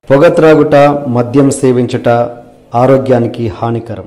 పొగ త్రాగుట మద్యం సేవించుట ఆరోగ్యానికి హానికరం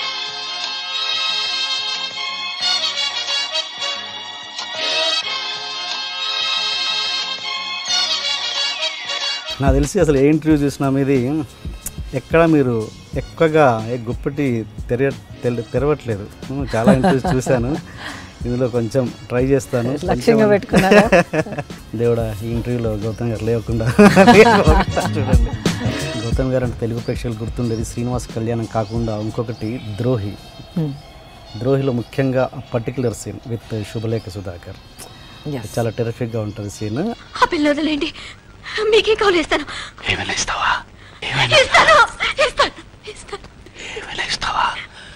నాకు తెలిసి అసలు ఏ ఇంటర్వ్యూ చూసినా మీది ఎక్కడ మీరు ఎక్కువగా ఏ గుప్పటి తెర తెల- తెరవట్లేదు ఉమ్, చాలా ఇంటర్వ్యూస్ చూశాను ఇందులో కొంచెం ట్రై చేస్తాను లక్ష్యంగా పెట్టుకున్నారా దేవుడా ఈ ఇంటర్వ్యూలో గౌతమ్ గారు లేకుండా చూడండి గౌతమ్ గారు అంటే తెలుగు ప్రేక్షకులు గుర్తుండేది శ్రీనివాస్ కళ్యాణం కాకుండా ఇంకొకటి ద్రోహి ద్రోహిలో ముఖ్యంగా particular scene with Subhalekha Sudhakar Yes. చాలా టెరిఫిక్గా ఉంటుంది సీన్ ఆ పిల్ల వదిలేండి మీకేం కావాలి ఇస్తాను ఏమైనా ఇస్తావా ఏమైనా ఇస్తాను ఇస్తాను ఇస్తాను ఏమైనా ఇస్తావా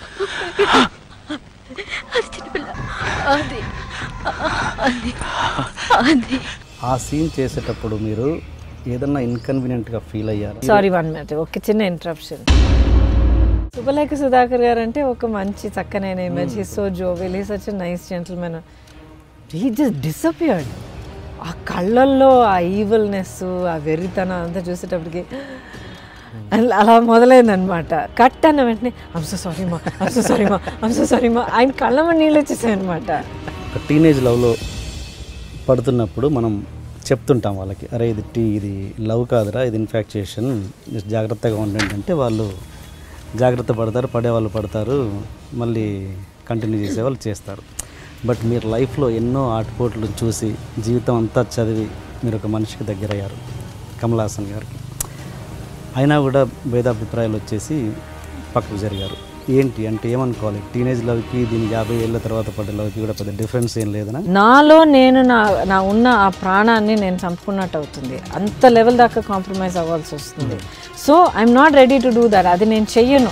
అది చిన్నపిల్ల అది అది అది ఆ సీన్ చేసేటప్పుడు మీరు ఏదన్నా ఇన్కన్వీనియంట్గా ఫీల్ అయ్యారు సారీ వన్ మినిట్ ఒక చిన్న ఇంటరప్షన్ శుభలేఖ సుధాకర్ గారు అంటే ఒక మంచి చక్కనైన image he so jovial he such nice gentlemen he just disappeared ఆ కళ్ళల్లో ఆ ఈవల్నెస్ ఆ వెర్రితనం అంతా చూసేటప్పటికి అల- అలా మొదలైందనమాట కట్ అన్న వెంటనే ఐమ్ సో సారీ మా ఐమ్ సో సారీ మా ఐమ్ సో సారీ మా ఆయన కళ్ళమ్మ నీళ్ళు వచ్చేసాయి అనమాట ఒక టీనేజ్ లవ్లో పడుతున్నప్పుడు మనం చెప్తుంటాం వాళ్ళకి అరే ఇది టీ ఇది లవ్ కాదురా ఇది ఇన్ఫాక్చుయేషన్ జాగ్రత్తగా ఉండండి అంటే వాళ్ళు జాగ్రత్త పడతారు పడే వాళ్ళు పడతారు మళ్ళీ కంటిన్యూ చేసే వాళ్ళు చేస్తారు బట్ మీరు లైఫ్లో ఎన్నో ఆటపోట్లు చూసి జీవితం అంతా చదివి మీరు ఒక మనిషికి దగ్గరయ్యారు కమల్ హాసన్ గారికి అయినా కూడా భేదాభిప్రాయాలు వచ్చేసి పక్కకు జరిగారు ఏంటి అంటే ఏమనుకోవాలి టీనేజ్ లవ్కి దీని యాభై ఏళ్ళ తర్వాత పడ్డ లవ్కి కూడా పెద్ద డిఫరెన్స్ ఏం లేదనా నాలో నేను నా నా ఉన్న ఆ ప్రాణాన్ని నేను చంపుకున్నట్టు అవుతుంది అంత లెవెల్ దాకా కాంప్రమైజ్ అవ్వాల్సి వస్తుంది so I'm not ready to do that అది నేను చెయ్యను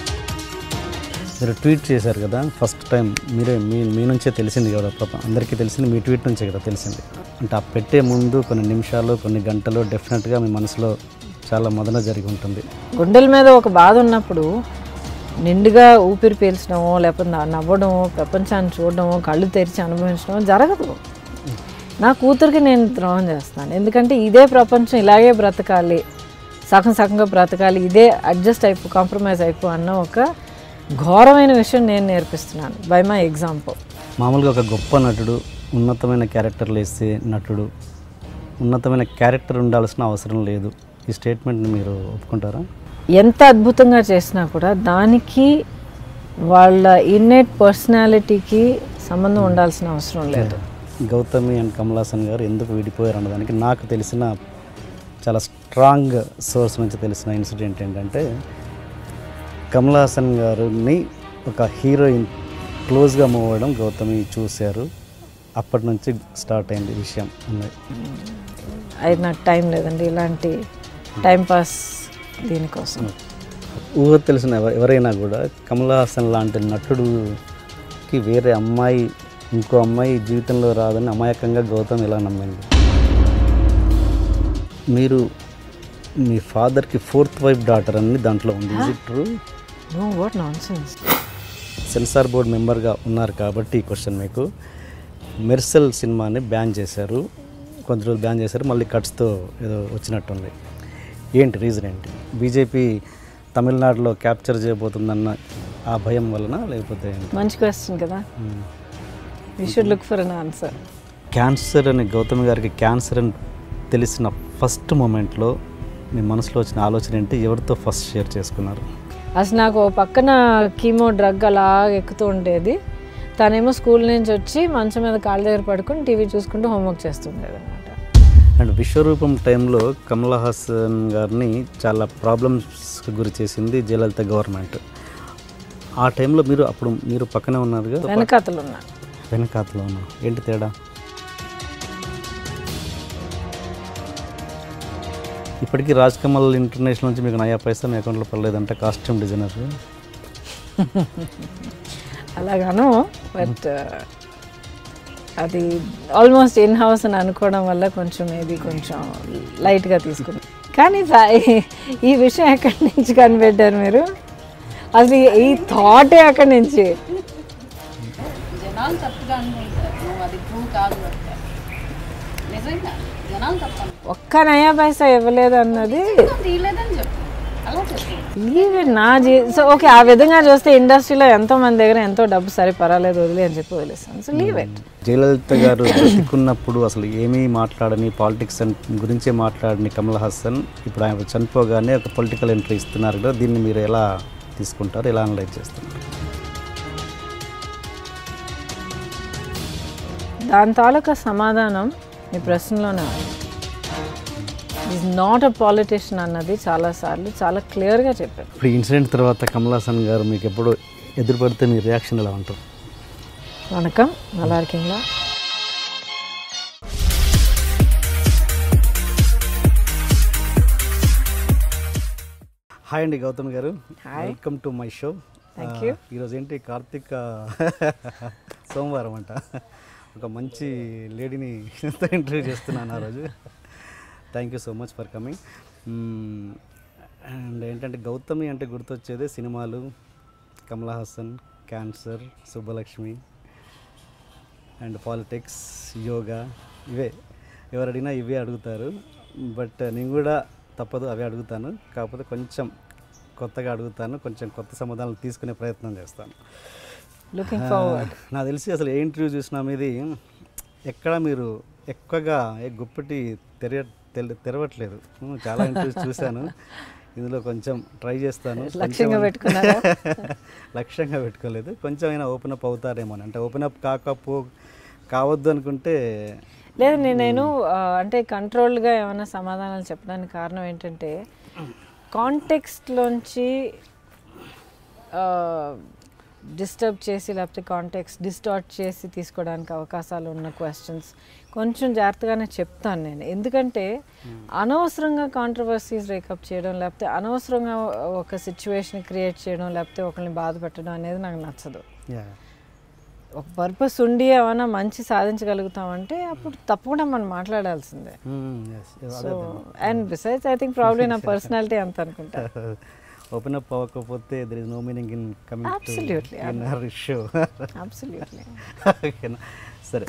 మీరు ట్వీట్ చేశారు కదా ఫస్ట్ టైం మీరే మీ మీ నుంచే తెలిసింది కదా పాప అందరికీ తెలిసింది మీ ట్వీట్ నుంచే కదా తెలిసింది అంటే ఆ పెట్టే ముందు కొన్ని నిమిషాలు కొన్ని గంటలు డెఫినెట్గా మీ మనసులో చాలా మదన జరిగి ఉంటుంది గుండెల మీద ఒక బాధ ఉన్నప్పుడు నిండుగా ఊపిరి పీల్చడమో లేకపోతే నా- నవ్వడమో ప్రపంచాన్ని చూడడమో కళ్ళు తెరిచి అనుభవించడమో జరగదు నా కూతురికి నేను ద్రోహం చేస్తాను ఎందుకంటే ఇదే ప్రపంచం ఇలాగే బ్రతకాలి సగం సగంగా బ్రతకాలి ఇదే అడ్జస్ట్ అయిపో కాంప్రమైజ్ అయిపో అన్న ఒక ఘోరమైన విషయం నేను నేర్పిస్తున్నాను బై మై ఎగ్జాంపుల్ మామూలుగా ఒక గొప్ప నటుడు ఉన్నతమైన క్యారెక్టర్లు వేసే నటుడు ఉన్నతమైన క్యారెక్టర్ ఉండాల్సిన అవసరం లేదు ఈ స్టేట్మెంట్ని మీరు ఒప్పుకుంటారా ఎంత అద్భుతంగా చేసినా కూడా దానికి వాళ్ళ ఇన్నేట్ పర్సనాలిటీకి సంబంధం ఉండాల్సిన అవసరం లేదు గౌతమి అండ్ కమల్ హాసన్ గారు ఎందుకు విడిపోయారు అన్నదానికి నాకు తెలిసిన చాలా స్ట్రాంగ్ సోర్స్ నుంచి తెలిసిన ఇన్సిడెంట్ ఏంటంటే కమల్ హాసన్ గారిని ఒక హీరోయిన్ క్లోజ్గా మూవ్ అవ్వడం గౌతమి చూశారు అప్పటి నుంచి స్టార్ట్ అయింది విషయం అన్నది అది నాకు టైం లేదండి ఇలాంటి టైం పాస్ దీనికోసం ఊహ తెలిసిన ఎవ- ఎవరైనా కూడా కమల్ హాసన్ లాంటి నటుడుకి వేరే అమ్మాయి ఇంకో అమ్మాయి జీవితంలో రాదని అమాయకంగా గౌతమ్ ఇలా నమ్మింది మీరు మీ ఫాదర్కి ఫోర్త్ వైఫ్ డాటర్ అని దాంట్లో ఉంది ఇది true no what nonsense censor board మెంబర్గా ఉన్నారు కాబట్టి ఈ క్వశ్చన్ మీకు మెర్సెల్ సినిమాని బ్యాన్ చేశారు కొంత రోజులు బ్యాన్ చేశారు మళ్ళీ కట్స్తో ఏదో వచ్చినట్టుంది ఏంటి రీజన్ ఏంటి బీజేపీ తమిళనాడులో క్యాప్చర్ చేయబోతుందన్న ఆ భయం వలన లేకపోతే ఏంటి మంచి క్వశ్చన్ కదా you should look for an answer cancer అని గౌతమ్ గారికి క్యాన్సర్ అని తెలిసిన ఫస్ట్ మూమెంట్లో మీ మనసులో వచ్చిన ఆలోచన ఏంటి ఎవరితో ఫస్ట్ షేర్ చేసుకున్నారు అసలు నాకు ఓ పక్కన కీమో డ్రగ్ అలా ఎక్కుతూ ఉండేది తనేమో స్కూల్ నుంచి వచ్చి మంచం మీద కాళ్ళ దగ్గర పడుకొని టీవీ చూసుకుంటూ హోంవర్క్ చేస్తుండేది అనమాట అండ్ విశ్వరూపం టైంలో కమల్ హాసన్ గారిని చాలా ప్రాబ్లమ్స్ గురి చేసింది జయలలిత గవర్నమెంట్ ఆ టైంలో మీరు అప్పుడు మీరు పక్కనే ఉన్నారుగా వెనకాతలు ఉన్నా వెనకాతలో ఉన్నారు ఏంటి తేడా ఇప్పటికీ రాజ్ కమల్ ఇంటర్నేషనల్ నుంచి మీకు నయా పైసా మీ అకౌంట్లో పడలేదంటే కాస్ట్యూమ్ డిజైనర్ అలాగాను బట్ అది ఆల్మోస్ట్ ఇన్ హౌస్ అని అనుకోవడం వల్ల కొంచెం ఇది కొంచెం లైట్గా తీసుకున్నాం కానీ ఫ- ఈ విషయం ఎక్కడి నుంచి కనిపెట్టారు మీరు అసలు ఈ- ఈ థాటే అక్కడి నుంచి జనాలు తప్పుగా అనుకుంటారు నువ్వు అది ట్రూ కాదు అంటే నిజంగా జనాలు తప్పు అనుకుంటారు ఒక్క నయా పైసా ఇవ్వలేదు అన్నది Leave it, నా జీ సో ఓకే ఆ విధంగా చూస్తే ఇండస్ట్రీలో ఎంతో మంది దగ్గర ఎంతో డబ్బు సరే పర్వాలేదు వదిలే అని చెప్పి వదిలేస్తాను సో లీవ్ ఇట్ జయలలిత గారు బ్రతికున్నప్పుడు అసలు ఏమీ మాట్లాడని పాలిటిక్స్ గురించే మాట్లాడని కమల్ హాసన్ ఇప్పుడు ఆయన చనిపోగానే ఒక పొలిటికల్ ఎంట్రీ ఇస్తున్నారు కదా దీన్ని మీరు ఎలా తీసుకుంటారు ఎలా అనలైజ్ చేస్తున్నారు దాని తాలూకా సమాధానం మీ ప్రశ్నలోనే ఈజ్ నాట్ అ పాలిటిషియన్ అన్నది చాలాసార్లు చాలా క్లియర్గా చెప్పారు ఇప్పుడు ఈ ఇన్సిడెంట్ తర్వాత కమల్ హాసన్ గారు మీకు ఎప్పుడు ఎదురుపడితే మీ రియాక్షన్ ఎలా ఉంటుంది వణకం நல்லா இருக்கீங்களா హాయ్ అండి గౌతమ్ గారు Hi. Welcome to my show Thank you. ఈరోజు ఏంటి కార్తీక సోమవారం అంట ఒక మంచి లేడీని ఇంటర్వ్యూ చేస్తున్నాను ఆ రోజు thank you so much for coming and ఏంటంటే గౌతమి అంటే గుర్తొచ్చేదే సినిమాలు Kamal Haasan cancer Subbalakshmi and politics yoga ఇవే ఎవరు అడిగినా ఇవే అడుగుతారు బట్ నేను కూడా తప్పదు అవే అడుగుతాను కాకపోతే కొంచెం కొత్తగా అడుగుతాను కొంచెం కొత్త సమాధానాలు తీసుకునే ప్రయత్నం చేస్తాను లుకింగ్ ఫార్వర్డ్ నాకు తెలిసి అసలు ఏ ఇంటర్వ్యూ చూసినా మీది ఎక్కడ మీరు ఎక్కువగా ఏ గుప్పటి తెర తెల- తెరవట్లేదు ఉమ్, చాలా ఇంటర్వ్యూస్ చూశాను ఇందులో కొంచెం ట్రై చేస్తాను లక్ష్యంగా కొంచెం- పెట్టుకున్నారా? లక్ష్యంగా పెట్టుకోలేదు కొంచెం అయినా ఓపెన్ అప్ అవుతారేమో అని. అంటే ఓపెన్ అప్ కాకపో కావద్దు అనుకుంటే లేదు నేను నేను ఆ, అంటే కంట్రోల్గా ఏమైనా సమాధానాలు చెప్పడానికి కారణం ఏంటంటే కాంటెక్స్ట్లోంచి డిస్టర్బ్ చేసి లేకపోతే కాంటెక్స్ట్ డిస్టార్ట్ చేసి తీసుకోవడానికి అవకాశాలు ఉన్న క్వశ్చన్స్ కొంచెం జాగ్రత్తగానే చెప్తాను నేను ఎందుకంటే అనవసరంగా కాంట్రవర్సీస్ రేకప్ చేయడం లేకపోతే అనవసరంగా ఒక సిచ్యువేషన్ క్రియేట్ చేయడం లేకపోతే ఒకరిని బాధ పెట్టడం అనేది నాకు నచ్చదు యా ఒక పర్పస్ ఉండి ఏమైనా మంచి సాధించగలుగుతామంటే అప్పుడు తప్పకుండా మనం మాట్లాడాల్సిందే so and besides I think probably నా పర్సనాలిటీ అంత అనుకుంటా ఓపెన్ అప్ అవ్వకపోతే there is no meaning in coming Absolutely. In her show absolutely ఓకేనా సరే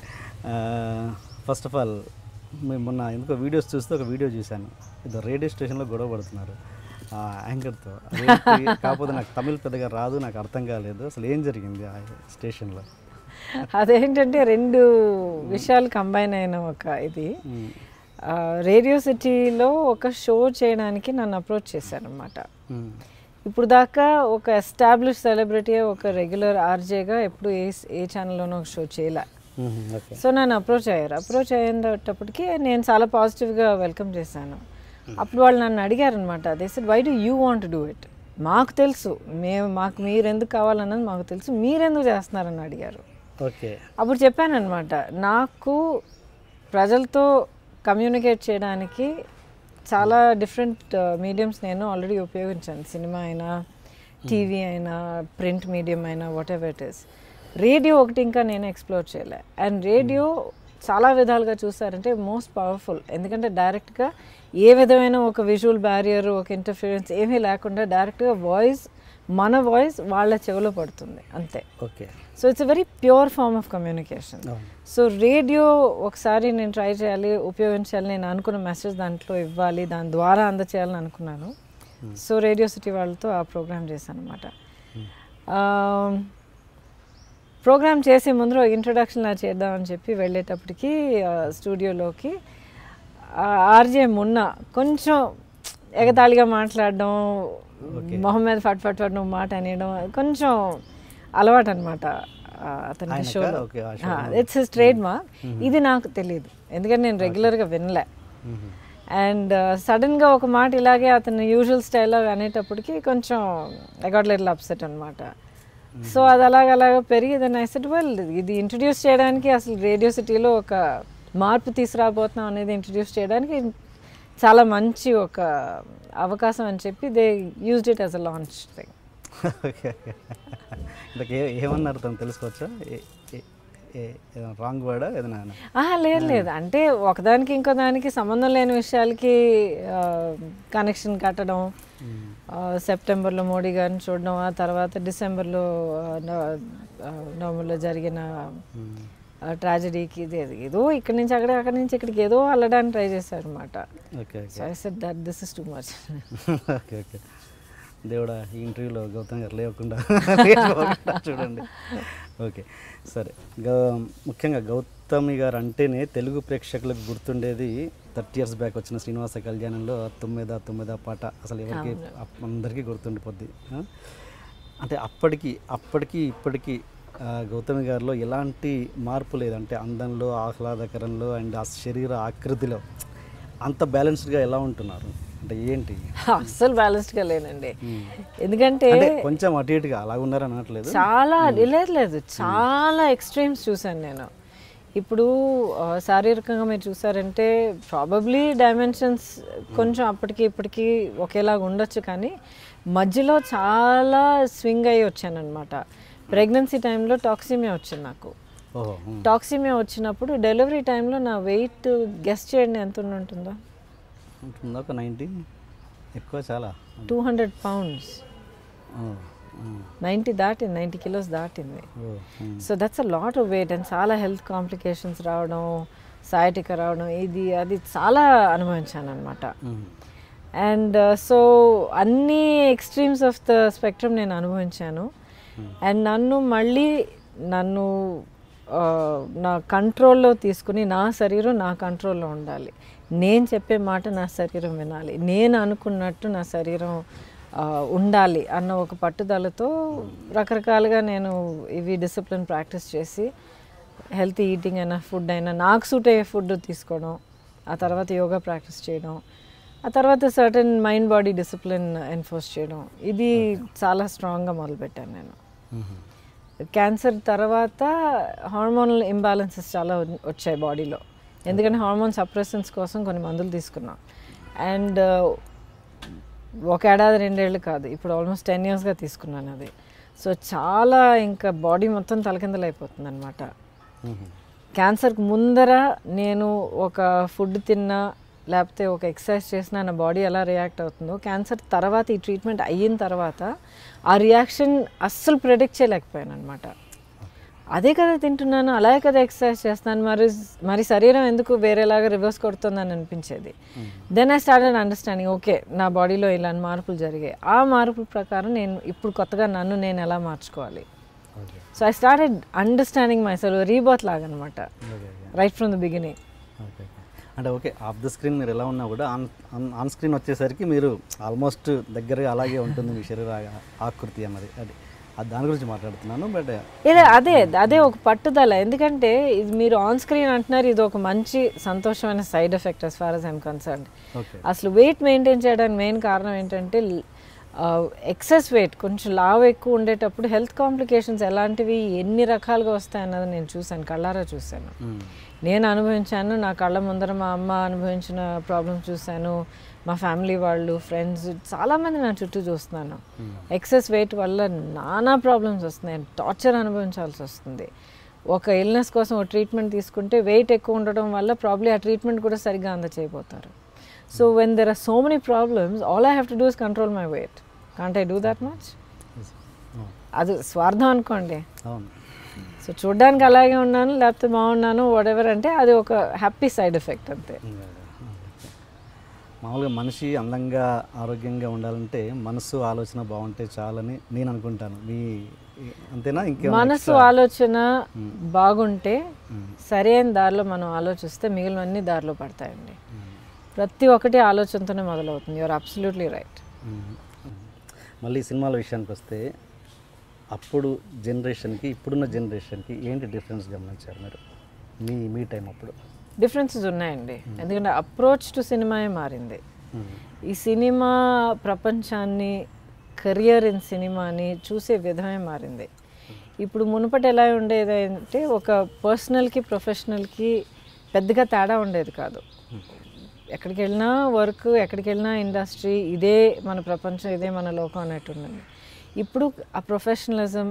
ఫస్ట్ ఆఫ్ ఆల్ మేము మొన్న ఎందుకో వీడియోస్ చూస్తే ఒక వీడియో చూశాను ఇది రేడియో స్టేషన్లో గొడవ పడుతున్నారు ఆ యాంకర్తో అదేంటి? కాకపోతే నాకు తమిళ్ పెద్దగా రాదు నాకు అర్థం కాలేదు అసలు ఏం జరిగింది ఆ స్టేషన్లో అదేంటంటే రెండు విషయాలు కంబైన్ అయిన ఒక ఇది రేడియో సిటీలో ఒక షో చేయడానికి నన్ను అప్రోచ్ చేశారనమాట ఇప్పుడు దాకా ఒక ఎస్టాబ్లిష్ సెలబ్రిటీ ఒక రెగ్యులర్ ఆర్జేగా ఎప్పుడు ఏ ఏ ఛానల్లోనూ ఒక షో చేయలే ఓకే సో నన్ను అప్రోచ్ అయ్యారు అప్రోచ్ అయ్యేటప్పటికి నేను చాలా పాజిటివ్గా వెల్కమ్ చేశాను అప్పుడు వాళ్ళు నన్ను అడిగారు అనమాట అదే sir why do you want do it మాకు తెలుసు మేము మాకు మీరు ఎందుకు కావాలన్నది మాకు తెలుసు మీరెందుకు చేస్తున్నారని అడిగారు ఓకే అప్పుడు చెప్పానమాట నాకు ప్రజలతో కమ్యూనికేట్ చేయడానికి చాలా డిఫరెంట్ మీడియంస్ నేను ఆల్రెడీ ఉపయోగించాను సినిమా అయినా టీవీ అయినా ప్రింట్ మీడియం అయినా whatever it is radio ఒకటి ఇంకా నేను ఎక్స్ప్లోర్ చేయలే అండ్ రేడియో చాలా విధాలుగా చూసారంటే మోస్ట్ పవర్ఫుల్ ఎందుకంటే డైరెక్ట్గా ఏ విధమైన ఒక విజువల్ బ్యారియర్ ఒక ఇంటర్ఫిరెన్స్ ఏమీ లేకుండా డైరెక్ట్గా వాయిస్ మన వాయిస్ వాళ్ళ చెవిలో పడుతుంది అంతే okay so it's a very pure form of communication అవును. సో రేడియో ఒకసారి నేను ట్రై చేయాలి ఉపయోగించాలి నేను అనుకున్న మెసేజ్ దాంట్లో ఇవ్వాలి దాని ద్వారా అందచేయాలని అనుకున్నాను సో రేడియో సిటీ వాళ్ళతో ఆ ప్రోగ్రామ్ చేశాను అనమాట ప్రోగ్రామ్ చేసే ముందు ఇంట్రొడక్షన్ నా చేద్దామని చెప్పి వెళ్ళేటప్పటికి స్టూడియోలోకి ఆర్జే మున్న కొంచెం ఎగతాళిగా మాట్లాడడం మొహం మీద ఫట్ ఫట్ ఫట్ నువ్వు మాట అనేయడం కొంచెం అలవాటు అనమాట అతనికి ఆయనకా? షోలో Okay, ఆ show. It's his trademark ఇది నాకు తెలియదు ఎందుకంటే నేను రెగ్యులర్గా వినలే అండ్ సడన్గా ఒక మాట ఇలాగే అతను యూజువల్ స్టైల్లో అనేటప్పటికి కొంచెం ఎగాట్ లిటిల్ అప్సెట్ అనమాట సో అది అలాగ అలాగ పెరిగి దాన్ని ఐసెట్ వెల్ ఇది ఇంట్రడ్యూస్ చేయడానికి అసలు రేడియో సిటీలో ఒక మార్పు తీసుకురాబోతున్నాం అనేది ఇంట్రడ్యూస్ చేయడానికి చాలా మంచి ఒక అవకాశం అని చెప్పి they used it as a launch thing okay ఇంతకు ఏ ఏమన్నారు తను తెలుసుకోవచ్చా రాంగ్ వర్డా ఏదైనా ఆహా లేదు లేదు అంటే ఒకదానికి ఇంకో దానికి సంబంధం లేని విషయాలకి కనెక్షన్ కట్టడం ఆ, సెప్టెంబర్లో మోడీ గారిని చూడడం ఆ తర్వాత డిసెంబర్లో ఆ, నవ- ఆ, నవంబర్లో జరిగిన ట్రాజడీకి ఇది అది ఏదో ఇక్కడి నుంచి అక్కడ అక్కడి నుంచి ఇక్కడికి ఏదో అల్లడానికి ట్రై చేశారు అనమాట okay so I said that this is too much okay okay దేవుడా ఈ ఇంటర్వ్యూలో గౌతమ్ గారు లేకుండా లేకపోకుండా చూడండి ఓకే సరే గౌ ముఖ్యంగా గౌతమి గారు అంటేనే తెలుగు ప్రేక్షకులకు గుర్తుండేది థర్టీ ఇయర్స్ బ్యాక్ వచ్చిన శ్రీనివాస కళ్యాణంలో తొమ్మిద తొమ్మిద పాట అసలు ఎవరికి అప్- అందరికీ గుర్తుండిపోద్ది ఆ? అంటే అప్పటికి అప్పటికి ఇప్పటికి ఆ, గౌతమి గారిలో ఎలాంటి మార్పు లేదు అంటే అందంలో ఆహ్లాదకరంలో అండ్ ఆ శరీర ఆకృతిలో అంత బ్యాలెన్స్డ్గా ఎలా ఉంటున్నారు అంటే ఏంటి అస్సలు బ్యాలెన్స్డ్గా లేనండి ఎందుకంటే అంటే కొంచెం అటు ఇటుగా అలా ఉన్నారు అనట్లేదు చాలా లేదు లేదు చాలా ఎక్స్ట్రీమ్స్ చూశాను నేను ఇప్పుడు ఆ, శారీరకంగా మీరు చూసారంటే ప్రాబబ్లీ డైమెన్షన్స్ కొంచెం అప్పటికి ఇప్పటికి ఒకేలాగా ఉండొచ్చు కానీ మధ్యలో చాలా స్వింగ్ అయ్యి వచ్చాను అనమాట ప్రెగ్నెన్సీ టైంలో టాక్సిమియా వచ్చింది నాకు ఓహో ఉమ్. టాక్సిమియా వచ్చినప్పుడు డెలివరీ టైంలో నా వెయిట్ గెస్ట్ చేయండి ఎంత ఉండి ఉంటుందో ఉంటుందా ఒక నైంటీ ఎక్కువ చాలా టూ హండ్రెడ్ పౌండ్స్ ఓ, ఉమ్. నైంటీ దాటింది నైంటీ కిలోస్ దాటింది ఓ, um. So that's a lot of weight and చాలా హెల్త్ కాంప్లికేషన్స్ రావడం సయాటిక రావడం ఇది అది చాలా అనుభవించాను అనమాట ఉమ్. అండ్ సో అన్ని ఎక్స్ట్రీమ్స్ ఆఫ్ ద స్పెక్ట్రమ్ నేను అనుభవించాను అండ్ నన్ను మళ్ళీ నన్ను ఆ, నా కంట్రోల్లో తీసుకుని నా శరీరం నా కంట్రోల్లో ఉండాలి నేను చెప్పే మాట నా శరీరం వినాలి నేను అనుకున్నట్టు నా శరీరం ఆ, ఉండాలి అన్న ఒక పట్టుదలతో రకరకాలుగా నేను ఇవి డిసిప్లిన్ ప్రాక్టీస్ చేసి హెల్తీ ఈటింగ్ అయినా ఫుడ్ అయినా నాకు సూట్ అయ్యే ఫుడ్ తీసుకోవడం ఆ తర్వాత యోగా ప్రాక్టీస్ చేయడం ఆ తర్వాత certain mind body discipline enforce చేయడం ఇది చాలా స్ట్రాంగ్గా మొదలుపెట్టాను నేను ఉమ్. క్యాన్సర్ తర్వాత హార్మోనల్ ఇంబ్యాలెన్సెస్ చాలా ఉన్- వచ్చాయి బాడీలో ఎందుకంటే హార్మోన్ సప్రెసెన్స్ కోసం కొన్ని మందులు తీసుకున్నాం అండ్ ఒక ఏడాది రెండేళ్ళు కాదు ఇప్పుడు ఆల్మోస్ట్ టెన్ ఇయర్స్గా తీసుకున్నాను అది సో చాలా ఇంకా బాడీ మొత్తం తలకిందలు అయిపోతుంది అనమాట ఉమ్. క్యాన్సర్కి ముందర నేను ఒక ఫుడ్ తిన్నా లేకపోతే ఒక ఎక్సర్సైజ్ చేసినా నా బాడీ ఎలా రియాక్ట్ అవుతుందో క్యాన్సర్ తర్వాత ఈ ట్రీట్మెంట్ అయిన తర్వాత ఆ రియాక్షన్ అస్సలు ప్రిడిక్ట్ చేయలేకపోయాను అనమాట అదే కదా తింటున్నాను అలాగే కదా ఎక్సర్సైజ్ చేస్తున్నాను మరి మరి శరీరం ఎందుకు వేరేలాగా రివర్స్ కొడుతుందని అనిపించేది then I started understanding okay నా బాడీలో ఇలాంటి మార్పులు జరిగాయి ఆ మార్పుల ప్రకారం నేను ఇప్పుడు కొత్తగా నన్ను నేను ఎలా మార్చుకోవాలి okay so I started understanding myself rebirth లాగా అనమాట okay right from the beginning okay okay. అంటే ఓకే ఆఫ్ ద స్క్రీన్ మీరు ఎలా ఉన్నా కూడా ఆన్ ఆన్ ఆన్ స్క్రీన్ వచ్చేసరికి మీరు ఆల్మోస్ట్ దగ్గరగా అలాగే ఉంటుంది మీ శరీర ఆ- ఆకృతి అన్నది అది అది దాని గురించి మాట్లాడుతున్నాను బట్ ఇదే అదే అదే ఒక పట్టుదల ఎందుకంటే ఇది మీరు ఆన్ స్క్రీన్ అంటున్నారు ఇది ఒక మంచి సంతోషమైన side effect as far as I'm concern okay అసలు వెయిట్ మెయింటైన్ చేయడానికి మెయిన్ కారణం ఏంటంటే ఎక్సెస్ వెయిట్ కొంచెం లావు ఎక్కువ ఉండేటప్పుడు హెల్త్ కాంప్లికేషన్స్ ఎలాంటివి ఎన్ని రకాలుగా వస్తాయన్నది నేను చూశాను కళ్ళారా చూశాను నేను అనుభవించాను నా కళ్ళ ముందర మా అమ్మ అనుభవించిన ప్రాబ్లమ్స్ చూశాను మా ఫ్యామిలీ వాళ్ళు ఫ్రెండ్స్ చాలామంది నా చుట్టూ చూస్తున్నాను ఎక్సెస్ వెయిట్ వల్ల నానా ప్రాబ్లమ్స్ వస్తున్నాయి టార్చర్ అనుభవించాల్సి వస్తుంది ఒక ఇల్నెస్ కోసం ఒక ట్రీట్మెంట్ తీసుకుంటే వెయిట్ ఎక్కువ ఉండడం వల్ల ప్రాబ్లీ ఆ ట్రీట్మెంట్ కూడా సరిగ్గా అందచేయబోతారు so when there are so many problems all I have to do is control my weight can't I do that much అది స్వార్థం అనుకోండి అవును సో చూడ్డానికి అలాగే ఉన్నాను లేకపోతే బాగున్నాను ఎవర్ అంటే అది ఒక హ్యాపీ సైడ్ ఎఫెక్ట్ అంతే మామూలుగా మనిషి అందంగా ఆరోగ్యంగా ఉండాలంటే మనసు ఆలోచన బాగుంటే చాలని నేను అనుకుంటాను మీ అంతేనా ఇంకేమైనా మనసు ఆలోచన బాగుంటే సరైన దారిలో మనం ఆలోచిస్తే మిగిలినవన్నీ దారిలో పడతాయండి ప్రతి ఒక్కటి ఆలోచనతోనే మొదలవుతుంది యూఆర్ అబ్సల్యూట్లీ రైట్ మ్మ్. మళ్ళీ సినిమాల విషయానికి వస్తే అప్పుడు జనరేషన్కి ఇప్పుడున్న జనరేషన్కి ఏంటి డిఫరెన్స్ గమనించారు మీరు మీ మీ టైం అప్పుడు డిఫరెన్సెస్ ఉన్నాయండి ఎందుకంటే అప్రోచ్ టు సినిమాయే మారింది మ్మ్. ఈ సినిమా ప్రపంచాన్ని కెరియర్ ఇన్ సినిమాని చూసే విధమే మారింది ఇప్పుడు మునుపటి ఎలా ఉండేది అంటే ఒక పర్సనల్కి ప్రొఫెషనల్కి పెద్దగా తేడా ఉండేది కాదు ఎక్కడికి వెళ్ళినా వర్క్ ఎక్కడికి వెళ్ళినా ఇండస్ట్రీ ఇదే మన ప్రపంచం ఇదే మన లోకం అన్నట్టు ఉన్నది ఇప్పుడు ఆ ప్రొఫెషనలిజం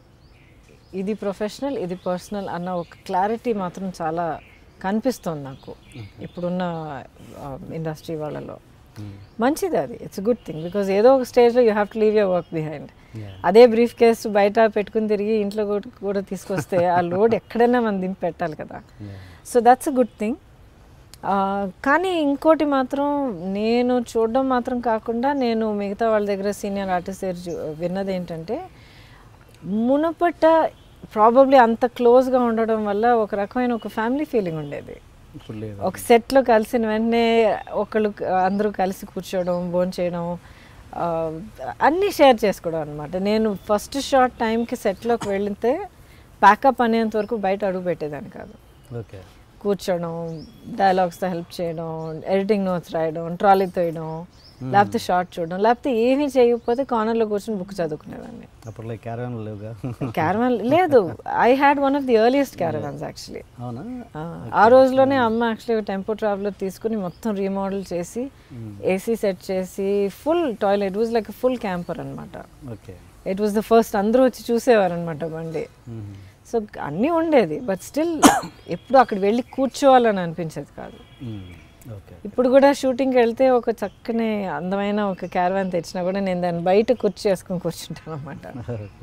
ఇది ప్రొఫెషనల్ ఇది పర్సనల్ అన్న ఒక క్లారిటీ మాత్రం చాలా కనిపిస్తుంది నాకు ఇప్పుడున్న ఇండస్ట్రీ వాళ్ళలో మంచిది అది ఇట్స్ గుడ్ థింగ్ బికాజ్ ఏదో ఒక స్టేజ్లో you have to leave your work behind Yeah. అదే బ్రీఫ్ కేస్ బయట పెట్టుకుని తిరిగి ఇంట్లో కూడా- కూడా తీసుకొస్తే ఆ లోడ్ ఎక్కడైనా మనం దింపి పెట్టాలి కదా so that's a good thing కానీ ఇంకోటి మాత్రం నేను చూడడం మాత్రం కాకుండా నేను మిగతా వాళ్ళ దగ్గర సీనియర్ ఆర్టిస్ట్ దగ్గర చూ- విన్నది ఏంటంటే మునుపట ప్రాబబ్లీ అంత క్లోజ్గా ఉండడం వల్ల ఒక రకమైన ఒక ఫ్యామిలీ ఫీలింగ్ ఉండేది ఇప్పుడు లేదు ఒక సెట్లో కలిసిన వెంటనే ఒకళ్ళు అందరూ కలిసి కూర్చోవడం భోంచేయడం ఆ, అన్నీ షేర్ చేసుకోవడం అనమాట నేను ఫస్ట్ షార్ట్ టైంకి సెట్లోకి వెళితే ప్యాకప్ అనేంత వరకు బయట అడుగు పెట్టేదాన్ని కాదు ఓకే కూర్చోవడం డైలాగ్స్తో హెల్ప్ చేయడం ఎడిటింగ్ నోట్స్ రాయడం ట్రాలీ తోయడం లేకపోతే షార్ట్ చూడడం లేకపోతే ఏమీ చేయకపోతే కార్నర్లో కూర్చొని బుక్ చదువుకునేదాన్ని అప్పట్లో క్యారవాన్ లేవుగా క్యారవాన్ లేదు I had one of the earliest caravans actually అవునా ఆ, ఆ రోజులోనే అమ్మ యాక్చువల్లీ టెంపో ట్రావెలర్ తీసుకుని మొత్తం రీమోడల్ చేసి ఏసీ సెట్ చేసి full toilet it was like full camper అనమాట okay it was the first అందరూ వచ్చి చూసేవారు అనమాట బండి సో అన్నీ ఉండేది బట్ స్టిల్ ఎప్పుడు అక్కడ వెళ్ళి కూర్చోవాలని అనిపించేది కాదు ఓకే ఇప్పుడు కూడా షూటింగ్కి వెళ్తే ఒక చక్కని అందమైన ఒక క్యారవాన్ తెచ్చినా కూడా నేను దాన్ని బయట కుర్చీ చేసుకుని కూర్చుంటాను అనమాట ఓకే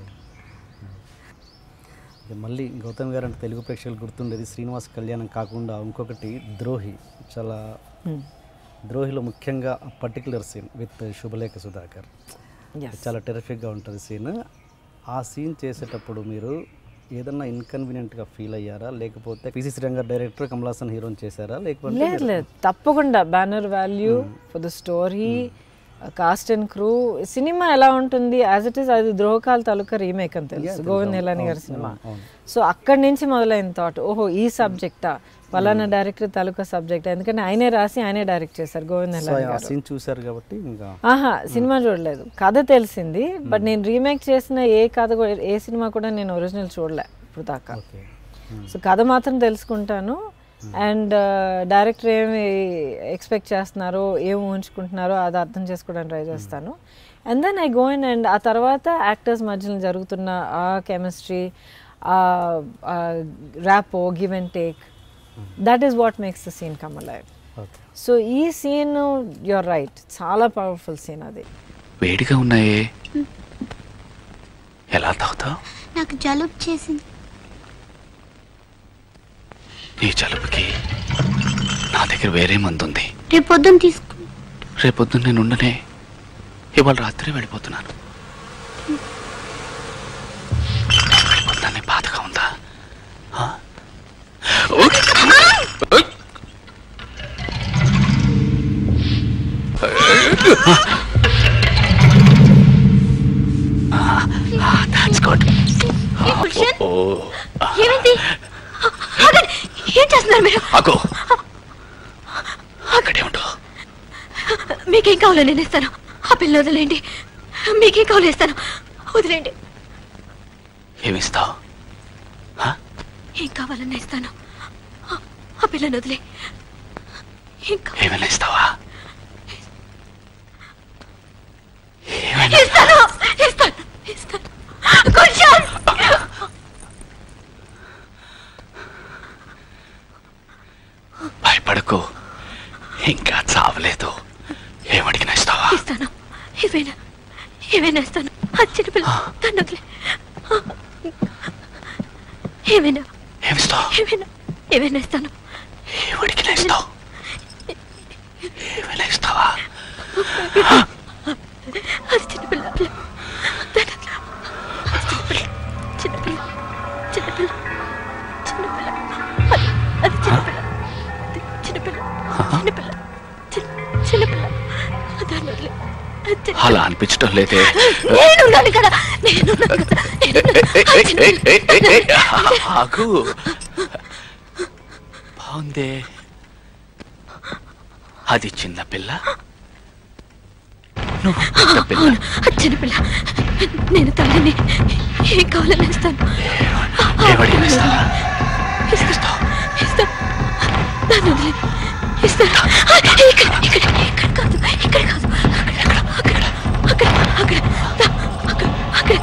ఇక మళ్ళీ గౌతమ్ గారు అంటే తెలుగు ప్రేక్షకులు గుర్తుండేది శ్రీనివాస్ కళ్యాణం కాకుండా ఇంకొకటి ద్రోహి చాలా ద్రోహిలో ముఖ్యంగా particular scene with Subhalekha Sudhakar చాలా టెరిఫిక్గా ఉంటుంది సీన్ ఆ సీన్ చేసేటప్పుడు మీరు ఏదన్నా ఇన్కన్వీనియంట్గా ఫీల్ అయ్యారా లేకపోతే పిసి శ్రీరంగ డైరెక్టర్ కమల్ హాసన్ హీరోని చేశారా లేకపోతే లేదు లేదు తప్పకుండా banner value for the story cast and crew cinema ఎలా ఉంటుంది యాజ్ ఇట్ ఈస్ అది ద్రోహకాల తాలూకా రీమేక్ అని తెలుసు గోవింద్ నిలాని గారి సినిమా సో అక్కడి నుంచి మొదలైన థాట్ ఓహో ఈ సబ్జెక్టా పలానా డైరెక్టర్ తాలూకా సబ్జెక్ట్ ఎందుకంటే ఆయనే రాసి ఆయనే డైరెక్ట్ చేశారు గోవింద్ సో నిలాని ఆ గారు సీన్ చూశారు కాబట్టి ఇంకా ఆహా సినిమా చూడలేదు కథ తెలిసింది బట్ నేను రీమేక్ చేసిన ఏ కథ కూడా ఏ సినిమా కూడా నేను ఒరిజినల్ చూడలే ఇప్పుడు దాకా ఓకే సో కథ మాత్రం తెలుసుకుంటాను అండ్ డైరెక్టర్ ఏమి ఎక్స్పెక్ట్ చేస్తున్నారో ఏం ఊహించుకుంటున్నారో అది అర్థం చేసుకోవడానికి ట్రై చేస్తాను and then I going and ఆ తర్వాత యాక్టర్స్ మధ్యలో జరుగుతున్న ఆ కెమిస్ట్రీ ఆ rapport give and take that is what makes the scene come live okay so ఈ సీన్ యువర్ రైట్ చాలా పవర్ఫుల్ సీన్ అది వేడిగా ఉన్నాయే ఎలా తాగుతావు నాకు జలుబు చేసింది నీ జలుబుకి నా దగ్గర వేరే మందు ఉంది రేపు పొద్దున్న తీసుకు రేపొద్దున నేను ఉండనే ఇవాళ రాత్రి వెళ్ళిపోతున్నాను వెళ్ళిపోతున్నానే బాధగా ఉందా ఆ? ఓయ్! ఓయ్! That's good. ఓ ఏమైంది ఆగండి. ఏం చేస్తున్నారు మీరు అగో అక్కడే ఉండు మీకేం కావాలో నేను ఇస్తాను ఆ పిల్ల వదిలేండి మీకేం కావాలో ఇస్తాను వదిలేండి ఏమిస్తావు ఏం కావాలన్నా ఇస్తాను ఆ- ఆ పిల్లని వదిలే ఏం కావాలి ఏమైనా ఇస్తావా ఏమైనా ఇస్తాను ఇస్తాను ఇస్తాను కొంచెం భయపడకు ఇంకా చావలేదు ఏమడిగినా ఇస్తావా ఇస్తాను ఏమైనా ఏమైనా ఇస్తాను ఆ చిన్నపిల్ల తను వదిలే ఏమైనా ఏమిస్తావు ఏమైనా ఏమైనా ఇస్తాను ఏమడిగినా ఇస్తావు ఏమైనా ఇస్తావా అది చిన్నపిల్ల తను వదిలే. అది చిన్నపిల్ల చిన్నపిల్ల చిన్నపిల్ల చిన్నపిల్ల అది అది చిన్నపిల్ల అది చిన్నపిల్ల చిన్నపిల్ల చిన్న- చిన్నపిల్ల దాన్ని వదిలే అది చిన్నపిల్ల. అలా అనిపించడం లేదే నేనున్నాను కదా నేనున్నాను కదా నేనున్నాను. అది చిన్నపిల్ల. ఆగు బాగుందే అది చిన్న పిల్ల నువ్వు పెద్ద పిల్ల అవును అది చిన్నపిల్ల నేను తల్లిని ఏం కావాలని ఇస్తాను ఏమడిగినా ఇస్తావా ఇస్తాను ఇస్తాను దాన్ని వదిలే ఇస్తాను ఆ, ఇక్కడ ఇక్కడ ఇక్కడ కాదు ఇక్కడ కాదు అక్కడ అక్కడ అక్కడ అక్కడ దా, అక్కడ అక్కడ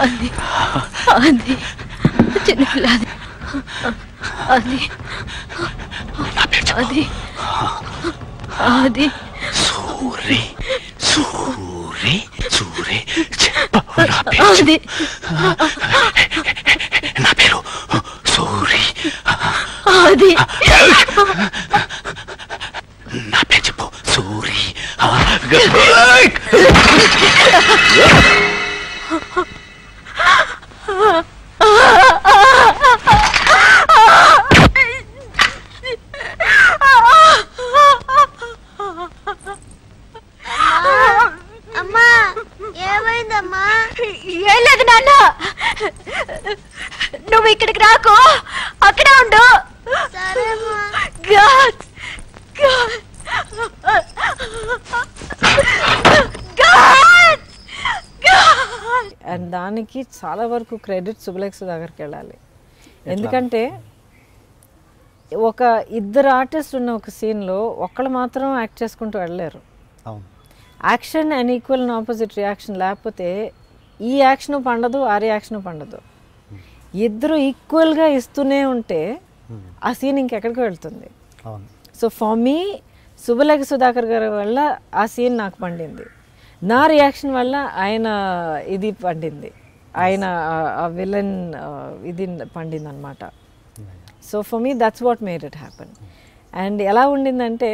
అది అది చిన్నపిల్ల అది అది అది అది సూరి సూరి సూరి చెప్పు నా పేరు అది నా పేరు సూరి అది నా పేరు చెప్పు సూరి అమ్మా ఏమైందమ్మా ఏం లేదు నాన్న నువ్వు ఇక్కడికి రాకు అక్కడే ఉండు సరేమ్మా God! God! God! God! And దానికి చాలా వరకు క్రెడిట్ సుబలేఖ సుధాకర్కి వెళ్ళాలి ఎందుకంటే ఒక ఇద్దరు ఆర్టిస్ట్ ఉన్న ఒక సీన్లో ఒక్కళ్ళు మాత్రం యాక్ట్ చేసుకుంటూ వెళ్ళలేరు అవును action and equal and opposite reaction లేకపోతే ఈ యాక్షన్ పండదు ఆ రియాక్షన్ పండదు ఇద్దరు ఈక్వల్గా ఇస్తూనే ఉంటే ఆ సీన్ ఇంకెక్కడికి వెళ్తుంది అవును so for me Subhalekha Sudhakar గారి వల్ల ఆ సీన్ నాకు పండింది నా రియాక్షన్ వల్ల ఆయన ఇది పండింది ఆయన ఆ విలన్ ఇది పండింది అనమాట so for me that's what made it happen and ఎలా ఉండిందంటే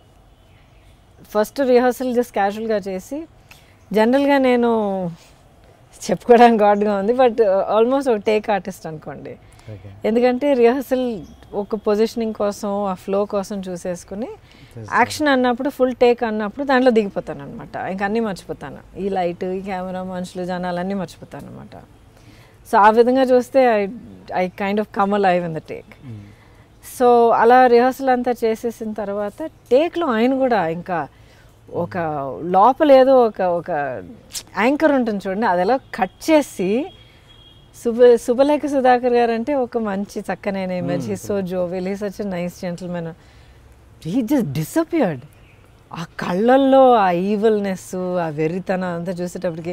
ఫస్ట్ రిహర్సల్ జస్ట్ క్యాజువల్గా చేసి జనరల్గా నేను చెప్పుకోవడానికి గాడ్గా ఉంది బట్ ఆల్మోస్ట్ ఒక టేక్ ఆర్టిస్ట్ అనుకోండి ఓకే ఎందుకంటే రిహర్సల్ ఒక పొజిషనింగ్ కోసం ఆ ఫ్లో కోసం చూసేసుకుని యాక్షన్ అన్నప్పుడు ఫుల్ టేక్ అన్నప్పుడు దాంట్లో దిగిపోతాను అనమాట ఇంకా అన్నీ మర్చిపోతాను ఈ లైట్ ఈ కెమెరా మనుషులు జనాలు అన్నీ మర్చిపోతాను అనమాట సో ఆ విధంగా చూస్తే I I kind of come live in the take so అలా రిహర్సల్ అంతా చేసేసిన తర్వాత టేక్లో ఆయన కూడా ఇంకా ఒక లోపల ఏదో ఒక ఒక యాంకర్ ఉంటుంది చూడండి అది ఎలా కట్ చేసి శుభ శుభలేఖ సుధాకర్ గారు అంటే ఒక మంచి చక్కనైన image he so jovial he such nice gentlemen he just disappeared ఆ కళ్ళల్లో ఆ ఈవల్నెస్ ఆ వెర్రితనం అంతా చూసేటప్పటికి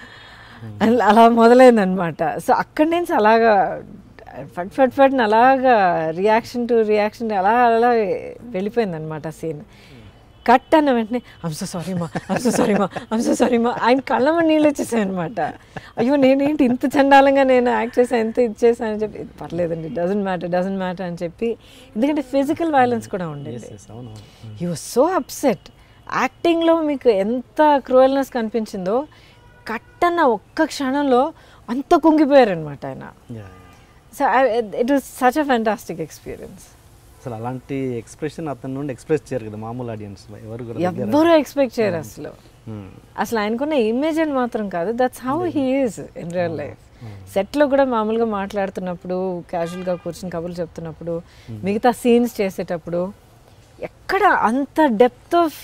అల- అలా మొదలైందనమాట సో అక్కడి నుంచి అలాగా ఫట్ ఫట్ ఫట్ అలాగా రియాక్షన్ టు రియాక్షన్ అలా అలా వెళ్ళిపోయిందనమాట సీన్ కట్ అన్న వెంటనే ఐమ్ సో సారీ మా ఐమ్ సో సారీ మా ఐమ్ సో సారీ మా ఆయన కళ్ళమ్మ నీళ్ళు వచ్చేసాయి అనమాట అయ్యో నేనేంటి ఇంత చండాలంగా నేను యాక్ట్ చేశాను ఎంత ఇది చేశాను అని చెప్పి పర్లేదండి డజంట్ మ్యాటర్ డజంట్ మ్యాటర్ అని చెప్పి ఎందుకంటే ఫిజికల్ వైలెన్స్ కూడా ఉండేది అవును యూ సో అప్సెట్ యాక్టింగ్లో మీకు ఎంత క్రూయల్నెస్ కనిపించిందో కట్టన్న ఒక్క క్షణంలో అంత కుంగిపోయారనమాట ఆయన yeah so it was such a fantastic experience అసలు అలాంటి ఎక్స్ప్రెషన్ అతని నుండి ఎక్స్ప్రెస్ చేయరు కదా మామూలు ఆడియన్స్ ఎవరు కూడా దగ్గర ఎవ్వరూ ఎక్స్పెక్ట్ చేయరు అసలు మ్మ్. అసలు ఆయనకున్న ఇమేజ్ అని మాత్రం కాదు that's how he is in real life సెట్లో కూడా మామూలుగా మాట్లాడుతున్నప్పుడు క్యాజువల్గా కూర్చుని కబుర్లు చెప్తున్నప్పుడు మిగతా సీన్స్ చేసేటప్పుడు ఎక్కడ అంత డెప్త్ ఆఫ్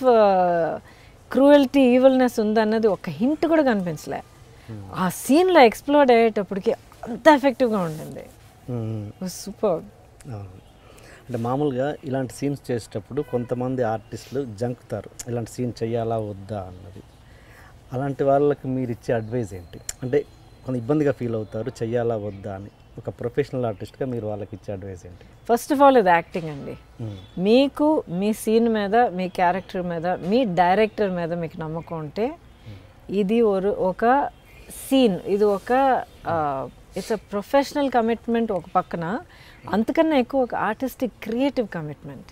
క్రూయల్టీ ఈవల్నెస్ ఉందన్నది ఒక హింట్ కూడా కనిపించలే ఆ సీన్లో ఎక్స్ప్లోర్ అయ్యేటప్పటికి అంత ఎఫెక్టివ్గా ఉండింది మ్మ్. సూపర్ అవును. అంటే మామూలుగా ఇలాంటి సీన్స్ చేసేటప్పుడు కొంతమంది ఆర్టిస్టులు జంకుతారు ఇలాంటి సీన్ చేయాలా వద్దా అన్నది అలాంటి వాళ్ళకి మీరు ఇచ్చే అడ్వైజ్ ఏంటి అంటే కొంత ఇబ్బందిగా ఫీల్ అవుతారు చెయ్యాలా వద్దా అని ఒక ప్రొఫెషనల్ ఆర్టిస్ట్గా మీరు వాళ్ళకి ఇచ్చే అడ్వైజ్ ఏంటి ఫస్ట్ ఆఫ్ ఆల్ ఇది యాక్టింగ్ అండి మీకు మీ సీన్ మీద మీ క్యారెక్టర్ మీద మీ డైరెక్టర్ మీద మీకు నమ్మకం ఉంటే ఇది ఒక- ఒక సీన్ ఇది ఒక ఇట్స్ అ ప్రొఫెషనల్ కమిట్మెంట్ ఒక పక్కన అంతకన్నా ఎక్కువ ఒక ఆర్టిస్టిక్ క్రియేటివ్ కమిట్మెంట్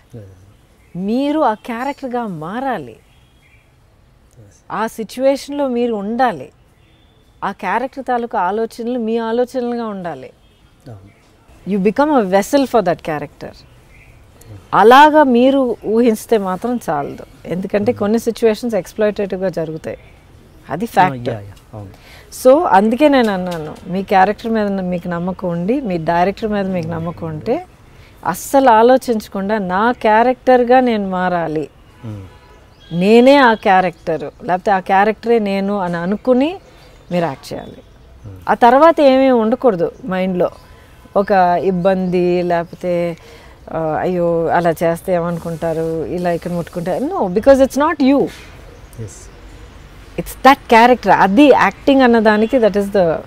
మీరు ఆ క్యారెక్టర్గా మారాలి ఆ సిచ్యువేషన్లో మీరు ఉండాలి ఆ క్యారెక్టర్ తాలూకు ఆలోచనలు మీ ఆలోచనలుగా ఉండాలి అవును you become a vessel for that character అలాగా మీరు ఊహిస్తే మాత్రం చాలదు ఎందుకంటే కొన్ని సిచ్యువేషన్స్ ఎక్స్ప్లోయిటేటివ్గా జరుగుతాయి అది ఫ్యాక్ట్ యా, యా, అవును సో అందుకే నేను అన్నాను మీ క్యారెక్టర్ మీద మీకు నమ్మకం ఉండి మీ డైరెక్టర్ మీద మీకు నమ్మకం ఉంటే అస్సలు ఆలోచించకుండా నా క్యారెక్టర్గా నేను మారాలి మ్మ్. నేనే ఆ క్యారెక్టర్ లేకపోతే ఆ క్యారెక్టరే నేను అని అనుకుని మీరు యాక్ట్ చేయాలి ఆ తర్వాత ఏమీ ఉండకూడదు మైండ్లో ఒక ఇబ్బంది లేకపోతే ఆ, అయ్యో అలా చేస్తే ఏమనుకుంటారు ఇలా ఇక్కడ ముట్టుకుంటారు no because it's not you yes it's that character అది యాక్టింగ్ అన్నదానికి that is the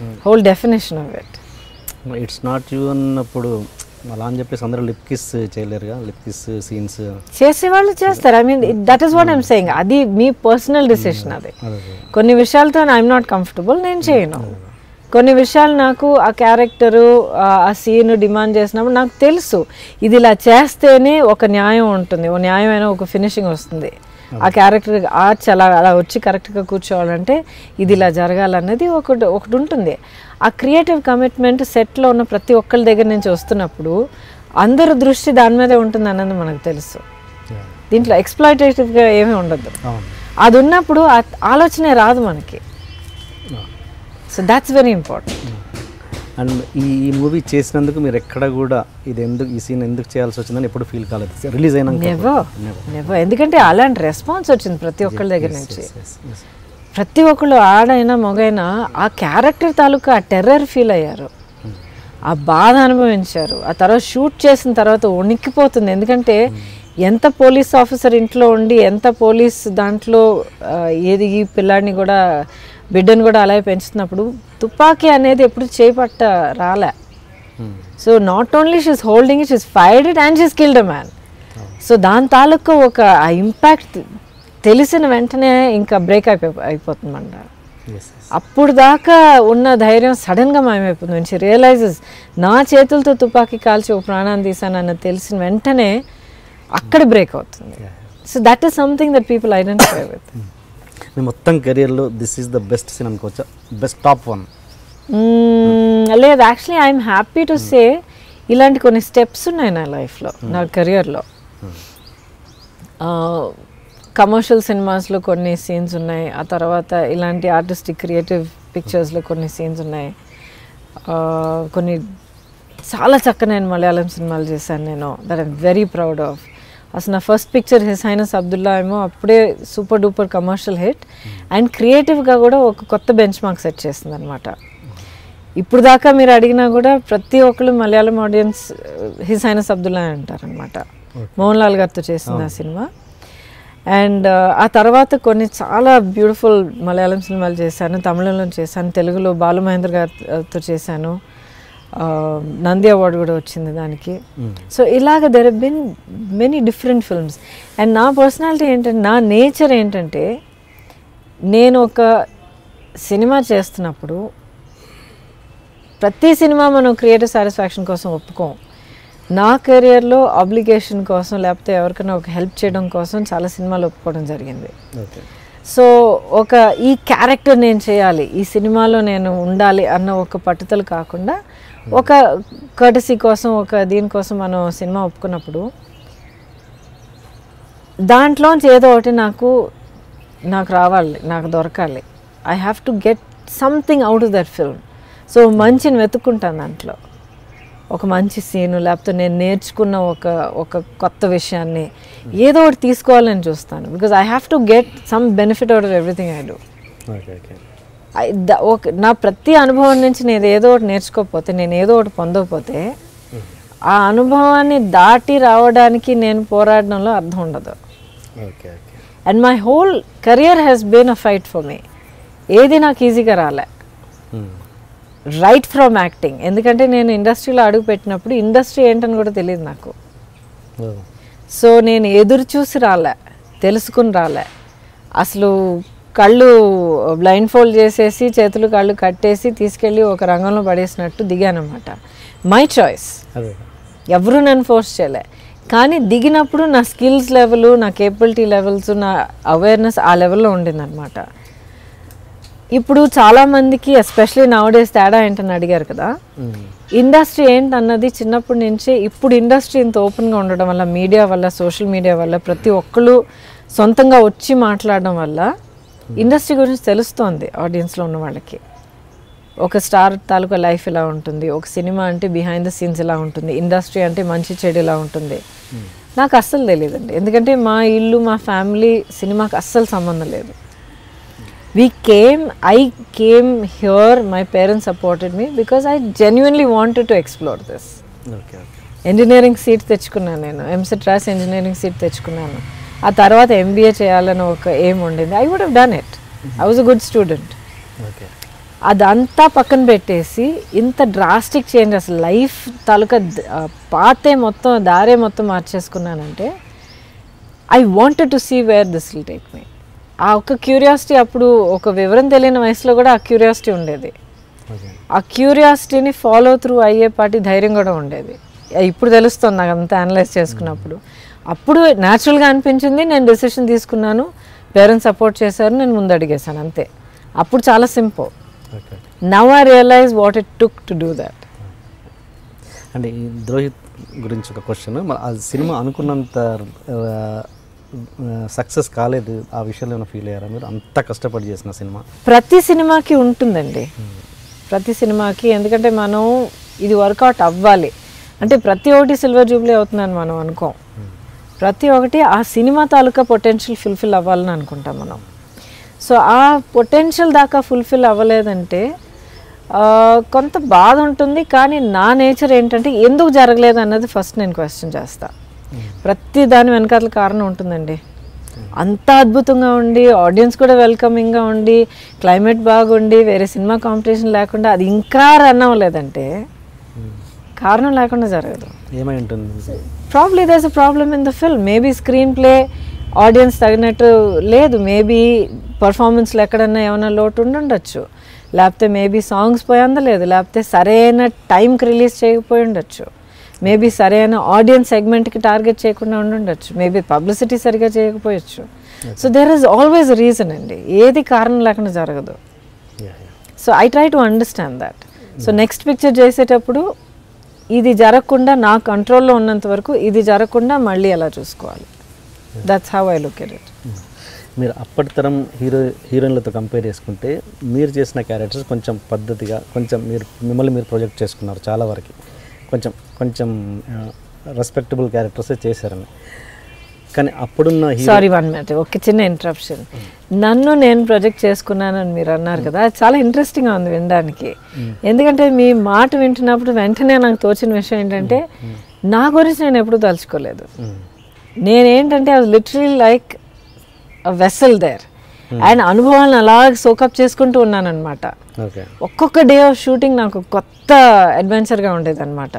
whole definition of it it's not you అన్నప్పుడు అలా అని చెప్పేసి అందరూ లిప్ కిస్ చేయలేరుగా లిప్ కిస్ సీన్స్ చేసేవాళ్ళు చేస్తారు I mean that is what I'm saying అది మీ పర్సనల్ డిసిషన్ అది కొన్ని విషయాలతో ఐఎమ్ నాట్ కంఫర్టబుల్ నేను చేయను కొన్ని విషయాలు నాకు ఆ క్యారెక్టరు ఆ సీన్ డిమాండ్ చేసినప్పుడు నాకు తెలుసు ఇది ఇలా చేస్తేనే ఒక న్యాయం ఉంటుంది ఒక న్యాయమైన ఒక ఫినిషింగ్ వస్తుంది ఆ క్యారెక్టర్ ఆర్చ్ అలా అలా వచ్చి కరెక్ట్గా కూర్చోవాలంటే ఇది ఇలా జరగాలన్నది ఒకటి ఒకటి ఉంటుంది ఆ క్రియేటివ్ కమిట్మెంట్ సెట్లో ఉన్న ప్రతి ఒక్కరి దగ్గర నుంచి వస్తున్నప్పుడు అందరి దృష్టి దాని మీదే ఉంటుంది అన్నది మనకు తెలుసు దీంట్లో ఎక్స్ప్లాయిటేటివ్గా ఏమీ ఉండదు అవును అది ఉన్నప్పుడు ఆ ఆలోచనే రాదు మనకి so that's very important and ఈ ఈ మూవీ చేసినందుకు మీరు ఎక్కడ కూడా ఇది ఎందుకు ఈ సీన్ ఎందుకు చేయాల్సి వచ్చిందని ఎప్పుడు ఫీల్ కాలేదు రిలీజ్ అయినాక నెవర్ నెవర్ ఎందుకంటే అలాంటి రెస్పాన్స్ వచ్చింది ప్రతి ఒక్కళ్ళ దగ్గర నుంచి ప్రతి ఒక్కళ్ళు ఆడైనా మగైనా ఆ క్యారెక్టర్ తాలూకా ఆ టెర్రర్ ఫీల్ అయ్యారు ఆ బాధ అనుభవించారు ఆ తర్వాత షూట్ చేసిన తర్వాత ఉణిక్కిపోతుంది ఎందుకంటే ఎంత పోలీస్ ఆఫీసర్ ఇంట్లో ఉండి ఎంత పోలీస్ దాంట్లో ఆ, ఏది ఈ పిల్లాడిని కూడా బిడ్డను కూడా అలాగే పెంచుతున్నప్పుడు తుపాకీ అనేది ఎప్పుడు చేపట్ట రాలే so not only she's holding it she's fired it and she's killed a man so దాని తాలూకా ఒక ఆ ఇంపాక్ట్ తెలిసిన వెంటనే ఇంకా బ్రేక్ అయిపో అయిపోతుందంట అప్పుడు దాకా ఉన్న ధైర్యం సడన్గా మాయమైపోతుంది నుంచి రియలైజెస్ నా చేతులతో తుపాకీ కాల్చి ఒక ప్రాణాన్ని తీసానన్న తెలిసిన వెంటనే అక్కడ బ్రేక్ అవుతుంది so that is something that people identify with మీ మొత్తం కెరియర్లో this is the best scene అనుకోవచ్చా బెస్ట్ టాప్ వన్ లేదు actually I'm happy to say ఇలాంటి కొన్ని స్టెప్స్ ఉన్నాయి నా లైఫ్లో నా కెరియర్లో కమర్షియల్ సినిమాస్లో కొన్ని సీన్స్ ఉన్నాయి ఆ తర్వాత ఇలాంటి ఆర్టిస్టిక్ క్రియేటివ్ పిక్చర్స్లో కొన్ని సీన్స్ ఉన్నాయి ఆ, కొన్ని చాలా చక్కనైన మలయాళం సినిమాలు చేశాను నేను that I'm very proud of అసలు నా first picture His Highness Abdullah ఏమో అప్పుడే super duper commercial hit and క్రియేటివ్గా కూడా ఒక కొత్త బెంచ్ మార్క్ సెట్ చేసింది అనమాట ఇప్పుడు దాకా మీరు అడిగినా కూడా ప్రతి ఒక్కళ్ళు Malayalam audience His Highness Abdullah అంటారనమాట మోహన్ లాల్ గారితో చేసింది ఆ సినిమా అండ్ ఆ తర్వాత కొన్ని చాలా బ్యూటిఫుల్ మలయాళం సినిమాలు చేశాను తమిళంలో చేశాను తెలుగులో బాలు మహేంద్ర గారితో చేశాను ఆ, నంది అవార్డు కూడా వచ్చింది దానికి సో ఇలాగ there been many different films and నా పర్సనాలిటీ ఏంటంటే నా నేచర్ ఏంటంటే నేను ఒక సినిమా చేస్తున్నప్పుడు ప్రతి సినిమా మనం క్రియేటివ్ సాటిస్ఫాక్షన్ కోసం ఒప్పుకోం నా కెరియర్లో అబ్లిగేషన్ కోసం లేకపోతే ఎవరికైనా ఒక హెల్ప్ చేయడం కోసం చాలా సినిమాలు ఒప్పుకోవడం జరిగింది ఓకే సో ఒక ఈ క్యారెక్టర్ నేను చేయాలి ఈ సినిమాలో నేను ఉండాలి అన్న ఒక పట్టుదల కాకుండా ఒక కర్టసీ కోసం ఒక దీనికోసం మనం సినిమా ఒప్పుకున్నప్పుడు దాంట్లోంచి ఏదో ఒకటి నాకు నాకు రావాలి నాకు దొరకాలి I have to get something out of that film so మంచిని వెతుక్కుంటాను దాంట్లో ఒక మంచి సీను లేకపోతే నేను నేర్చుకున్న ఒక ఒక కొత్త విషయాన్ని ఏదో ఒకటి తీసుకోవాలని చూస్తాను because I have to get some benefit out of everything I do okay okay I- the- ఒక నా ప్రతి అనుభవం నుంచి నేను ఏదో ఒకటి నేర్చుకోకపోతే నేను ఏదో ఒకటి పొందకపోతే ఆ అనుభవాన్ని దాటి రావడానికి నేను పోరాడడంలో అర్థం ఉండదు okay okay and my whole career has been a fight for me ఏది నాకు ఈజీగా రాలే రైట్ ఫ్రమ్ యాక్టింగ్ ఎందుకంటే నేను ఇండస్ట్రీలో అడుగు పెట్టినప్పుడు ఇండస్ట్రీ ఏంటని కూడా తెలియదు నాకు సో నేను ఎదురు చూసి రాలే తెలుసుకుని రాలే అసలు కళ్ళు బ్లైండ్ ఫోల్డ్ చేసేసి చేతులు కళ్ళు కట్టేసి తీసుకెళ్ళి ఒక రంగంలో పడేసినట్టు దిగానమాట మై చాయిస్ అదే ఎవరు నన్ను ఫోర్స్ చేయలే కానీ దిగినప్పుడు నా స్కిల్స్ లెవెల్ నా కేపబిలిటీ లెవెల్స్ నా అవేర్నెస్ ఆ లెవెల్లో ఉండిందనమాట ఇప్పుడు చాలామందికి ఎస్పెషలీ నవడేస్ తేడా ఏంటని అడిగారు కదా ఇండస్ట్రీ ఏంటన్నది చిన్నప్పటి నుంచే ఇప్పుడు ఇండస్ట్రీ ఇంత ఓపెన్గా ఉండడం వల్ల మీడియా వల్ల సోషల్ మీడియా వల్ల ప్రతి ఒక్కళ్ళు సొంతంగా వచ్చి మాట్లాడడం వల్ల ఇండస్ట్రీ గురించి తెలుస్తోంది ఆడియన్స్లో ఉన్న వాళ్ళకి ఒక స్టార్ తాలూకా లైఫ్ ఇలా ఉంటుంది ఒక సినిమా అంటే బిహైండ్ ద సీన్స్ ఇలా ఉంటుంది ఇండస్ట్రీ అంటే మంచి చెడు ఇలా ఉంటుంది నాకు అస్సలు తెలియదండి ఎందుకంటే మా ఇల్లు మా ఫ్యామిలీ సినిమాకి అస్సలు సంబంధం లేదు we came I came here my parents supported me because I genuinely wanted to explore this okay okay engineering seat తెచ్చుకున్నాను నేను ఎంసెట్ రాసి ఇంజనీరింగ్ సీట్ తెచ్చుకున్నాను ఆ తర్వాత ఎంబీఏ చేయాలని ఒక ఎయిమ్ ఉండింది I would have done it I was a good student okay అదంతా పక్కన పెట్టేసి ఇంత డ్రాస్టిక్ చేంజ్ అసలు లైఫ్ తాలూకా ద- ఆ, పాతే మొత్తం దారే మొత్తం మార్చేసుకున్నానంటే I wanted to see where this will take me ఆ ఒక్క క్యూరియాసిటీ అప్పుడు ఒక వివరం తెలియని వయసులో కూడా ఆ క్యూరియాసిటీ ఉండేది ఆ క్యూరియాసిటీని ఫాలో త్రూ అయ్యే పాటి ధైర్యం కూడా ఉండేది ఆ, ఇప్పుడు తెలుస్తుంది నాకు అంతా అనలైజ్ చేసుకున్నప్పుడు అప్పుడు న్యాచురల్గా అనిపించింది నేను డెసిషన్ తీసుకున్నాను పేరెంట్స్ సపోర్ట్ చేశారు నేను ముందు అడిగేశాను అంతే అప్పుడు చాలా simple okay now I realize what it took to do that అంటే ఈ ద్రోహిత్ గురించి ఒక క్వశ్చన్ మరి ఆ సినిమా అనుకున్నంత సక్సెస్ కాలేదు ఆ విషయంలో ఏమైనా ఫీల్ అయ్యారా మీరు అంత కష్టపడి చేసిన సినిమా ప్రతి సినిమాకి ఉంటుందండి ప్రతి సినిమాకి ఎందుకంటే మనం ఇది వర్కౌట్ అవ్వాలి అంటే ప్రతి ఒక్కటి సిల్వర్ జూబ్లీ అవుతుందని మనం అనుకోం ప్రతి ఒక్కటి ఆ సినిమా తాలూకా పొటెన్షియల్ ఫుల్ఫిల్ అవ్వాలని అనుకుంటాం మనం సో ఆ పొటెన్షియల్ దాకా ఫుల్ఫిల్ అవ్వలేదంటే ఆ, కొంత బాధ ఉంటుంది కానీ నా నేచర్ ఏంటంటే ఎందుకు జరగలేదు అన్నది ఫస్ట్ నేను క్వశ్చన్ చేస్తా ప్రతి దాని వెనకాల కారణం ఉంటుందండి అంత అద్భుతంగా ఉండి ఆడియన్స్ కూడా వెల్కమింగ్గా ఉండి క్లైమేట్ బాగుండి వేరే సినిమా కాంపిటీషన్ లేకుండా అది ఇంకా రన్ అవ్వలేదంటే కారణం లేకుండా జరగదు ఏమై ఉంటుంది probably there's a problem in the film maybe screenplay audience తగినట్టు లేదు మేబీ పర్ఫార్మెన్స్లో ఎక్కడన్నా ఏమైనా లోటు ఉండుండొచ్చు లేకపోతే మేబీ సాంగ్స్ పోయి అందలేదు లేకపోతే సరైన టైంకి రిలీజ్ చేయకపోయి ఉండొచ్చు మేబీ సరైన ఆడియన్స్ సెగ్మెంట్కి టార్గెట్ చేయకుండా ఉండుండొచ్చు మేబీ పబ్లిసిటీ సరిగా చేయకపోయొచ్చు so there is always reason అండి ఏది కారణం లేకుండా జరగదు so I try to understand that so next picture చేసేటప్పుడు ఇది జరగకుండా నా కంట్రోల్లో ఉన్నంత వరకు ఇది జరగకుండా మళ్ళీ ఎలా చూసుకోవాలి that's how I look at it మీరు అప్పటి తరం హీరో హీరోయిన్లతో కంపేర్ చేసుకుంటే మీరు చేసిన క్యారెక్టర్స్ కొంచెం పద్ధతిగా కొంచెం మీరు మిమ్మల్ని మీరు ప్రొజెక్ట్ చేసుకున్నారు చాలా వరకు కొంచెం కొంచెం రెస్పెక్టబుల్ క్యారెక్టర్సే చేశారని కానీ అప్పుడున్న హీరో సారీ వన్ మినిట్ ఒక చిన్న ఇంటరప్షన్ నన్ను నేను ప్రొజెక్ట్ చేసుకున్నానని మీరు అన్నారు కదా అది చాలా ఇంట్రెస్టింగ్గా ఉంది వినడానికి ఎందుకంటే మీ మాట వింటున్నప్పుడు వెంటనే నాకు తోచిన విషయం ఏంటంటే నా గురించి నేను ఎప్పుడూ తలుచుకోలేదు నేనేంటంటే అది literally like vessel there and అనుభవాలను అలాగ సోకప్ చేసుకుంటూ ఉన్నానన్నమాట ఓకే ఒక్కొక్క డే ఆఫ్ షూటింగ్ నాకు కొత్త అడ్వెంచర్గా ఉండేది అనమాట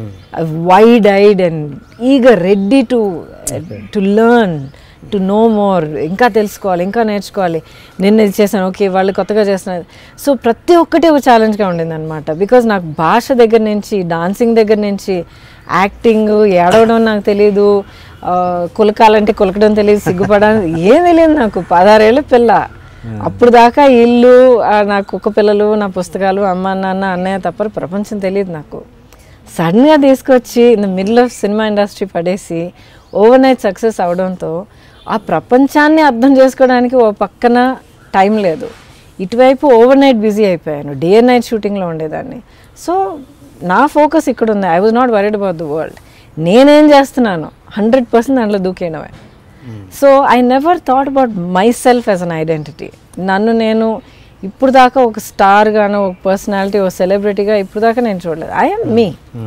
wide eyed and eager ready to to learn to know more ఇంకా తెలుసుకోవాలి ఇంకా నేర్చుకోవాలి నిన్న ఇది చేశాను ఓకే వాళ్ళు కొత్తగా చేస్తున్నారు సో ప్రతి ఒక్కటి ఒక ఛాలెంజ్గా ఉండింది అనమాట బికాజ్ నాకు భాష దగ్గర నుంచి డాన్సింగ్ దగ్గర నుంచి యాక్టింగ్ ఏడవడం నాకు తెలియదు ఆ, కులకాలంటే కులకడం తెలియదు సిగ్గుపడాలి ఏం తెలియదు నాకు పదహారేళ్ళ పిల్ల అప్పుడు దాకా ఇల్లు ఆ, నా కుక్క పిల్లలు నా పుస్తకాలు అమ్మ నాన్న అన్నయ్య తప్ప ప్రపంచం తెలియదు నాకు సడన్గా తీసుకొచ్చి in the middle of cinema industry పడేసి ఓవర్ నైట్ సక్సెస్ అవడంతో ఆ ప్రపంచాన్ని అర్థం చేసుకోవడానికి ఓ పక్కన టైం లేదు ఇటువైపు ఓవర్ నైట్ బిజీ అయిపోయాను డే అండ్ నైట్ షూటింగ్లో ఉండేదాన్ని సో నా ఫోకస్ ఇక్కడ ఉంది I was not worried about the world నేనేం చేస్తున్నాను హండ్రెడ్ పర్సెంట్ దాంట్లో దూకేయడమే so I never thought about myself as an identity నన్ను నేను ఇప్పుడు దాకా ఒక స్టార్ గాను ఒక పర్సనాలిటీ ఒక సెలబ్రిటీగా ఇప్పుడు దాకా నేను చూడలేదు I'm me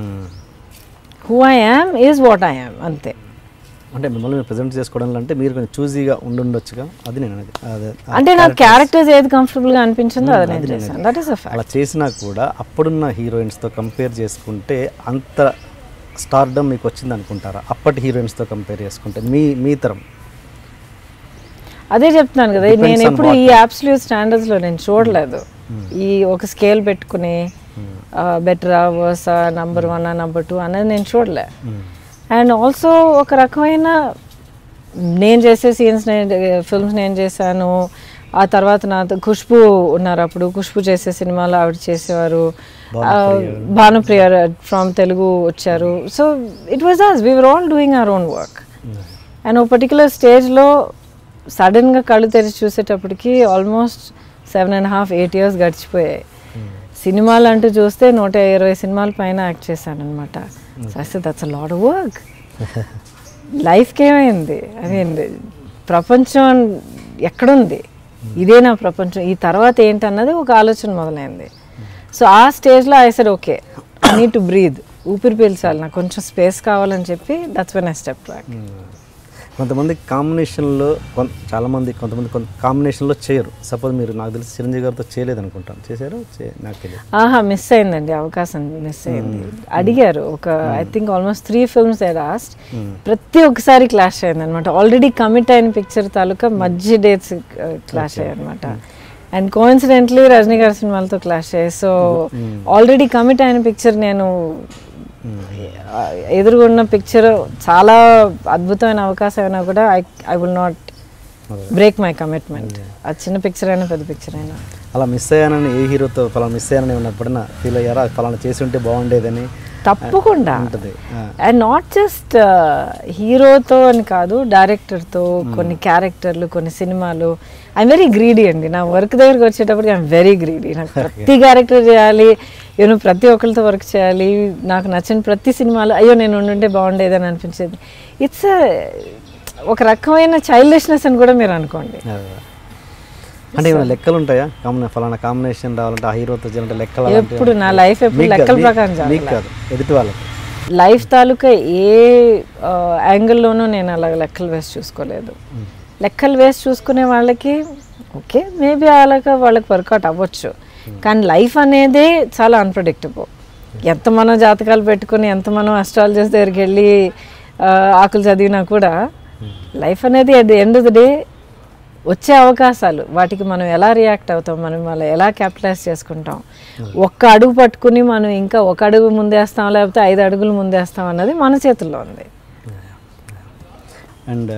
who I am is what I am అంతే అంటే మిమ్మల్ని మీరు ప్రజెంట్ చేసుకోవడంలో అంటే మీరు కొంచెం చూజీగా ఉండుండొచ్చుగా అది నేను అనేది అదే ఆ అంటే నాకు characters- క్యారెక్టర్స్ ఏది కంఫర్టబుల్గా అనిపించిందో అది నేను చేశాను దట్ ఈస్ అ ఫ్యాక్ట్ అలా చేసినా కూడా అప్పుడున్న హీరోయిన్స్తో కంపేర్ చేసుకుంటే అంత స్టార్డమ్ మీకు వచ్చింది అనుకుంటారా అప్పటి హీరోయిన్స్తో కంపేర్ చేసుకుంటే మీ మీ తరం అదే చెప్తున్నాను కదా Depends నేను on ఎప్పుడు what ఈ అబ్సల్యూట్ స్టాండర్డ్స్లో నేను చూడలేదు ఈ ఒక స్కేల్ పెట్టుకుని బెటరా వర్సా నంబర్ వన్ నంబర్ టూ అనేది నేను చూడలే అండ్ ఆల్సో ఒక రకమైన నేను చేసే సీన్స్ నేను ఫిల్మ్స్ నేను చేశాను ఆ తర్వాత నాతో ఖుష్బు ఉన్నారు అప్పుడు ఖుష్బు చేసే సినిమాలు ఆవిడ చేసేవారు భానుప్రియ ఫ్రమ్ తెలుగు వచ్చారు so it was as we're all doing our own work and ఒక పర్టికులర్ స్టేజ్లో సడన్గా కళ్ళు తెరిచి చూసేటప్పటికి almost seven and half eight years గడిచిపోయాయి సినిమాలు అంటూ చూస్తే నూట ఇరవై సినిమాల పైన యాక్ట్ చేశాను అనమాట so that's a lot of work లైఫ్కి ఏమైంది ఐ మీన్ ప్రపంచం ఎక్కడుంది ఇదే నా ప్రపంచం ఈ తర్వాత ఏంటన్నది ఒక ఆలోచన మొదలైంది సో ఆ స్టేజ్లో I sir okay I need to breathe ఊపిరి పీల్చాలి నాకు కొంచెం స్పేస్ కావాలని చెప్పి that's when I step back కొంతమంది కాంబినేషన్లో కొంత చాలామంది కొంతమంది కొంత కాంబినేషన్లో చేయరు సపోజ్ మీరు నాకు తెలిసి చిరంజీవి గారితో చేయలేదు అనుకుంటాను చేశారు చే నాకు తెలియదు ఆహా మిస్ అయిందండి అవకాశం మిస్ అయింది అడిగారు ఒక I think almost three films I lost ప్రతి ఒక్కసారి క్లాష్ అయింది అనమాట ఆల్రెడీ కమిట్ అయిన పిక్చర్ తాలూకా మధ్య డేట్స్ క్లాష్ అయ్యాయి అనమాట అండ్ కోఇన్సిడెంట్లీ రజనీ గారి సినిమాలతో క్లాష్ అయ్యాయి సో ఆల్రెడీ కమిట్ అయిన పిక్చర్ నేను ఆ, ఎదురుగున్న పిక్చర్ చాలా అద్భుతమైన అవకాశం అయినా కూడా I I will not break my commitment అది చిన్న పిక్చర్ అయినా పెద్ద పిక్చర్ అయినా అలా మిస్ అయ్యానని ఏ హీరోతో ఫలానా మిస్ అయ్యానని ఉన్నప్పుడన్నా ఫీల్ అయ్యారా ఫలానా చేసి ఉంటే బాగుండేదని తప్పకుండా ఉంటుంది ఆ. అండ్ నాట్ జస్ట్ హీరోతో అని కాదు డైరెక్టర్తో కొన్ని క్యారెక్టర్లు కొన్ని సినిమాలు ఐఎమ్ వెరీ గ్రీడీ అండి నా వర్క్ దగ్గరికి వచ్చేటప్పటికి ఐఎమ్ వెరీ గ్రీడీ నాకు ప్రతి క్యారెక్టర్ చేయాలి నేను ప్రతి ఒక్కరితో వర్క్ చేయాలి నాకు నచ్చిన ప్రతి సినిమాలో అయ్యో నేను ఉండుంటే బాగుండేది అని అనిపించేది ఇట్స్ ఒక రకమైన చైల్డిష్నెస్ అని కూడా మీరు అనుకోండి అదే. అంటే ఏమైనా లెక్కలు ఉంటాయా కాంబినే ఫలానా కాంబినేషన్ రావాలంటే ఆ హీరోతో చేయాలంటే లెక్కలు అలాంటివి ఎప్పుడు నా లైఫ్ ఎప్పుడు మీకు లెక్కల కాదు, ప్రకారం మీకు- జరగలేదు. మీకు కాదు ఎదుటి వాళ్ళకి లైఫ్ తాలూకా ఏ ఆ, యాంగిల్లోనూ నేను అలా లెక్కలు వేసి చూసుకోలేదు లెక్కలు వేసి చూసుకునే వాళ్ళకి ఓకే మేబీ అలాగా వాళ్ళకి వర్కౌట్ అవ్వచ్చు కానీ లైఫ్ అనేదే చాలా అన్ప్రడిక్టబుల్ ఎంత మనం జాతకాలు పెట్టుకుని ఎంత మనం అస్ట్రాలజర్స్ దగ్గరికి వెళ్ళి ఆ, ఆకులు చదివినా కూడా లైఫ్ అనేది at the end of the day వచ్చే అవకాశాలు వాటికి మనం ఎలా రియాక్ట్ అవుతాం మనం వాళ్ళ ఎలా క్యాపిటలైజ్ చేసుకుంటాం ఒక్క అడుగు పట్టుకుని మనం ఇంకా ఒక అడుగు ముందేస్తాం లేకపోతే ఐదు అడుగులు ముందేస్తాం అన్నది మన చేతుల్లో ఉంది అండ్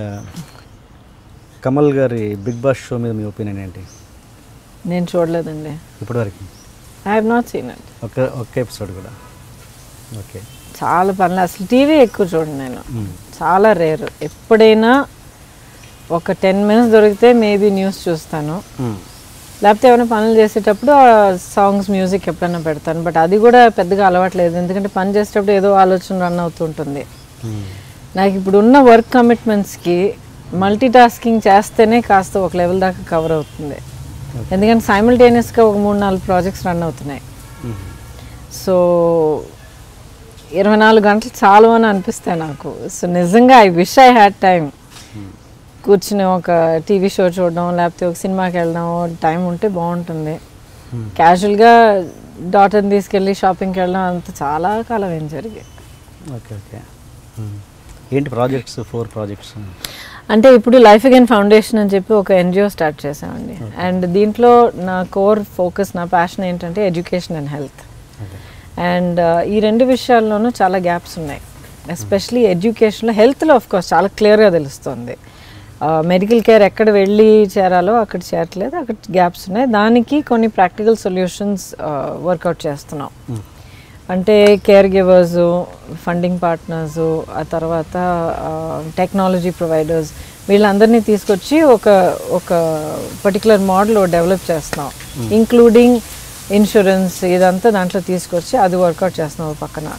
కమల్ గారి బిగ్ బాస్ షో మీద మీ ఒపీనియన్ ఏంటి నేను చూడలేదండి ఇప్పటివరకు I have not seen it ఒక్క ఒక్క ఎపిసోడ్ కూడా ఓకే చాలా పనులు అసలు టీవీ ఎక్కువ చూడండి నేను చాలా రేరు ఎప్పుడైనా ఒక టెన్ మినిట్స్ దొరికితే మేబీ న్యూస్ చూస్తాను లేకపోతే ఏమైనా పనులు చేసేటప్పుడు ఆ సాంగ్స్ మ్యూజిక్ ఎప్పుడైనా పెడతాను బట్ అది కూడా పెద్దగా అలవాట్లేదు ఎందుకంటే పని చేసేటప్పుడు ఏదో ఆలోచన రన్ అవుతుంటుంది నాకు ఇప్పుడు ఉన్న వర్క్ కమిట్మెంట్స్కి మల్టీ టాస్కింగ్ చేస్తేనే కాస్త ఒక లెవెల్ దాకా కవర్ అవుతుంది ఎందుకంటే సైమిల్టేనియస్గా ఒక మూడు నాలుగు ప్రాజెక్ట్స్ రన్ అవుతున్నాయి సో ఇరవై నాలుగు గంటలు చాలు అని అనిపిస్తాయి నాకు సో నిజంగా I wish I had time కూర్చుని ఒక టీవీ షో చూడడం లేకపోతే ఒక సినిమాకి వెళ్ళడం టైం ఉంటే బాగుంటుంది క్యాజువల్గా డాటర్ని తీసుకెళ్ళి షాపింగ్కి వెళ్ళడం అంత చాలా కాలం ఏం జరిగాయి ఓకే ఓకే ఏంటి ప్రాజెక్ట్స్ ఫోర్ ప్రాజెక్ట్స్ అంటే ఇప్పుడు లైఫ్ అగైన్ ఫౌండేషన్ అని చెప్పి ఒక ఎన్జిఓ స్టార్ట్ చేసామండి అండ్ దీంట్లో నా కోర్ ఫోకస్ నా ప్యాషన్ ఏంటంటే ఎడ్యుకేషన్ అండ్ హెల్త్ అండ్ ఈ రెండు విషయాల్లోనూ చాలా గ్యాప్స్ ఉన్నాయి ఎస్పెషలీ ఎడ్యుకేషన్లో హెల్త్లో ఆఫ్ కోర్స్ చాలా క్లియర్గా తెలుస్తుంది మెడికల్ కేర్ ఎక్కడ వెళ్ళి చేరాలో అక్కడ చేరట్లేదు అక్కడ గ్యాప్స్ ఉన్నాయి దానికి కొన్ని ప్రాక్టికల్ సొల్యూషన్స్ వర్కౌట్ చేస్తున్నాం అంటే కేర్ గివర్స్ ఫండింగ్ పార్ట్నర్స్ ఆ తర్వాత టెక్నాలజీ ప్రొవైడర్స్ వీళ్ళందరినీ తీసుకొచ్చి ఒక ఒక పర్టికులర్ మోడల్ డెవలప్ చేస్తున్నాం ఇంక్లూడింగ్ ఇన్సూరెన్స్ ఇదంతా దాంట్లో తీసుకొచ్చి అది వర్కౌట్ చేస్తున్నాం ఒక పక్కన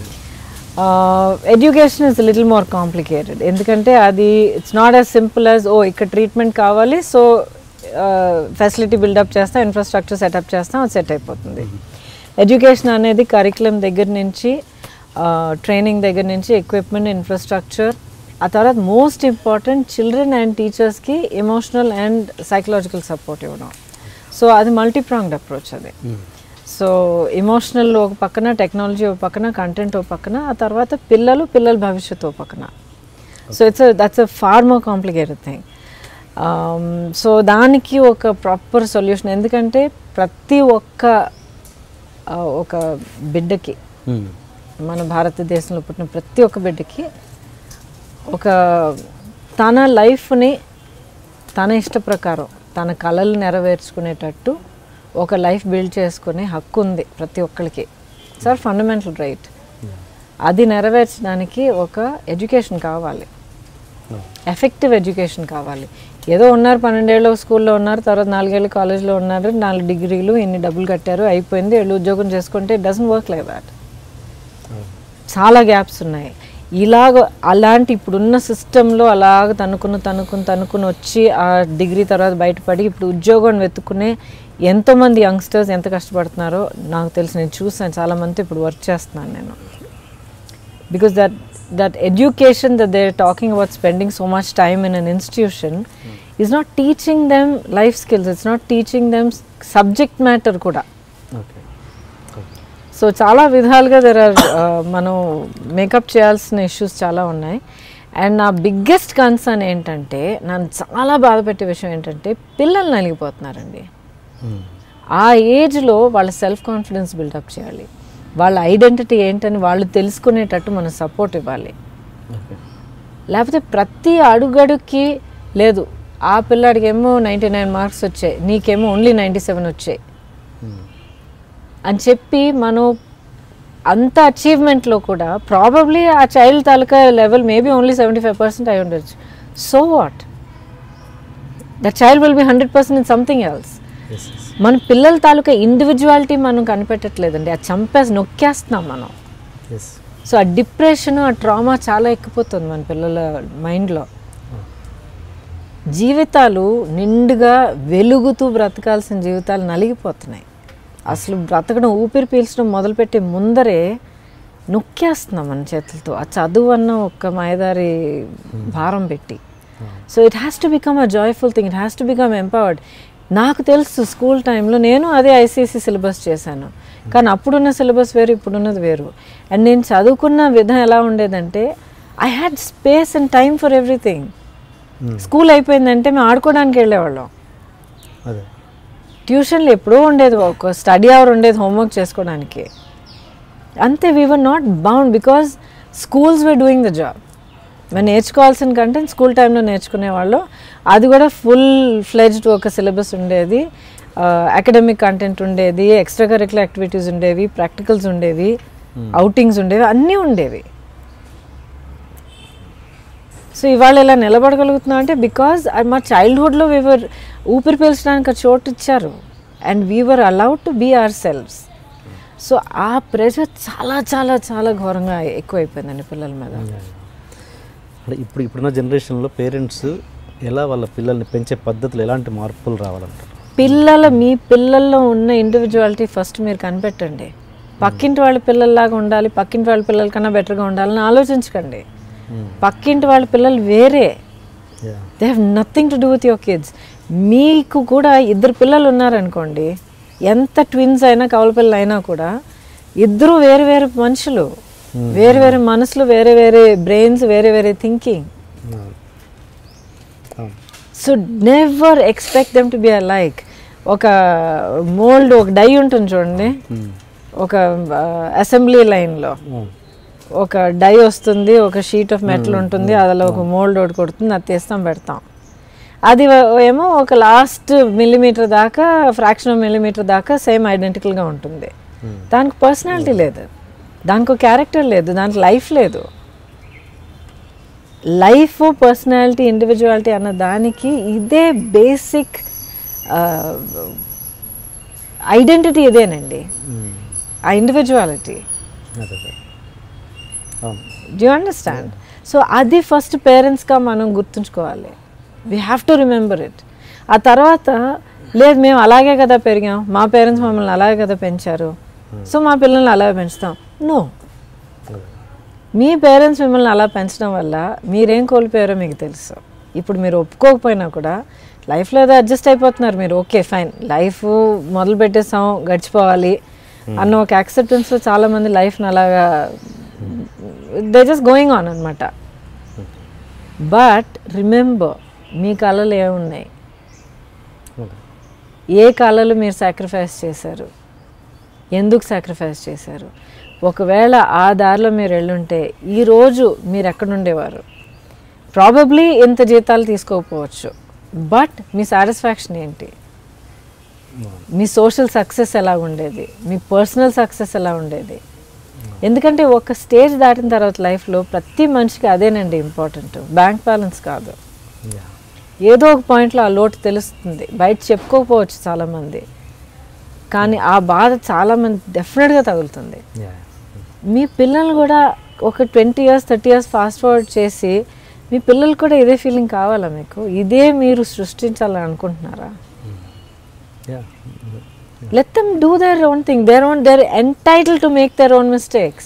education is little more complicated ఎందుకంటే అది it's not as simple as ఓ ఇక్కడ ట్రీట్మెంట్ కావాలి సో ఫెసిలిటీ బిల్డప్ చేస్తాం ఇన్ఫ్రాస్ట్రక్చర్ సెటప్ చేస్తాం అది సెట్ అయిపోతుంది ఎడ్యుకేషన్ అనేది కరికులం దగ్గర నుంచి ట్రైనింగ్ దగ్గర నుంచి ఎక్విప్మెంట్ ఇన్ఫ్రాస్ట్రక్చర్ ఆ తర్వాత మోస్ట్ ఇంపార్టెంట్ చిల్డ్రన్ అండ్ టీచర్స్కి ఎమోషనల్ అండ్ సైకలాజికల్ సపోర్ట్ ఇవ్వడం సో అది మల్టీ ప్రాంగ్డ్ అప్రోచ్ అది సో ఎమోషనల్ ఒక పక్కన టెక్నాలజీ ఒక పక్కన కంటెంట్ ఒక పక్కన ఆ తర్వాత పిల్లలు పిల్లల భవిష్యత్తు ఒక పక్కన so it's that's a far more complicated thing so దానికి ఒక ప్రాపర్ సొల్యూషన్ ఎందుకంటే ప్రతి ఒక్క ఆ, ఒక బిడ్డకి మన భారతదేశంలో పుట్టిన ప్రతి ఒక్క బిడ్డకి ఒక తన లైఫ్ని తన ఇష్ట ప్రకారం తన కళలు నెరవేర్చుకునేటట్టు ఒక లైఫ్ బిల్డ్ చేసుకునే హక్కు ఉంది ప్రతి ఒక్కరికి సార్ ఫండమెంటల్ రైట్ అది నెరవేర్చడానికి ఒక ఎడ్యుకేషన్ కావాలి ఎఫెక్టివ్ ఎడ్యుకేషన్ కావాలి ఏదో ఉన్నారు పన్నెండేళ్ళు స్కూల్లో ఉన్నారు తర్వాత నాలుగేళ్ళు కాలేజ్లో ఉన్నారు నాలుగు డిగ్రీలు ఇన్ని డబ్బులు కట్టారు అయిపోయింది వీళ్ళు ఉద్యోగం చేసుకుంటే డజన్ వర్క్ లైక్ దాట్ చాలా గ్యాప్స్ ఉన్నాయి ఇలాగ అలాంటి ఇప్పుడున్న సిస్టంలో అలాగ తనుకుని తనుకుని తనుకుని వచ్చి ఆ డిగ్రీ తర్వాత బయటపడి ఇప్పుడు ఉద్యోగం వెతుక్కునే ఎంతోమంది యంగ్స్టర్స్ ఎంత కష్టపడుతున్నారో నాకు తెలిసి నేను చూసాను చాలామంది ఇప్పుడు వర్క్ చేస్తున్నాను నేను because that that education that they're talking about spending so much time in an institution is not teaching them life skills it's not teaching them s- subject matter కూడా ఓకే సో చాలా విధాలుగా there are మనం make up చేయాల్సిన issues చాలా ఉన్నాయి and నా biggest concern ఏంటంటే నన్ను చాలా బాధ పెట్టే విషయం ఏంటంటే పిల్లలు నలిగిపోతున్నారండి ఆ ఏజ్లో వాళ్ళ సెల్ఫ్ కాన్ఫిడెన్స్ బిల్డప్ చేయాలి వాళ్ళ ఐడెంటిటీ ఏంటని వాళ్ళు తెలుసుకునేటట్టు మనం సపోర్ట్ ఇవ్వాలి ఓకే లేకపోతే ప్రతి అడుగడుక్కి లేదు ఆ పిల్లాడికేమో నైంటీ నైన్ మార్క్స్ వచ్చాయి నీకేమో ఓన్లీ నైంటీ సెవెన్ వచ్చాయి అని చెప్పి మనం అంత అచీవ్మెంట్లో కూడా ప్రాబబ్లీ ఆ చైల్డ్ తాలూకా level maybe only seventy five percent అయి ఉండొచ్చు so what the child will be hundred percent in something else yes yes మన పిల్లల తాలూకా ఇండివిజువాలిటీ మనం కనిపెట్టట్లేదండి అది చంపేసి నొక్కేస్తున్నాం మనం ఎస్ సో ఆ డిప్రెషన్ ఆ ట్రామా చాలా ఎక్కిపోతుంది మన పిల్లల మైండ్లో జీవితాలు నిండుగా వెలుగుతూ బ్రతకాల్సిన జీవితాలు నలిగిపోతున్నాయి అసలు బ్రతకడం ఊపిరి పీల్చడం మొదలుపెట్టే ముందరే నొక్కేస్తున్నాం మన చేతులతో ఆ చదువు అన్న ఒక్క మాయదారి భారం పెట్టి so it has to become a joyful thing it has to become empowered నాకు తెలుసు స్కూల్ టైంలో నేను అదే ఐసీఎస్సీ సిలబస్ చేశాను కానీ అప్పుడున్న సిలబస్ వేరు ఇప్పుడున్నది వేరు అండ్ నేను చదువుకున్న విధం ఎలా ఉండేదంటే I had space and time for everything school అయిపోయిందంటే మేము ఆడుకోవడానికి వెళ్ళేవాళ్ళం అదే ట్యూషన్లు ఎప్పుడూ ఉండేది ఒక స్టడీ అవర్ ఉండేది హోంవర్క్ చేసుకోవడానికి అంతే we were not bound because schools were doing the job మేము నేర్చుకోవాల్సిన కంటెంట్ స్కూల్ టైంలో నేర్చుకునేవాళ్ళు అది కూడా ఫుల్ ఫ్లెజ్డ్ ఒక సిలబస్ ఉండేది అకాడమిక్ కంటెంట్ ఉండేది ఎక్స్ట్రా కరికులర్ యాక్టివిటీస్ ఉండేవి ప్రాక్టికల్స్ ఉండేవి అవుటింగ్స్ ఉండేవి అన్నీ ఉండేవి సో ఇవాళ ఇలా నిలబడగలుగుతున్నాం అంటే బికాజ్ మా చైల్డ్హుడ్లో వీవర్ ఊపిరి పీల్చడానికి ఆ చోటు ఇచ్చారు and we were allowed to be ourselves so ఆ ప్రెషర్ చాలా చాలా చాలా ఘోరంగా ఎక్కువైపోయిందండి పిల్లల మీద అంటే ఇప్పుడు ఇప్పుడున్న జనరేషన్లో పేరెంట్స్ ఎలా వాళ్ళ పిల్లల్ని పెంచే పద్ధతులు ఎలాంటి మార్పులు రావాలంటారు పిల్లల మీ పిల్లల్లో ఉన్న ఇండివిజువాలిటీ ఫస్ట్ మీరు కనిపెట్టండి పక్కింటి వాళ్ళ పిల్లల్లాగా ఉండాలి పక్కింటి వాళ్ళ పిల్లల కన్నా బెటర్గా ఉండాలని ఆలోచించకండి పక్కింటి వాళ్ళ పిల్లలు వేరే yeah they have nothing to do with your kids మీకు కూడా ఇద్దరు పిల్లలు ఉన్నారనుకోండి ఎంత ట్విన్స్ అయినా కవల పిల్లలు అయినా కూడా ఇద్దరు వేరు వేరు మనుషులు వేరు వేరే మనసులు వేరే వేరే బ్రెయిన్స్ వేరే వేరే థింకింగ్ అవును so never expect them to be a like ఒక మోల్డ్ ఒక డై ఉంటుంది చూడండి ఒక అసెంబ్లీ లైన్లో అవును ఒక డై వస్తుంది ఒక షీట్ ఆఫ్ మెటల్ ఉంటుంది అదిలో ఒక మోల్డ్ ఒకటి కొడుతుంది అది తీస్తాం పెడతాం అది వ- ఏమో ఒక లాస్ట్ మిల్లీమీటర్ దాకా ఫ్రాక్షన్ ఆఫ్ మిల్లీమీటర్ దాకా సేమ్ ఐడెంటికల్గా ఉంటుంది దానికి పర్సనాలిటీ లేదు దానికి ఒక క్యారెక్టర్ లేదు దానికి లైఫ్ లేదు లైఫ్ పర్సనాలిటీ ఇండివిజువాలిటీ అన్న దానికి ఇదే బేసిక్ ఐడెంటిటీ ఇదేనండి ఆ ఇండివిజువాలిటీ అదే అదే అవును డూ అండర్స్టాండ్ సో అది ఫస్ట్ పేరెంట్స్గా మనం గుర్తుంచుకోవాలి we have to remember it ఆ తర్వాత లేదు మేము అలాగే కదా పెరిగాం మా పేరెంట్స్ మమ్మల్ని అలాగే కదా పెంచారు సో మా పిల్లల్ని అలాగే పెంచుతాం నో మీ పేరెంట్స్ మిమ్మల్ని అలా పెంచడం వల్ల మీరేం కోల్పోయారో మీకు తెలుసు ఇప్పుడు మీరు ఒప్పుకోకపోయినా కూడా లైఫ్లో ఏదో అడ్జస్ట్ అయిపోతున్నారు మీరు ఓకే ఫైన్ లైఫ్ మొదలు పెట్టేసాం గడిచిపోవాలి అన్న ఒక యాక్సెప్టెన్స్లో చాలామంది లైఫ్ని అలాగా దే జస్ట్ గోయింగ్ ఆన్ అనమాట బట్ రిమెంబర్ మీ కళలు ఏమున్నాయి ఓకే ఏ కళలు మీరు సాక్రిఫైస్ చేశారు ఎందుకు సాక్రిఫైస్ చేశారు ఒకవేళ ఆ దారిలో మీరు వెళ్ళుంటే ఈరోజు మీరు ఎక్కడ ఉండేవారు ప్రాబబ్లీ ఇంత జీతాలు తీసుకోకపోవచ్చు బట్ మీ సాటిస్ఫాక్షన్ ఏంటి మీ సోషల్ సక్సెస్ ఎలా ఉండేది మీ పర్సనల్ సక్సెస్ ఎలా ఉండేది ఎందుకంటే ఒక స్టేజ్ దాటిన తర్వాత లైఫ్లో ప్రతి మనిషికి అదేనండి ఇంపార్టెంట్ బ్యాంక్ బ్యాలెన్స్ కాదు యా ఏదో ఒక పాయింట్లో ఆ లోటు తెలుస్తుంది బయట చెప్పుకోకపోవచ్చు చాలామంది కానీ ఆ బాధ చాలామంది డెఫినెట్గా తగులుతుంది యా మీ పిల్లలు కూడా ఒక twenty years thirty years fast forward చేసి మీ పిల్లలు కూడా ఇదే ఫీలింగ్ కావాలా మీకు ఇదే మీరు సృష్టించాలని అనుకుంటున్నారా yeah let them do their own thing their own they're entitled to make their own mistakes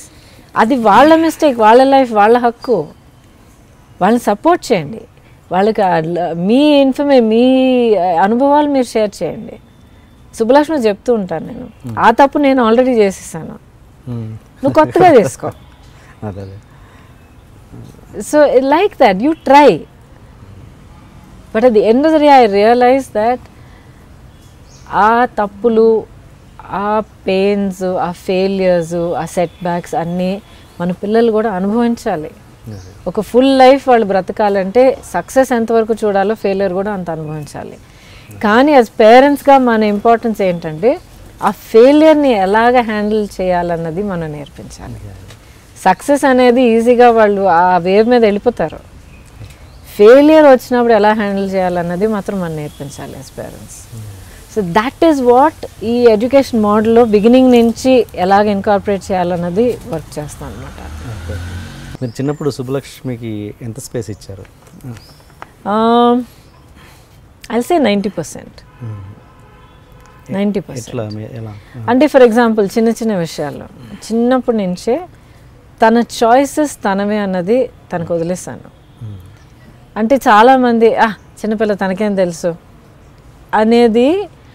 అది వాళ్ళ మిస్టేక్ వాళ్ళ లైఫ్ వాళ్ళ హక్కు వాళ్ళని సపోర్ట్ చేయండి వాళ్ళకి అట్లా- మీ ఇన్ఫర్మే మీ అనుభవాలు మీరు షేర్ చేయండి సుబ్బలక్ష్మి చెప్తూ ఉంటాను నేను ఆ తప్పు నేను ఆల్రెడీ చేసేసాను నువ్వు కొత్తగా తీసుకో అదే అదే so like that you try but at the end of the day I realise that ఆ తప్పులు ఆ పెయిన్స్ ఆ ఫెయిలియర్స్ ఆ సెట్ బ్యాక్స్ అన్నీ మన పిల్లలు కూడా అనుభవించాలి ఒక ఫుల్ లైఫ్ వాళ్ళు బ్రతకాలంటే సక్సెస్ ఎంతవరకు చూడాలో ఫెయిలియర్ కూడా అంత అనుభవించాలి కానీ యాజ్ పేరెంట్స్గా మన ఇంపార్టెన్స్ ఏంటంటే ఆ ఫెయిలియర్ని ఎలాగ హ్యాండిల్ చేయాలన్నది మనం నేర్పించాలి సక్సెస్ అనేది ఈజీగా వాళ్ళు ఆ వేవ్ మీద వెళ్ళిపోతారు ఫెయిలియర్ వచ్చినప్పుడు ఎలా హ్యాండిల్ చేయాలన్నది మాత్రం మనం నేర్పించాలి as parents so that is what ఈ ఎడ్యుకేషన్ మోడల్లో బిగినింగ్ నుంచి ఎలాగ ఇన్కార్పొరేట్ చేయాలన్నది వర్క్ చేస్తాను అనమాట మీరు చిన్నప్పుడు సుబ్బలక్ష్మికి ఎంత స్పేస్ ఇచ్చారు also ninety percent ninety percent ఎట్లా మీ- ఎలా అంటే ఫర్ ఎగ్జాంపుల్ చిన్న చిన్న విషయాల్లో చిన్నప్పటి నుంచే తన చాయిసెస్ తనవే అన్నది తనకు వదిలేస్తాను అంటే చాలామంది ఆ చిన్నపిల్ల తనకేం తెలుసు అనేది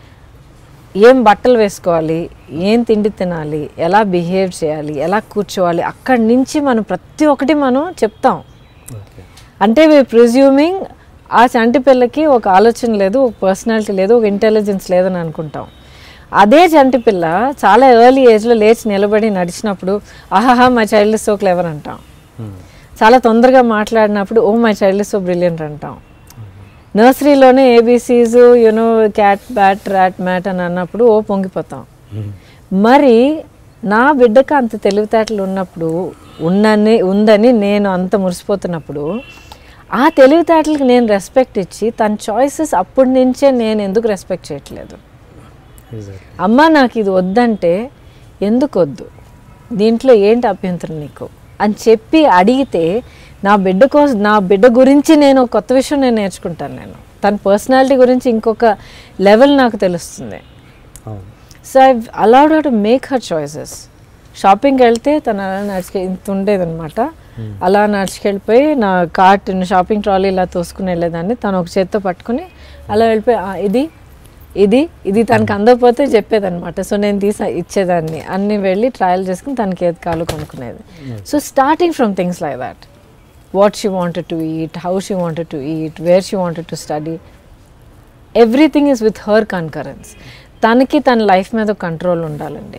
ఏం బట్టలు వేసుకోవాలి ఏం తిండి తినాలి ఎలా బిహేవ్ చేయాలి ఎలా కూర్చోవాలి అక్కడి నుంచి మనం ప్రతి ఒక్కటి మనం చెప్తాం ఓకే అంటే వీ ప్రిజ్యూమింగ్ ఆ చంటి పిల్లకి ఒక ఆలోచన లేదు ఒక పర్సనాలిటీ లేదు ఒక ఇంటెలిజెన్స్ లేదని అనుకుంటాం అదే చంటి పిల్ల చాలా ఎర్లీ ఏజ్లో లేచి నిలబడి నడిచినప్పుడు ఆహాహా మై చైల్డ్ సో క్లెవర్ అంటాం చాలా తొందరగా మాట్లాడినప్పుడు oh my child so brilliant అంటాం నర్సరీలోనే ABCs you know cat bat rat mat అని అన్నప్పుడు ఓ పొంగిపోతాం మరి నా బిడ్డకు అంత తెలివితేటలు ఉన్నప్పుడు ఉన్నని ఉందని నేను అంత మురిసిపోతున్నప్పుడు ఆ తెలివితేటలకు నేను రెస్పెక్ట్ ఇచ్చి తన చాయిసెస్ అప్పటి నుంచే నేను ఎందుకు రెస్పెక్ట్ చేయట్లేదు ఎగ్జాక్ట్ అమ్మ నాకు ఇది వద్దంటే ఎందుకు వద్దు దీంట్లో ఏంటి అభ్యంతరం నీకు అని చెప్పి అడిగితే నా బిడ్డ కోసం నా బిడ్డ గురించి నేను ఒక కొత్త విషయం నేను నేర్చుకుంటాను నేను తన పర్సనాలిటీ గురించి ఇంకొక లెవెల్ నాకు తెలుస్తుంది అవును so I allowed her to make her choices షాపింగ్కి వెళ్తే తను అలా నడిచి ఇంత ఉండేదన్నమాట అలా నడుచుకెళ్ళిపోయి నా కార్ట్ షాపింగ్ ట్రాలీ ఇలా తోసుకుని వెళ్ళేదాన్ని తను ఒక చేత్తో పట్టుకుని అలా వెళ్ళిపోయి "ఆ, ఇది ఇది ఇది తనకు అందకపోతే చెప్పేదన్నమాట సో నేను తీసి ఇచ్చేదాన్ని అన్ని వెళ్ళి ట్రయల్ చేసుకుని తనకి ఏది కాలు కొనుక్కునేది so starting from things like that what she wanted to eat how she wanted to eat where she wanted to study everything is with her concurrence తనకి తన లైఫ్ మీద కంట్రోల్ ఉండాలండి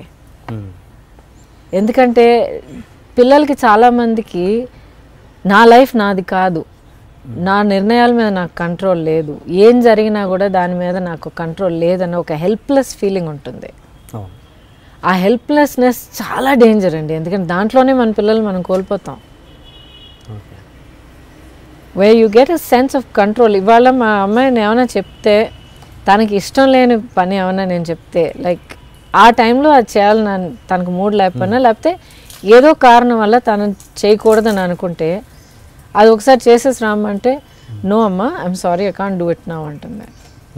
ఎందుకంటే పిల్లలకి చాలామందికి నా లైఫ్ నాది కాదు నా నిర్ణయాల మీద నాకు కంట్రోల్ లేదు ఏం జరిగినా కూడా దాని మీద నాకు కంట్రోల్ లేదన్న ఒక హెల్ప్లెస్ ఫీలింగ్ ఉంటుంది అవును ఆ హెల్ప్లెస్నెస్ చాలా డేంజర్ అండి ఎందుకంటే దాంట్లోనే మన పిల్లలు మనం కోల్పోతాం okay way you get a sense of control ఇవాళ మా అమ్మాయిని ఏమైనా చెప్తే తనకి ఇష్టం లేని పని ఏమైనా నేను చెప్తే లైక్ ఆ టైంలో అది చేయాలని నా- తనకు మూడ్ లేకపోయినా లేకపోతే ఏదో కారణం వల్ల తను చేయకూడదని అనుకుంటే అది ఒకసారి చేసేసి రామ్మంటే నో అమ్మా I'm sorry I can't do it నా అంటుంది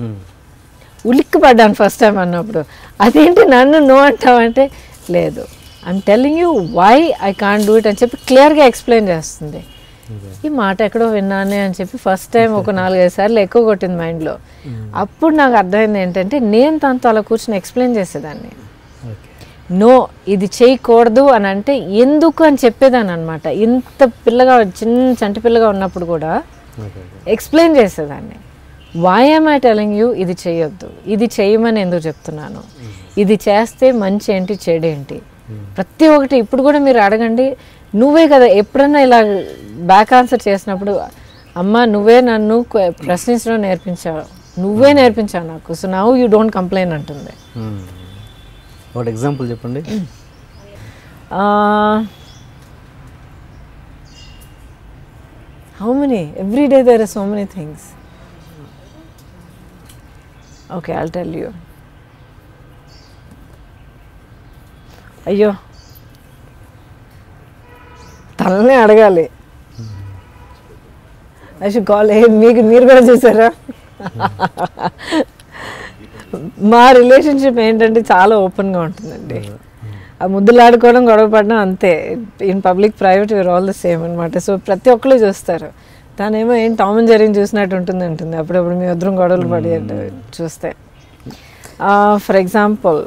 ఉలిక్కి పడ్డాను ఫస్ట్ టైం అన్నప్పుడు అదేంటి నన్ను నో అంటావంటే లేదు I'm telling you why I can't do it అని చెప్పి క్లియర్గా ఎక్స్ప్లెయిన్ చేస్తుంది ఈ మాట ఎక్కడో విన్నానే అని చెప్పి ఫస్ట్ టైం ఒక నాలుగైదు సార్లు ఎక్కువ కొట్టింది మైండ్లో అప్పుడు నాకు అర్థమైంది ఏంటంటే నేను తనతో అలా కూర్చొని ఎక్స్ప్లెయిన్ చేసేదాన్ని ఓకే నో ఇది చేయకూడదు అని అంటే ఎందుకు అని చెప్పేదాన్ని అనమాట ఇంత పిల్లగా చిన్న చంటి పిల్లగా ఉన్నప్పుడు కూడా ఓకే ఎక్స్ప్లెయిన్ చేసేదాన్ని why am I telling you ఇది చేయొద్దు ఇది చేయమని ఎందుకు చెప్తున్నాను ఇది చేస్తే మంచి ఏంటి చెడు ఏంటి ప్రతి ఒక్కటి ఇప్పుడు కూడా మీరు అడగండి నువ్వే కదా ఎప్పుడన్నా ఇలా బ్యాక్ ఆన్సర్ చేసినప్పుడు అమ్మ నువ్వే నన్ను క్వ- ప్రశ్నించడం నేర్పించావు నువ్వే నేర్పించావు నాకు so now you don't complain అంటుంది ఒకటి ఎగ్జాంపుల్ చెప్పండి how many every day there are so many things okay I'll tell you అయ్యో తననే అడగాలి ఐ కాల్ ఏ మీకు మీరు కూడా చూసారా మా రిలేషన్షిప్ ఏంటంటే చాలా ఓపెన్గా ఉంటుందండి ఆ ముద్దులాడుకోవడం గొడవ పడడం అంతే in public private were all the same అనమాట సో ప్రతి ఒక్కరు చూస్తారు తనేమో ఏం టామ్ అండ్ జెర్రీని చూసినట్టు ఉంటుంది ఉంటుంది అప్పుడప్పుడు మీ ఇద్దరం గొడవలు పడి చూస్తే for example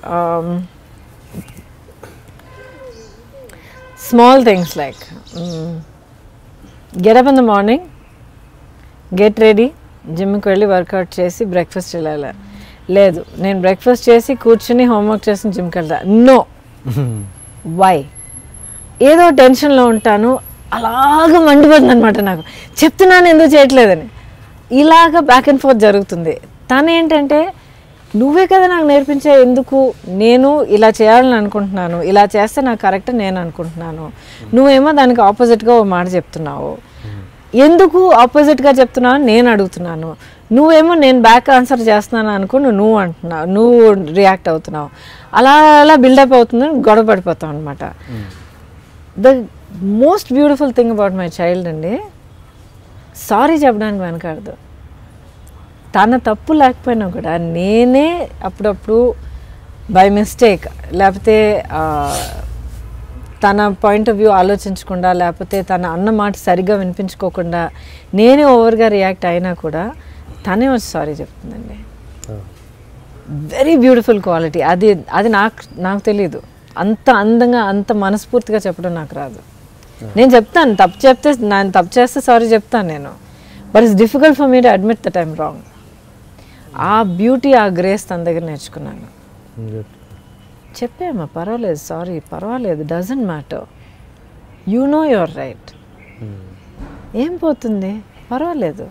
small things like get up in the morning get ready జిమ్కి వెళ్ళి వర్కౌట్ చేసి బ్రేక్ఫాస్ట్ వెళ్ళాలి లేదు నేను బ్రేక్ఫాస్ట్ చేసి కూర్చుని హోంవర్క్ చేసి జిమ్కి వెళ్తా నో వై ఏదో టెన్షన్లో ఉంటాను అలాగ మండిపోతుంది అనమాట నాకు చెప్తున్నాను ఎందుకు చేయట్లేదని ఇలాగ బ్యాక్ అండ్ ఫోర్త్ జరుగుతుంది తను ఏంటంటే నువ్వే కదా నాకు నేర్పించే ఎందుకు నేను ఇలా చేయాలని అనుకుంటున్నాను ఇలా చేస్తే నాకు కరెక్ట్ నేను అనుకుంటున్నాను నువ్వేమో దానికి ఆపోజిట్గా ఓ మాట చెప్తున్నావు ఎందుకు ఆపోజిట్గా చెప్తున్నావు అని నేను అడుగుతున్నాను నువ్వేమో నేను బ్యాక్ ఆన్సర్ చేస్తున్నాను అనుకుని నువ్వు అంటున్నావు నువ్వు రియాక్ట్ అవుతున్నావు అలా అలా బిల్డప్ అవుతుంది గొడవ పడిపోతావు అనమాట the most beautiful thing about my child అండి సారీ చెప్పడానికి వెనకాడదు తన తప్పు లేకపోయినా కూడా నేనే అప్పుడప్పుడు బై మిస్టేక్ లేకపోతే ఆ, తన పాయింట్ ఆఫ్ వ్యూ ఆలోచించకుండా లేకపోతే తన అన్న మాట సరిగ్గా వినిపించుకోకుండా నేనే ఓవర్గా రియాక్ట్ అయినా కూడా తనే వచ్చి సారీ చెప్తుందండి వెరీ బ్యూటిఫుల్ క్వాలిటీ అది అది నాకు నాకు తెలియదు అంత అందంగా అంత మనస్ఫూర్తిగా చెప్పడం నాకు రాదు నేను చెప్తాను తప్పు చెప్తే నేను తప్పు చేస్తే సారీ చెప్తాను నేను but it's difficult for me to admit that I'm wrong ఆ బ్యూటీ ఆ గ్రేస్ తన దగ్గర నేర్చుకున్నాను చెప్పేమ్మా పర్వాలేదు సారీ పర్వాలేదు doesn't matter you know you're right ఏం పోతుంది పర్వాలేదు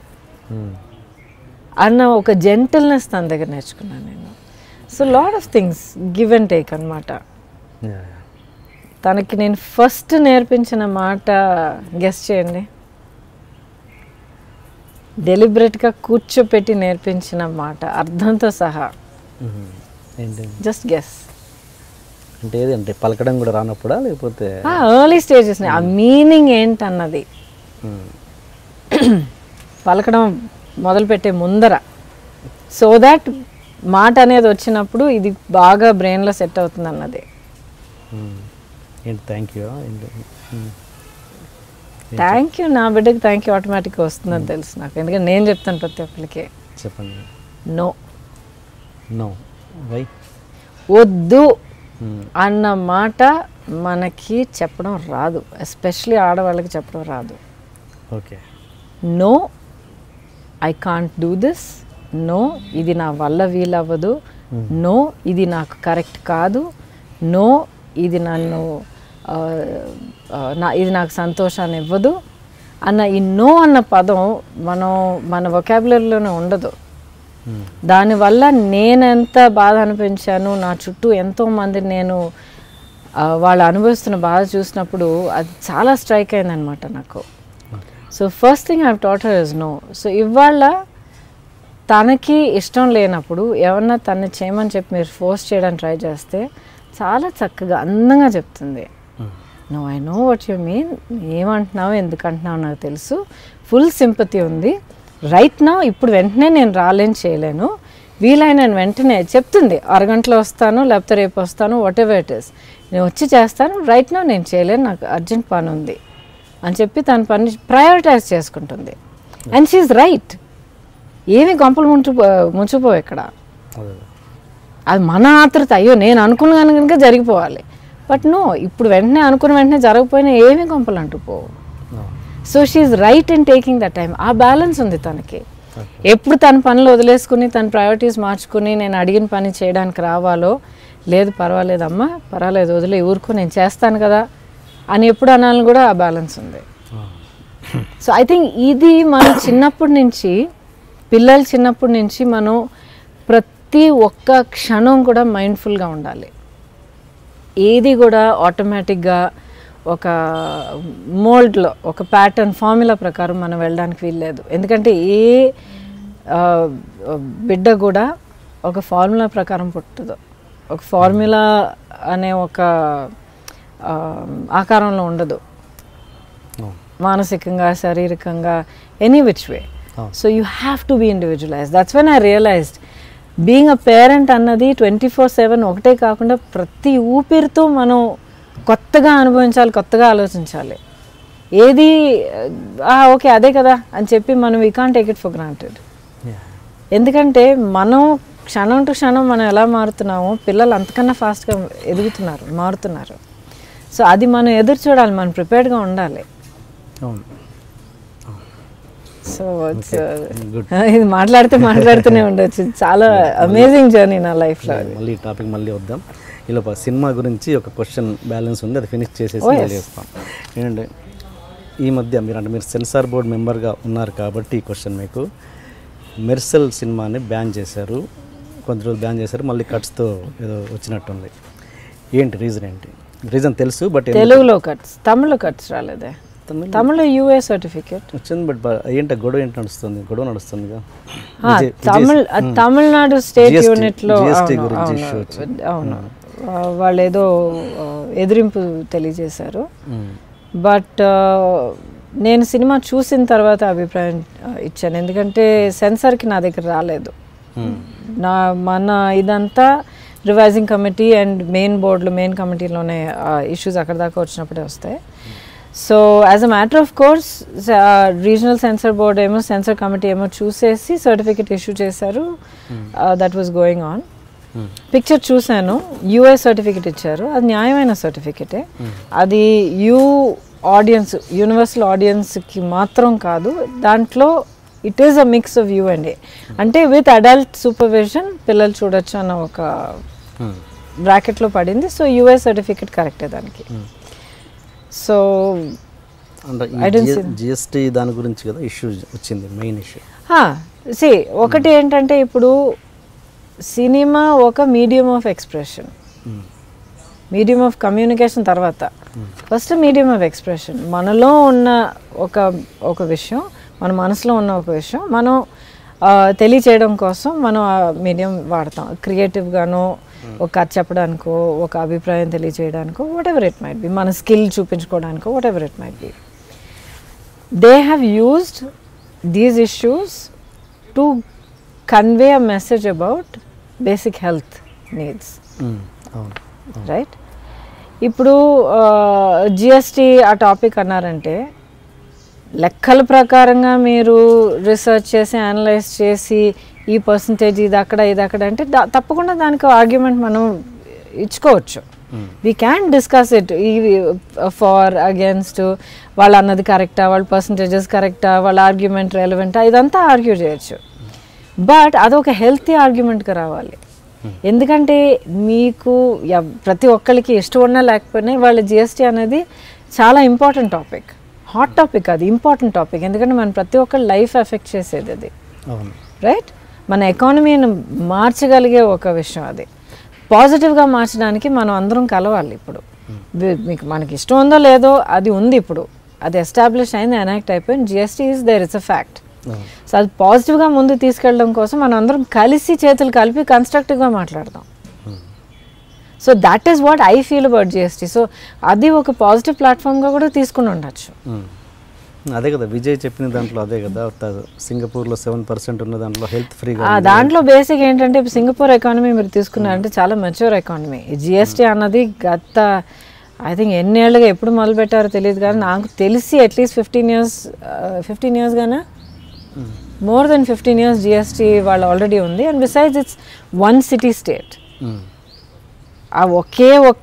అన్న ఒక జెంటల్నెస్ తన దగ్గర నేర్చుకున్నాను నేను so lot of things give and take అనమాట తనకి నేను ఫస్ట్ నేర్పించిన మాట గెస్ట్ చేయండి డెలిబరేట్గా కూర్చోపెట్టి నేర్పించిన మాట అర్థంతో సహా ఏంటి జస్ట్ గెస్ అంటే ఏది అంటే పలకడం కూడా రానప్పుడా లేకపోతే ఎర్లీ స్టేజెస్ ఆ మీనింగ్ ఏంటన్నది పలకడం మొదలుపెట్టే ముందర సో దాట్ మాట అనేది వచ్చినప్పుడు ఇది బాగా బ్రెయిన్లో సెట్ అవుతుంది అన్నది మ్మ్. ఏంటి థ్యాంక్ యూ ఏంటి మ్మ్. థ్యాంక్ యూ నా బిడ్డకి థ్యాంక్ యూ ఆటోమేటిక్గా వస్తుందని తెలుసు నాకు ఎందుకంటే నేను చెప్తాను ప్రతి ఒక్కరికి చెప్పండి నో నో వై వద్దు అన్న మాట మనకి చెప్పడం రాదు ఎస్పెషలీ ఆడవాళ్ళకి చెప్పడం రాదు okay no I can't do this no ఇది నా వల్ల వీలవ్వదు నో ఇది నాకు కరెక్ట్ కాదు నో ఇది నన్ను ఆ, ఆ, నా ఇది నాకు సంతోషాన్ని ఇవ్వదు అన్న ఈ నో అన్న పదం మనం మన వొకాబులరీలోనే ఉండదు దానివల్ల నేనెంత బాధ అనిపించాను నా చుట్టూ ఎంతో మంది నేను ఆ, వాళ్ళు అనుభవిస్తున్న బాధ చూసినప్పుడు అది చాలా స్ట్రైక్ అయిందనమాట నాకు so first thing I taught her is no so ఇవాళ తనకి ఇష్టం లేనప్పుడు ఎవరన్నా తనని చేయమని చెప్పి మీరు ఫోర్స్ చేయడానికి ట్రై చేస్తే చాలా చక్కగా అందంగా చెప్తుంది no I know what you mean ఏమంటున్నావు ఎందుకు అంటున్నావు నాకు తెలుసు ఫుల్ సింపతి ఉంది రైట్ నా ఇప్పుడు వెంటనే నేను రాలేను చేయలేను వీలైన వెంటనే చెప్తుంది అరగంటలో వస్తాను లేకపోతే రేపు వస్తాను వాట్ ఎవర్ ఇట్ ఇస్ నేను వచ్చి చేస్తాను రైట్ నా నేను చేయలేను నాకు అర్జెంట్ పని ఉంది అని చెప్పి తన పని ప్రయారిటైజ్ చేసుకుంటుంది అండ్ షీఈ్ రైట్ ఏమి గొంపలు ముంచు ముంచిపో ఇక్కడ అదే అది మన ఆతృత అయ్యో నేను అనుకున్న కనుక జరిగిపోవాలి బట్ నో ఇప్పుడు వెంటనే అనుకున్న వెంటనే జరగకపోయినా ఏమీ గొంపలు అంటుపోవు so she's right in taking the time ఆ బ్యాలెన్స్ ఉంది తనకి ఎప్పుడు తన పనులు వదిలేసుకుని తన ప్రయారిటీస్ మార్చుకుని నేను అడిగిన పని చేయడానికి రావాలో లేదు పర్వాలేదమ్మా పర్వాలేదు వదిలే ఊరుకో నేను చేస్తాను కదా అని ఎప్పుడు అనాలని కూడా ఆ బ్యాలెన్స్ ఉంది సో ఐ థింక్ ఇది మనం చిన్నప్పటి నుంచి పిల్లలు చిన్నప్పటి నుంచి మనం ప్రతి ఒక్క క్షణం కూడా మైండ్ఫుల్గా ఉండాలి ఏది కూడా ఆటోమేటిక్గా ఒక మోల్డ్లో ఒక ప్యాటర్న్ ఫార్ములా ప్రకారం మనం వెళ్ళడానికి వీల్లేదు ఎందుకంటే ఏ ఆ, బిడ్డ కూడా ఒక ఫార్ములా ప్రకారం పుట్టదు ఒక ఫార్ములా అనే ఒక ఆ, ఆకారంలో ఉండదు మానసికంగా శారీరకంగా any which way so you have to be individualize that's when I realised being a parent అన్నది ట్వంటీ ఫోర్ సెవెన్ ఒకటే కాకుండా ప్రతి ఊపిరితో మనం కొత్తగా అనుభవించాలి కొత్తగా ఆలోచించాలి ఏది ఓకే అదే కదా అని చెప్పి మనం we can take it for granted ఎందుకంటే మనం క్షణం టు క్షణం మనం ఎలా మారుతున్నామో పిల్లలు అంతకన్నా ఫాస్ట్గా ఎదుగుతున్నారు మారుతున్నారు సో అది మనం ఎదురు చూడాలి మనం ప్రిపేర్డ్గా ఉండాలి అవును సో ఇది మాట్లాడితే మాట్లాడుతూనే ఉండొచ్చు చాలా అమేజింగ్ జర్నీ నా లైఫ్లో మళ్ళీ ఈ టాపిక్ మళ్ళీ వద్దాం ఈలోపు సినిమా గురించి ఒక క్వశ్చన్ బ్యాలెన్స్ ఉంది అది ఫినిష్ చేసేసి Oh, yes. మళ్ళీ చేస్తాం ఏంటంటే ఈ మధ్య మీరు అంటే మీరు సెన్సార్ బోర్డ్ మెంబర్గా ఉన్నారు కాబట్టి ఈ క్వశ్చన్ మీకు మెర్సెల్ సినిమాని బ్యాన్ చేశారు కొంత రోజులు బ్యాన్ చేశారు మళ్ళీ కట్స్తో ఏదో వచ్చినట్టుంది ఏంటి రీజన్ ఏంటి రీజన్ తెలుసు బట్ తెలుగులో కట్స్ తమిళ్లో కట్స్ రాలేదే తమిళ యూఏ సర్టిఫికేట్ వచ్చింది బట్ ఏంటి గొడవ ఏంటి నడుస్తుంది గొడవ నడుస్తుందిగా ఆ, విజయ్- తమిళ్ విజయ్- మ్. తమిళనాడు స్టేట్ GST యూనిట్ లో GST అవును, గురించి అవును, issue వచ్చింది. అవును ఆ, వాళ్ళు ఏదో ఆ, ఎదిరింపు తెలియజేశారు మ్. బట్ నేను సినిమా చూసిన తర్వాత అభిప్రాయం ఆ, ఇచ్చాను ఎందుకంటే సెన్సార్కి నా దగ్గర రాలేదు నా మన ఇదంతా రివైజింగ్ కమిటీ అండ్ మెయిన్ బోర్డులో మెయిన్ కమిటీలోనే ఇష్యూస్ అక్కడ దాకా వచ్చినప్పుడే వస్తాయి so as a matter of course regional censor board ఏమో సెన్సర్ కమిటీ ఏమో చూసేసి సర్టిఫికేట్ ఇష్యూ చేశారు that was going on picture చూశాను యూఏ సర్టిఫికేట్ ఇచ్చారు అది న్యాయమైన సర్టిఫికేటే అది యూ ఆడియన్స్ యూనివర్సల్ ఆడియన్స్కి మాత్రం కాదు దాంట్లో it is a mix of you and A అంటే విత్ అడల్ట్ సూపర్విజన్ పిల్లలు చూడొచ్చు అన్న ఒక బ్రాకెట్లో పడింది సో యూఏ సర్టిఫికేట్ కరెక్టే దానికి సో అంటే I didn't see జిఎస్టీ దాని గురించి కదా ఇష్యూ వచ్చింది మెయిన్ ఇష్యూ సి ఒకటి ఏంటంటే ఇప్పుడు సినిమా ఒక medium of expression medium of communication తర్వాత ఫస్ట్ మీడియం ఆఫ్ ఎక్స్ప్రెషన్ మనలో ఉన్న ఒక ఒక విషయం మన మనసులో ఉన్న ఒక విషయం మనం ఆ, తెలియచేయడం కోసం మనం ఆ మీడియం వాడతాం క్రియేటివ్గానో ఒక కథ చెప్పడానికో ఒక అభిప్రాయం తెలియచేయడానికో whatever it might be మన స్కిల్ చూపించుకోవడానికో whatever it might be they have used these issues to convey a message about basic health needs అవును రైట్ ఇప్పుడు జిఎస్టీ ఆ టాపిక్ అన్నారంటే లెక్కల ప్రకారంగా మీరు రీసెర్చ్ చేసి అనలైజ్ చేసి ఈ పర్సంటేజ్ ఇది అక్కడ ఇది అక్కడ అంటే దా- తప్పకుండా దానికి ఆర్గ్యుమెంట్ మనం ఇచ్చుకోవచ్చు వీ క్యాన్ డిస్కస్ ఇట్ ఈ ఫార్ అగేన్స్ట్ వాళ్ళు అన్నది కరెక్టా వాళ్ళ పర్సంటేజెస్ కరెక్టా వాళ్ళ ఆర్గ్యుమెంట్ రెలవెంటా ఇదంతా ఆర్గ్యూ చేయొచ్చు బట్ అదొక హెల్తీ ఆర్గ్యుమెంట్గా రావాలి ఎందుకంటే మీకు ఎవ్- ప్రతి ఒక్కరికి ఇష్టం ఉన్నా లేకపోయినా వాళ్ళ జిఎస్టీ అనేది చాలా ఇంపార్టెంట్ టాపిక్ హాట్ టాపిక్ అది ఇంపార్టెంట్ టాపిక్ ఎందుకంటే మన ప్రతి ఒక్కరి లైఫ్ ఎఫెక్ట్ చేసేది అది అవును రైట్ మన ఎకానమీని మార్చగలిగే ఒక విషయం అది పాజిటివ్గా మార్చడానికి మనం అందరం కలవాలి ఇప్పుడు వి- మీకు మనకి ఇష్టం ఉందో లేదో అది ఉంది ఇప్పుడు అది ఎస్టాబ్లిష్ అయింది ఎనాక్ట్ అయిపోయింది GST is there it's a fact so అది పాజిటివ్గా ముందు తీసుకెళ్ళడం కోసం మనం అందరం కలిసి చేతులు కలిపి కన్స్ట్రక్టివ్గా మాట్లాడదాం so that is what I feel about GST so అది ఒక పాజిటివ్ ప్లాట్ఫామ్గా కూడా తీసుకుని ఉండొచ్చు మ్మ్. అదే కదా విజయ్ చెప్పిన దాంట్లో అదే కదా త- సింగపూర్లో సెవెన్ పర్సెంట్ ఉన్న దాంట్లో హెల్త్ ఫ్రీగా ఆ, దాంట్లో బేసిక్ ఏంటంటే ఇప్పుడు సింగపూర్ ఎకానమీ మీరు తీసుకున్నారంటే చాలా మెచ్యూర్ ఎకానమీ జిఎస్టీ అన్నది గత ఐ థింక్ ఎన్నేళ్ళుగా ఎప్పుడు మొదలు పెట్టారో తెలియదు కానీ నాకు తెలిసి at least fifteen years fifteen years గానా more than fifteen years GST వాళ్ళు ఆల్రెడీ ఉంది and besides it's one city state hmm. ఆ ఒకే ఒక్క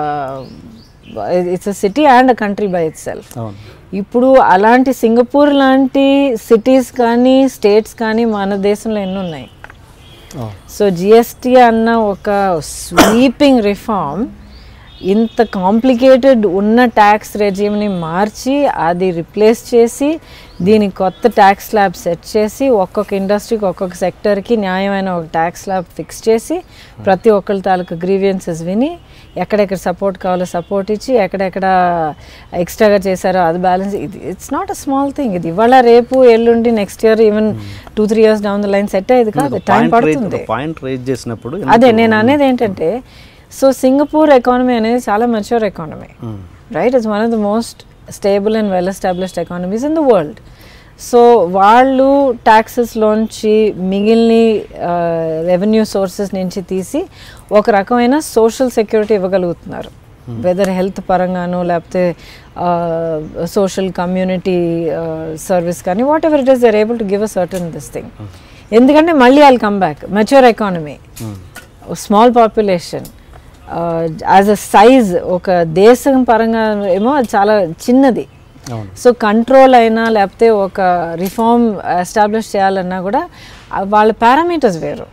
it's a city and a country by itself అవును ఇప్పుడు అలాంటి సింగపూర్ లాంటి సిటీస్ కానీ స్టేట్స్ కానీ మన దేశంలో ఎన్ని ఉన్నాయి అవును సో జిఎస్టీ అన్న ఒక స్వీపింగ్ రిఫార్మ్ ఇంత కాంప్లికేటెడ్ ఉన్న ట్యాక్స్ రెజ్యూమ్ని మార్చి అది రిప్లేస్ చేసి దీనికి కొత్త ట్యాక్స్ స్లాబ్ సెట్ చేసి ఒక్కొక్క ఇండస్ట్రీకి ఒక్కొక్క సెక్టర్కి న్యాయమైన ఒక ట్యాక్స్ స్లాబ్ ఫిక్స్ చేసి ప్రతి ఒక్కరి తాలూకు గ్రీవియన్సెస్ విని ఎక్కడెక్కడ సపోర్ట్ కావాలో సపోర్ట్ ఇచ్చి ఎక్కడెక్కడ ఎక్స్ట్రాగా చేశారో అది బ్యాలెన్స్ ఇది it's not a small thing ఇది ఇవాళ రేపు ఎల్లుండి next year even two three years down the line set అయ్యేది కాదు టైం పడుతుంది పాయింట్ రేజ్ చేసినప్పుడు అదే నేను అనేది ఏంటంటే సో సింగపూర్ ఎకానమీ అనేది చాలా mature economy right it's one of the most stable and well established economies in the world so వాళ్ళు ట్యాక్సెస్లోంచి మిగిలిన రెవెన్యూ సోర్సెస్ నుంచి తీసి ఒక రకమైన సోషల్ సెక్యూరిటీ ఇవ్వగలుగుతున్నారు వెదర్ హెల్త్ పరంగానో లేకపోతే సోషల్ కమ్యూనిటీ సర్వీస్ కానీ whatever it is they're able to give a certain this thing ఎందుకంటే మళ్ళీ I'll come back mature economy small population as a size ఒక దేశం పరంగా ఏమో అది చాలా చిన్నది అవును సో కంట్రోల్ అయినా లేకపోతే ఒక రిఫార్మ్ ఎస్టాబ్లిష్ చేయాలన్నా కూడా ఆ వాళ్ళ పారామీటర్స్ వేరు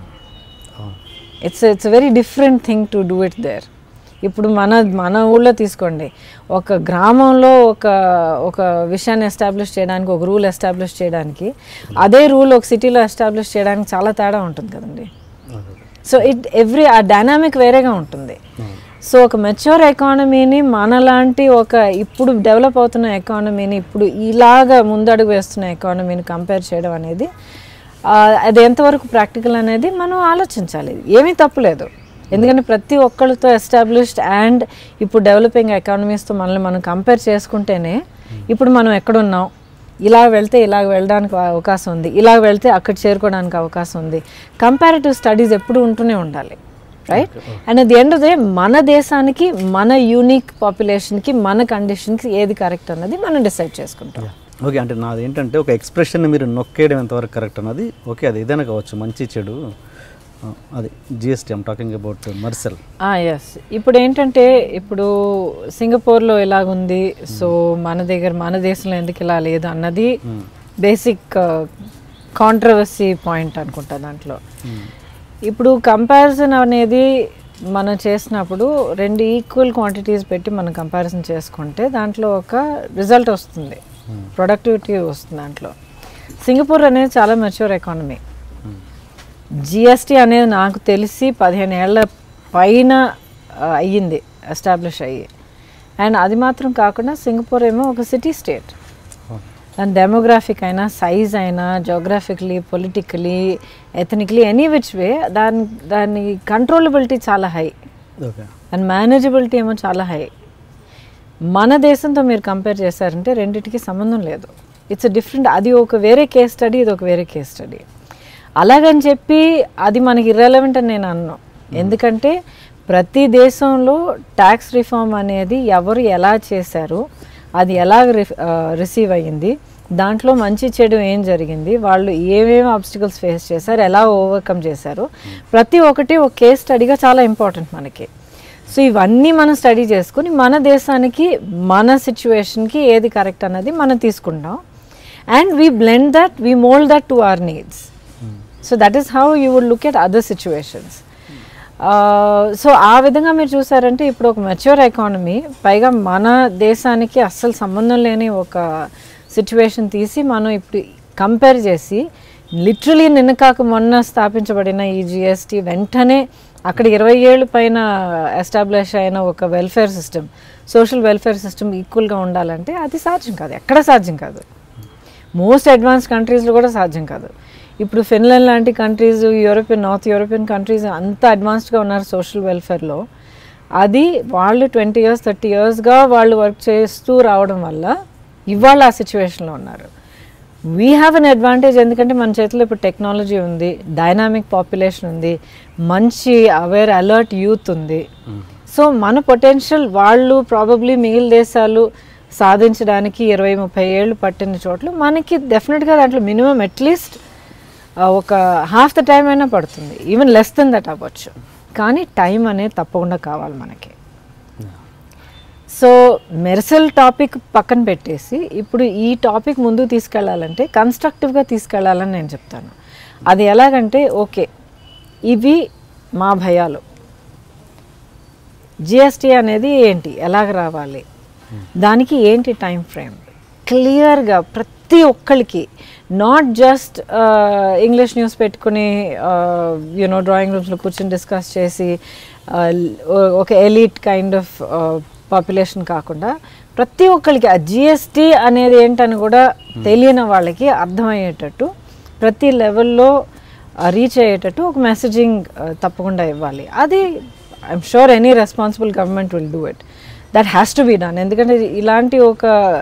it's it's very different thing to do it there ఇప్పుడు మన మన ఊళ్ళో తీసుకోండి ఒక గ్రామంలో ఒక ఒక విషయాన్ని ఎస్టాబ్లిష్ చేయడానికి ఒక రూల్ ఎస్టాబ్లిష్ చేయడానికి అదే రూల్ ఒక సిటీలో ఎస్టాబ్లిష్ చేయడానికి చాలా తేడా ఉంటుంది కదండి so it every uh dynamic వేరేగా ఉంటుంది సో ఒక మెచ్యూర్ ఎకానమీని మనలాంటి ఒక ఇప్పుడు డెవలప్ అవుతున్న ఎకానమీని ఇప్పుడు ఇలాగా ముందడుగు వేస్తున్న ఎకానమీని కంపేర్ చేయడం అనేది ఆ, అది ఎంతవరకు ప్రాక్టికల్ అనేది మనం ఆలోచించాలి ఏమీ తప్పులేదు ఎందుకంటే ప్రతి ఒక్కరితో ఎస్టాబ్లిష్డ్ అండ్ ఇప్పుడు డెవలపింగ్ ఎకానమీస్తో మనల్ని మనం కంపేర్ చేసుకుంటేనే ఇప్పుడు మనం ఎక్కడున్నాం ఇలా వెళ్తే ఇలా వెళ్ళడానికి అవకాశం ఉంది ఇలా వెళ్తే అక్కడ చేరుకోవడానికి అవకాశం ఉంది కంపారిటివ్ స్టడీస్ ఎప్పుడు ఉంటూనే ఉండాలి right and at the end of day మన దేశానికి మన యూనిక్ పాపులేషన్కి మన కండిషన్కి ఏది కరెక్ట్ అన్నది మనం డిసైడ్ చేసుకుంటాం ఓకే అంటే నాది ఏంటంటే ఒక ఎక్స్ప్రెషన్ మీరు నొక్కేయడం ఎంతవరకు కరెక్ట్ అన్నది ఓకే అది ఏదైనా కావచ్చు మంచి చెడు ఆ, అది GST I'm talking about ourselves ఇప్పుడు ఏంటంటే ఇప్పుడు సింగపూర్లో ఎలాగుంది సో మన దగ్గర మన దేశంలో ఎందుకు ఇలా లేదు అన్నది బేసిక్ కాంట్రవర్సీ పాయింట్ అనుకుంటా దాంట్లో ఇప్పుడు కంపారిజన్ అనేది మనం చేసినప్పుడు రెండు ఈక్వల్ క్వాంటిటీస్ పెట్టి మనం కంపారిజన్ చేసుకుంటే దాంట్లో ఒక రిజల్ట్ వస్తుంది ప్రొడక్టివిటీ వస్తుంది దాంట్లో సింగపూర్ అనేది చాలా మెచ్యూర్ ఎకానమీ జిఎస్టీ అనేది నాకు తెలిసి పదిహేను ఏళ్ళ పైన ఆ, అయ్యింది ఎస్టాబ్లిష్ అయ్యి అండ్ అది మాత్రం కాకుండా సింగపూర్ ఏమో ఒక సిటీ స్టేట్ దాని డెమోగ్రాఫిక్ అయినా సైజ్ అయినా geographically politically ethnically any which way దాని దాని కంట్రోలబిలిటీ చాలా హై ఓకే దాని మేనేజబిలిటీ ఏమో చాలా హై మన దేశంతో మీరు కంపేర్ చేశారంటే రెండిటికి సంబంధం లేదు ఇట్స్ డిఫరెంట్ అది ఒక వేరే కేస్ స్టడీ ఇది ఒక వేరే కేస్ స్టడీ అలాగని చెప్పి అది మనకి ఇర్రెలవెంట్ అని నేను అన్నాను ఎందుకంటే ప్రతి దేశంలో ట్యాక్స్ రిఫార్మ్ అనేది ఎవరు ఎలా చేశారు అది ఎలా రిసీవ్ అయ్యింది దాంట్లో మంచి చెడు ఏం జరిగింది వాళ్ళు ఏమేమి ఆబ్స్టికల్స్ ఫేస్ చేశారు ఎలా ఓవర్కమ్ చేశారు ప్రతి ఒక్కటి ఒక కేస్ స్టడీగా చాలా ఇంపార్టెంట్ మనకి సో ఇవన్నీ మనం స్టడీ చేసుకుని మన దేశానికి మన సిచ్యువేషన్కి ఏది కరెక్ట్ అన్నది మనం తీసుకుంటాం and we blend that we mould that to our needs so that is how you would look at other situations so ఆ విధంగా మీరు చూసారంటే ఇప్పుడు ఒక మెచ్యూర్ ఎకానమీ పైగా మన దేశానికి అస్సలు సంబంధం లేని ఒక సిచ్యువేషన్ తీసి మనం ఇప్పుడు కంపేర్ చేసి లిటరలీ నిన్న కాక మొన్న స్థాపించబడిన ఈ జిఎస్టీ వెంటనే అక్కడ ఇరవై ఏళ్ళు పైన ఎస్టాబ్లిష్ అయిన ఒక welfare system social welfare system ఈక్వల్గా ఉండాలంటే అది సాధ్యం కాదు ఎక్కడ సాధ్యం కాదు మోస్ట్ అడ్వాన్స్ కంట్రీస్లో కూడా సాధ్యం కాదు ఇప్పుడు ఫిన్లాండ్ లాంటి countries European north European countries అంత అడ్వాన్స్డ్గా ఉన్నారు సోషల్ వెల్ఫేర్లో అది వాళ్ళు ట్వంటీ ఇయర్స్ థర్టీ ఇయర్స్గా వాళ్ళు వర్క్ చేస్తూ రావడం వల్ల ఇవాళ ఆ సిచ్యువేషన్లో ఉన్నారు వీ హ్యావ్ అన్ అడ్వాంటేజ్ ఎందుకంటే మన చేతిలో ఇప్పుడు టెక్నాలజీ ఉంది డైనామిక్ పాపులేషన్ ఉంది మంచి అవేర్ అలర్ట్ యూత్ ఉంది సో మన పొటెన్షియల్ వాళ్ళు ప్రాబబ్లీ మిగిలిన దేశాలు సాధించడానికి ఇరవై ముప్పై ఏళ్ళు పట్టిన చోట్ల మనకి డెఫినెట్గా దాంట్లో మినిమం అట్లీస్ట్ ఒక హాఫ్ ద టైం అయినా పడుతుంది ఈవెన్ లెస్ దెన్ దట్ అవ్వచ్చు కానీ టైం అనేది తప్పకుండా కావాలి మనకి సో మెర్సల్ టాపిక్ పక్కన పెట్టేసి ఇప్పుడు ఈ టాపిక్ ముందుకు తీసుకెళ్ళాలంటే కన్స్ట్రక్టివ్గా తీసుకెళ్ళాలని నేను చెప్తాను అది ఎలాగంటే ఓకే ఇవి మా భయాలు జిఎస్టీ అనేది ఏంటి ఎలాగ రావాలి దానికి ఏంటి టైం ఫ్రేమ్ క్లియర్గా ప్రతి ఒక్కరికి నాట్ జస్ట్ ఇంగ్లీష్ న్యూస్ పెట్టుకుని యూనో డ్రాయింగ్ రూమ్స్లో కూర్చొని డిస్కస్ చేసి uh, ఒక ఎలీట్ కైండ్ ఆఫ్ పాపులేషన్ కాకుండా ప్రతి ఒక్కరికి ఆ జిఎస్టీ అనేది ఏంటని కూడా తెలియని వాళ్ళకి అర్థమయ్యేటట్టు ప్రతి లెవెల్లో రీచ్ అయ్యేటట్టు ఒక మెసేజింగ్ తప్పకుండా ఇవ్వాలి అది I'm sure any responsible government will do it that has to be done ఎందుకంటే ఇలాంటి ఒక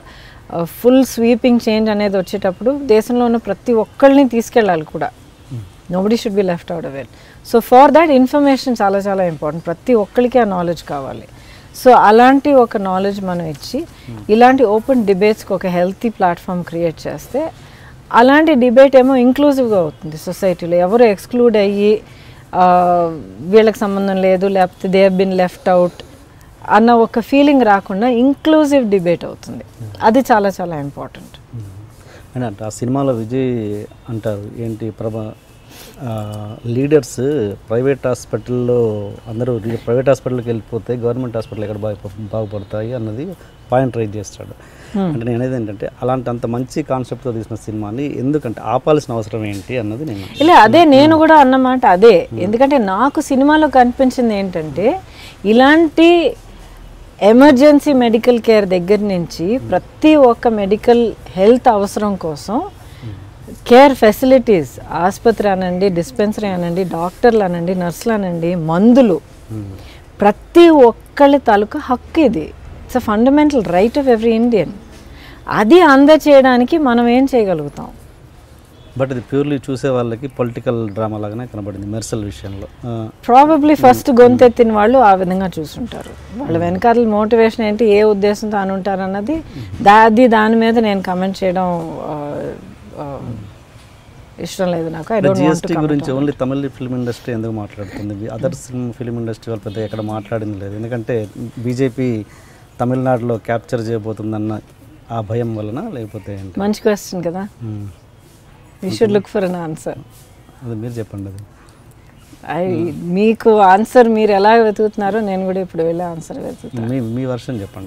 ఫుల్ స్వీపింగ్ చేంజ్ అనేది వచ్చేటప్పుడు దేశంలో ఉన్న ప్రతి ఒక్కళ్ళని తీసుకెళ్ళాలి కూడా nobody should be left out of it so for that information చాలా చాలా ఇంపార్టెంట్ ప్రతి ఒక్కరికి ఆ నాలెడ్జ్ కావాలి సో అలాంటి ఒక నాలెడ్జ్ మనం ఇచ్చి ఇలాంటి ఓపెన్ డిబేట్స్కి ఒక హెల్తీ ప్లాట్ఫామ్ క్రియేట్ చేస్తే అలాంటి డిబేట్ ఏమో ఇంక్లూజివ్గా అవుతుంది సొసైటీలో ఎవరు ఎక్స్క్లూడ్ అయ్యి ఆ, వీళ్ళకి సంబంధం లేదు లేకపోతే దే బిన్ లెఫ్ట్ అవుట్ అన్న ఒక ఫీలింగ్ రాకుండా ఇంక్లూజివ్ డిబేట్ అవుతుంది అది చాలా చాలా ఇంపార్టెంట్ అని అంటే ఆ సినిమాలో విజయ్ అంటారు ఏంటి ప్రభా లీడర్స్ ప్రైవేట్ హాస్పిటల్లో అందరూ ప్రైవేట్ హాస్పిటల్కి వెళ్ళిపోతే గవర్నమెంట్ హాస్పిటల్ ఎక్కడ బాగు బాగుపడతాయి అన్నది పాయింట్ రైజ్ చేస్తాడు అంటే నేను అనేది ఏంటంటే అలాంటి అంత మంచి కాన్సెప్ట్తో తీసిన సినిమాని ఎందుకంటే ఆపాల్సిన అవసరం ఏంటి అన్నది నేను ఇలా అదే నేను కూడా అన్నమాట అదే ఎందుకంటే నాకు సినిమాలో కనిపించింది ఏంటంటే ఇలాంటి ఎమర్జెన్సీ మెడికల్ కేర్ దగ్గర నుంచి ప్రతి ఒక్క మెడికల్ హెల్త్ అవసరం కోసం కేర్ ఫెసిలిటీస్ ఆసుపత్రి అనండి డిస్పెన్సరీ అనండి డాక్టర్లు అనండి నర్సులు అనండి మందులు ప్రతి ఒక్కళ్ళ తాలూకా హక్కు ఇది it's a fundamental right of every Indian అది అందచేయడానికి మనం ఏం చేయగలుగుతాం బట్ ఇది ప్యూర్లీ చూసే వాళ్ళకి పొలిటికల్ డ్రామా లాగానే కనబడింది మెర్సల్ విషయంలో ఆ, ప్రాబబ్లీ ఫస్ట్ గొంతెత్తిన వాళ్ళు ఆ విధంగా చూసుంటారు వాళ్ళ వెనకాల మోటివేషన్ ఏంటి ఏ ఉద్దేశంతో అని ఉంటారు అన్నది దాది దాని మీద నేను కమెంట్ చేయడం ఆ, ఆ, ఇష్టం లేదు నాకు ఐ డోంట్ వాంట్ జిఎస్టీ గురించి ఓన్లీ తమిళ ఫిల్మ్ ఇండస్ట్రీ ఎందుకు మాట్లాడుతుంది అదర్ ఫిల్మ్ ఇండస్ట్రీ వాళ్ళు పెద్ద ఎక్కడ మాట్లాడింది లేదు ఎందుకంటే బీజేపీ తమిళనాడులో క్యాప్చర్ చేయబోతుందన్న ఆ భయం వలన లేకపోతే ఏంటి మంచి క్వశ్చన్ కదా hmm. You should look for an answer అది మీరు చెప్పండి అది ఐ మీకు ఆన్సర్ మీరు ఎలా వెతుకుతున్నారో నేను కూడా ఇప్పుడు వెళ్ళి ఆన్సర్ వెతుకుతాను మీ మీ వర్షన్ చెప్పండి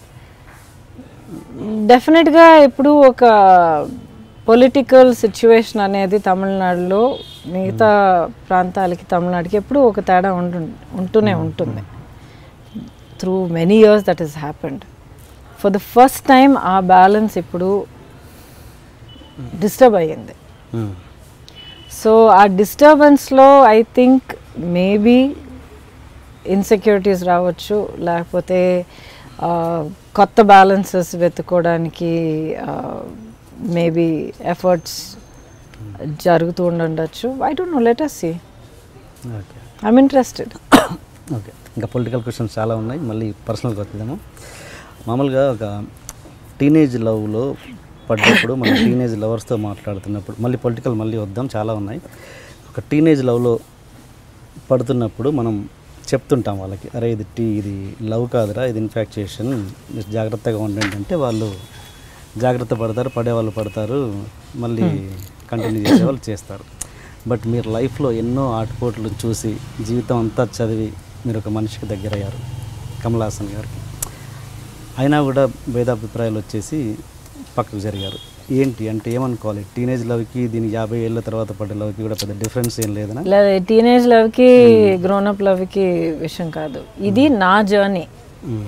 డెఫినెట్గా ఇప్పుడు ఒక పొలిటికల్ సిచ్యువేషన్ అనేది తమిళనాడులో మిగతా ప్రాంతాలకి తమిళనాడుకి ఎప్పుడు ఒక తేడా ఉంటు ఉంటూనే ఉంటుంది through many years that is happened for the first time ఆ బ్యాలెన్స్ ఇప్పుడు డిస్టర్బ్ అయ్యింది మ్మ్. సో ఆ డిస్టర్బెన్స్లో ఐ థింక్ మేబీ ఇన్సెక్యూరిటీస్ రావచ్చు లేకపోతే ఆ, కొత్త బ్యాలెన్సెస్ వెతుక్కోవడానికి మేబీ ఎఫర్ట్స్ జరుగుతూ ఉండొచ్చు I don't know let us see okay I'm interested okay ఇంకా పొలిటికల్ క్వశ్చన్స్ చాలా ఉన్నాయి మళ్ళీ పర్సనల్గా వస్తుందేమో మామూలుగా ఒక టీనేజ్ లవ్లో పడ్డప్పుడు మనం టీనేజ్ లవర్స్తో మాట్లాడుతున్నప్పుడు మళ్ళీ పొలిటికల్ మళ్ళీ వద్దాం చాలా ఉన్నాయి ఒక టీనేజ్ లవ్లో పడుతున్నప్పుడు మనం చెప్తుంటాం వాళ్ళకి అరే ఇది టీ ఇది లవ్ కాదురా ఇది ఇన్ఫాక్చుయేషన్ జాగ్రత్తగా ఉండండి అంటే వాళ్ళు జాగ్రత్త పడతారు పడేవాళ్ళు పడతారు మళ్ళీ కంటిన్యూ చేసేవాళ్ళు చేస్తారు బట్ మీరు లైఫ్లో ఎన్నో ఆటుపోట్లు చూసి జీవితం అంతా చదివి మీరు ఒక మనిషికి దగ్గరయ్యారు కమల్ హాసన్ గారికి అయినా కూడా భేదాభిప్రాయాలు వచ్చేసి పక్కకు జరిగారు ఏంటి అంటే ఏమనుకోవాలి టీనేజ్ లవ్కి దీని యాభై ఏళ్ళ తర్వాత పడ్డ లవ్కి కూడా పెద్ద డిఫరెన్స్ ఏం లేదనా లేదా టీనేజ్ లవ్కి గ్రోనప్ లవ్కి విషయం కాదు ఇది నా జర్నీ మ్మ్.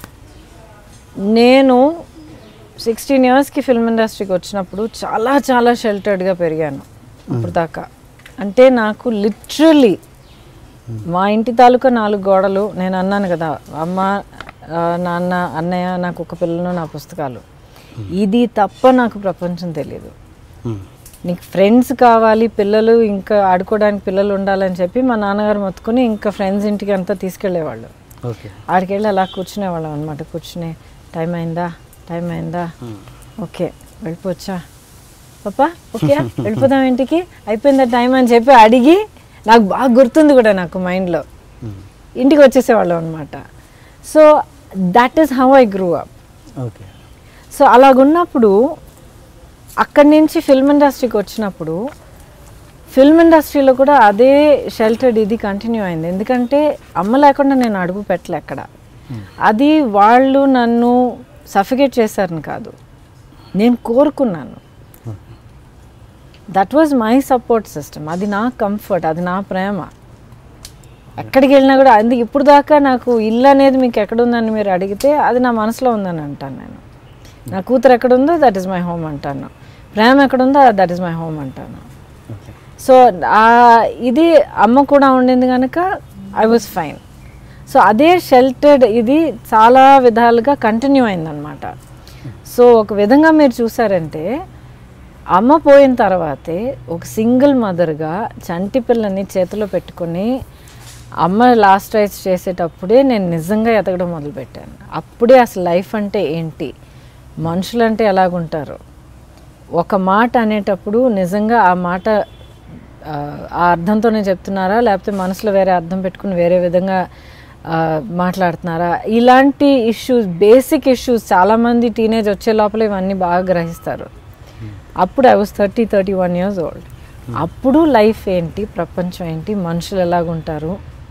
నేను సిక్స్టీన్ ఇయర్స్కి ఫిల్మ్ ఇండస్ట్రీకి వచ్చినప్పుడు చాలా చాలా షెల్టర్డ్గా పెరిగాను అప్పుడు దాకా అంటే నాకు లిటరలీ మా ఇంటి తాలూకా నాలుగు గోడలు నేను అన్నాను కదా అమ్మ ఆ, నాన్న అన్నయ్య నాకు ఒక పిల్లను నా పుస్తకాలు ఇది తప్ప నాకు ప్రపంచం తెలియదు మ్మ్. నీకు ఫ్రెండ్స్ కావాలి పిల్లలు ఇంకా ఆడుకోవడానికి పిల్లలు ఉండాలని చెప్పి మా నాన్నగారు మొత్తుకుని ఇంకా ఫ్రెండ్స్ ఇంటికి అంతా తీసుకెళ్లేవాళ్ళు ఓకే ఆడికి వెళ్ళి అలా కూర్చునేవాళ్ళం అనమాట కూర్చుని టైం అయిందా టైం అయిందా ఓకే వెళ్ళిపోవచ్చా పాపా ఓకే వెళ్ళిపోదాం ఇంటికి అయిపోయిందా టైం అని చెప్పి అడిగి నాకు బాగా గుర్తుంది కూడా నాకు మైండ్లో ఇంటికి వచ్చేసేవాళ్ళం అనమాట so that is how I grew up okay so అలాగున్నప్పుడు అక్కడి నుంచి ఫిల్మ్ ఇండస్ట్రీకి వచ్చినప్పుడు ఫిల్మ్ ఇండస్ట్రీలో కూడా అదే షెల్టర్డ్ ఇది కంటిన్యూ అయింది ఎందుకంటే అమ్మ లేకుండా నేను అడుగు పెట్టలే అక్కడ అది వాళ్ళు నన్ను సఫికేట్ చేశారని కాదు నేను కోరుకున్నాను that was my support system అది నా కంఫర్ట్ అది నా ప్రేమ ఎక్కడికి వెళ్ళినా కూడా అందుకే ఇప్పుడు దాకా నాకు ఇల్లు అనేది మీకు ఎక్కడుందని మీరు అడిగితే అది నా మనసులో ఉందని అంటాను నేను నా కూతురు ఎక్కడుందో దట్ ఈస్ మై హోమ్ అంటాను ప్రేమ ఎక్కడుందో దట్ ఈస్ మై హోమ్ అంటాను ఓకే సో ఇది అమ్మ కూడా ఉండింది కనుక ఐ వాజ్ ఫైన్ సో అదే షెల్టర్డ్ ఇది చాలా విధాలుగా కంటిన్యూ అయిందనమాట సో ఒక విధంగా మీరు చూసారంటే అమ్మ పోయిన తర్వాతే ఒక సింగిల్ మదర్గా చంటి పిల్లని చేతిలో పెట్టుకొని అమ్మ లాస్ట్ రైస్ చేసేటప్పుడే నేను నిజంగా ఎదగడం మొదలుపెట్టాను అప్పుడే అసలు లైఫ్ అంటే ఏంటి మనుషులంటే ఎలాగుంటారు ఒక మాట అనేటప్పుడు నిజంగా ఆ మాట ఆ, ఆ అర్థంతోనే చెప్తున్నారా లేకపోతే మనసులో వేరే అర్థం పెట్టుకుని వేరే విధంగా ఆ, మాట్లాడుతున్నారా ఇలాంటి ఇష్యూస్ బేసిక్ ఇష్యూస్ చాలామంది టీనేజ్ వచ్చే లోపల ఇవన్నీ బాగా గ్రహిస్తారు అప్పుడు I was thirty thirty one years old అప్పుడు లైఫ్ ఏంటి ప్రపంచం ఏంటి మనుషులు ఎలాగుంటారు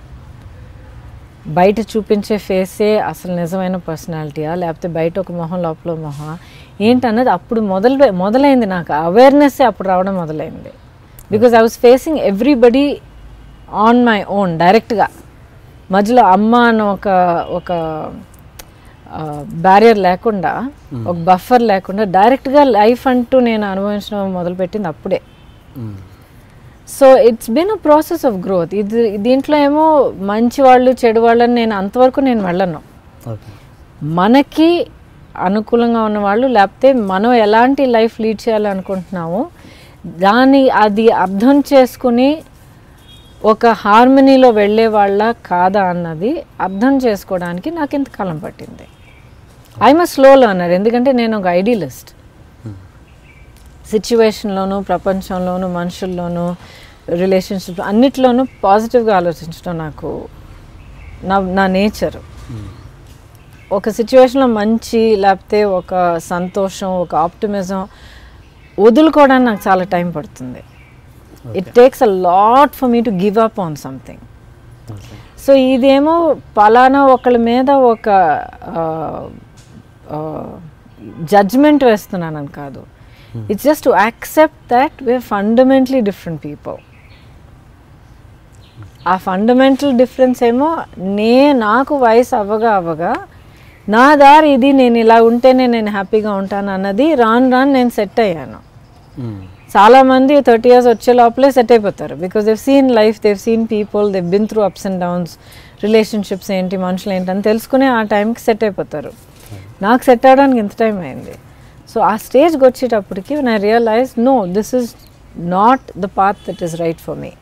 బయట చూపించే ఫేసే అసలు నిజమైన పర్సనాలిటీయా లేకపోతే బయట ఒక మొహం లోపల మొహం ఏంటన్నది అప్పుడు మొదలు మొదలైంది నాకు అవేర్నెస్ అప్పుడు రావడం మొదలైంది because I was facing everybody on my own డైరెక్ట్గా మధ్యలో అమ్మ అన్న ఒక ఒక బ్యారియర్ లేకుండా ఒక బఫర్ లేకుండా డైరెక్ట్గా లైఫ్ అంటూ నేను అనుభవించడం మొదలుపెట్టింది అప్పుడే so it's been a process of growth ఇది దీంట్లో ఏమో మంచి వాళ్ళు చెడు వాళ్ళని నేను అంతవరకు నేను వెళ్ళను ఓకే మనకి అనుకూలంగా ఉన్న వాళ్ళు లేకపోతే మనం ఎలాంటి లైఫ్ లీడ్ చేయాలనుకుంటున్నామో దాన్ని అది అర్థం చేసుకుని ఒక హార్మనీలో వెళ్ళే వాళ్ళ కాదా అన్నది అర్థం చేసుకోవడానికి నాకు ఇంతకాలం పట్టింది ఐఎమ్ అ స్లో లర్నర్ ఎందుకంటే నేను ఒక ఐడియలిస్ట్ సిచ్యువేషన్లోనూ ప్రపంచంలోనూ మనుషుల్లోనూ రిలేషన్షిప్ అన్నిట్లోనూ పాజిటివ్గా ఆలోచించడం నాకు నా నా నేచరు ఒక సిచ్యువేషన్లో మంచి లేకపోతే ఒక సంతోషం ఒక ఆప్టిమిజం వదులుకోవడానికి నాకు చాలా టైం పడుతుంది it takes a lot for me to give up on something okay so ఇదేమో పలానా ఒకళ్ళ మీద ఒక జడ్జ్మెంట్ వేస్తున్నానని కాదు it's just to accept that we're fundamentally different people ఆ ఫండమెంటల్ డిఫరెన్స్ ఏమో నే నాకు వయసు అవ్వగా అవ్వగా నా దారి ఇది నేను ఇలా ఉంటేనే నేను హ్యాపీగా ఉంటాను అన్నది రాను రాను నేను సెట్ అయ్యాను చాలా మంది థర్టీ ఇయర్స్ వచ్చే లోపలే సెట్ అయిపోతారు because they've seen life they've seen people they've been through ups and downs relationships ఏంటి మనుషులు ఏంటి అని తెలుసుకుని ఆ టైంకి సెట్ అయిపోతారు నాకు సెట్ అవ్వడానికి ఎంత టైం అయింది సో ఆ స్టేజ్కి వచ్చేటప్పటికి I realise no this is not the path that is right for me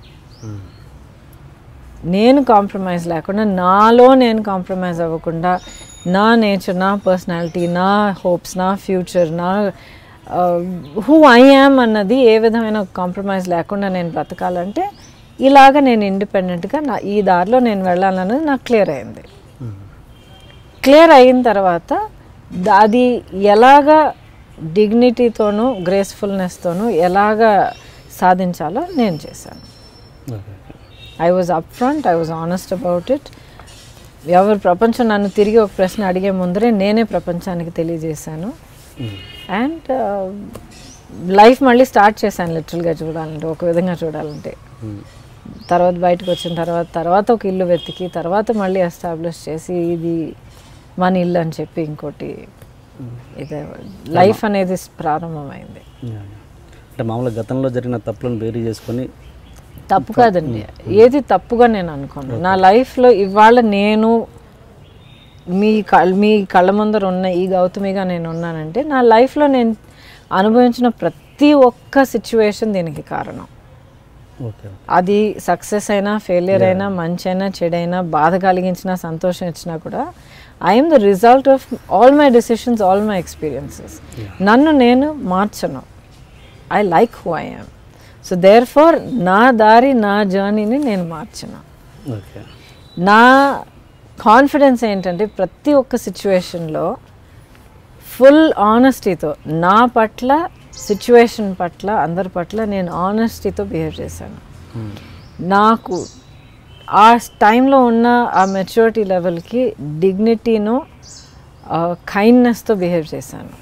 నేను కాంప్రమైజ్ లేకుండా నాలో నేను కాంప్రమైజ్ అవ్వకుండా నా నేచర్ నా పర్సనాలిటీ నా హోప్స్ నా ఫ్యూచర్ నా హూ ఐ యామ్ అన్నది ఏ విధమైన కాంప్రమైజ్ లేకుండా నేను బ్రతకాలంటే ఇలాగ నేను ఇండిపెండెంట్గా నా ఈ దారిలో నేను వెళ్ళాలన్నది నాకు క్లియర్ అయింది క్లియర్ అయిన తర్వాత ద- అది ఎలాగ డిగ్నిటీతోనూ గ్రేస్ఫుల్నెస్తోనూ ఎలాగ సాధించాలో నేను చేశాను okay I was up front I was honest about it ఎవరు ప్రపంచం నన్ను తిరిగి ఒక ప్రశ్న అడిగే ముందరే నేనే ప్రపంచానికి తెలియజేశాను అండ్ లైఫ్ మళ్ళీ స్టార్ట్ చేశాను లిటరల్గా చూడాలంటే ఒక విధంగా చూడాలంటే తర్వాత బయటకు వచ్చిన తర్వాత తర్వాత ఒక ఇల్లు వెతికి తర్వాత మళ్ళీ ఎస్టాబ్లిష్ చేసి ఇది మన ఇల్లు అని చెప్పి ఇంకోటి ఇదే లైఫ్ అనేది ప్రారంభమైంది అంటే మామూలుగా గతంలో జరిగిన తప్పులను బేరీ చేసుకొని తప్పు కాదండి ఏది తప్పుగా నేను అనుకోను నా లైఫ్లో ఇవాళ నేను మీ కళ మీ కళ్ళ ముందర ఉన్న ఈ గౌతమిగా నేను ఉన్నానంటే నా లైఫ్లో నేను అనుభవించిన ప్రతి ఒక్క సిచ్యువేషన్ దీనికి కారణం ఓకే అది సక్సెస్ అయినా ఫెయిలియర్ అయినా మంచి అయినా చెడైనా బాధ కలిగించినా సంతోషం ఇచ్చినా కూడా I'm the result of all my decisions all my experiences నన్ను నేను మార్చను I like who I am so therefore నా దారి నా జర్నీని నేను మార్చను ఓకే నా కాన్ఫిడెన్స్ ఏంటంటే ప్రతి ఒక్క సిచ్యువేషన్లో ఫుల్ ఆనెస్టీతో నా పట్ల సిచ్యువేషన్ పట్ల అందరి పట్ల నేను ఆనెస్టీతో బిహేవ్ చేశాను నాకు ఆ టైంలో ఉన్న ఆ మెచ్యూరిటీ లెవెల్కి డిగ్నిటీను కైండ్నెస్తో బిహేవ్ చేశాను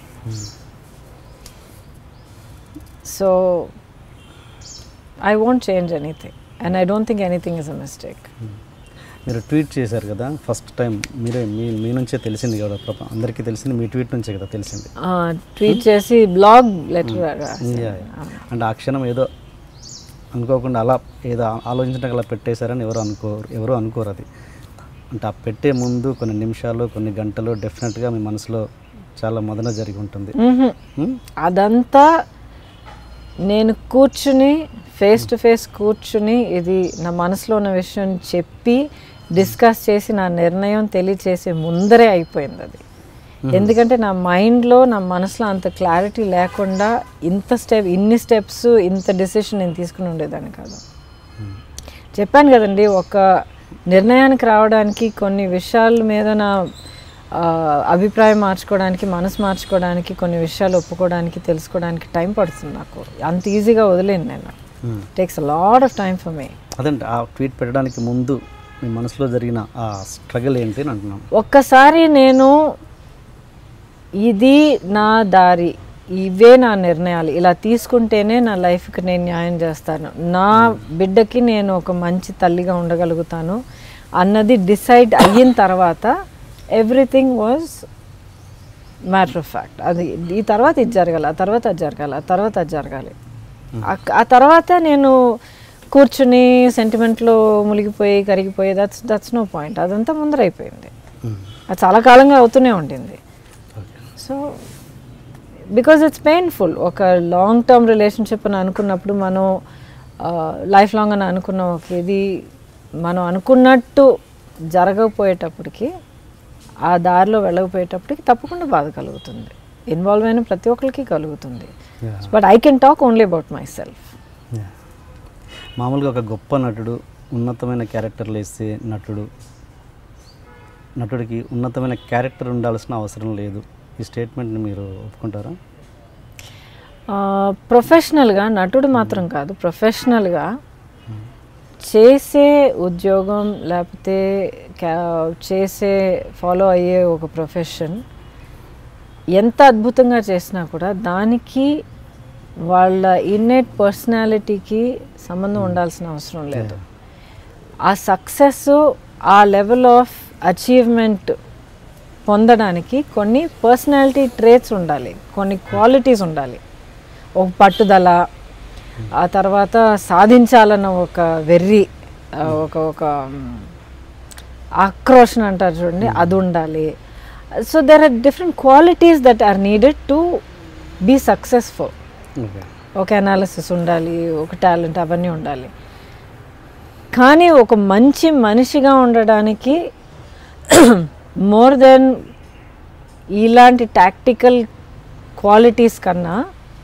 so I won't change anything and I don't think anything is a mistake మీరు ట్వీట్ చేశారు కదా ఫస్ట్ టైం మీరే మీ మీ నుంచే తెలిసింది కదా ప్రప అందరికీ తెలిసింది మీ ట్వీట్ నుంచే కదా తెలిసింది ట్వీట్ చేసి బ్లాగ్ లెటర్ Yeah, yeah. అంటే ఆ క్షణం ఏదో అనుకోకుండా అలా ఏదో ఆ- ఆలోచించడానికి అలా పెట్టేశారని ఎవరు అనుకోరు ఎవరు అనుకోరు అది అంటే ఆ పెట్టే ముందు కొన్ని నిమిషాలు కొన్ని గంటలు డెఫినెట్గా మీ మనసులో చాలా మదన జరిగి ఉంటుంది మ్హూ. Hmm? అదంతా నేను కూర్చుని ఫేస్ టు ఫేస్ కూర్చుని ఇది నా మనసులో ఉన్న విషయం చెప్పి డిస్కస్ చేసి నా నిర్ణయం తెలియచేసే ముందరే అయిపోయింది అది ఎందుకంటే నా మైండ్లో నా మనసులో అంత క్లారిటీ లేకుండా ఇంత స్టెప్ ఇన్ని స్టెప్స్ ఇంత డెసిషన్ నేను తీసుకుని ఉండేదాన్ని కాదు చెప్పాను కదండి ఒక నిర్ణయానికి రావడానికి కొన్ని విషయాల మీద నా ఆ, అభిప్రాయం మార్చుకోవడానికి మనసు మార్చుకోవడానికి కొన్ని విషయాలు ఒప్పుకోవడానికి తెలుసుకోవడానికి టైం పడుతుంది నాకు అంత ఈజీగా వదిలేను నేను takes lot of time for me అదండి ఆ ట్వీట్ పెట్టడానికి ముందు మీ మనసులో జరిగిన ఆ స్ట్రగుల్ ఏంటి అని అంటున్నాను ఒక్కసారి నేను ఇది నా దారి ఇవే నా నిర్ణయాలు ఇలా తీసుకుంటేనే నా లైఫ్కి నేను న్యాయం చేస్తాను నా బిడ్డకి నేను ఒక మంచి తల్లిగా ఉండగలుగుతాను అన్నది డిసైడ్ అయిన తర్వాత everything was matter of fact అది ఈ తర్వాత ఇది జరగాలి ఆ తర్వాత అది జరగాలి ఆ తర్వాత అది జరగాలి ఆ- ఆ తర్వాత నేను కూర్చుని సెంటిమెంట్లో మునిగిపోయి కరిగిపోయి దట్స్ దట్స్ నో పాయింట్ అదంతా ముందరైపోయింది అది చాలా కాలంగా అవుతూనే ఉండింది సో బికాజ్ ఇట్స్ పెయిన్ఫుల్ ఒక లాంగ్ టర్మ్ రిలేషన్షిప్ అని అనుకున్నప్పుడు మనం లైఫ్ లాంగ్ అని అనుకున్న ఒక ఇది మనం అనుకున్నట్టు జరగకపోయేటప్పటికి ఆ దారిలో వెళ్ళకపోయేటప్పటికి తప్పకుండా బాధ కలుగుతుంది ఇన్వాల్వ్ అయిన ప్రతి ఒక్కరికి కలుగుతుంది but I can talk only about myself Yeah. మామూలుగా ఒక గొప్ప నటుడు ఉన్నతమైన క్యారెక్టర్లు వేసే నటుడు నటుడికి ఉన్నతమైన క్యారెక్టర్ ఉండాల్సిన అవసరం లేదు ఈ స్టేట్మెంట్ని మీరు ఒప్పుకుంటారా ప్రొఫెషనల్గా నటుడు మాత్రం కాదు ప్రొఫెషనల్గా చేసే ఉద్యోగం లేకపోతే క్యా- చేసే ఫాలో అయ్యే ఒక ప్రొఫెషన్ ఎంత అద్భుతంగా చేసినా కూడా దానికి వాళ్ళ ఇన్నేట్ పర్సనాలిటీకి సంబంధం ఉండాల్సిన అవసరం లేదు ఆ సక్సెస్ ఆ లెవెల్ ఆఫ్ అచీవ్మెంట్ పొందడానికి కొన్ని పర్సనాలిటీ ట్రేట్స్ ఉండాలి కొన్ని క్వాలిటీస్ ఉండాలి ఒక పట్టుదల ఆ తర్వాత సాధించాలన్న ఒక వెర్రి ఆ, ఒక ఒక మ్, ఆక్రోషణ అంటారు చూడండి అది ఉండాలి so there are different qualities that are needed to be successful okay ఒక అనాలిసిస్ ఉండాలి ఒక టాలెంట్ అవన్నీ ఉండాలి కానీ ఒక మంచి మనిషిగా ఉండడానికి మోర్ దెన్ ఇలాంటి టాక్టికల్ క్వాలిటీస్ కన్నా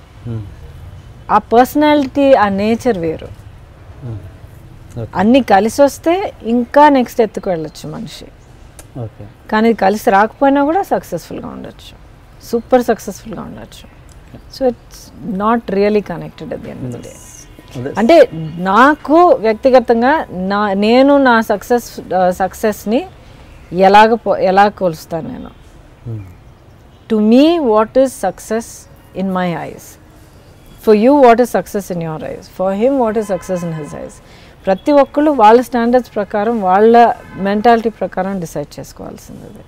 ఆ పర్సనాలిటీ ఆ నేచర్ వేరు ఓకే అన్నీ కలిసి వస్తే ఇంకా నెక్స్ట్ ఎత్తుకు వెళ్ళొచ్చు మనిషి ఓకే కానీ ఇది కలిసి రాకపోయినా కూడా సక్సెస్ఫుల్గా ఉండొచ్చు సూపర్ సక్సెస్ఫుల్గా ఉండొచ్చు so it's not really connected at the end of the day అదే అంటే నాకు వ్యక్తిగతంగా నా నేను నా సక్సెస్ సక్సెస్ని ఎలాగ పో- ఎలా కొలుస్తాను నేను to me what is success in my eyes for you what is success in your eyes for him what is success in his eyes ప్రతి ఒక్కళ్ళు వాళ్ళ స్టాండర్డ్స్ ప్రకారం వాళ్ళ మెంటాలిటీ ప్రకారం డిసైడ్ చేసుకోవాల్సింది అది.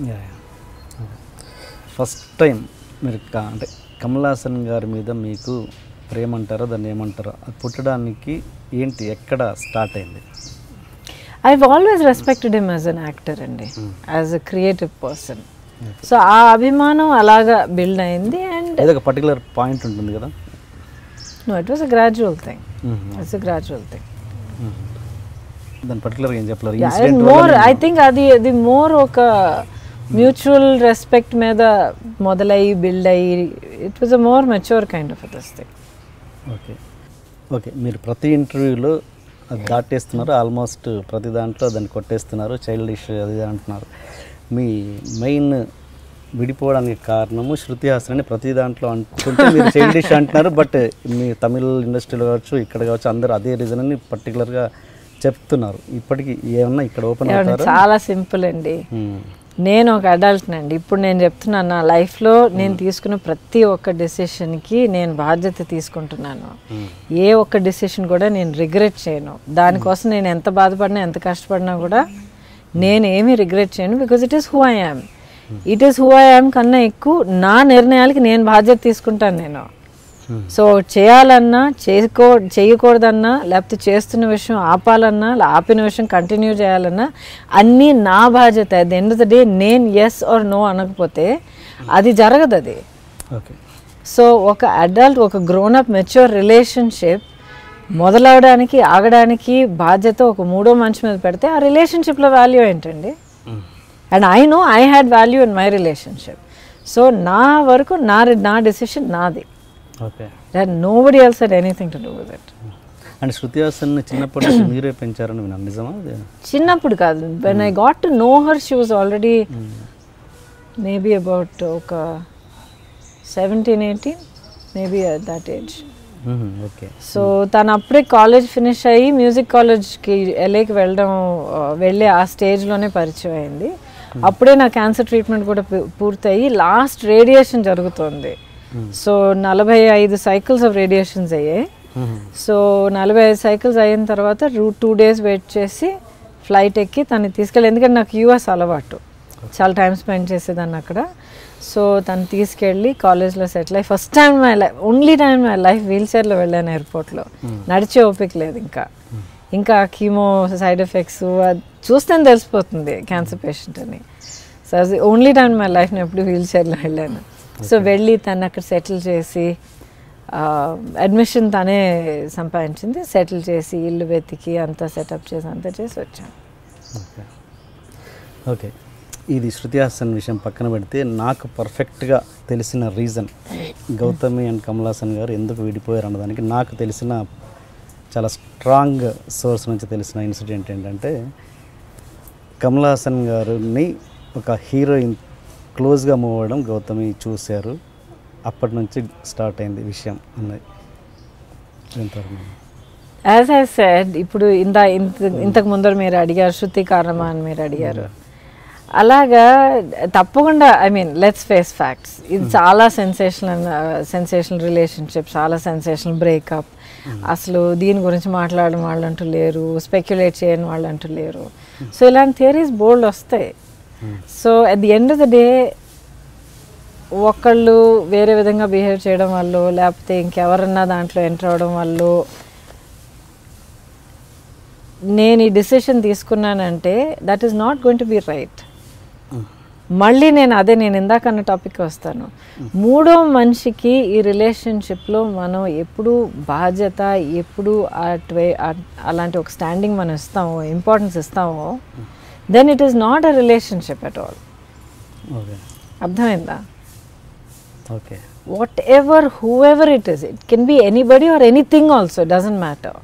ఫస్ట్ టైం మీరు క- అంటే కమల్ హాసన్ గారి మీద మీకు ప్రేమ అంటారో దాన్ని ఏమంటారో అది పుట్టడానికి ఏంటి ఎక్కడ స్టార్ట్ అయింది I've always respected him as an actor అండి as a creative person so ఆ అభిమానం అలాగా బిల్డ్ అయింది అండ్ ఏదో ఒక పర్టికులర్ పాయింట్ ఉంటుంది కదా no it was a gradual thing it's a gradual thing దాని పర్టికులర్ ఏం చెప్పలేరు ఇన్సిడెంట్ మోర్ ఐ థింక్ అది అది మోర్ ఒక మ్యూచువల్ రెస్పెక్ట్ మీద మొదలయ్యి బిల్డ్ అయ్యి it was a more mature kind of this thing okay okay మీరు ప్రతి ఇంటర్వ్యూలో అది దాటేస్తున్నారు ఆల్మోస్ట్ ప్రతి దాంట్లో దాన్ని కొట్టేస్తున్నారు చైల్డ్ డిష్ అది ఇది అంటున్నారు మీ మెయిన్ విడిపోవడానికి కారణము శృతి హాసన్ అని ప్రతి దాంట్లో అంటుంటే మీరు చైల్డ్ డిష్ అంటున్నారు బట్ మీ తమిళ ఇండస్ట్రీలో కావచ్చు ఇక్కడ కావచ్చు అందరూ అదే రీజన్ అని పర్టికులర్గా చెప్తున్నారు ఇప్పటికి ఏమన్నా ఇక్కడ ఓపెన్ అవుతారా చాలా సింపుల్ అండి మ్మ్. నేను ఒక అడల్ట్ అండి ఇప్పుడు నేను చెప్తున్నాను నా లైఫ్లో నేను తీసుకున్న ప్రతి ఒక్క డెసిషన్కి నేను బాధ్యత తీసుకుంటున్నాను ఏ ఒక్క డెసిషన్ కూడా నేను రిగ్రెట్ చేయను దానికోసం నేను ఎంత బాధపడినా ఎంత కష్టపడినా కూడా నేను ఏమీ రిగ్రెట్ చేయను because it is who I am it is who I am కన్నా ఎక్కువ నా నిర్ణయాలకి నేను బాధ్యత తీసుకుంటాను నేను సో చేయాలన్నా చేసుకో చేయకూడదన్నా లేకపోతే చేస్తున్న విషయం ఆపాలన్నా లే- ఆపిన విషయం కంటిన్యూ చేయాలన్నా అన్నీ నా బాధ్యత అది ఎండ్ ఆఫ్ ద డే నేను ఎస్ ఆర్ నో అనకపోతే అది జరగదు అది ఓకే సో ఒక అడల్ట్ ఒక గ్రోన్ అప్ మెచ్యూర్ రిలేషన్షిప్ మొదలవడానికి ఆగడానికి బాధ్యత ఒక మూడో మనిషి మీద పెడితే ఆ రిలేషన్షిప్లో వాల్యూ ఏంటండి and I know I had value in my relationship so నా వరకు నా నా డెసిషన్ నాది okay that nobody else had anything to do with it and Shruti Haasan చిన్నప్పటి నుంచి మీరే పెంచారని విన్నాను నిజమా అది? చిన్నప్పుడు కాదు when I got to know her she was already maybe about ఒక seventeen eighteen maybe that age hmm, okay so తను అప్పుడే కాలేజ్ ఫినిష్ అయ్యి మ్యూజిక్ కాలేజ్కి ఎల్ఏకి వెళ్ళడం ఆ, వెళ్ళే ఆ స్టేజ్లోనే పరిచయం అయింది అప్పుడే నా క్యాన్సర్ ట్రీట్మెంట్ కూడా పూ- పూర్తయి లాస్ట్ రేడియేషన్ జరుగుతుంది సో నలభై ఐదు సైకిల్స్ ఆఫ్ రేడియేషన్స్ అయ్యాయి మ్మ్. సో నలభై ఐదు సైకిల్స్ అయిన తర్వాత రూ టూ డేస్ వెయిట్ చేసి ఫ్లైట్ ఎక్కి తను తీసుకెళ్ళి ఎందుకంటే నాకు యూఎస్ అలవాటు చాలా టైం స్పెండ్ చేసేదాన్ని అక్కడ సో తను తీసుకెళ్ళి కాలేజ్లో సెటిల్ అయ్యి first time my life only time my life వీల్ చైర్లో వెళ్ళాను ఎయిర్పోర్ట్లో నడిచే ఓపిక లేదు ఇంకా ఇంకా కీమో సైడ్ ఎఫెక్ట్స్ అది చూస్తేనే తెలిసిపోతుంది క్యాన్సర్ పేషెంట్ అని సో అది ఓన్లీ టైం మై లైఫ్ నేను ఎప్పుడు వీల్ చైర్లో వెళ్ళాను సో వెళ్ళి తను అక్కడ సెటిల్ చేసి అడ్మిషన్ తనే సంపాదించింది సెటిల్ చేసి ఇల్లు వెతికి అంతా సెటప్ చేసి అంతా చేసి వచ్చాను ఓకే ఓకే ఇది శృతి హాసన్ విషయం పక్కన పెడితే నాకు పర్ఫెక్ట్గా తెలిసిన రీజన్ గౌతమి అండ్ కమల్ హాసన్ గారు ఎందుకు విడిపోయారు అన్నదానికి నాకు తెలిసిన చాలా స్ట్రాంగ్ సోర్స్ నుంచి తెలిసిన ఇన్సిడెంట్ ఏంటంటే కమల్ హాసన్ గారిని ఒక హీరోయిన్ క్లోజ్గా మూవ్ అవ్వడం గౌతమి చూశారు అప్పటి నుంచి స్టార్ట్ అయింది విషయం అన్నది ఎంతవరకు యాజ్ ఐ సెడ్ ఇప్పుడు ఇంత ఇంత ఇంతకు ముందర మీరు అడిగారు శృతి కారణమా అని మీరు అడిగారు అలాగా తప్పకుండా I mean let's face facts ఇది చాలా సెన్సేషనల్ సెన్సేషనల్ రిలేషన్షిప్ చాలా సెన్సేషనల్ బ్రేకప్ అసలు దీని గురించి మాట్లాడడం వాళ్ళు అంటూ లేరు స్పెక్యులేట్ చేయని వాళ్ళు అంటూ లేరు సో ఇలాంటి థియరీస్ బోల్డ్ వస్తాయి so at the end of the day ఒకళ్ళు వేరే విధంగా బిహేవ్ చేయడం వల్ల లేకపోతే ఇంకెవరన్నా దాంట్లో ఎంటర్ అవడం వల్ల నేను ఈ డిసిషన్ తీసుకున్నానంటే that is not going to be right మళ్ళీ నేను అదే నేను ఇందాక అన్న టాపిక్ వస్తాను మూడో మనిషికి ఈ రిలేషన్షిప్లో మనం ఎప్పుడు బాధ్యత ఎప్పుడు అటువై అ- అలాంటి ఒక స్టాండింగ్ మనం ఇస్తామో ఇంపార్టెన్స్ ఇస్తామో then it is not a relationship at all okay అర్థమైందా okay whatever whoever it is it can be anybody or anything also doesn't matter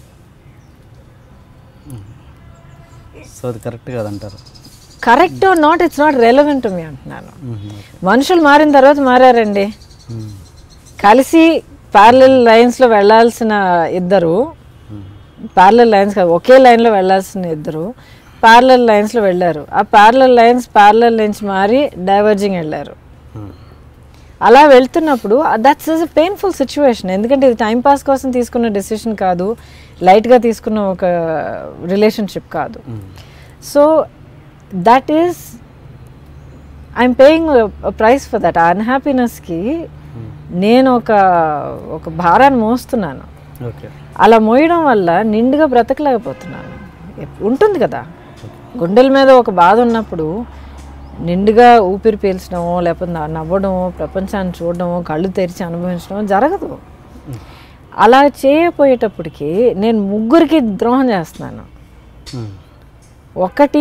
so అది కరెక్ట్ కాదంటారు correct or not it's not relevant me అంటున్నాను hmm, okay మనుషులు మారిన తర్వాత మారారండి మ్మ్. కలిసి parallel లైన్స్లో వెళ్ళాల్సిన ఇద్దరు ప్యారలల్ లైన్స్ కాదు ఒకే లైన్లో వెళ్ళాల్సిన ఇద్దరు ప్యారలల్ లైన్స్లో వెళ్ళారు ఆ ప్యారలల్ లైన్స్ ప్యారలల్ నుంచి మారి డైవర్జింగ్ వెళ్ళారు మ్మ్. అలా వెళ్తున్నప్పుడు that's is a painful situation ఎందుకంటే ఇది టైం పాస్ కోసం తీసుకున్న డెసిషన్ కాదు లైట్గా తీసుకున్న ఒక రిలేషన్షిప్ కాదు so that is I'm paying price for that ఆ అన్హ్యాపీనెస్కి నేను ఒక ఒక భారాన్ని మోస్తున్నాను ఓకే అలా మోయడం వల్ల నిండుగా బ్రతకలేకపోతున్నాను ఎప్- ఉంటుంది కదా గుండెల మీద ఒక బాధ ఉన్నప్పుడు నిండుగా ఊపిరి పీల్చడమో లేకపోతే న- నవ్వడమో ప్రపంచాన్ని చూడడమో కళ్ళు తెరిచి అనుభవించడమో జరగదు అలా చేయపోయేటప్పటికి నేను ముగ్గురికి ద్రోహం చేస్తున్నాను మ్మ్. ఒకటి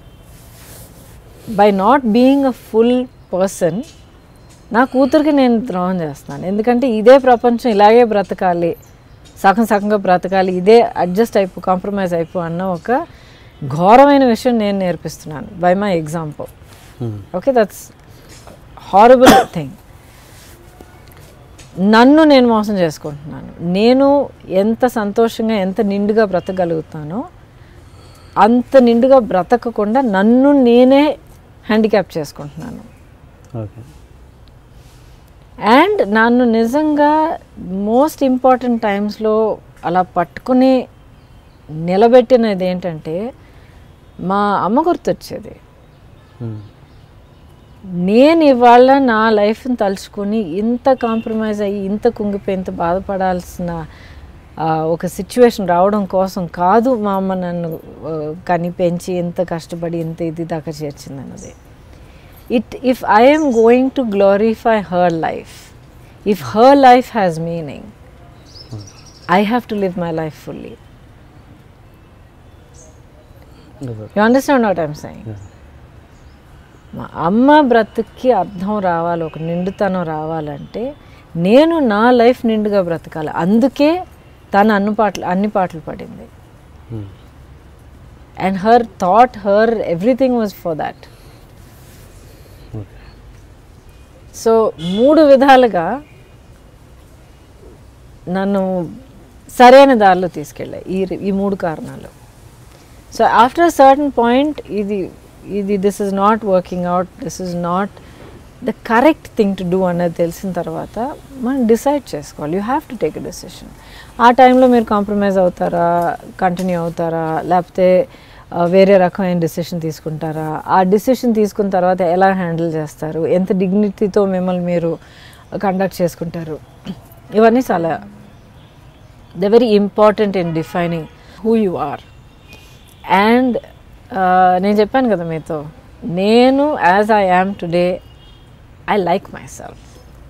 by not being a full person నా కూతురికి నేను ద్రోహం చేస్తున్నాను ఎందుకంటే ఇదే ప్రపంచం ఇలాగే బ్రతకాలి సగం సగంగా బ్రతకాలి ఇదే అడ్జస్ట్ అయిపో కాంప్రమైజ్ అయిపో అన్న ఒక ఘోరమైన విషయం నేను నేర్పిస్తున్నాను by my example hmm. Okay that's horrible thing నన్ను నేను మోసం చేసుకుంటున్నాను నేను ఎంత సంతోషంగా ఎంత నిండుగా బ్రతకగలుగుతానో అంత నిండుగా బ్రతకకుండా నన్ను నేనే హ్యాండిక్యాప్ చేసుకుంటున్నాను ఓకే అండ్ నన్ను నిజంగా మోస్ట్ ఇంపార్టెంట్ టైమ్స్లో అలా పట్టుకుని నిలబెట్టినది ఏంటంటే మా అమ్మ గుర్తొచ్చేది మ్మ్. నేను ఇవాళ నా లైఫ్ని తలుచుకొని ఇంత కాంప్రమైజ్ అయ్యి ఇంత కుంగిపోయి ఇంత బాధపడాల్సిన ఆ, ఒక సిచ్యువేషన్ రావడం కోసం కాదు మా అమ్మ నన్ను ఆ, కని పెంచి ఎంత కష్టపడి ఇంత ఇది దాకా చేర్చింది అన్నది it if I'm going to glorify her life if her life has meaning I have to live my life fully you understand what I'm saying మా అమ్మ బ్రతుక్కి అర్థం రావాలి ఒక నిండుతనం రావాలంటే నేను నా లైఫ్ నిండుగా బ్రతకాలి అందుకే తను అన్ని పాటలు అన్ని పాటలు పడింది and her thought her everything was for that so మూడు విధాలుగా నన్ను సరైన దారిలో తీసుకెళ్ళాయి ఈ ఈ మూడు కారణాలు సో ఆఫ్టర్ సర్టన్ పాయింట్ ఇది ఇది this is not working out this is not the correct thing to do అన్నది తెలిసిన తర్వాత మనం డిసైడ్ చేసుకోవాలి you have to take a decision ఆ టైంలో మీరు కాంప్రమైజ్ అవుతారా కంటిన్యూ అవుతారా లేకపోతే ఆ, వేరే రకమైన డెసిషన్ తీసుకుంటారా ఆ డెసిషన్ తీసుకున్న తర్వాత ఎలా హ్యాండిల్ చేస్తారు ఎంత డిగ్నిటీతో మిమ్మల్ని మీరు కండక్ట్ చేసుకుంటారు ఇవన్నీ చాలా the very important in defining who you are and నేను చెప్పాను కదా మీతో నేను as I am today I like myself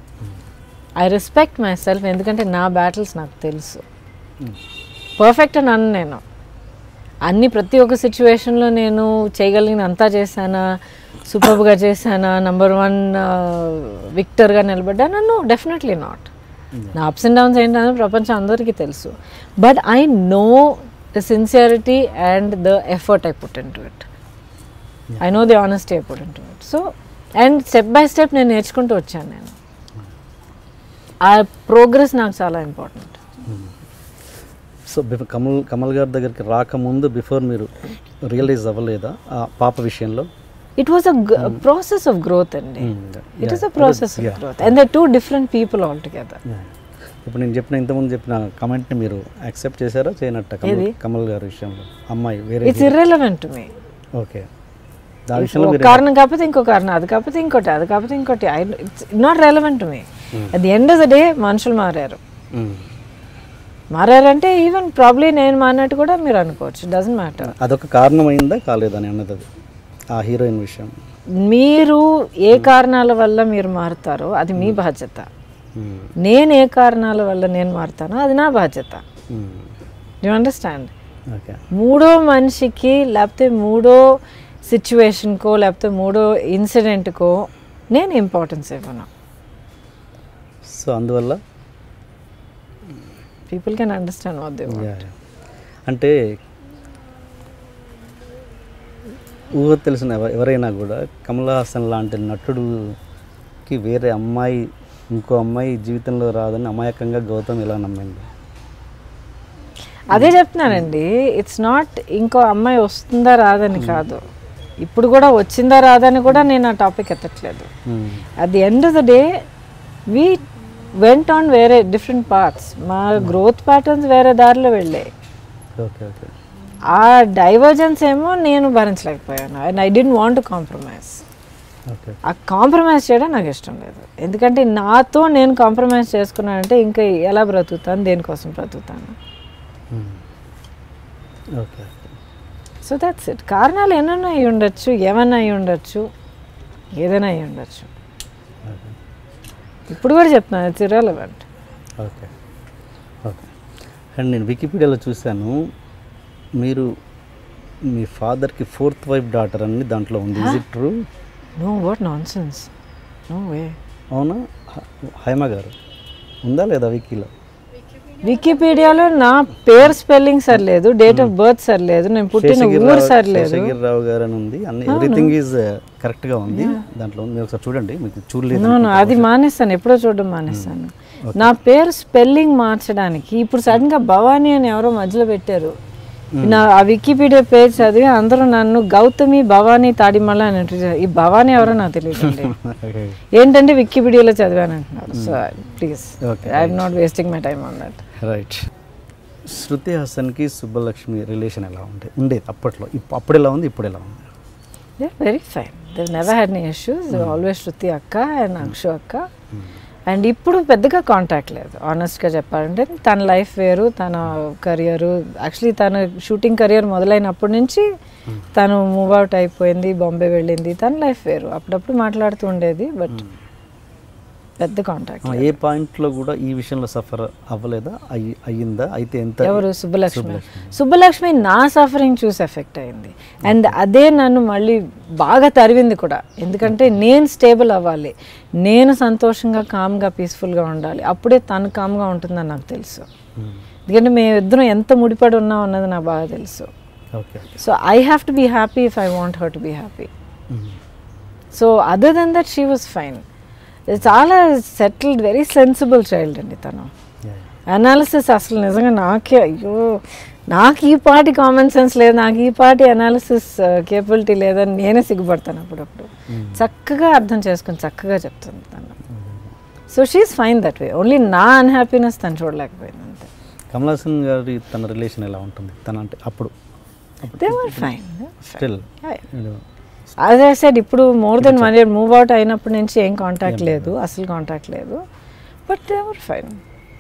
I respect myself ఎందుకంటే నా బ్యాటిల్స్ నాకు తెలుసు పర్ఫెక్ట్ అని అన్న నేను అన్ని ప్రతి ఒక్క సిచ్యువేషన్లో నేను చేయగలిగిన అంతా చేశానా సూపర్గా చేశానా నంబర్ వన్ విక్టర్గా నిలబడ్డానా నో డెఫినెట్లీ నాట్ నా అప్స్ అండ్ డౌన్స్ ఏంటనేది ప్రపంచం అందరికీ తెలుసు but I know the sincerity and the effort I put into it I know the honesty I put into it so and step by step నేను నేర్చుకుంటూ వచ్చాను నేను ఆ ప్రోగ్రెస్ నాకు చాలా important so before Kamal Kamal గారి దగ్గరికి రాకముందు బిఫోర్ మీరు రియలైజ్ అవ్వలేదా ఆ పాప విషయంలో it was a process of growth అండి it is a process of growth and the two different people all together ఇప్పుడు నేను చెప్పిన ఇంతకుముందు చెప్పిన కమెంట్ని మీరు యాక్సెప్ట్ చేశారా చేయనట్ట కమల్ ఏది? కమల్ గారి విషయంలో అమ్మాయి వేరే it's irrelevant to me okay దాని విషయంలో ఒక మీరు కారణం కాకపోతే ఇంకో కారణం అది కాకపోతే ఇంకోటి అది కాకపోతే ఇంకోటి it's not relevant to me at the end of the day మనుషులు మారారు మ్మ్. మారారంటే ఈవెన్ ప్రాబ్లీ నేను మారినట్టు కూడా మీరు అనుకోవచ్చు డజంట్ మ్యాటర్ అదొక కారణమైందా కాలేదని అన్నది అది ఆ హీరోయిన్ విషయం మీరు ఏ కారణాల వల్ల మీరు మారుతారో అది మీ బాధ్యత మ్మ్. నేను ఏ కారణాల వల్ల నేను మారుతానో అది నా బాధ్యత మ్మ్. యు అండర్స్టాండ్ ఓకే మూడో మనిషికి లేకపోతే మూడో సిచ్యువేషన్కో లేకపోతే మూడో ఇన్సిడెంట్కో నేను ఇంపార్టెన్స్ ఇవ్వను సో అందువల్ల people can understand what they yeah, yeah. అంటే ఊహ తెలిసిన ఎవ- ఎవరైనా కూడా కమల్ హాసన్ లాంటి నటుడుకి వేరే అమ్మాయి ఇంకో అమ్మాయి జీవితంలో రాదని అమాయకంగా గౌతమ్ ఇలా నమ్మింది అదే చెప్తున్నానండి ఇట్స్ నాట్ ఇంకో అమ్మాయి వస్తుందా రాదని కాదు ఇప్పుడు కూడా వచ్చిందా రాదని కూడా నేను ఆ టాపిక్ ఎత్తట్లేదు hmm. At the end of the day we went on వేరే డిఫరెంట్ పార్ట్స్ మా గ్రోత్ ప్యాటర్న్స్ వేరే దారిలో వెళ్ళాయి ఓకే ఓకే ఆ డైవర్జెన్స్ ఏమో నేను భరించలేకపోయాను and I dent want compromise okay ఆ కాంప్రమైజ్ చేయడం నాకు ఇష్టం లేదు ఎందుకంటే నాతో నేను కాంప్రమైజ్ చేసుకున్నానంటే ఇంకా ఎలా బ్రతుకుతాను దేనికోసం బ్రతుకుతాను hmm. Okay so that's it కారణాలు ఎన్నెన్నో అయి ఉండొచ్చు ఏమన్నా అయి ఉండొచ్చు ఏదైనా అయి ఉండొచ్చు ఇప్పుడు కూడా చెప్తున్నాను it's irrelevant okay okay and నేను వికీపీడియాలో చూశాను మీరు మీ ఫాదర్కి ఫోర్త్ వైఫ్ డాటర్ అని దాంట్లో ఉంది is it true no what nonsense no way అవునా హ- హైమ గారు ఉందా లేదా వికీలో వికీపీడియాలో నా పేరు స్పెల్లింగ్ సరిలేదు డేట్ ఆఫ్ బర్త్ సరిలేదు నేను పుట్టిన ఊరు సరిలేదు శేషగిరిరావు గారు అని ఉంది అన్ని ఎవ్రీథింగ్ ఈజ్ కరెక్ట్గా ఉంది దాంట్లో ఉంది. మీరు ఒకసారి చూడండి మీకు చూడలేదు నో నో అది మానేస్తాను ఎప్పుడో చూడడం మానేస్తాను నా పేరు స్పెల్లింగ్ మార్చడానికి ఇప్పుడు సడన్ గా భవానీ అని ఎవరో మధ్యలో పెట్టారు నా ఆ వికీపీడియా పేజ్ చదివి అందరూ నన్ను గౌతమి భవానీ తాడిమల్ల అని అంటారు. ఈ భవానీ ఎవరో నాకు తెలియదండి ఏంటంటే వికీపీడియాలో చదివాను అంటున్నారు so please Okay, I'm not wasting my time on that right Shruti హాసన్కి సుబ్బలక్ష్మి రిలేషన్ ఎలా ఉండే ఉండేది అప్పట్లో ఇప్పు- అప్పుడు ఎలా ఉంది ఇప్పుడు ఎలా ఉంది they very fine they never had any issues always Shruti అక్క అండ్ అంశు అక్క అండ్ ఇప్పుడు పెద్దగా కాంటాక్ట్ లేదు ఆనెస్ట్గా చెప్పాలంటే తన లైఫ్ వేరు తన కెరియర్ యాక్చువల్లీ తన షూటింగ్ కెరియర్ మొదలైనప్పటి నుంచి తను మూవ్ అవుట్ అయిపోయింది బాంబే వెళ్ళింది తన లైఫ్ వేరు అప్పుడప్పుడు మాట్లాడుతూ ఉండేది బట్ పెద్ద కాంటాక్ట్ ఆ, ఏ పాయింట్లో కూడా ఈ విషయంలో సఫర్ అవ్వలేదా అయ్యి అయ్యిందా అయితే ఎంత ఎవరు సుబ్బలక్ష్మి సుబ్బలక్ష్మి నా సఫరింగ్ చూసి ఎఫెక్ట్ అయింది అండ్ అదే నన్ను మళ్ళీ బాగా తరివింది కూడా ఎందుకంటే నేను స్టేబుల్ అవ్వాలి నేను సంతోషంగా కామ్గా పీస్ఫుల్గా ఉండాలి అప్పుడే తను కామ్గా ఉంటుందని నాకు తెలుసు ఎందుకంటే మేము ఇద్దరం ఎంత ముడిపడి ఉన్నాం అన్నది నాకు బాగా తెలుసు okay so I have to be happy if I want her to be happy so other than that she was fine చాలా సెటిల్డ్ వెరీ సెన్సిబుల్ చైల్డ్ అండి తను అనాలిసిస్ అసలు నిజంగా నాకే అయ్యో నాకు ఈ పాటి కామన్ సెన్స్ లేదు నాకు ఈ పాటి అనాలిసిస్ కేపబిలిటీ లేదని నేనే సిగ్గుపడతాను అప్పుడప్పుడు చక్కగా అర్థం చేసుకుని చక్కగా చెప్తుంది తను so she is fine that way only నా అన్హ్యాపీనెస్ తను చూడలేకపోయింది అంతే కమల్ హాసన్ గారి తన రిలేషన్ ఎలా ఉంటుంది తన అంటే అప్పుడు దే వర్ ఫైన్ స్టిల్ అదే సైడ్ ఇప్పుడు more than one year move out అయినప్పటి నుంచి ఏం కాంటాక్ట్ లేదు అసలు కాంటాక్ట్ లేదు బట్ దే వర్ ఫైన్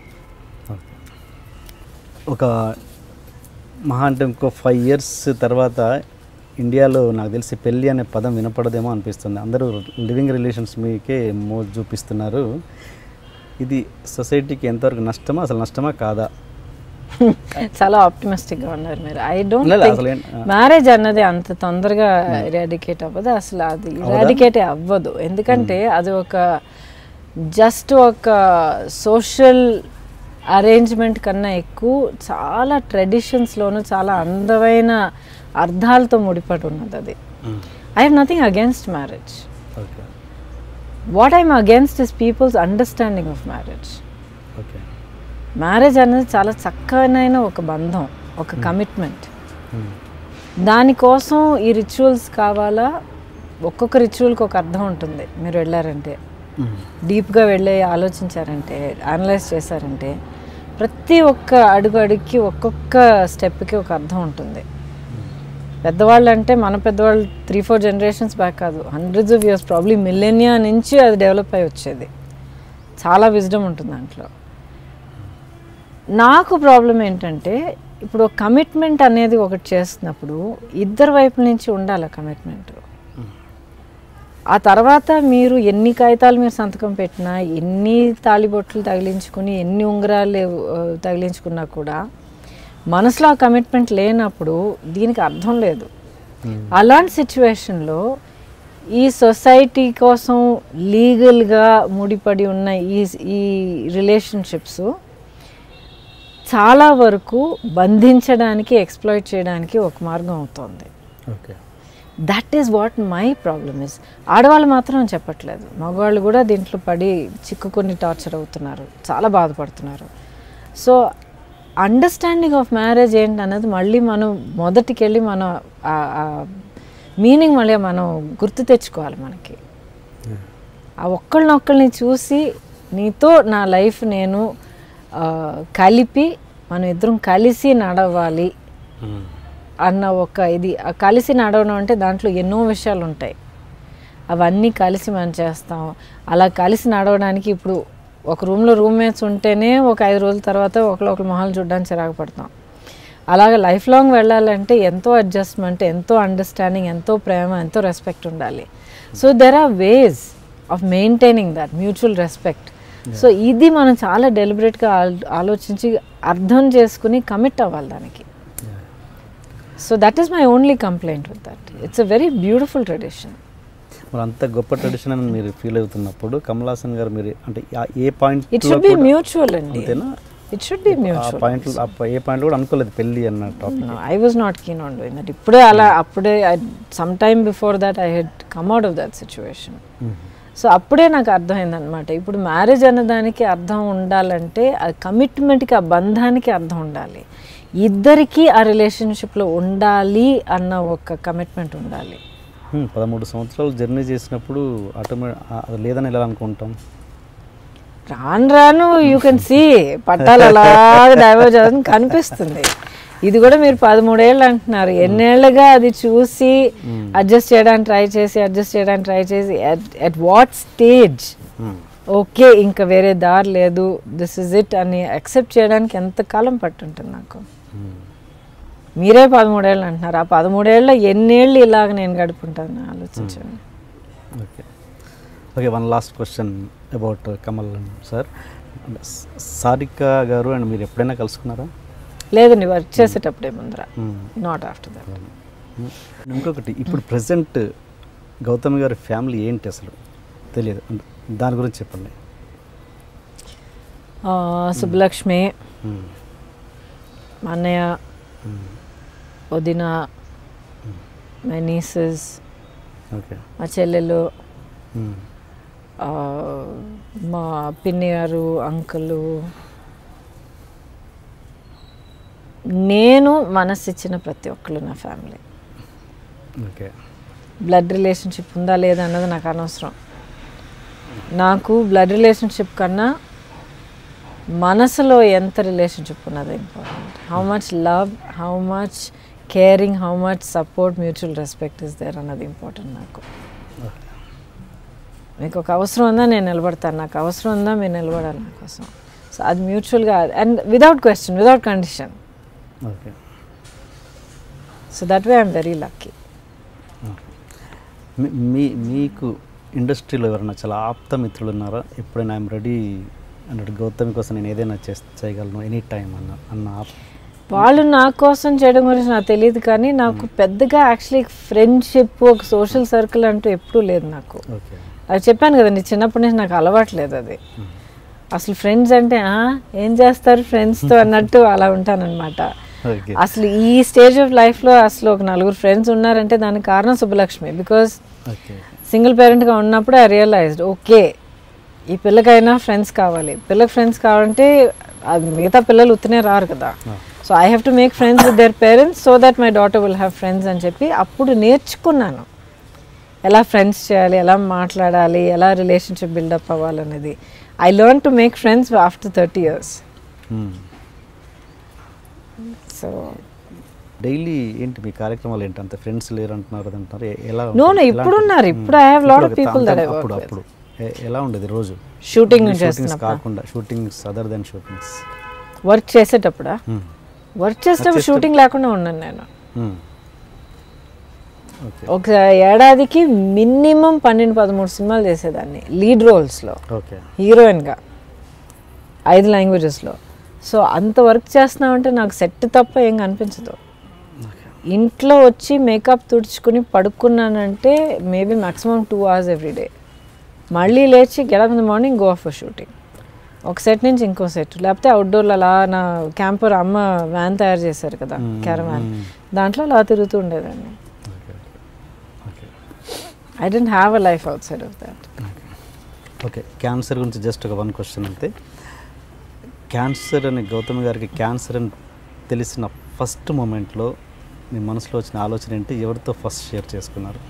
ఒక మహా అంటే ఇంకో ఫైవ్ ఇయర్స్ తర్వాత ఇండియాలో నాకు తెలిసి పెళ్ళి అనే పదం వినపడదేమో అనిపిస్తుంది అందరూ లివింగ్ రిలేషన్స్ మీకే మో చూపిస్తున్నారు ఇది సొసైటీకి ఎంతవరకు నష్టమా అసలు నష్టమా కాదా చాలా ఆప్టిమిస్టిక్ గా ఉన్నారు మీరు ఐ డోంట్ లేదు, థింక్ అసలు ఏం- ఆ. మ్యారేజ్ అన్నది అంత తొందరగా ఇరాడికేట్ అవ్వదు అసలు అది ఇరాడికేట్ అవ్వదు ఎందుకంటే అది ఒక జస్ట్ ఒక సోషల్ అరేంజ్మెంట్ కన్నా ఎక్కువ చాలా ట్రెడిషన్స్లోనూ చాలా అందమైన అర్థాలతో ముడిపడి ఉన్నది అది I have nothing against marriage okay what I'm against is people's understanding of marriage okay marriage అనేది చాలా చక్కనైన ఒక బంధం ఒక కమిట్మెంట్ దానికోసం ఈ రిచువల్స్ కావాలా ఒక్కొక్క రిచువల్కి ఒక అర్థం ఉంటుంది మీరు వెళ్ళారంటే డీప్గా వెళ్ళి ఆలోచించారంటే అనలైజ్ చేశారంటే ప్రతి ఒక్క అడుగు అడుగుకి ఒక్కొక్క స్టెప్కి ఒక అర్థం ఉంటుంది పెద్దవాళ్ళు అంటే మన పెద్దవాళ్ళు త్రీ ఫోర్ జనరేషన్స్ బ్యాక్ కాదు hundreds of years probably millennia నుంచి అది డెవలప్ అయి వచ్చేది చాలా విజ్డమ్ ఉంటుంది దాంట్లో నాకు ప్రాబ్లం ఏంటంటే ఇప్పుడు కమిట్మెంట్ అనేది ఒకటి చేస్తున్నప్పుడు ఇద్దరు వైపుల నుంచి ఉండాలి కమిట్మెంట్ ఆ తర్వాత మీరు ఎన్ని కాగితాలు మీరు సంతకం పెట్టినా ఎన్ని తాళిబొట్లు తగిలించుకుని ఎన్ని ఉంగరాలు ఆ, తగిలించుకున్నా కూడా మనసులో ఆ కమిట్మెంట్ లేనప్పుడు దీనికి అర్థం లేదు అలాంటి సిచ్యువేషన్లో ఈ సొసైటీ కోసం లీగల్గా ముడిపడి ఉన్న ఈ ఈ రిలేషన్షిప్స్ చాలా వరకు బంధించడానికి ఎక్స్ప్లాయిట్ చేయడానికి ఒక మార్గం అవుతుంది okay that is what my problem is ఆడవాళ్ళు మాత్రం చెప్పట్లేదు మగవాళ్ళు కూడా దీంట్లో పడి చిక్కుకొని టార్చర్ అవుతున్నారు చాలా బాధపడుతున్నారు సో అండర్స్టాండింగ్ ఆఫ్ మ్యారేజ్ ఏంటి అన్నది మళ్ళీ మనం మొదటికి వెళ్ళి మనం మీనింగ్ మళ్ళీ మనం గుర్తు తెచ్చుకోవాలి మనకి ఆ ఒక్కళ్ళనొక్కళ్ళని చూసి నీతో నా లైఫ్ నేను ఆ, కలిపి మనం ఇద్దరం కలిసి నడవాలి అన్న ఒక ఇది ఆ కలిసి నడవడం అంటే దాంట్లో ఎన్నో విషయాలు ఉంటాయి అవన్నీ కలిసి మనం చేస్తాం అలా కలిసి నడవడానికి ఇప్పుడు ఒక రూమ్లో రూమ్మేట్స్ ఉంటేనే ఒక ఐదు రోజుల తర్వాత ఒకళ్ళు ఒకరు మొహాలు చూడడానికి చిరాకు పడతాం అలాగే లైఫ్ లాంగ్ వెళ్ళాలంటే ఎంతో అడ్జస్ట్మెంట్ ఎంతో అండర్స్టాండింగ్ ఎంతో ప్రేమ ఎంతో రెస్పెక్ట్ ఉండాలి so there are ways of maintaining that mutual respect so ఇది మనం చాలా డెలిబరేట్గా ఆలోచించి అర్థం చేసుకుని కమిట్ అవ్వాలి దానికి so that is my only complaint with that it's a very beautiful tradition మరి అంత గొప్ప ట్రెడిషన్ అని మీరు ఫీల్ అవుతున్నప్పుడు కమల్ హాసన్ గారు మీరు అంటే ఆ- a point it should be mutual అండి అంతేనా it should be uh mutual point a point కూడా అనుకోలేదు పెళ్ళి అన్న topic I was not keen on doing that ఇప్పుడే అలా అప్పుడే some time before that I had come out of that situation so అప్పుడే నాకు అర్థమైందనమాట ఇప్పుడు మ్యారేజ్ అన్న దానికి అర్థం ఉండాలంటే ఆ కమిట్మెంట్కి ఆ బంధానికి అర్థం ఉండాలి ఇద్దరికి ఆ రిలేషన్షిప్లో ఉండాలి అన్న ఒక కమిట్మెంట్ ఉండాలి పదమూడు సంవత్సరాలు జర్నీ చేసినప్పుడు ఆటోమే అది లేదని ఎలా అనుకుంటాం రాను రాను యూ కెన్ సీ పట్టాలు అలా డైవర్జ్ అవుతుంది కనిపిస్తుంది ఇది కూడా మీరు పదమూడేళ్ళు అంటున్నారు ఎన్నేళ్ళుగా అది చూసి అడ్జస్ట్ చేయడానికి ట్రై చేసి అడ్జస్ట్ చేయడానికి ట్రై చేసి అట్ వాట్ స్టేజ్ ఓకే ఇంకా వేరే దారి లేదు దిస్ ఇస్ ఇట్ అని అక్సెప్ట్ చేయడానికి ఎంత కాలం పట్టుంటుంది నాకు మీరే పదమూడేళ్ళు అంటున్నారు ఆ పదమూడేళ్ళ ఎన్నేళ్ళు ఇలాగ నేను గడుపుంటాను ఆలోచించండి okay okay one last question about Kamal sir Sarika garu and మీరు ఎప్పుడైనా కలుసుకున్నారా లేదండి వర్క్ చేసేటప్పుడే ముందర నాట్ ఆఫ్టర్ దట్ ఇంకొకటి ఇప్పుడు ప్రజెంట్ గౌతమి గారి ఫ్యామిలీ ఏంటి అసలు తెలియదు అంటే దాని గురించి చెప్పండి సుబ్బలక్ష్మి మ్మ్. మా అన్నయ్య వదిన మై నీసెస్ ఓకే మా చెల్లెలు మ్మ్. ఆ, మా పిన్ని గారు అంకులు నేను మనసు ఇచ్చిన ప్రతి ఒక్కరు నా ఫ్యామిలీ ఓకే బ్లడ్ రిలేషన్షిప్ ఉందా లేదా అన్నది నాకు అనవసరం నాకు బ్లడ్ రిలేషన్షిప్ కన్నా మనసులో ఎంత రిలేషన్షిప్ ఉన్నది important how much love how much caring how much support mutual respect is there అన్నది ఇంపార్టెంట్ నాకు మీకు ఒక అవసరం ఉందా నేను నిలబడతాను నాకు అవసరం ఉందా మీరు నిలబడాలి నా కోసం సో అది మ్యూచువల్గా and without question without condition okay so that way I'm very lucky మీ- మీ మీకు ఇండస్ట్రీలో ఎవరైనా చాలా ఆప్త మిత్రులు ఉన్నారా ఎప్పుడైనా ఐఎమ్ రెడీ అన్నట్టు గౌతమి కోసం నేను ఏదైనా చేస్ చేయగలను ఎనీ టైం అన్న అన్న ఆప్ వాళ్ళు నా కోసం చేయడం గురించి నాకు తెలియదు కానీ నాకు పెద్దగా యాక్చువల్లీ ఫ్రెండ్షిప్ ఒక సోషల్ సర్కిల్ అంటూ ఎప్పుడూ లేదు నాకు ఓకే అది చెప్పాను కదండి చిన్నప్పటి నుంచి నాకు అలవాట్లేదు అది అసలు ఫ్రెండ్స్ అంటే "ఆ, ఏం చేస్తారు ఫ్రెండ్స్తో అన్నట్టు అలా ఉంటానన్నమాట ఓకే అసలు ఈ స్టేజ్ ఆఫ్ లైఫ్లో అసలు ఒక నలుగురు ఫ్రెండ్స్ ఉన్నారంటే దానికి కారణం సుబ్బలక్ష్మి బికాస్ ఓకే సింగిల్ పేరెంట్గా ఉన్నప్పుడు ఐ రియలైజ్డ్ ఓకే ఈ పిల్లకైనా ఫ్రెండ్స్ కావాలి పిల్లకి ఫ్రెండ్స్ కావాలంటే ఆ మిగతా పిల్లలు ఉత్తనే రారు కదా so I have to make friends with their parents so that my daughter will have friends అని చెప్పి అప్పుడు నేర్చుకున్నాను ఎలా ఫ్రెండ్స్ చేయాలి ఎలా మాట్లాడాలి ఎలా రిలేషన్షిప్ బిల్డప్ అవ్వాలనేది I learn to make friends after thirty years so daily ఏంటి మీ కార్యక్రమాలు ఏంటి అంత ఫ్రెండ్స్ లేరు అంటున్నారు అది అంటున్నారు ఎ- ఎలా No, ఉంటుంది? no, ఎలాంటి- ఇప్పుడు ఉన్నారు. మ్మ్. ఇప్పుడు I have lot of ఇప్పుడు people అంత- that I work అప్పుడు with. అప్పుడు ఎ- ఎలా ఉండేది రోజు షూటింగ్ షూటింగ్స్ చేస్తున్నప్పుడు కాకుండా shootings other than shootings work చేసేటప్పుడా వర్క్ చేసేటప్పుడు షూటింగ్ లేకుండా ఉన్నాను నేను ఓకే ఒక ఏడాదికి మినిమం పన్నెండు పదమూడు సినిమాలు చేసేదాన్ని లీడ్ రోల్స్లో ఓకే హీరోయిన్గా ఐదు లాంగ్వేజెస్లో సో అంత వర్క్ చేస్తున్నామంటే నాకు సెట్ తప్ప ఏం కనిపించదు ఇంట్లో వచ్చి మేకప్ తుడుచుకుని పడుకున్నానంటే maybe maximum two hours every day మళ్ళీ లేచి get up in the morning go for shooting ఒక సెట్ నుంచి ఇంకో సెట్ లేకపోతే అవుట్డోర్లో అలా నా క్యాంపర్ అమ్మ వ్యాన్ తయారు చేశారు కదా క్యారవాన్ దాంట్లో అలా తిరుగుతూ ఉండేదాన్ని okay okay I didn't have a life outside of that okay cancer గురించి జస్ట్ ఒక వన్ క్వశ్చన్ అంతే క్యాన్సర్ అని గౌతమ్ గారికి క్యాన్సర్ అని తెలిసిన ఫస్ట్ మూమెంట్లో మీ మనసులో వచ్చిన ఆలోచన ఏంటి ఎవరితో ఫస్ట్ షేర్ చేసుకున్నారు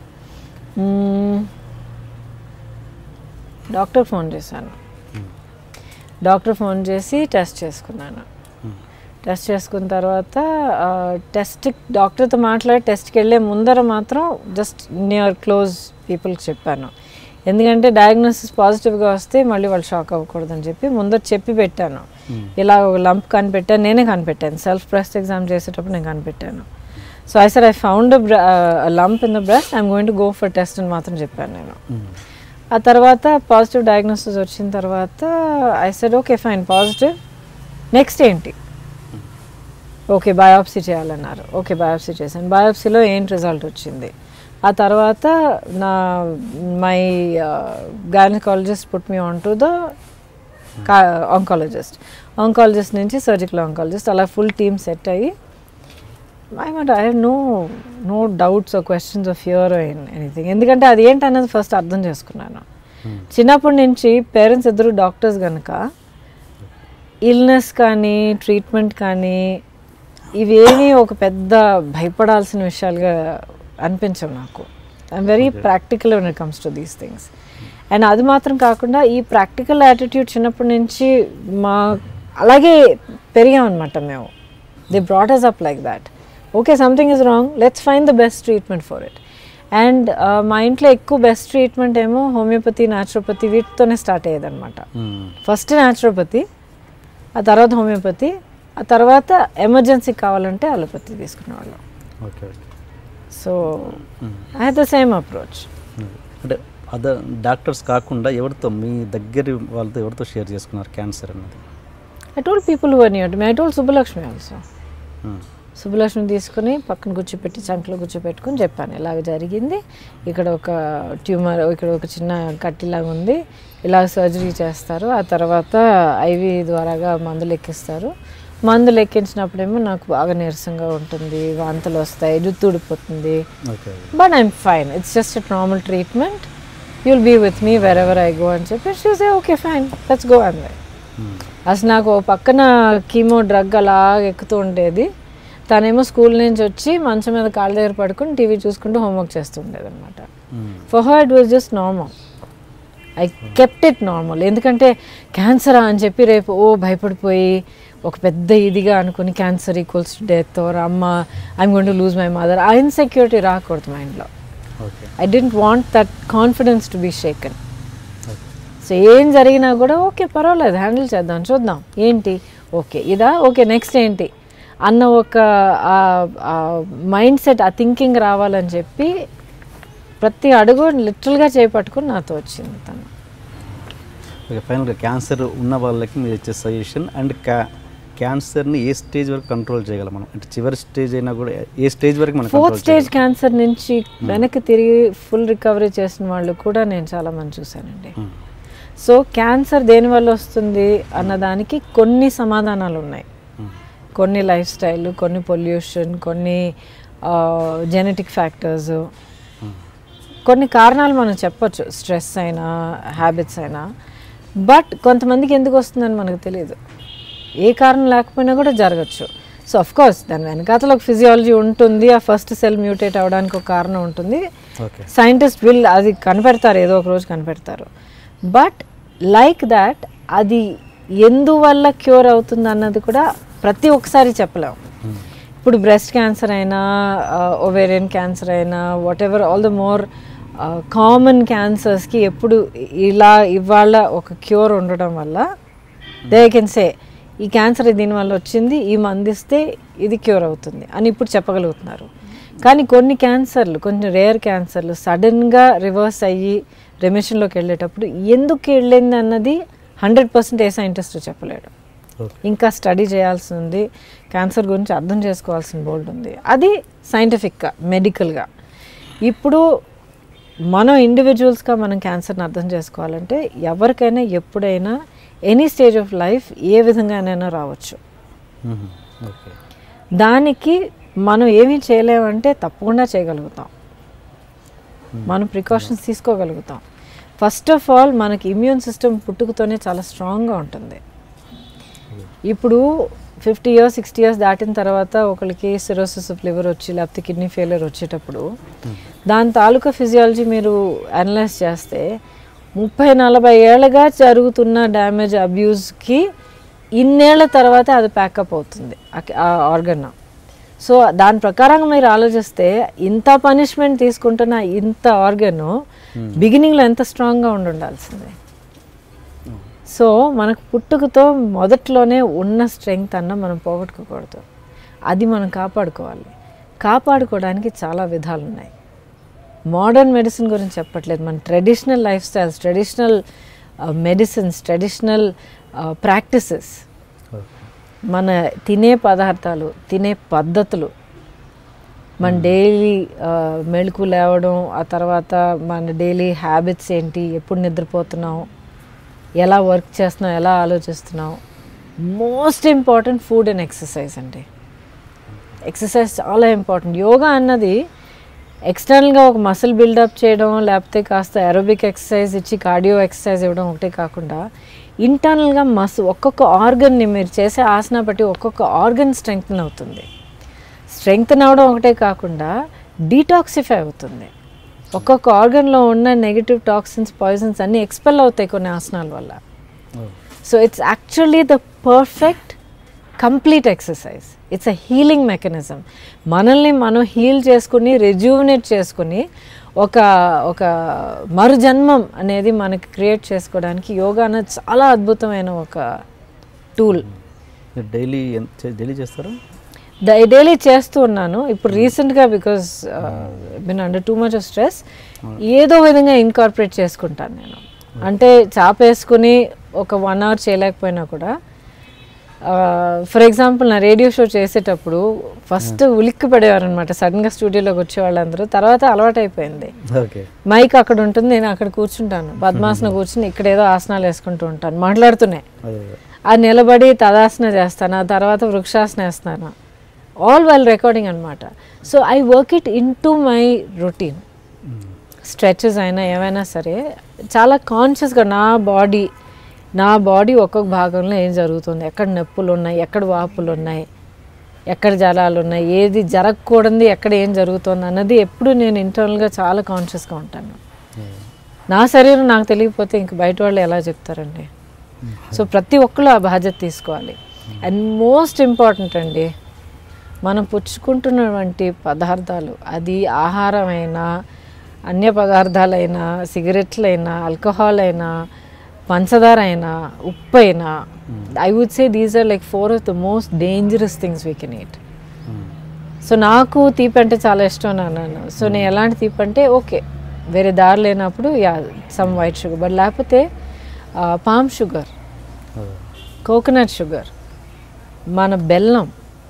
డాక్టర్ ఫోన్ చేశాను డాక్టర్ ఫోన్ చేసి టెస్ట్ చేసుకున్నాను టెస్ట్ చేసుకున్న తర్వాత టెస్ట్ డాక్టర్తో మాట్లాడి టెస్ట్కి వెళ్ళే ముందర మాత్రం జస్ట్ నియర్ క్లోజ్ పీపుల్కి చెప్పాను ఎందుకంటే డయాగ్నోసిస్ పాజిటివ్గా వస్తే మళ్ళీ వాళ్ళు షాక్ అవ్వకూడదని చెప్పి ముందర చెప్పి పెట్టాను ఇలా ఒక లంప్ కనిపెట్టాను నేనే కనిపెట్టాను సెల్ఫ్ బ్రెస్ట్ ఎగ్జామ్ చేసేటప్పుడు నేను కనిపెట్టాను so I sir I found lump in the breast I'm going to go for test అని మాత్రం చెప్పాను నేను ఆ తర్వాత పాజిటివ్ డయాగ్నోసిస్ వచ్చిన తర్వాత I said okay fine positive next ఏంటి ఓకే బయాప్సీ చేయాలన్నారు ఓకే బయాప్సీ చేశాను బయాప్సీలో ఏంటి రిజల్ట్ వచ్చింది ఆ తర్వాత నా my gynaecologist put me on to the oncologist oncologist నుంచి సర్జికల్ ఆంకాలజిస్ట్ అలా ఫుల్ టీమ్ సెట్ అయ్యి ఐ మాట I have no no doubts questions of fear in anything ఎందుకంటే అది ఏంటనేది ఫస్ట్ అర్థం చేసుకున్నాను చిన్నప్పటి నుంచి పేరెంట్స్ ఇద్దరు డాక్టర్స్ కనుక ఇల్నెస్ కానీ ట్రీట్మెంట్ కానీ ఇవేమీ ఒక పెద్ద భయపడాల్సిన విషయాలుగా అనిపించవు నాకు I'm very practical when it comes to these things and అది మాత్రం కాకుండా ఈ ప్రాక్టికల్ యాటిట్యూడ్ చిన్నప్పటి నుంచి మా అలాగే పెరిగామన్నమాట మేము they brought us up like that okay something is wrong let's find the best treatment for it and మా ఇంట్లో ఎక్కువ బెస్ట్ ట్రీట్మెంట్ ఏమో హోమియోపతి న్యాచురోపతి వీటితోనే స్టార్ట్ అయ్యేదన్నమాట ఫస్ట్ న్యాచురోపతి ఆ తర్వాత హోమియోపతి ఆ తర్వాత ఎమర్జెన్సీ కావాలంటే అలోపతి తీసుకునేవాళ్ళం okay okay so I have the same approach అంటే అదర్ డాక్టర్స్ కాకుండా ఎవరితో మీ దగ్గర వాళ్ళతో ఎవరితో షేర్ చేసుకున్నారు క్యాన్సర్ అన్నది I told people who are near to me I told Subbalakshmi also hmm. Subbalakshmi తీసుకుని పక్కన కూర్చోపెట్టి చంకలో కూర్చోపెట్టుకుని చెప్పాను ఇలాగ జరిగింది ఇక్కడ ఒక ట్యూమర్ ఇక్కడ ఒక చిన్న కట్టిలాగా ఉంది ఇలా సర్జరీ చేస్తారు ఆ తర్వాత ఐవి ద్వారాగా మందులు ఎక్కిస్తారు మందులు ఎక్కించినప్పుడేమో నాకు బాగా నీరసంగా ఉంటుంది వాంతులు వస్తాయి జుత్తు ఊడిపోతుంది okay but I'm fine it's just a normal treatment you'll be with me wherever I go అని చెప్పి చూసే okay fine let's go and అసలు నాకు ఓ పక్కన కీమో డ్రగ్ అలా ఎక్కుతూ ఉండేది తనేమో స్కూల్ నుంచి వచ్చి మంచం మీద కాళ్ళ దగ్గర పడుకుని టీవీ చూసుకుంటూ హోంవర్క్ చేస్తుండేది అనమాట for her it was just normal I kept it normal ఎందుకంటే క్యాన్సరా అని చెప్పి రేపు ఓ భయపడిపోయి ఒక పెద్ద ఇదిగా అనుకుని cancer equals to death or అమ్మ I'm gonna lose my mother ఆ ఇన్సెక్యూరిటీ రాకూడదు మైండ్లో okay I dent want that confidence to be shaken so ఏం జరిగినా కూడా ఓకే పర్వాలేదు హ్యాండిల్ చేద్దాం చూద్దాం ఏంటి ఓకే ఇదా ఓకే నెక్స్ట్ ఏంటి అన్న ఒక మైండ్ సెట్ ఆ థింకింగ్ రావాలని చెప్పి ప్రతి అడుగు లిటరల్గా చేపట్టుకుని నాతో వచ్చింది తను ఓకే ఫైనల్గా క్యాన్సర్ ఉన్న వాళ్ళకి మీరు ఇచ్చే సజెషన్ అండ్ క్యా క్యాన్సర్ని ఏ స్టేజ్ వరకు కంట్రోల్ చేయగలం మనం అంటే చివరి స్టేజ్ అయినా కూడా ఏ స్టేజ్ వరకు మనం ఫోర్త్ కంట్రోల్ స్టేజ్ క్యాన్సర్ నుంచి వెనక్కి తిరిగి ఫుల్ రికవరీ చేసిన వాళ్ళు కూడా నేను చాలా మంది చూశానండి సో క్యాన్సర్ దేనివల్ల వస్తుంది అన్నదానికి కొన్ని సమాధానాలు ఉన్నాయి కొన్ని లైఫ్ స్టైల్ కొన్ని పొల్యూషన్ కొన్ని జెనెటిక్ ఫ్యాక్టర్స్ కొన్ని కారణాలు మనం చెప్పొచ్చు స్ట్రెస్ అయినా హ్యాబిట్స్ అయినా బట్ కొంతమందికి ఎందుకు వస్తుందని మనకు తెలియదు ఏ కారణం లేకపోయినా కూడా జరగచ్చు సో అఫ్ కోర్స్ దాని వెనకాతల ఒక ఫిజియాలజీ ఉంటుంది ఆ ఫస్ట్ సెల్ మ్యూటేట్ అవ్వడానికి ఒక కారణం ఉంటుంది ఓకే సైంటిస్ట్ విల్ అది కనిపెడతారు ఏదో ఒక రోజు కనిపెడతారు బట్ లైక్ దాట్ అది ఎందువల్ల క్యూర్ అవుతుంది అన్నది కూడా ప్రతి ఒక్కసారి చెప్పలేం ఇప్పుడు బ్రెస్ట్ క్యాన్సర్ అయినా ఒవేరియన్ క్యాన్సర్ అయినా whatever all the more common క్యాన్సర్స్కి ఎప్పుడు ఇలా ఇవాళ ఒక క్యూర్ ఉండడం వల్ల దే కెన్ సే ఈ క్యాన్సర్ దీనివల్ల వచ్చింది ఈ మందిస్తే ఇది క్యూర్ అవుతుంది అని ఇప్పుడు చెప్పగలుగుతున్నారు కానీ కొన్ని క్యాన్సర్లు కొంచెం రేర్ క్యాన్సర్లు సడన్గా రివర్స్ అయ్యి రెమిషన్లోకి వెళ్ళేటప్పుడు ఎందుకు వెళ్ళింది అన్నది హండ్రెడ్ పర్సెంట్ ఏ సైంటిస్ట్ చెప్పలేడు ఓకే ఇంకా స్టడీ చేయాల్సి ఉంది క్యాన్సర్ గురించి అర్థం చేసుకోవాల్సిన బోల్డ్ ఉంది అది సైంటిఫిక్గా మెడికల్గా ఇప్పుడు మనం ఇండివిజువల్స్గా మనం క్యాన్సర్ని అర్థం చేసుకోవాలంటే ఎవరికైనా ఎప్పుడైనా ఎనీ స్టేజ్ ఆఫ్ లైఫ్ ఏ విధంగానైనా రావచ్చు ఓకే దానికి మనం ఏమీ చేయలేమంటే తప్పకుండా చేయగలుగుతాం మనం ప్రికాషన్స్ తీసుకోగలుగుతాం ఫస్ట్ ఆఫ్ ఆల్ మనకి ఇమ్యూన్ సిస్టమ్ పుట్టుకతోనే చాలా స్ట్రాంగ్గా ఉంటుంది ఇప్పుడు ఫిఫ్టీ ఇయర్స్ సిక్స్టీ ఇయర్స్ దాటిన తర్వాత ఒకరికి సిరోసిస్ ఆఫ్ లివర్ వచ్చి లేకపోతే కిడ్నీ ఫెయిలియర్ వచ్చేటప్పుడు దాని తాలూకా ఫిజియాలజీ మీరు అనలైజ్ చేస్తే ముప్పై నలభై ఏళ్ళగా జరుగుతున్న డ్యామేజ్ అబ్యూస్కి ఇన్నేళ్ల తర్వాత అది ప్యాకప్ అవుతుంది ఆ- ఆ ఆర్గన్ సో దాని ప్రకారంగా మీరు ఆలోచిస్తే ఇంత పనిష్మెంట్ తీసుకుంటున్న ఇంత ఆర్గన్ బిగినింగ్లో ఎంత స్ట్రాంగ్గా ఉండి ఉండాల్సిందే సో మనకు పుట్టుకతో మొదట్లోనే ఉన్న స్ట్రెంగ్త్ అన్న మనం పోగొట్టుకోకూడదు అది మనం కాపాడుకోవాలి కాపాడుకోవడానికి చాలా విధాలు ఉన్నాయి మోడర్న్ మెడిసిన్ గురించి చెప్పట్లేదు మన traditional lifestyles traditional medicines traditional practices మన తినే పదార్థాలు తినే పద్ధతులు మన డైలీ మెళుకు లేవడం ఆ తర్వాత మన డైలీ హ్యాబిట్స్ ఏంటి ఎప్పుడు నిద్రపోతున్నాం ఎలా వర్క్ చేస్తున్నాం ఎలా ఆలోచిస్తున్నాం most important food and exercise అండి ఎక్సర్సైజ్ చాలా ఇంపార్టెంట్ యోగా అన్నది ఎక్స్టర్నల్గా ఒక మసిల్ బిల్డప్ చేయడం లేకపోతే కాస్త అరోబిక్ ఎక్సర్సైజ్ ఇచ్చి కార్డియో ఎక్సర్సైజ్ ఇవ్వడం ఒకటే కాకుండా ఇంటర్నల్గా మస్ ఒక్కొక్క ఆర్గన్ని మీరు చేసే ఆసన బట్టి ఒక్కొక్క ఆర్గన్ స్ట్రెంగ్తన్ అవుతుంది స్ట్రెంగ్తన్ అవడం ఒకటే కాకుండా డీటాక్సిఫై అవుతుంది ఒక్కొక్క ఆర్గన్లో ఉన్న నెగిటివ్ టాక్సిన్స్ పాయిజన్స్ అన్నీ ఎక్స్పెల్ అవుతాయి కొన్ని ఆసనాల వల్ల so it's actually the perfect complete exercise it's a healing mechanism మనల్ని మనం హీల్ చేసుకుని రెజ్యూమినేట్ చేసుకుని ఒక ఒక మరుజన్మం అనేది మనకి క్రియేట్ చేసుకోవడానికి యోగా అనేది చాలా అద్భుతమైన ఒక టూల్ డైలీ డైలీ చేస్తారా డైలీ చేస్తూ ఉన్నాను ఇప్పుడు రీసెంట్గా because been under too much of stress ఏదో విధంగా ఇన్కార్పొరేట్ చేసుకుంటాను నేను అంటే చాపేసుకుని ఒక వన్ అవర్ చేయలేకపోయినా కూడా ఫర్ ఎగ్జాంపుల్ నా రేడియో షో చేసేటప్పుడు ఫస్ట్ ఉలిక్కి పడేవారు అనమాట సడన్గా స్టూడియోలోకి వచ్చే వాళ్ళందరూ తర్వాత అలవాటు అయిపోయింది ఓకే మైక్ అక్కడ ఉంటుంది నేను అక్కడ కూర్చుంటాను పద్మాసన కూర్చుని ఇక్కడ ఏదో ఆసనాలు వేసుకుంటూ ఉంటాను మాట్లాడుతూనే అదే ఆ నిలబడి తదాసన చేస్తాను ఆ తర్వాత వృక్షాసన వేస్తాను ఆల్ వెల్ రికార్డింగ్ అనమాట so I work it into my routine stretches అయినా ఏమైనా సరే చాలా కాన్షియస్గా నా బాడీ నా బాడీ ఒక్కొక్క భాగంలో ఏం జరుగుతుంది ఎక్కడ నొప్పులు ఉన్నాయి ఎక్కడ వాపులు ఉన్నాయి ఎక్కడ జలాలు ఉన్నాయి ఏది జరగకూడదు ఎక్కడ ఏం జరుగుతుంది అన్నది ఎప్పుడు నేను ఇంటర్నల్గా చాలా కాన్షియస్గా ఉంటాను నా శరీరం నాకు తెలియకపోతే ఇంక బయట వాళ్ళు ఎలా చెప్తారండి సో ప్రతి ఒక్కరు ఆ బాధ్యత తీసుకోవాలి అండ్ మోస్ట్ ఇంపార్టెంట్ అండి మనం పుచ్చుకుంటున్నటువంటి పదార్థాలు అది ఆహారమైనా అన్య పదార్థాలైనా సిగరెట్లైనా ఆల్కహాల్ అయినా పంచదార అయినా ఉప్పు అయినా I would say these are like four of the most dangerous things we can eat so నాకు తీపి అంటే చాలా ఇష్టం నాన్న సో నేను ఎలాంటి తీపి అంటే ఓకే వేరే దారి లేనప్పుడు yeah some white sugar but లేకపోతే పామ్ షుగర్ కోకోనట్ షుగర్ మన బెల్లం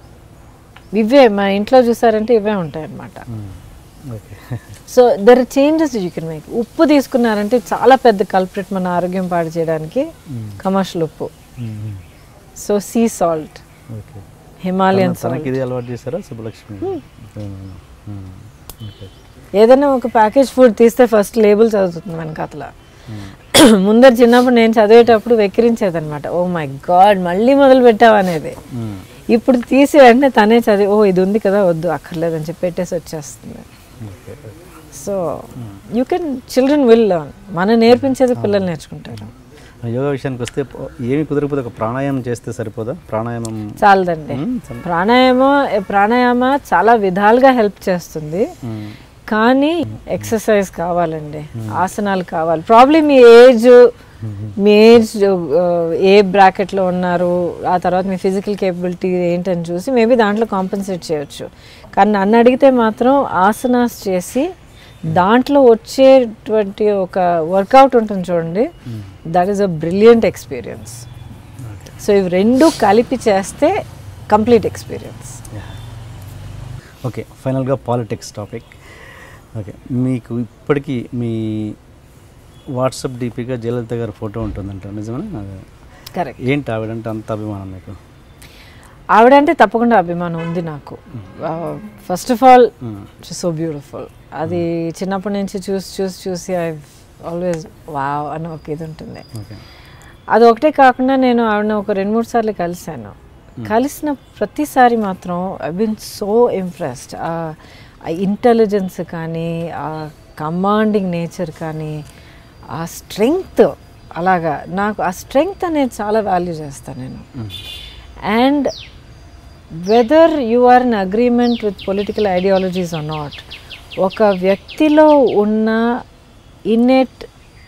ఇవే మన ఇంట్లో చూసారంటే ఇవే ఉంటాయి అన్నమాట okay so there changes you can make ఉప్పు తీసుకున్నారంటే చాలా పెద్ద కల్ప్రిట్ మన ఆరోగ్యం పాడు చేయడానికి కమర్షియల్ ఉప్పు so sea salt okay Himalayan తనకి సాల్ట్ ఇది అలవాటు చేశారా సుబ్బలక్ష్మి ఓకే ఏదైనా ఒక ప్యాకేజ్ ఫుడ్ తీస్తే ఫస్ట్ లేబుల్ చదువుతుంది వెనకాతల ముందర చిన్నప్పుడు నేను చదివేటప్పుడు వెక్కిరించేదనమాట ఓ మై గాడ్ మళ్ళీ మొదలు పెట్టావు అనేది ఇప్పుడు తీసి వెంటనే తనే చదివి ఓ ఇది ఉంది కదా వద్దు అక్కర్లేదని చెప్పి పెట్టేసి వచ్చేస్తుంది okay so you can children will learn మనం నేర్పించేది పిల్లలు నేర్చుకుంటారు యోగా విషయానికి వస్తే పో- ఏమి కుదరకపోతే ఒక ప్రాణాయామం చేస్తే సరిపోదా ప్రాణాయామం చాలదండి మ్మ్, చాలు. ప్రాణాయామ ప్రాణాయామ చాలా విధాలుగా హెల్ప్ చేస్తుంది మ్మ్. కానీ ఎక్సర్సైజ్ కావాలండి ఆసనాలు కావాలి ప్రాబ్లం మీ ఏజ్ మీ ఏజ్ ఏ బ్రాకెట్లో ఉన్నారు ఆ తర్వాత మీ ఫిజికల్ కేపబిలిటీ ఏంటని చూసి మేబీ దాంట్లో కాంపెన్సేట్ చేయొచ్చు కానీ నన్ను అడిగితే మాత్రం ఆసనాస్ చేసి దాంట్లో వచ్చేటువంటి ఒక వర్కౌట్ ఉంటుంది చూడండి that is a brilliant experience so ఇవి రెండు కలిపి చేస్తే కంప్లీట్ ఎక్స్పీరియన్స్ ఓకే ఫైనల్గా పాలిటిక్స్ టాపిక్ ఓకే మీకు ఇప్పటికీ మీ వాట్సాప్ డీపీగా జయలలిత గారి ఫోటో ఉంటుందంట నిజమేనా అదే. కరెక్ట్ ఏంటి ఆవిడంటే అంత అభిమానం మీకు ఆవిడంటే తప్పకుండా అభిమానం ఉంది నాకు first of all so beautiful అది చిన్నప్పటి నుంచి చూసి చూసి చూసి ఐ ఆల్వేస్ వావ్ అని ఒక ఇది ఉంటుంది ఓకే అది ఒకటే కాకుండా నేను ఆవిడని ఒక రెండు మూడు సార్లు కలిశాను కలిసిన ప్రతిసారి మాత్రం ఐ బిన్ సో ఇంప్రెస్డ్ ఆ ఇంటెలిజెన్స్ కానీ ఆ కమాండింగ్ నేచర్ కానీ ఆ స్ట్రెంగ్త్ అలాగా నాకు ఆ స్ట్రెంగ్త్ అనేది చాలా వాల్యూ చేస్తాను నేను and whether you are in agreement with political ideologies or not ఒక వ్యక్తిలో ఉన్న ఇన్నెట్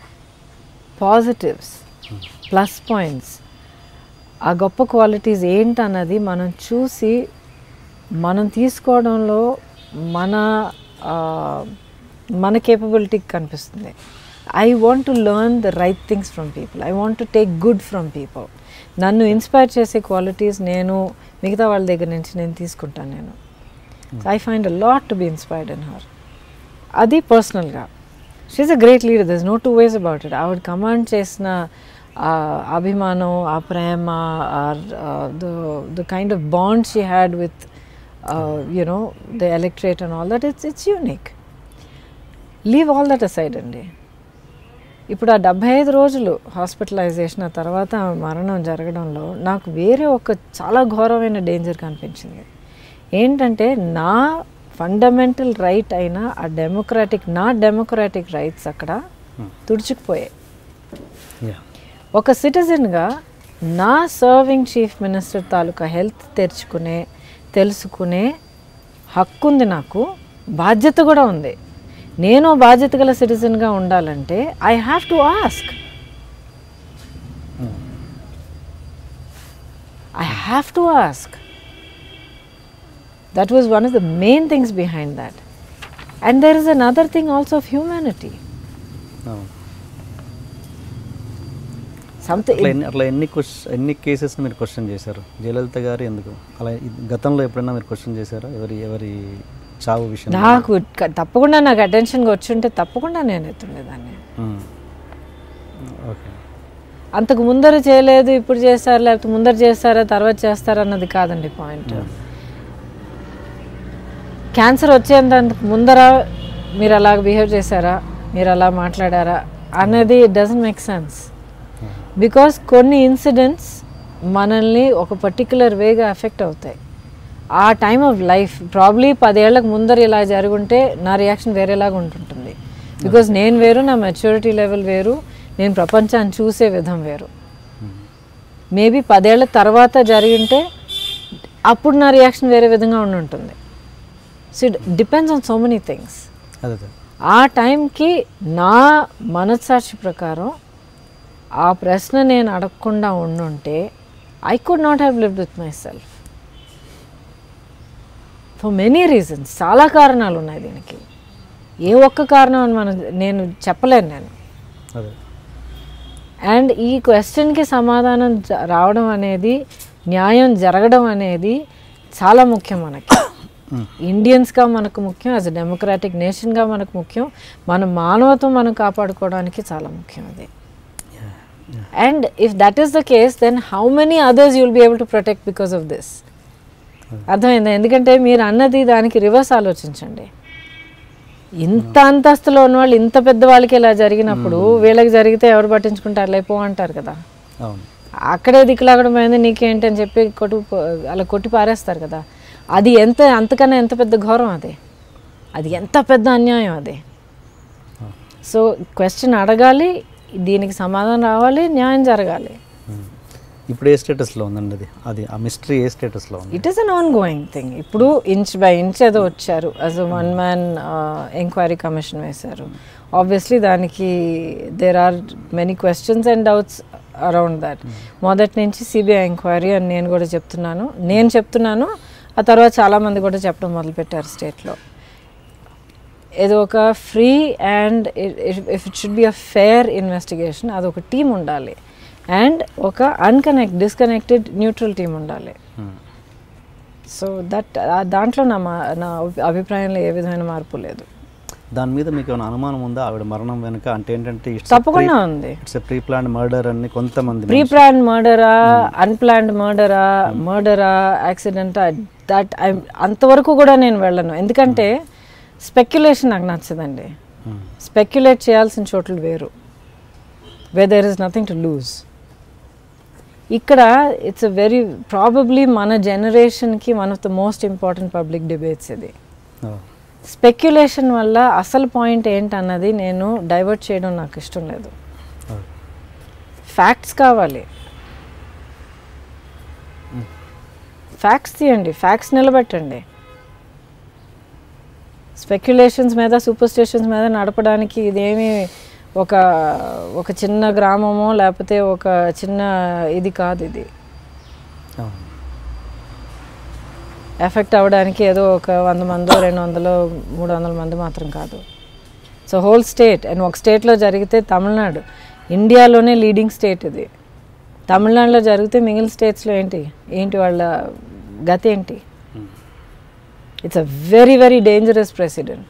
పాజిటివ్స్ ప్లస్ పాయింట్స్ ఆ గొప్ప క్వాలిటీస్ ఏంటన్నది మనం చూసి మనం తీసుకోవడంలో మన ఆ, మన కేపబిలిటీకి కనిపిస్తుంది I want to learn the right things from people I want to take good from people నన్ను ఇన్స్పైర్ చేసే క్వాలిటీస్ నేను మిగతా వాళ్ళ దగ్గర నుంచి నేను తీసుకుంటాను నేను I find a lot to be inspired in her అది పర్సనల్గా she's a great leader there's no two ways about it ఆవిడ కమాండ్ చేసిన ఆ అభిమానం ఆ ప్రేమ the the kind of bond she had with you know the electorate and all that it's it's unique leave all that aside అండి ఇప్పుడు ఆ డెబ్భై ఐదు రోజులు హాస్పిటలైజేషన్ ఆ తర్వాత ఆమె మరణం జరగడంలో నాకు వేరే ఒక చాలా ఘోరమైన డేంజర్ కనిపించింది ఏంటంటే నా ఫండమెంటల్ రైట్ అయిన ఆ డెమోక్రాటిక్ నా డెమోక్రాటిక్ రైట్స్ అక్కడ తుడుచుకుపోయాయి యా ఒక సిటిజన్గా నా సర్వింగ్ చీఫ్ మినిస్టర్ తాలూకా హెల్త్ తెరుచుకునే తెలుసుకునే హక్కు ఉంది నాకు బాధ్యత కూడా ఉంది నేను బాధ్యత గల సిటిజన్గా ఉండాలంటే I have to ask I have to ask that was one of the main things behind that and there is another thing also of humanity అవును. సంథింగ్ అట్లా ఎన్ని అట్లా ఎన్ని క్వశ్చన్ ఎన్ని కేసెస్ని మీరు క్వశ్చన్ చేశారు జయలలిత గారు ఎందుకు అలా ఇది గతంలో ఎప్పుడైనా మీరు క్వశ్చన్ చేశారా ఎవరి ఎవరి చావు విషయం నాకు క- తప్పకుండా నాకు అటెన్షన్గా వచ్చి ఉంటే తప్పకుండా నేను ఎత్తుండేదాన్ని ఓకే అంతకు ముందర చేయలేదు ఇప్పుడు చేస్తారు లేకపోతే ముందర చేస్తారా తర్వాత చేస్తారా అన్నది కాదండి పాయింట్ క్యాన్సర్ వచ్చేంత ముందర మీరు అలాగ బిహేవ్ చేశారా మీరు అలా మాట్లాడారా అనేది డజంట్ మేక్ సెన్స్ బికాస్ కొన్ని ఇన్సిడెంట్స్ మనల్ని ఒక పర్టికులర్ వేగా ఎఫెక్ట్ అవుతాయి ఆ టైమ్ ఆఫ్ లైఫ్ ప్రాబ్లీ పదేళ్లకు ముందర ఇలా జరుగుంటే నా రియాక్షన్ వేరేలాగా ఉంటుంటుంది బికాజ్ నేను వేరు నా మెచ్యూరిటీ లెవెల్ వేరు నేను ప్రపంచాన్ని చూసే విధం వేరు మేబీ పదేళ్ల తర్వాత జరిగింటే అప్పుడు నా రియాక్షన్ వేరే విధంగా ఉండి ఉంటుంది so it depends on so many things అదే అదే ఆ టైంకి నా మనస్సాక్షి ప్రకారం ఆ ప్రశ్న నేను అడగకుండా ఉండుంటే I could not have lived with myself for many reasons చాలా కారణాలు ఉన్నాయి దీనికి ఏ ఒక్క కారణం అని మనం నేను చెప్పలేను నేను అదే అండ్ ఈ క్వశ్చన్కి సమాధానం జ- రావడం అనేది న్యాయం జరగడం అనేది చాలా ముఖ్యం మనకి ఇండియన్స్గా మనకు ముఖ్యం యాజ్ అ డెమోక్రాటిక్ నేషన్గా మనకు ముఖ్యం మన మానవత్వం మనం కాపాడుకోవడానికి చాలా ముఖ్యం అది and if that is the case then how many others you'll be able to protect because of this అర్థమైందా ఎందుకంటే మీరు అన్నది దానికి రివర్స్ ఆలోచించండి ఇంత అంతస్తులో ఉన్న వాళ్ళు ఇంత పెద్ద వాళ్ళకి ఇలా జరిగినప్పుడు వీళ్ళకి జరిగితే ఎవరు పట్టించుకుంటారు లేపో అంటారు కదా అవును అక్కడే దిక్కులాగడం అయింది నీకేంటి అని చెప్పి కొట్టు అలా కొట్టి పారేస్తారు కదా అది ఎంత అంతకన్నా ఎంత పెద్ద ఘోరం అది అది ఎంత పెద్ద అన్యాయం అది సో క్వశ్చన్ అడగాలి దీనికి సమాధానం రావాలి న్యాయం జరగాలి ఇప్పుడు ఏ స్టేటస్లో ఉందండి అది అది ఆ మిస్టరీ ఏ స్టేటస్లో ఉంది it is an ongoing thing ఇప్పుడు ఇంచ్ బై ఇంచ్ ఏదో వచ్చారు as a one man enquiry commission వేశారు ఆబ్వియస్లీ దానికి there are many questions and doubts around that మొదటి నుంచి సిబిఐ ఎంక్వైరీ అని నేను కూడా చెప్తున్నాను నేను చెప్తున్నాను ఆ తర్వాత చాలామంది కూడా చెప్పడం మొదలుపెట్టారు స్టేట్లో ఏదో ఒక free and if it should be a fair investigation అది ఒక టీం ఉండాలి అండ్ ఒక అన్కనెక్ట్ డిస్కనెక్టెడ్ న్యూట్రల్ టీం ఉండాలి సో దట్ దాంట్లో నా మా నా అభిప్రాయంలో ఏ విధమైన మార్పు లేదు దాని మీద మీకు ఏమైనా అనుమానం ఉందా ఆవిడ మరణం వెనుక అంటే ఏంటంటే తప్పకుండా ఉంది ఇట్స్ ప్రీ ప్లాన్ మర్డర్ అని కొంతమంది ప్రీ ప్లాన్ మర్డరా అన్ప్లాన్డ్ మర్డరా మర్డరా యాక్సిడెంట్ దట్ ఐ అంతవరకు కూడా నేను వెళ్ళను ఎందుకంటే స్పెక్యులేషన్ నాకు నచ్చదండి స్పెక్యులేట్ చేయాల్సిన చోట్లు వేరు way there is nothing to lose ఇక్కడ ఇట్స్ అ వెరీ ప్రాబబ్లీ మన జనరేషన్కి one of the most important public debates ఇది స్పెక్యులేషన్ వల్ల అసలు పాయింట్ ఏంటన్నది నేను డైవర్ట్ చేయడం నాకు ఇష్టం లేదు ఫ్యాక్ట్స్ కావాలి ఫ్యాక్ట్స్ తీయండి ఫ్యాక్ట్స్ నిలబెట్టండి స్పెక్యులేషన్స్ మీద సూపర్ స్టేషన్స్ మీద నడపడానికి ఇదేమి ఒక ఒక చిన్న గ్రామమో లేకపోతే ఒక చిన్న ఇది కాదు ఇది ఎఫెక్ట్ అవ్వడానికి ఏదో ఒక వంద మందో రెండు వందలు మూడు వందల మంది మాత్రం కాదు సో హోల్ స్టేట్ అండ్ ఒక స్టేట్లో జరిగితే తమిళనాడు ఇండియాలోనే లీడింగ్ స్టేట్ ఇది తమిళనాడులో జరిగితే మిగిలిన స్టేట్స్లో ఏంటి ఏంటి వాళ్ళ గతి ఏంటి it's a very very dangerous precedent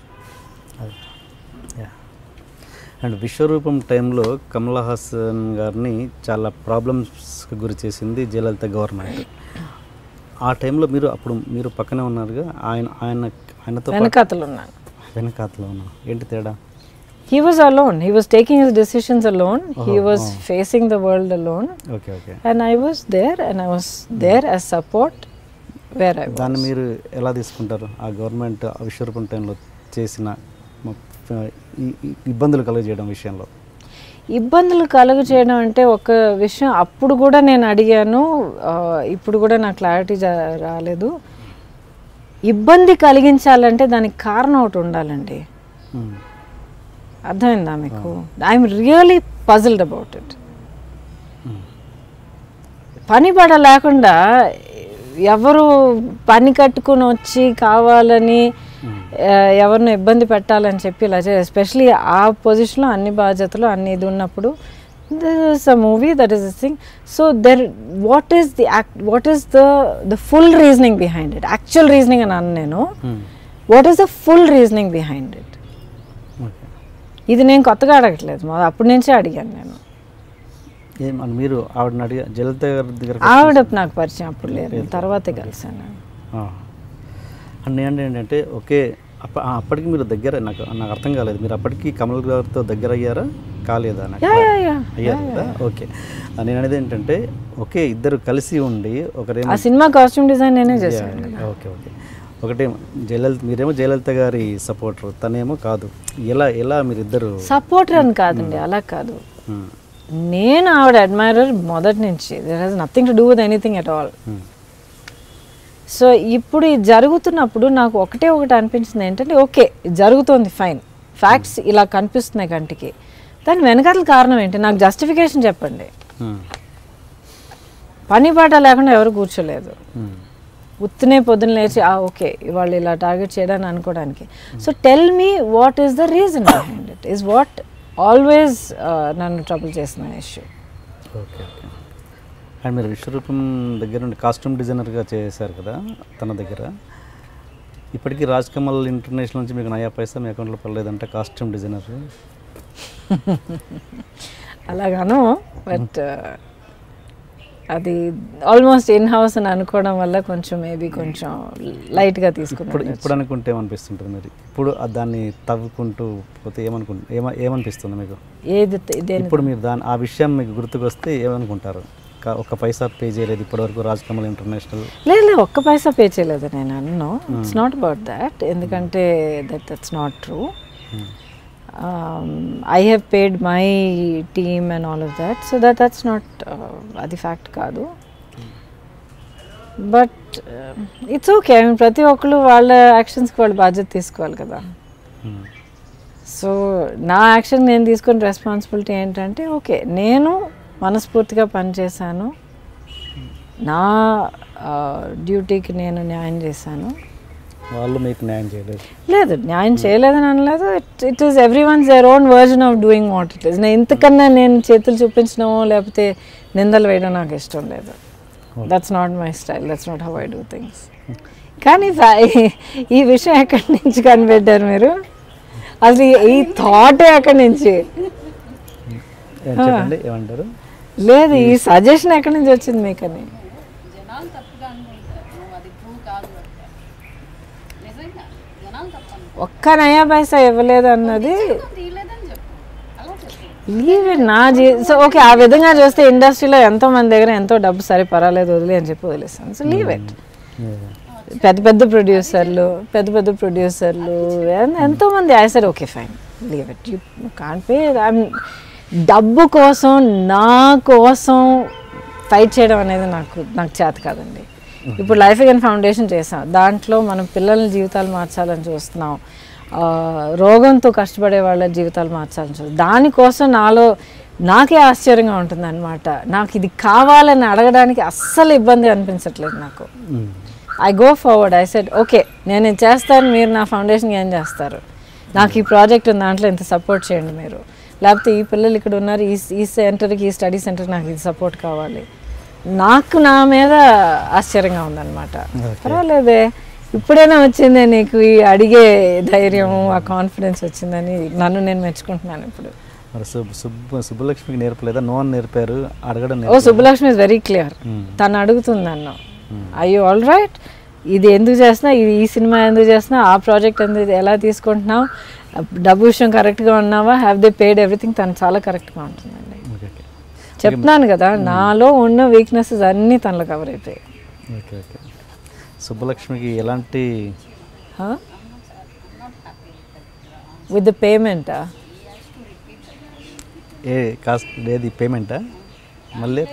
and Vishwaroopam టైంలో కమలా హాసన్ గారిని చాలా ప్రాబ్లమ్స్కి గురి చేసింది జయలలిత గవర్నమెంట్ ఆ టైంలో మీరు అప్పుడు మీరు పక్కనే ఉన్నారుగా ఆయన ఆయన ఆయనతో పాటు- వెనకాతలు ఉన్నాను వెనకాతలో ఉన్నా ఏంటి తేడా he was alone he was taking his decisions alone he was facing the world alone okay okay and I was there and I was there as support where I దాన్ని మీరు ఎలా తీసుకుంటారు ఆ గవర్నమెంట్ ఆ విశ్వరూపం టైంలో చేసిన మ- ఈ ఈ ఇబ్బందులు కలుగజేయడం విషయంలో ఇబ్బందులు కలుగు చేయడం అంటే ఒక విషయం అప్పుడు కూడా నేను అడిగాను ఆ, ఇప్పుడు కూడా నాకు క్లారిటీ రాలేదు ఇబ్బంది కలిగించాలంటే దానికి కారణం ఒకటి ఉండాలండి ఉమ్. అర్థమైందా మీకు I'm really puzzled about it పని పడ లేకుండా ఎవరు పని కట్టుకుని వచ్చి కావాలని ఆ, ఎవరిని ఇబ్బంది పెట్టాలని చెప్పి ఇలా ఎస్పెషలీ ఆ పొజిషన్లో అన్ని బాధ్యతలు అన్ని ఇది ఉన్నప్పుడు this a movie that is this thing so there what is the what is the the full reasoning behind it actual reasoning అని అన్న నేను what is the full reasoning behind it okay ఇది నేను కొత్తగా అడగట్లేదు మా అప్పటి నుంచే అడిగాను నేను ఏం అని మీరు ఆవిడని అడిగా జలత గారి దగ్గర ఆవిడ నాకు పరిచయం అప్పుడు లేదు తర్వాతే కలిసాను నేను. అండ్ ఏంటి ఏంటంటే ఓకే అప్ప ఆ, అప్పటికి మీరు దగ్గర నాకు నాకు అర్థం కాలేదు మీరు అప్పటికి కమల్ గారితో దగ్గర అయ్యారా కాలేదా నాకు యా, యా, యా. అయ్యారు కదా ఓకే ఆ, నేను అనేది ఏంటంటే ఓకే ఇద్దరు కలిసి ఉండి ఒకరేమో ఆ సినిమా కాస్ట్యూమ్ డిజైన్ నేనే చేశాను ఓకే ఓకే ఒకటే జయలలిత మీరేమో జయలలిత గారి సపోర్టర్ తనేమో కాదు ఎలా ఎలా మీరిద్దరు సపోర్టర్ అని కాదండి అలా కాదు ఉమ్, నేను ఆవిడ అడ్మైరర్ మొదటి నుంచి there has nothing to do with anything at all um, so ఇప్పుడు ఇది జరుగుతున్నప్పుడు నాకు ఒకటే ఒకటి అనిపించింది ఏంటంటే ఓకే ఇది జరుగుతోంది ఫైన్ ఫ్యాక్ట్స్ ఇలా కనిపిస్తున్నాయి కంటికి దాని వెనకాల కారణం ఏంటి నాకు జస్టిఫికేషన్ చెప్పండి ఉమ్, పని పాట లేకుండా ఎవరు కూర్చోలేదు ఉమ్, ఉత్తినే పొద్దున లేచి ఆ ఓకే వాళ్ళు ఇలా టార్గెట్ చేయడానికి అనుకోవడానికి so tell me what is the reason behind it is what always నన్ను ట్రబుల్ చేసిన ఇష్యూ ఓకే ఓకే అండ్ మీరు విశ్వరూపం దగ్గర నుండి కాస్ట్యూమ్ డిజైనర్గా చేశారు కదా తన దగ్గర ఇప్పటికీ రాజ్ కమల్ ఇంటర్నేషనల్ నుంచి మీకు నయా పైసా మీ అకౌంట్లో పడలేదంటే కాస్ట్యూమ్ డిజైనర్ అలాగాను బట్ అది ఆల్మోస్ట్ ఇన్ హౌస్ అని అనుకోవడం వల్ల కొంచెం మేబీ కొంచెం లైట్గా ఇప్పుడు తీసుకున్నాను ఇప్పుడు అనుకుంటే ఏమనిపిస్తుంటుంది మీరు ఇప్పుడు ఆ దాన్ని తవ్వుకుంటూ పోతే ఏమనుకుంటు ఏమ ఏమనిపిస్తుంది మీకు ఏది దేని ఇప్పుడు మీరు దాని ఆ విషయం మీకు గుర్తుకొస్తే ఏమనుకుంటారు కా- ఒక పైసా పే చేయలేదు ఇప్పటివరకు రాజ్ కమల్ ఇంటర్నేషనల్ లేదు లేదు ఒక్క పైసా పే చేయలేదు నేను అన్ను ఇట్స్ నాట్ అబౌట్ దాట్ ఎందుకంటే that that's not true I have paid my team and all of that so that that's not అది ఫ్యాక్ట్ కాదు but it's okay I mean ప్రతి ఒక్కరు వాళ్ళ యాక్షన్స్కి వాళ్ళు బాధ్యత తీసుకోవాలి కదా సో నా యాక్షన్ నేను తీసుకున్న రెస్పాన్సిబిలిటీ ఏంటంటే ఓకే నేను మనస్ఫూర్తిగా పనిచేశాను నా డ్యూటీకి నేను న్యాయం చేశాను వాళ్ళు మీకు న్యాయం చేయలేదు లేదు న్యాయం చేయలేదని అనలేదు it it is everyone's their own version of doing what it is నేను ఇంతకన్నా నేను చేతులు చూపించడమో లేకపోతే నిందలు వేయడం నాకు ఇష్టం లేదు that's not my style that's not how I do things కానీ ఫ- ఈ విషయం ఎక్కడి నుంచి కనిపెట్టారు మీరు అసలు ఈ- ఈ థాట్ ఎక్కడి నుంచి ఏం చెప్పండి ఏమంటారు లేదు ఈ సజెషన్ ఎక్కడి నుంచి వచ్చింది మీకని ఒక్క నయా పైసా ఇవ్వలేదు అన్నది లీవ్ ఇట్ నా జీ సో ఓకే ఆ విధంగా చూస్తే ఇండస్ట్రీలో ఎంతో మంది దగ్గర ఎంతో డబ్బు సరే పర్వాలేదు వదిలే అని చెప్పి వదిలేస్తాను సో లీవ్ ఇట్ పెద్ద పెద్ద ప్రొడ్యూసర్లు పెద్ద పెద్ద ప్రొడ్యూసర్లు ఎంతో మంది I sir okay fine leave it you can pay డబ్బు కోసం నా కోసం ఫైట్ చేయడం అనేది నాకు నాకు చేత కాదండి ఇప్పుడు లైఫ్ అగైన్ ఫౌండేషన్ చేసాం దాంట్లో మనం పిల్లల జీవితాలు మార్చాలని చూస్తున్నాం ఆ, రోగంతో కష్టపడే వాళ్ళ జీవితాలు మార్చాలని చూస్తున్నాం దానికోసం నాలో నాకే ఆశ్చర్యంగా ఉంటుంది అనమాట నాకు ఇది కావాలని అడగడానికి అస్సలు ఇబ్బంది అనిపించట్లేదు నాకు I go forward I said okay నేను ఇది చేస్తాను మీరు నా ఫౌండేషన్కి ఏం చేస్తారు నాకు ఈ ప్రాజెక్ట్ ఉంది దాంట్లో ఇంత సపోర్ట్ చేయండి మీరు లేకపోతే ఈ పిల్లలు ఇక్కడ ఉన్నారు ఈ ఈ సెంటర్కి ఈ స్టడీ సెంటర్కి నాకు ఇది సపోర్ట్ కావాలి నాకు నా మీద ఆశ్చర్యంగా ఉందన్నమాట పర్వాలేదే ఇప్పుడైనా వచ్చిందే నీకు ఈ అడిగే ధైర్యం ఆ కాన్ఫిడెన్స్ వచ్చిందని నన్ను నేను మెచ్చుకుంటున్నాను ఇప్పుడు మరి సుబ్ సుబ్బ సుబ్బలక్ష్మికి నేర్పలేదా నో అని నేర్పారు అడగడం ఓ నేర్పారు సుబ్బలక్ష్మి ఇస్ వెరీ క్లియర్ తను అడుగుతుంది నన్ను అయ్యో ఆల్ రైట్ ఇది ఎందుకు చేస్తున్నా ఇది ఈ సినిమా ఎందుకు చేస్తున్నా ఆ ప్రాజెక్ట్ ఎందుకు ఎలా తీసుకుంటున్నావు డబ్బు విషయం కరెక్ట్గా ఉన్నావా హ్యావ్ దే పేడ్ ఎవ్రీథింగ్ తను చాలా కరెక్ట్గా ఉంటుందండి ఓకే ఓకే చెప్తున్నాను కదా నాలో ఉన్న వీక్నెసెస్ అన్నీ తనలో కవర్ అయిపోయాయి ఓకే ఓకే సుబ్బలక్ష్మికి ఎలాంటి విత్ ద పేమెంట్ ఏ కాస్ట్ ఏది పేమెంటా మళ్ళీ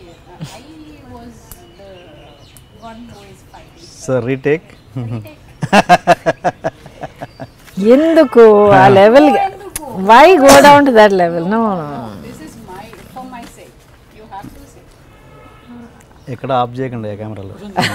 సో రీటేక్ ఎందుకు ఆ level why go down to that level no ఎక్కడ ఆఫ్ చేయకండి ఆ కెమెరాలో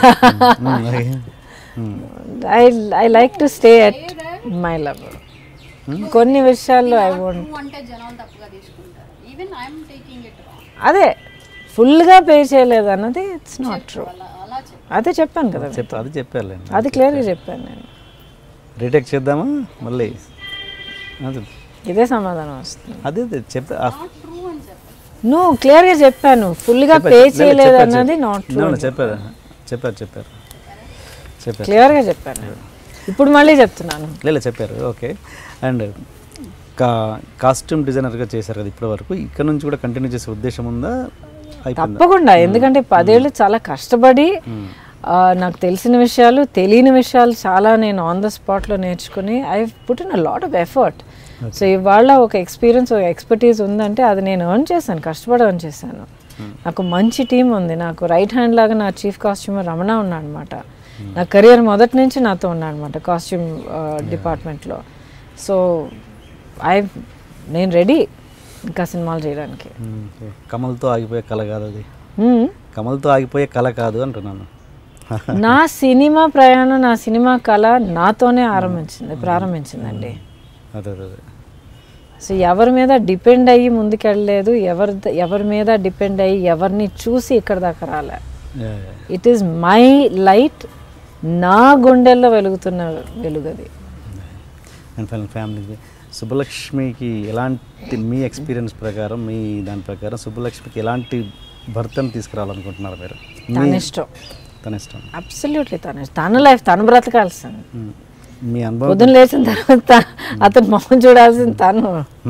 I I like to stay at my level కొన్ని విషయాల్లో ఐ వోంట్ అంటే జనాలు తప్పుగా తీసుకుంటారు even I'm taking it wrong అదే ఫుల్గా పే చేయలేదు అన్నది ఇట్స్ నాట్ ట్రూ అలా చెప్పి అదే చెప్పాను కదా చెప్తా అది చెప్పారులేండి అది క్లియర్గా చెప్పాను నేను రీటేక్ చేద్దామా మళ్ళీ అది ఇదే సమాధానం వస్తుంది అదే అదే చెప్పా ట్రూ అని చెప్పారు నువ్వు క్లియర్గా చెప్పాను ఫుల్గా పే చేయలేదు అన్నది నాట్ ట్రూ చెప్పారు చెప్పారు చెప్పారు చెప్పారు క్లియర్గా చెప్పాను ఇప్పుడు మళ్ళీ చెప్తున్నాను లేదు చెప్పారు ఓకే అండ్ కా కాస్ట్యూమ్ డిజైనర్గా చేశారు కదా ఇప్పటి వరకు ఇక్కడ నుంచి కూడా కంటిన్యూ చేసే ఉద్దేశం ఉందా అయిపోయిందా తప్పకుండా ఎందుకంటే పదేళ్ళు చాలా కష్టపడి ఆ, నాకు తెలిసిన విషయాలు తెలియని విషయాలు చాలా నేను ఆన్ ద స్పాట్లో నేర్చుకుని I put in a lot of effort so ఇవాళ ఒక ఎక్స్పీరియన్స్ ఒక ఎక్స్పర్టీస్ ఉందంటే అది నేను ఎర్న్ చేశాను కష్టపడి ఎర్న్ చేశాను నాకు మంచి టీం ఉంది నాకు రైట్ హ్యాండ్ లాగా నా చీఫ్ కాస్ట్యూమర్ రమణ ఉన్నాడు అనమాట నా కెరియర్ మొదటి నుంచి నాతో ఉన్నాడు అనమాట కాస్ట్యూమ్ డిపార్ట్మెంట్లో సో ఐ నేను రెడీ ఇంకా సినిమాలు చేయడానికి మ్మ్, ఓకే. కమల్తో ఆగిపోయే కళ కాదు అది Hmm. కమల్తో ఆగిపోయే కళ కాదు అంటున్నాను నా సినిమా ప్రయాణం నా సినిమా కళ నాతోనే ఆరంభించింది ప్రారంభించిందండి అదే అదే అదే సో ఎవరి మీద డిపెండ్ అయ్యి ముందుకెళ్ళలేదు ఎవరి ఎవరి మీద డిపెండ్ అయ్యి ఎవరిని చూసి ఇక్కడ దాకా రాలే yeah, yeah. It is my light నా గుండెల్లో వెలుగుతున్న వెలుగది అండ్ ఫైనల్ ఫ్యామిలీ సుబ్బలక్ష్మికి ఎలాంటి మీ ఎక్స్పీరియన్స్ ప్రకారం మీ దాని ప్రకారం సుబ్బలక్ష్మికి ఎలాంటి భర్తను తీసుకురావాలనుకుంటున్నారు మీరు తన ఇష్టం తన ఇష్టం అబ్సల్యూట్లీ తన ఇష్టం తన లైఫ్ తను బ్రతకాల్సింది మ్మ్. మీ అనుభవం పొద్దున్న లేచిన తర్వాత అతను మొహం చూడాల్సింది తను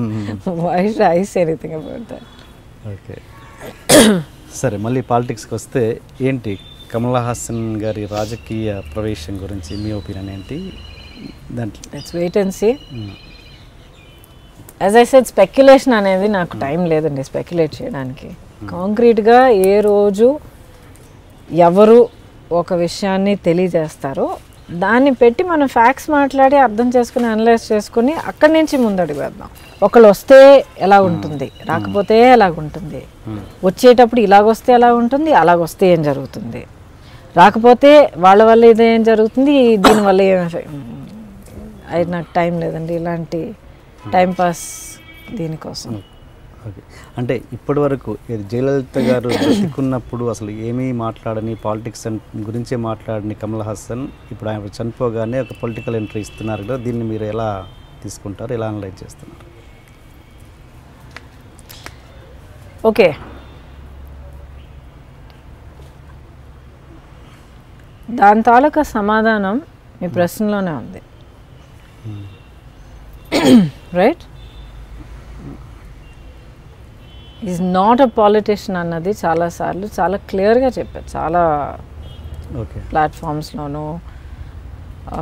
ఐస్ ఎనీథింగ్ అబౌట్ దట్ ఓకే సరే మళ్ళీ పాలిటిక్స్కి వస్తే ఏంటి కమల్ హాసన్ గారి రాజకీయ ప్రవేశం గురించి మీ ఒపీనియన్ ఏంటి దాంట్లో let's wait and see as I said speculation అనేది నాకు టైం లేదండి స్పెక్యులేట్ చేయడానికి కాంక్రీట్గా ఏ రోజు ఎవరు ఒక విషయాన్ని తెలియజేస్తారో దాన్ని పెట్టి మనం ఫ్యాక్ట్స్ మాట్లాడి అర్థం చేసుకుని అనలైజ్ చేసుకుని అక్కడి నుంచి ముందడుగు వేద్దాం ఒకళ్ళు వస్తే ఎలా ఉంటుంది రాకపోతే ఎలాగుంటుంది వచ్చేటప్పుడు ఇలాగొస్తే ఎలా ఉంటుంది అలాగొస్తే ఏం జరుగుతుంది రాకపోతే వాళ్ళ వల్ల ఇదేం జరుగుతుంది దీనివల్ల ఏం అది నాకు టైం లేదండి ఇలాంటి టైం పాస్ దీనికోసం ఓకే అంటే ఇప్పటి వరకు ఏది జయలలిత గారు బతికున్నప్పుడు అసలు ఏమీ మాట్లాడని పాలిటిక్స్ గురించే మాట్లాడని కమల్ హాసన్ ఇప్పుడు ఆయన చనిపోగానే ఒక పొలిటికల్ ఎంట్రీ ఇస్తున్నారు కదా దీన్ని మీరు ఎలా తీసుకుంటారు ఎలా అనలైజ్ చేస్తున్నారు ఓకే దాని తాలూకా సమాధానం మీ ప్రశ్నలోనే ఉంది right is not a politician అన్నది చాలాసార్లు చాలా క్లియర్గా చెప్పారు చాలా ఓకే ప్లాట్ఫామ్స్లోనూ ఆ,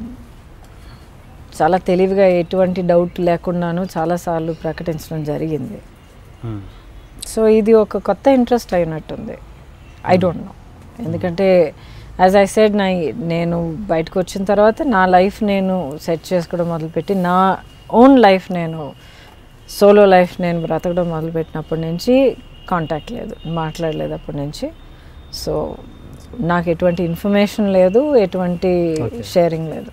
చాలా తెలివిగా ఎటువంటి డౌట్ లేకుండాను చాలాసార్లు ప్రకటించడం జరిగింది సో ఇది ఒక కొత్త ఇంట్రెస్ట్ అయినట్టుంది ఐ డోంట్ నో ఎందుకంటే యాజ్ ఐ సెడ్ నా నేను బయటకు వచ్చిన తర్వాత నా లైఫ్ నేను సెట్ చేసుకోవడం మొదలుపెట్టి నా ఓన్ లైఫ్ నేను సోలో లైఫ్ నేను బ్రతకడం మొదలుపెట్టినప్పటి నుంచి కాంటాక్ట్ లేదు మాట్లాడలేదు అప్పటి నుంచి సో నాకు ఎటువంటి ఇన్ఫర్మేషన్ లేదు ఎటువంటి షేరింగ్ లేదు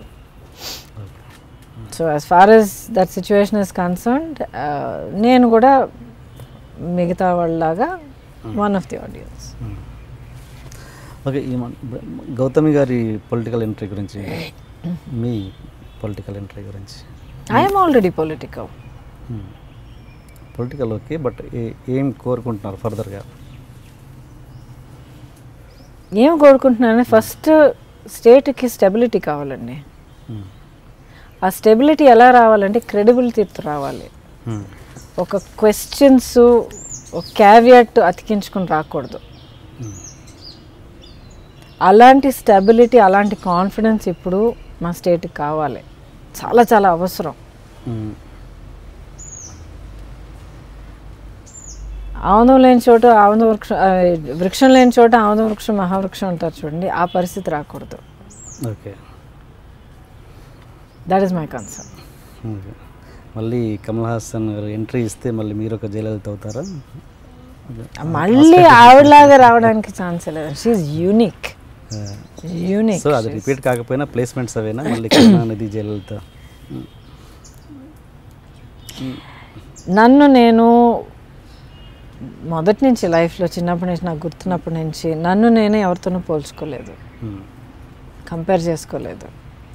so as far as that situation is concerned నేను కూడా మిగతా వాళ్ళలాగా one of the audience okay ఈ మన- గౌతమి గారి పొలిటికల్ ఎంట్రీ గురించి మీ పొలిటికల్ ఎంట్రీ గురించి I'm already political political okay but ఏం కోరుకుంటున్నారు ఫర్దర్గా ఏం కోరుకుంటున్నాను ఫస్ట్ స్టేట్కి స్టెబిలిటీ కావాలండి ఆ స్టెబిలిటీ ఎలా రావాలంటే క్రెడిబిలిటీతో రావాలి ఒక క్వశ్చన్స్ ఒక క్యావియట్ అతికించుకుని రాకూడదు అలాంటి స్టెబిలిటీ అలాంటి కాన్ఫిడెన్స్ ఇప్పుడు మా స్టేట్కి కావాలి చాలా చాలా అవసరం ఆముదం లేని చోట ఆముద వృక్షం ఆ, వృక్షం లేని చోట ఆముద వృక్షం మహావృక్షం అంటారు చూడండి ఆ పరిస్థితి రాకూడదు okay that is my concern okay మళ్ళీ కమల్ హాసన్ గారు ఎంట్రీ ఇస్తే మళ్ళీ మీరు ఒక జయలలిత అవుతారా మళ్ళీ ఆవిడలాగా రావడానికి ఛాన్స్ లేదు షీఈ్ యూనిక్ యూనిక్ సో అది రిపీట్ కాకపోయినా ప్లేస్మెంట్స్ అవేనా మళ్ళీ కరుణానిధి జయలలిత నన్ను నేను మొదటి నుంచి లైఫ్లో చిన్నప్పటి నుంచి నాకు గుర్తున్నప్పటి నుంచి నన్ను నేనే ఎవరితోనూ పోల్చుకోలేదు మ్మ్. కంపేర్ చేసుకోలేదు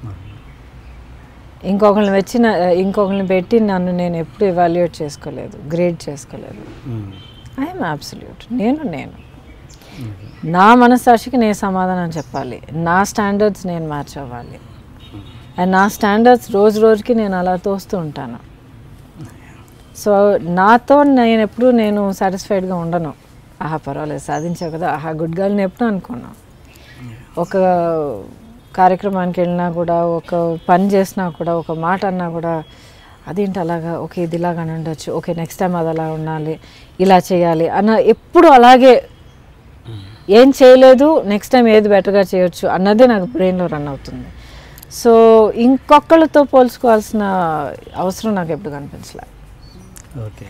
ఇంకొకరిని వచ్చి నా- ఇంకొకరిని పెట్టి నన్ను నేను ఎప్పుడు ఎవాల్యుయేట్ చేసుకోలేదు గ్రేడ్ చేసుకోలేదు మ్మ్. ఐఎమ్ అబ్సల్యూట్ నేను నేను నా మనస్సాక్షికి నేను సమాధానం చెప్పాలి నా స్టాండర్డ్స్ నేను మ్యాచ్ అవ్వాలి అండ్ నా స్టాండర్డ్స్ రోజు రోజుకి నేను అలా తోస్తూ ఉంటాను సో నాతో నేను ఎప్పుడు నేను సాటిస్ఫైడ్గా ఉండను ఆహా పర్వాలేదు సాధించావు కదా ఆహా గుడ్ గర్ల్ నేను ఎప్పుడు అనుకోను ఒక కార్యక్రమానికి వెళ్ళినా కూడా ఒక పని చేసినా కూడా ఒక మాట అన్నా కూడా అదేంటి అలాగా ఓకే ఇది ఇలాగానే ఉండొచ్చు ఓకే నెక్స్ట్ టైం అది అలా ఉండాలి ఇలా చేయాలి అన్న ఎప్పుడు అలాగే ఏం చేయలేదు నెక్స్ట్ టైం ఏది బెటర్గా చేయొచ్చు అన్నదే నాకు బ్రెయిన్లో రన్ అవుతుంది సో ఇంకొకళ్ళతో పోల్చుకోవాల్సిన అవసరం నాకు ఎప్పుడు కనిపించలే ఓకే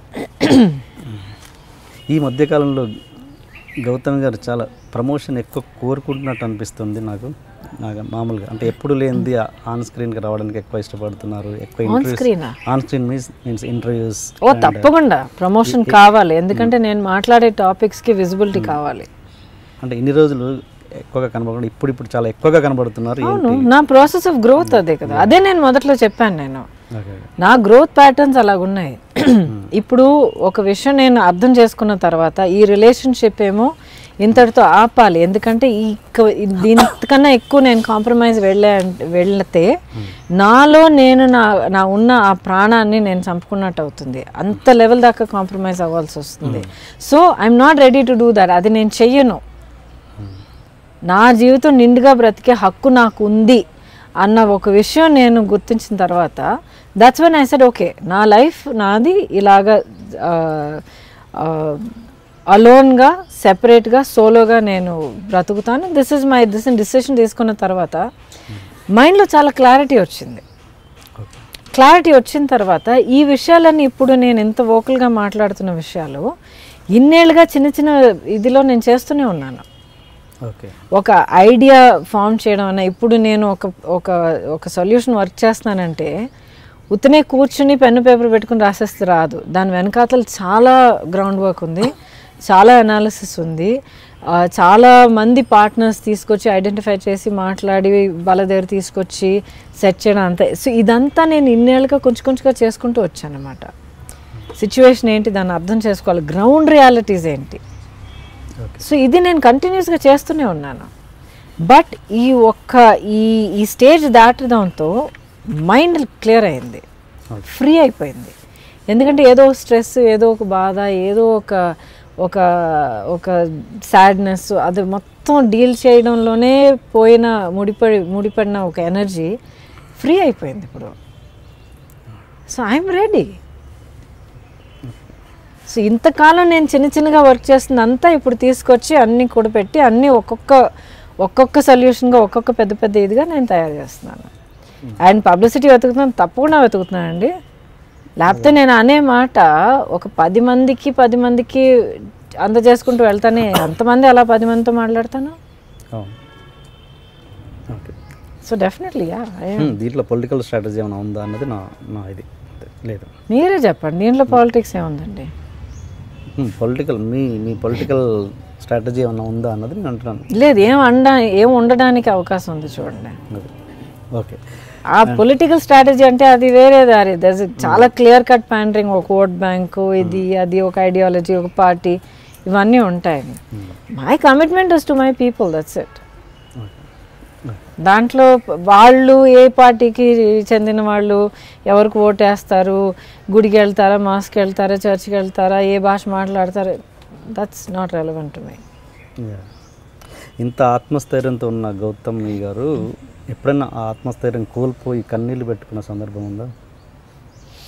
ఈ మధ్యకాలంలో గౌతమ్ గారు చాలా ప్రమోషన్ ఎక్కువ కోరుకుంటున్నట్టు అనిపిస్తుంది నాకు నాకు మామూలుగా అంటే ఎప్పుడు లేనిది ఆన్ స్క్రీన్కి రావడానికి ఎక్కువ ఇష్టపడుతున్నారు ఎక్కువ On screen ఆ? On screen means means interviews ఓ తప్పకుండా ప్రమోషన్ కావాలి ఎందుకంటే నేను మాట్లాడే టాపిక్స్కి విజిబిలిటీ కావాలి అంటే ఇన్ని రోజులు ఎక్కువగా కనబడకుండా ఇప్పుడు ఇప్పుడు చాలా ఎక్కువగా కనబడుతున్నారు అవును నా ప్రాసెస్ ఆఫ్ గ్రోత్ అదే కదా అదే నేను మొదట్లో చెప్పాను నేను ఓకే నా గ్రోత్ ప్యాటర్న్స్ అలాగున్నాయి ఇప్పుడు ఒక విషయం నేను అర్థం చేసుకున్న తర్వాత ఈ రిలేషన్షిప్ ఏమో ఇంతటితో ఆపాలి ఎందుకంటే ఈ క- దీనికన్నా ఎక్కువ నేను కాంప్రమైజ్ వెళ్ళే వెళ్తే నాలో నేను నా నా ఉన్న ఆ ప్రాణాన్ని నేను చంపుకున్నట్టు అవుతుంది అంత లెవెల్ దాకా కాంప్రమైజ్ అవ్వాల్సి వస్తుంది so I'm not ready to do that అది నేను చెయ్యను నా జీవితం నిండుగా బ్రతికే హక్కు నాకు ఉంది అన్న ఒక విషయం నేను గుర్తించిన తర్వాత that's one I said okay నా లైఫ్ నాది ఇలాగా అలోన్గా సెపరేట్గా సోలోగా నేను బ్రతుకుతాను this is my this decision తీసుకున్న తర్వాత మైండ్లో చాలా క్లారిటీ వచ్చింది క్లారిటీ వచ్చిన తర్వాత ఈ విషయాలన్నీ ఇప్పుడు నేను ఎంత వోకల్గా మాట్లాడుతున్న విషయాలు ఇన్నేళ్ళుగా చిన్న చిన్న ఇదిలో నేను చేస్తూనే ఉన్నాను ఓకే ఒక ఐడియా ఫామ్ చేయడం అన్న ఇప్పుడు నేను ఒక ఒక ఒక సొల్యూషన్ వర్క్ చేస్తున్నానంటే ఉత్తనే కూర్చుని పెన్ను పేపర్ పెట్టుకుని రాసేస్తే రాదు దాని వెనకాతలు చాలా గ్రౌండ్ వర్క్ ఉంది చాలా అనాలిసిస్ ఉంది ఆ, చాలా మంది పార్ట్నర్స్ తీసుకొచ్చి ఐడెంటిఫై చేసి మాట్లాడి వాళ్ళ దగ్గర తీసుకొచ్చి సెట్ చేయడం అంతే సో ఇదంతా నేను ఇన్నేళ్ళుగా కొంచెం కొంచెంగా చేసుకుంటూ వచ్చాను అనమాట సిచ్యువేషన్ ఏంటి దాన్ని అర్థం చేసుకోవాలి గ్రౌండ్ రియాలిటీస్ ఏంటి సో ఇది నేను కంటిన్యూస్గా చేస్తూనే ఉన్నాను బట్ ఈ ఒక్క ఈ ఈ స్టేజ్ దాటడంతో మైండ్ క్లియర్ అయింది ఫ్రీ అయిపోయింది ఎందుకంటే ఏదో స్ట్రెస్ ఏదో ఒక బాధ ఏదో ఒక ఒక ఒక సాడ్నెస్ అది మొత్తం డీల్ చేయడంలోనే పోయిన ముడిపడి ముడిపడిన ఒక ఎనర్జీ ఫ్రీ అయిపోయింది ఇప్పుడు సో ఐఎమ్ రెడీ సో ఇంతకాలం నేను చిన్న చిన్నగా వర్క్ చేస్తుంది అంతా ఇప్పుడు తీసుకొచ్చి అన్నీ కూడపెట్టి అన్నీ ఒక్కొక్క ఒక్కొక్క సొల్యూషన్గా ఒక్కొక్క పెద్ద పెద్ద ఇదిగా నేను తయారు చేస్తున్నాను అండ్ పబ్లిసిటీ వెతుకుతున్నాను తప్పకుండా వెతుకుతున్నానండి లేకపోతే నేను అనే మాట ఒక పది మందికి పది మందికి అందజేసుకుంటూ వెళ్తానే ఎంతమంది అలా పది మందితో మాట్లాడతాను అవును ఓకే సో డెఫినెట్లీ యా హ్మ్, దీంట్లో పొలిటికల్ స్ట్రాటజీ ఏమైనా ఉందా అన్నది నా నా ఇది లేదు మీరే చెప్పండి దీంట్లో పాలిటిక్స్ ఏముందండి పొలిటికల్ మీ మీ పొలిటికల్ స్ట్రాటజీ ఏమైనా ఉందా అన్నది నేను అంటున్నాను లేదు ఏం అండ ఏం ఉండడానికి అవకాశం ఉంది చూడండి అది. ఓకే ఆ పొలిటికల్ స్ట్రాటజీ అంటే అది వేరే దారి దస్ చాలా క్లియర్ కట్ ప్యాండరింగ్ ఒక ఓట్ బ్యాంకు ఇది అది ఒక ఐడియాలజీ ఒక పార్టీ ఇవన్నీ ఉంటాయి my commitment is to my people that's it దాంట్లో వాళ్ళు ఏ పార్టీకి చెందిన వాళ్ళు ఎవరికి ఓటేస్తారు గుడికి వెళ్తారా మాస్కి వెళ్తారా చర్చ్కి వెళ్తారా ఏ భాష మాట్లాడతారు that's not relevant to my Yeah. ఇంత ఆత్మస్థైర్యంతో ఉన్న గౌతమ్ గారు ఎప్పుడైనా ఆ ఆత్మస్థైర్యం కోల్పోయి కన్నీళ్ళు పెట్టుకున్న సందర్భం ఉందా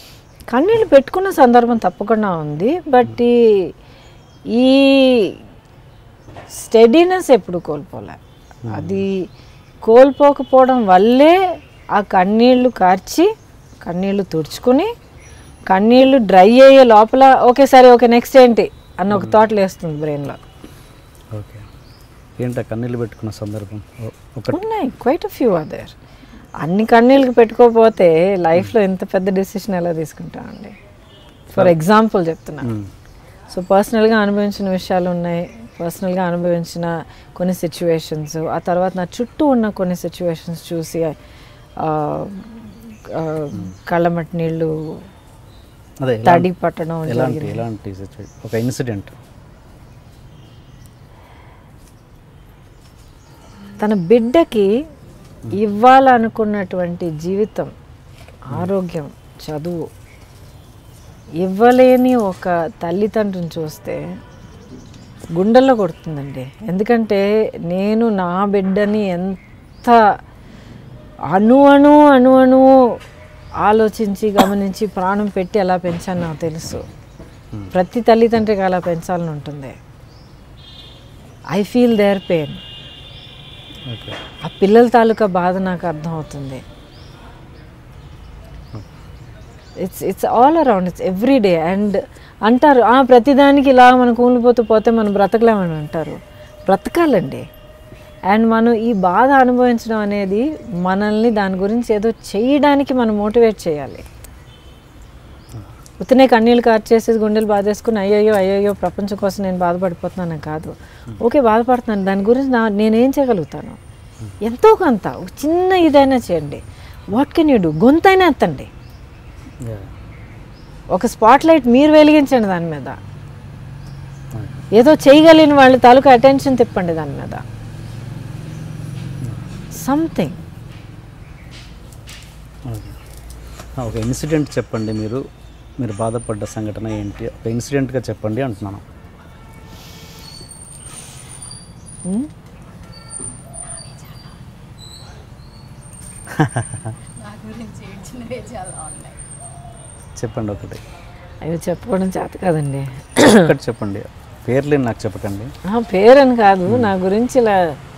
కన్నీళ్ళు పెట్టుకున్న సందర్భం తప్పకుండా ఉంది బట్ ఈ ఈ స్టెడీనెస్ ఎప్పుడు కోల్పోలే అది కోల్పోకపోవడం వల్లే ఆ కన్నీళ్లు కార్చి కన్నీళ్లు తుడుచుకుని కన్నీళ్లు డ్రై అయ్యే లోపల ఓకే సరే ఓకే నెక్స్ట్ ఏంటి అన్న ఒక థాట్ లేస్తుంది బ్రెయిన్లో ఓకే ఏంటో కన్నీళ్ళు పెట్టుకున్న సందర్భం ఓ- ఒకటి ఉన్నాయి క్వైట్ ఫ్యూ అదర్ అన్ని కన్నీళ్ళకి పెట్టుకోకపోతే లైఫ్లో ఇంత పెద్ద డెసిషన్ ఎలా తీసుకుంటామండి ఫర్ ఎగ్జాంపుల్ చెప్తున్నా మ్మ్. సో పర్సనల్గా అనుభవించిన విషయాలు ఉన్నాయి పర్సనల్గా అనుభవించిన కొన్ని సిచ్యువేషన్స్ ఆ తర్వాత నా చుట్టూ ఉన్న కొన్ని సిచ్యువేషన్స్ చూసి ఆ, ఆ, కళ్ళమట్టి నీళ్ళు అదే ఎలా- తడి పట్టడం ఎలాంటి జరిగింది. ఎలాంటి సిచ్యువేషన్ ఒక ఇన్సిడెంట్ తన బిడ్డకి ఇవ్వాలనుకున్నటువంటి జీవితం ఆరోగ్యం చదువు ఇవ్వలేని ఒక తల్లిదండ్రిని చూస్తే గుండెల్లో కొడుతుందండి ఎందుకంటే నేను నా బిడ్డని ఎంత అణు అణు అణు అణు ఆలోచించి గమనించి ప్రాణం పెట్టి ఎలా పెంచాను నాకు తెలుసు ప్రతి తల్లిదండ్రికి అలా పెంచాలని ఉంటుంది I feel their pain okay ఆ పిల్లల తాలూకా బాధ నాకు అర్థమవుతుంది it's it's all around it's every day and అంటారు "ఆ, ప్రతిదానికి ఇలా మనం కూలిపోతూ పోతే మనం బ్రతకలేమని అంటారు బ్రతకాలండి అండ్ మనం ఈ బాధ అనుభవించడం అనేది మనల్ని దాని గురించి ఏదో చేయడానికి మనం మోటివేట్ చేయాలి ఉత్తనే కన్నీళ్ళు కార్చేసి గుండెలు బాధేసుకుని అయ్యయ్యో అయ్యయ్యో ప్రపంచం కోసం నేను బాధపడిపోతున్నాను కాదు ఓకే బాధపడుతున్నాను దాని గురించి నా నేనేం చేయగలుగుతాను ఎంతో కొంత ఒక చిన్న ఇదైనా చేయండి వాట్ కెన్ యూ డూ గొంతైనా ఎత్తండి Yeah. ఒక స్పాట్ లైట్ మీరు వెలిగించండి దాని మీద ఏదో చేయగలిగిన వాళ్ళ తాలూకా అటెన్షన్ తిప్పండి దాని మీద సంథింగ్ ఓకే. ఆ, ఒక ఇన్సిడెంట్ చెప్పండి మీరు మీరు బాధపడ్డ సంఘటన ఏంటి ఒక ఇన్సిడెంట్గా చెప్పండి అంటున్నాను నా గురించి ఏడ్చినవే చాలా ఉన్నాయి చెప్పండి ఒకటి అవి చెప్పుకోవడం చేత కదండి ఒకటి చెప్పండి పేర్లేని నాకు చెప్పకండి ఆ, పేరని కాదు నా గురించి ఇలా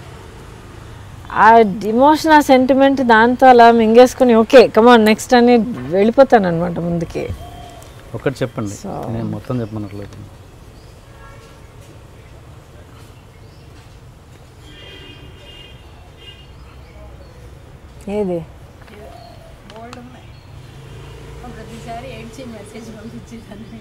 ఆ డిమోషన్ ఆ సెంటిమెంట్ దాంతో అలా మింగేసుకుని ఓకే కమాన్ నెక్స్ట్ అని వెళ్ళిపోతాను అనమాట ముందుకి ఒకటి చెప్పండి So- నేను మొత్తం చెప్పనట్లేదు ఏది బోల్డ్ ఉన్నాయి ప్రతిసారి ఏడ్చి మెసేజ్ పంపించేదాన్ని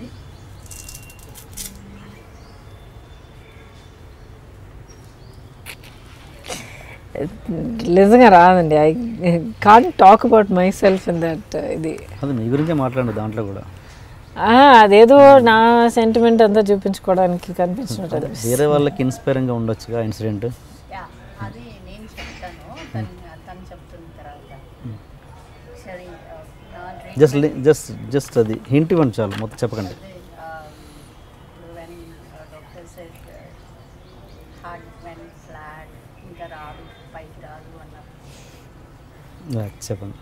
నిజంగా రాదండి I can talk about myself in that ఇది అది మీ గురించే మాట్లాడండి దాంట్లో కూడా ఆ, అదేదో నా సెంటిమెంట్ అంతా చూపించుకోవడానికి కనిపించినట్టు వేరే వాళ్ళకి ఇన్స్పైరింగ్గా ఉండొచ్చుగా ఇన్సిడెంట్ యా అది నేను చెప్తాను తను తను చెప్తున్న తర్వాత సరే నా డ్రీమ్ జస్ట్ జస్ట్ జస్ట్ అది హింట్ ఇవ్వండి చాలు మొత్తం చెప్పకండి ఇప్పుడు when doctor set heart when flat ఇంకా రాదు పైకి రాదు అన్నప్పుడు Yeah, చెప్పండి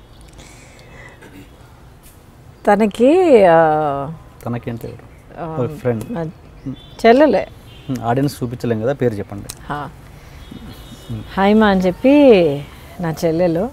తనకి ఆ, తనకేంటి ఆ, ఫ్రెండ్ నా చెల్లెలే ఆడియన్స్ చూపించలేం కదా పేరు చెప్పండి హా. హైమా అని చెప్పి నా చెల్లెలు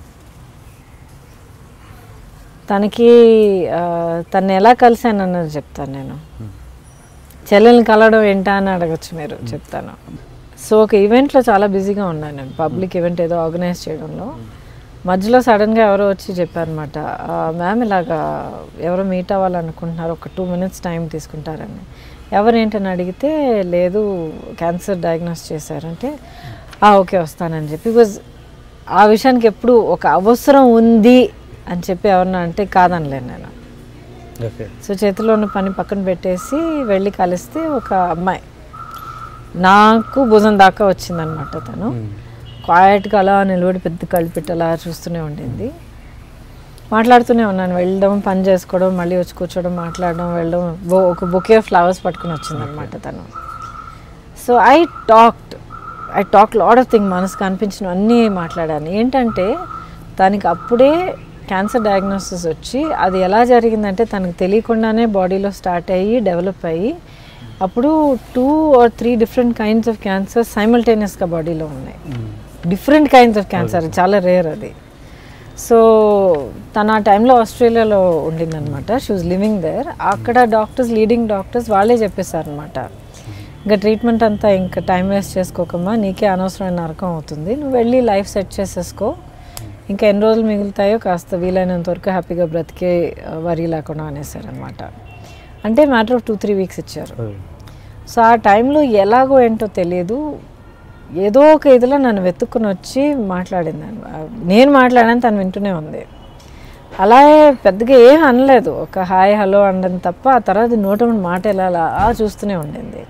తనకి ఆ, తను ఎలా కలిశాను అన్నది చెప్తాను నేను చెల్లెల్ని కలవడం ఏంటా అని అడగచ్చు మీరు చెప్తాను సో ఒక ఈవెంట్లో చాలా బిజీగా ఉన్నాను నేను పబ్లిక్ ఈవెంట్ ఏదో ఆర్గనైజ్ చేయడంలో మధ్యలో సడన్గా ఎవరో వచ్చి చెప్పారనమాట మ్యామ్ ఇలాగా ఎవరో మీట్ అవ్వాలనుకుంటున్నారు ఒక టూ మినిట్స్ టైం తీసుకుంటారని ఎవరేంటని అడిగితే లేదు క్యాన్సర్ డయాగ్నోస్ చేశారంటే "ఆ, ఓకే వస్తానని చెప్పి బికాజ్ ఆ విషయానికి ఎప్పుడు ఒక అవసరం ఉంది అని చెప్పి ఎవరన్నా అంటే కాదనలేను నేను ఓకే సో చేతిలో ఉన్న పని పక్కన పెట్టేసి వెళ్ళి కలిస్తే ఒక అమ్మాయి నాకు భుజం దాకా వచ్చిందనమాట తను క్వాయిట్గా అలా నిలబడి పెద్ద కలిపెట్టి అలా చూస్తూనే ఉండింది మాట్లాడుతూనే ఉన్నాను వెళ్ళడం పని చేసుకోవడం మళ్ళీ వచ్చి కూర్చోవడం మాట్లాడడం వెళ్ళడం బో- ఒక బొకే ఫ్లవర్స్ పట్టుకుని వచ్చిందనమాట తను so I talked I talk lot of thing మనసుకు అనిపించిన అన్నీ మాట్లాడాను ఏంటంటే తనకి అప్పుడే క్యాన్సర్ డయాగ్నోసిస్ వచ్చి అది ఎలా జరిగిందంటే తనకు తెలియకుండానే బాడీలో స్టార్ట్ అయ్యి డెవలప్ అయ్యి అప్పుడు two or three different kinds of cancer సైమల్టేనియస్గా బాడీలో ఉన్నాయి డిఫరెంట్ కైండ్స్ ఆఫ్ క్యాన్సర్ చాలా రేర్ అది సో తను ఆ టైంలో ఆస్ట్రేలియాలో ఉండిందనమాట షీ వాజ్ లివింగ్ దేర్ అక్కడ డాక్టర్స్ లీడింగ్ డాక్టర్స్ వాళ్ళే చెప్పేశారనమాట ఇంకా ట్రీట్మెంట్ అంతా ఇంకా టైం వేస్ట్ చేసుకోకమ్మా నీకే అనవసరమైన నరకం అవుతుంది నువ్వు వెళ్ళి లైఫ్ సెట్ చేసేసుకో ఇంకా ఎన్ని రోజులు మిగులుతాయో కాస్త వీలైనంత వరకు హ్యాపీగా బ్రతికే ఆ, వరి లేకుండా అనేసారనమాట అంటే matter of two three weeks ఇచ్చారు సో ఆ టైంలో ఎలాగో ఏంటో తెలియదు ఏదో ఒక ఇదిలో నన్ను వెతుక్కుని వచ్చి మాట్లాడింది అన్నమా- నేను మాట్లాడాను తను వింటూనే ఉంది అలాగే పెద్దగా ఏం అనలేదు ఒక హాయ్ హలో అనడం తప్ప ఆ తర్వాత నోట నుండి మాట ఎలా అలా చూస్తూనే ఉండింది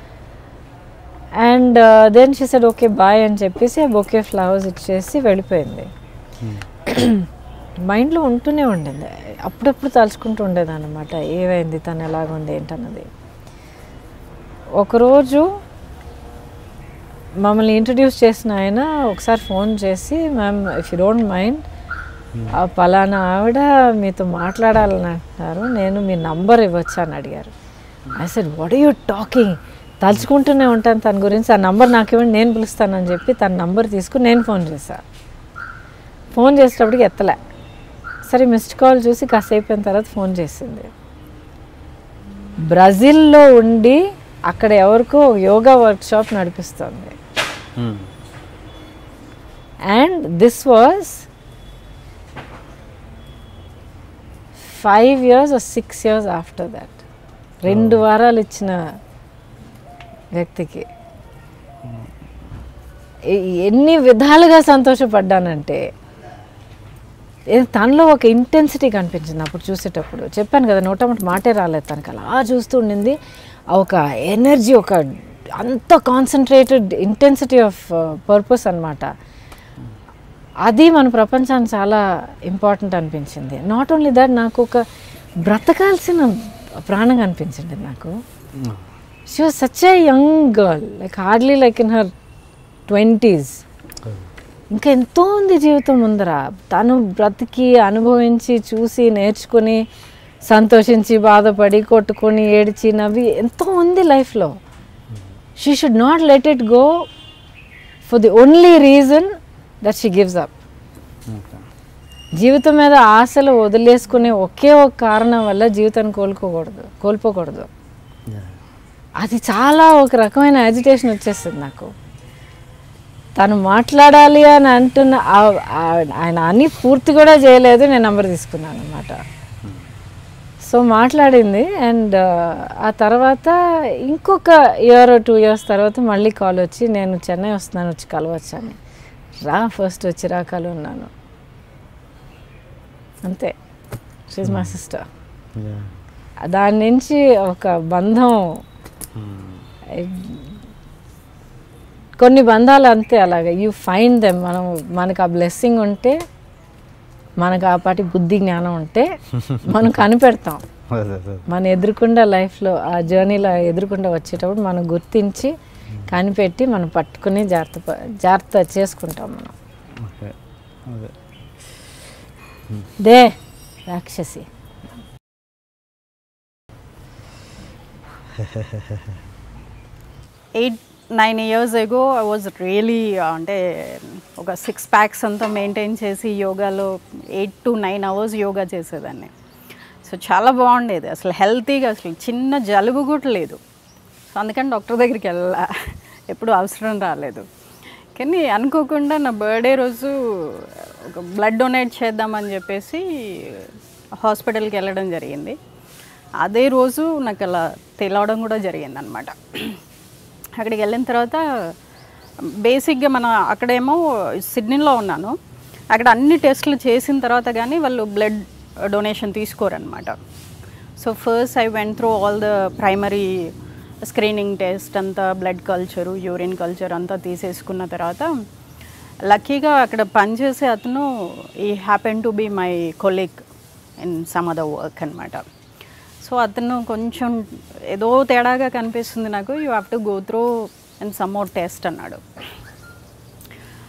and then she said okay bye అని చెప్పేసి ఆ బొకే ఫ్లవర్స్ ఇచ్చేసి వెళ్ళిపోయింది మైండ్లో ఉంటూనే ఉండింది అప్పుడప్పుడు తలుచుకుంటూ ఉండేది అనమాట ఏమైంది తను ఎలాగుంది ఏంటన్నది ఒకరోజు మమ్మల్ని ఇంట్రడ్యూస్ చేసిన ఆయన ఒకసారి ఫోన్ చేసి ma'am if you don't mind ఆ పలానా ఆవిడ మీతో మాట్లాడాలని అంటున్నారు నేను మీ నంబర్ ఇవ్వచ్చా అని అడిగారు I said what you talking తలుచుకుంటూనే ఉంటాను తన గురించి ఆ నంబర్ నాకు ఇవ్వండి నేను పిలుస్తానని చెప్పి తన నంబర్ తీసుకుని నేను ఫోన్ చేశాను ఫోన్ చేసేటప్పటికి ఎత్తలే సరే మిస్డ్ కాల్ చూసి కాసేపు అయిన తర్వాత ఫోన్ చేసింది బ్రెజిల్లో ఉండి అక్కడ ఎవరికో యోగా వర్క్షాప్ నడిపిస్తుంది and this was five years six years after that రెండు వారాలు ఇచ్చిన వ్యక్తికి ఎ- ఎన్ని విధాలుగా సంతోషపడ్డానంటే ఏ- తనలో ఒక ఇంటెన్సిటీ కనిపించింది అప్పుడు చూసేటప్పుడు చెప్పాను కదా నోటమట మాటే రాలేదు తనకి అలా చూస్తూ ఉండింది ఆ ఒక ఎనర్జీ ఒక అంత కాన్సన్ట్రేటెడ్ ఇంటెన్సిటీ ఆఫ్ పర్పస్ అన్నమాట అది మన ప్రపంచానికి చాలా ఇంపార్టెంట్ అనిపించింది నాట్ ఓన్లీ దట్ నాకు ఒక బ్రతకాల్సిన ప్రాణం అనిపించింది నాకు she was such a young girl like hardly like in her twenties ఇంకా ఎంతో ఉంది జీవితం ముందర తను బ్రతికి అనుభవించి చూసి నేర్చుకుని సంతోషించి బాధపడి కొట్టుకొని ఏడిచి నవ్వి ఎంతో ఉంది లైఫ్లో she should not let it go for the only reason that she gives up జీవితం మీద ఆశలు వదిలేసుకునే ఒకే ఒక కారణం వల్ల జీవితాన్ని కోలుకోకూడదు కోల్పోకూడదు అది చాలా ఒక రకమైన యాజిటేషన్ వచ్చేస్తుంది నాకు తను మాట్లాడాలి అని అంటున్న ఆ- ఆ- ఆయన అని పూర్తి కూడా చేయలేదు నేను నంబర్ తీసుకున్నాను అనమాట సో మాట్లాడింది అండ్ ఆ తర్వాత ఇంకొక ఇయర్ టూ ఇయర్స్ తర్వాత మళ్ళీ కాల్ వచ్చి నేను చెన్నై వస్తున్నాను వచ్చి కలవచ్చని రా ఫస్ట్ వచ్చి రా కలు ఉన్నాను అంతే షీజ్ మై సిస్టర్ దాని నుంచి ఒక బంధం కొన్ని బంధాలు అంతే అలాగే యూ ఫైండ్ దెమ్ మనం మనకు ఆ బ్లెస్సింగ్ ఉంటే మనకు ఆ పాటి బుద్ధి జ్ఞానం ఉంటే మనం కనిపెడతాం మన ఎదురుకుండా లైఫ్లో ఆ జర్నీలో ఎదురుకుండా వచ్చేటప్పుడు మనం గుర్తించి కనిపెట్టి మనం పట్టుకుని జాగ్రత్త ప- జాగ్రత్త చేసుకుంటాం మనం ఓకే అదే దే రాక్షసి eight nine years ago I was really అంటే ఒక సిక్స్ ప్యాక్స్ అంతా మెయింటైన్ చేసి యోగాలో eight to nine hours yoga చేసేదాన్ని సో చాలా బాగుండేది అసలు హెల్తీగా అసలు చిన్న జలుబు కూడా లేదు సో అందుకని డాక్టర్ దగ్గరికి వెళ్ళా ఎప్పుడు అవసరం రాలేదు కానీ అనుకోకుండా నా బర్త్డే రోజు ఒక బ్లడ్ డొనేట్ చేద్దామని చెప్పేసి హాస్పిటల్కి వెళ్ళడం జరిగింది అదే రోజు నాకు అలా తెలవడం కూడా జరిగింది అనమాట అక్కడికి వెళ్ళిన తర్వాత బేసిక్గా మన అక్కడేమో సిడ్నీలో ఉన్నాను అక్కడ అన్ని టెస్టులు చేసిన తర్వాత కానీ వాళ్ళు బ్లడ్ డొనేషన్ తీసుకోరనమాట so first I went through all the primary screening test అంతా బ్లడ్ కల్చరు యూరిన్ కల్చర్ అంతా తీసేసుకున్న తర్వాత లక్కీగా అక్కడ పనిచేసే అతను ఈ happen to be my colleague in some other work అనమాట సో అతను కొంచెం ఏదో తేడాగా కనిపిస్తుంది నాకు you have to go through and some more test అన్నాడు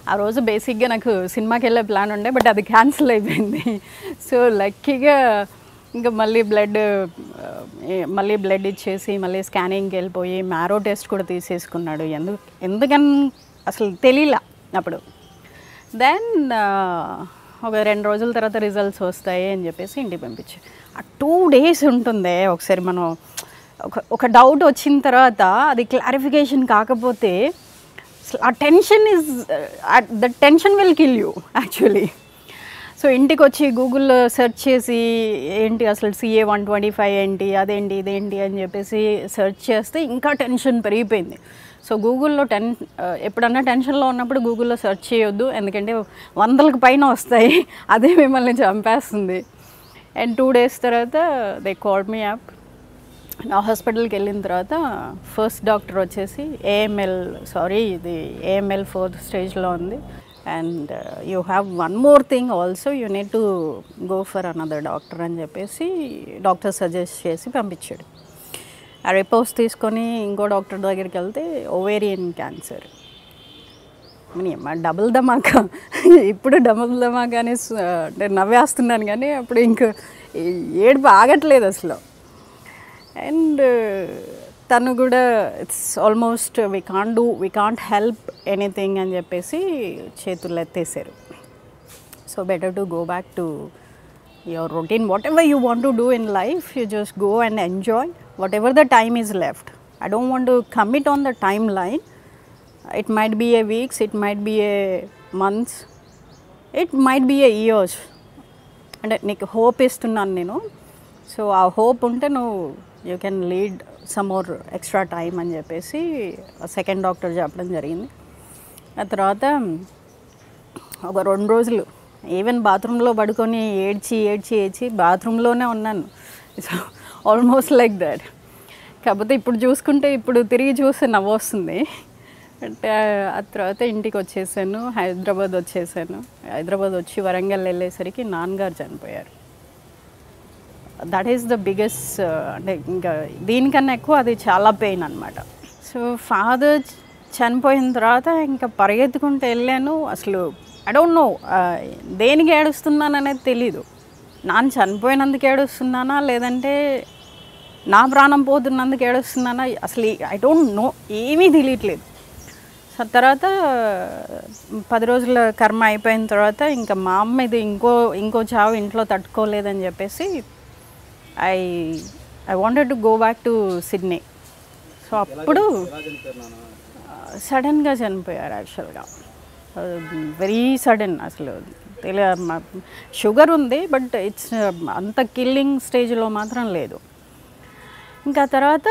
ఆ రోజు బేసిక్గా నాకు సినిమాకి వెళ్ళే ప్లాన్ ఉండే బట్ అది క్యాన్సిల్ అయిపోయింది సో లక్కీగా ఇంకా మళ్ళీ బ్లడ్ మళ్ళీ బ్లడ్ ఇచ్చేసి మళ్ళీ స్కానింగ్కి వెళ్ళిపోయి మ్యారో టెస్ట్ కూడా తీసేసుకున్నాడు ఎందుకు ఎందుకని అసలు తెలియలా అప్పుడు దెన్ ఒక రెండు రోజుల తర్వాత రిజల్ట్స్ వస్తాయి అని చెప్పేసి ఇంటికి పంపించి ఆ టూ డేస్ ఉంటుంది ఒకసారి మనం ఒక ఒక డౌట్ వచ్చిన తర్వాత అది క్లారిఫికేషన్ కాకపోతే అసలు ఆ tension is the tension will kill you actually so ఇంటికి వచ్చి గూగుల్లో సెర్చ్ చేసి ఏంటి అసలు సిఏ వన్ ట్వంటీ ఫైవ్ ఏంటి అదేంటి ఇదేంటి అని చెప్పేసి సెర్చ్ చేస్తే ఇంకా టెన్షన్ పెరిగిపోయింది సో గూగుల్లో టెన్ ఎప్పుడన్నా టెన్షన్లో ఉన్నప్పుడు గూగుల్లో సెర్చ్ చేయొద్దు ఎందుకంటే వందలకు పైన వస్తాయి అదే మిమ్మల్ని చంపేస్తుంది అండ్ టూ డేస్ తర్వాత దే కాల్డ్ మీ యాప్ నా హాస్పిటల్కి వెళ్ళిన తర్వాత ఫస్ట్ డాక్టర్ వచ్చేసి ఏఎంఎల్ సారీ ఇది ఏఎంఎల్ ఫోర్త్ స్టేజ్లో ఉంది and you have one more thing also you need to go for another doctor అని చెప్పేసి డాక్టర్ సజెస్ట్ చేసి పంపించాడు ఆ రిపోర్ట్స్ తీసుకొని ఇంకో డాక్టర్ దగ్గరికి వెళ్తే ఓవేరియన్ క్యాన్సర్ అమ్మ డబుల్ ధమాకా ఇప్పుడు డబుల్ ధమాకా అని స- అంటే నవ్వేస్తున్నాను కానీ అప్పుడు ఇంక ఏడుపు ఆగట్లేదు అసలు అండ్ తను కూడా it's almost we can't do we can't help anything అని చెప్పేసి చేతులు ఎత్తేసారు so better to go back to your routine whatever you want to do in life you just go and enjoy whatever the time is left I don't want to commit on the timeline it might be a weeks it might be a months it might be a years అంటే నీకు hope ఇస్తున్నాను నేను so ఆ hope ఉంటే నువ్వు you can lead some more extra time అని చెప్పేసి second doctor చెప్పడం జరిగింది ఆ తర్వాత ఒక రెండు రోజులు ఈవెన్ బాత్రూంలో పడుకొని ఏడ్చి ఏడ్చి ఏడ్చి బాత్రూంలోనే ఉన్నాను సో ఆల్మోస్ట్ లైక్ దట్ కాకపోతే ఇప్పుడు చూసుకుంటే ఇప్పుడు తిరిగి చూస్తే నవ్వు వస్తుంది అంటే ఆ తర్వాత ఇంటికి వచ్చేసాను హైదరాబాద్ వచ్చేసాను హైదరాబాద్ వచ్చి వరంగల్ వెళ్ళేసరికి నాన్నగారు చనిపోయారు దట్ ఈస్ ద బిగ్గెస్ట్ అంటే ఇంకా దీనికన్నా ఎక్కువ అది చాలా పెయిన్ అనమాట సో ఫాదర్ చనిపోయిన తర్వాత ఇంకా పరిగెత్తుకుంటూ వెళ్ళాను అసలు ఐ డోంట్ నో దేనికి ఏడుస్తున్నాను అనేది తెలీదు నాన్న చనిపోయినందుకు ఏడుస్తున్నానా లేదంటే నా ప్రాణం పోతున్నందుకు ఏడుస్తున్నానా అసలు ఐ డోంట్ నో ఏమీ తెలియట్లేదు సో తర్వాత పది రోజుల కర్మ అయిపోయిన తర్వాత ఇంకా మా అమ్మ ఇది ఇంకో ఇంకో చావు ఇంట్లో తట్టుకోలేదని చెప్పేసి I I wanted to go back to Sydney so అప్పుడు సడన్గా చనిపోయారు యాక్చువల్గా వెరీ సడన్ అసలు తెలియ షుగర్ ఉంది బట్ ఇట్స్ అంత కిల్లింగ్ స్టేజ్లో మాత్రం లేదు ఇంకా తర్వాత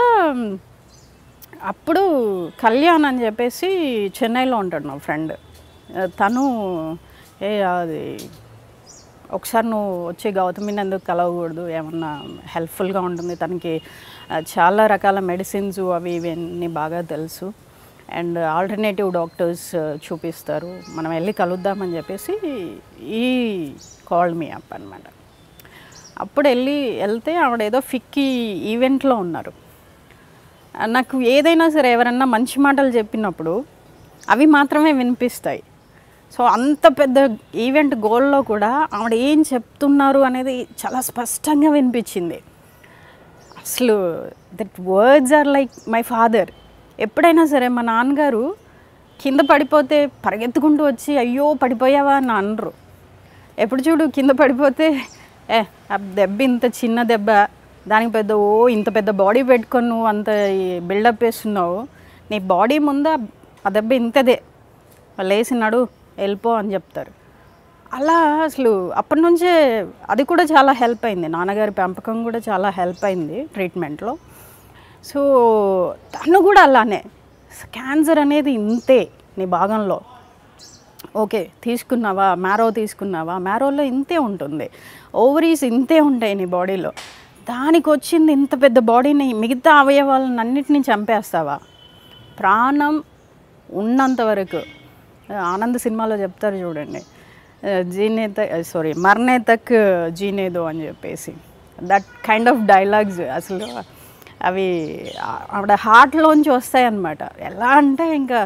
అప్పుడు కళ్యాణ్ అని చెప్పేసి చెన్నైలో ఉంటాడు నా ఫ్రెండ్ తను ఏ అది ఒకసారి నువ్వు వచ్చి గౌతమిని ఎందుకు కలవకూడదు ఏమన్నా హెల్ప్ఫుల్గా ఉంటుంది తనకి ఆ, చాలా రకాల మెడిసిన్స్ అవి ఇవన్నీ బాగా తెలుసు అండ్ ఆల్టర్నేటివ్ డాక్టర్స్ చూపిస్తారు మనం వెళ్ళి కలుద్దామని చెప్పేసి ఈ కాల్ మీ అప్ అనమాట అప్పుడు వెళ్ళి వెళ్తే ఆవిడ ఏదో ఫిక్కి ఈవెంట్లో ఉన్నారు ఆ, నాకు ఏదైనా సరే ఎవరన్నా మంచి మాటలు చెప్పినప్పుడు అవి మాత్రమే వినిపిస్తాయి సో అంత పెద్ద ఈవెంట్ గోల్లో కూడా ఆవిడ ఏం చెప్తున్నారు అనేది చాలా స్పష్టంగా వినిపించింది అసలు that words are like my father ఎప్పుడైనా సరే మా నాన్నగారు కింద పడిపోతే పరిగెత్తుకుంటూ వచ్చి అయ్యో పడిపోయావా అని అనరు ఎప్పుడు చూడు కింద పడిపోతే ఏ ఆ దెబ్బ ఇంత చిన్న దెబ్బ దానికి పెద్ద ఓ ఇంత పెద్ద బాడీ పెట్టుకొని నువ్వు అంత బిల్డప్ వేస్తున్నావు నీ బాడీ ముందు ఆ- ఆ దెబ్బ ఇంతదే లేచినాడు వెళ్ళిపో అని చెప్తారు అలా అసలు అప్పటి నుంచే అది కూడా చాలా హెల్ప్ అయింది నాన్నగారి పెంపకం కూడా చాలా హెల్ప్ అయింది ట్రీట్మెంట్లో సో తను కూడా అలానే క్యాన్సర్ అనేది ఇంతే నీ భాగంలో ఓకే తీసుకున్నావా మ్యారో తీసుకున్నావా మ్యారోలో ఇంతే ఉంటుంది ఓవరీస్ ఇంతే ఉంటాయి నీ బాడీలో దానికి వచ్చింది ఇంత పెద్ద బాడీని మిగతా అవయవాలను అన్నిటినీ చంపేస్తావా ప్రాణం ఉన్నంత వరకు ఆనంద్ సినిమాలో చెప్తారు చూడండి జీనే సారీ మర్నే తక్ జీనేదో అని చెప్పేసి దట్ కైండ్ ఆఫ్ డైలాగ్స్ అసలు అవి ఆ- ఆవిడ హార్ట్లోంచి వస్తాయన్నమాట ఎలా అంటే ఇంకా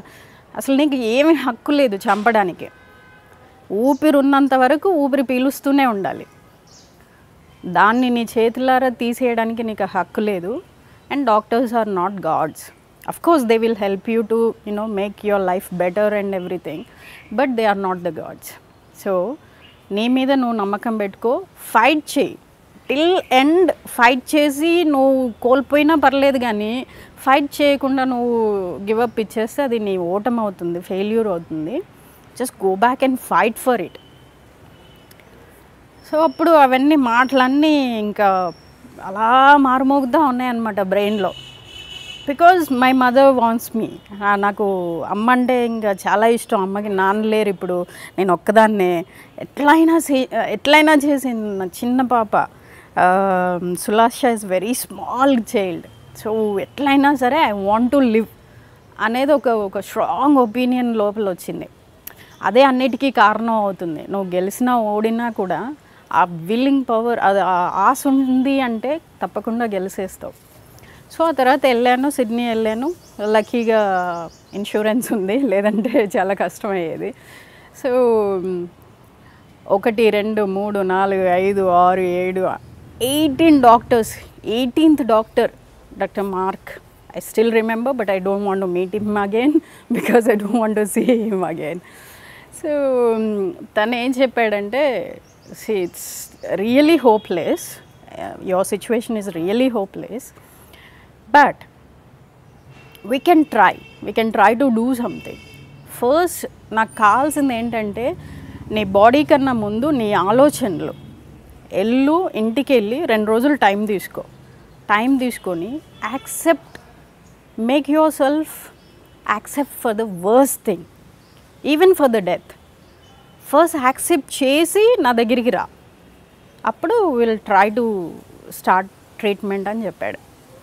అసలు నీకు ఏమి హక్కు లేదు చంపడానికి ఊపిరి ఉన్నంత వరకు ఊపిరి పీలుస్తూనే ఉండాలి దాన్ని నీ చేతులారా తీసేయడానికి నీకు హక్కు లేదు and doctors are not gods of course they will help you to you know make your life better and everything but they are not the gods so నీ మీద నువ్వు నమ్మకం పెట్టుకో ఫైట్ చేయి టిల్ ఎండ్ ఫైట్ చేసి నువ్వు కోల్పోయినా పర్లేదు కానీ ఫైట్ చేయకుండా నువ్వు గివప్ ఇచ్చేస్తే అది నీ ఓటమి అవుతుంది ఫెయిల్యూర్ అవుతుంది just go back and fight for it so అప్పుడు అవన్నీ మాటలన్నీ ఇంకా అలా మారుమోగుతూ ఉన్నాయన్నమాట బ్రెయిన్లో because my mother wants me నాకు అమ్మ అంటే ఇంకా చాలా ఇష్టం అమ్మకి నాన్న లేరు ఇప్పుడు నేను ఒక్కదాన్నే ఎట్లయినా చే- ఎట్లయినా చేసింది నా చిన్న పాప Sulasha is very small child so ఎట్లయినా సరే ఐ వాంట్ టు లివ్ అనేది ఒక ఒక స్ట్రాంగ్ ఒపీనియన్ లోపల వచ్చింది అదే అన్నిటికీ కారణం అవుతుంది నువ్వు గెలిచినా ఓడినా కూడా ఆ విల్లింగ్ పవర్ అది ఆ ఆశ ఉంది అంటే తప్పకుండా గెలిచేస్తావు సో ఆ తర్వాత వెళ్ళాను సిడ్నీ వెళ్ళాను లక్కీగా ఇన్సూరెన్స్ ఉంది లేదంటే చాలా కష్టమయ్యేది సో ఒకటి రెండు మూడు నాలుగు ఐదు ఆరు ఏడు eighteen doctors eighteenth doctor doctor Mark I still remember but I don't want to meet him again because I don't want to see him again so తను ఏం చెప్పాడంటే see it's really hopeless your situation is really hopeless but we can try we can try to do something first నాకు కావాల్సింది ఏంటంటే నీ body కన్నా ముందు నీ ఆలోచనలు ఎల్లు ఇంటికి వెళ్ళి రెండు రోజులు టైం తీసుకో టైం తీసుకొని accept make yourself accept for the worst thing even for the death first accept చేసి నా దగ్గరికి రా అప్పుడు will try to start treatment అని చెప్పాడు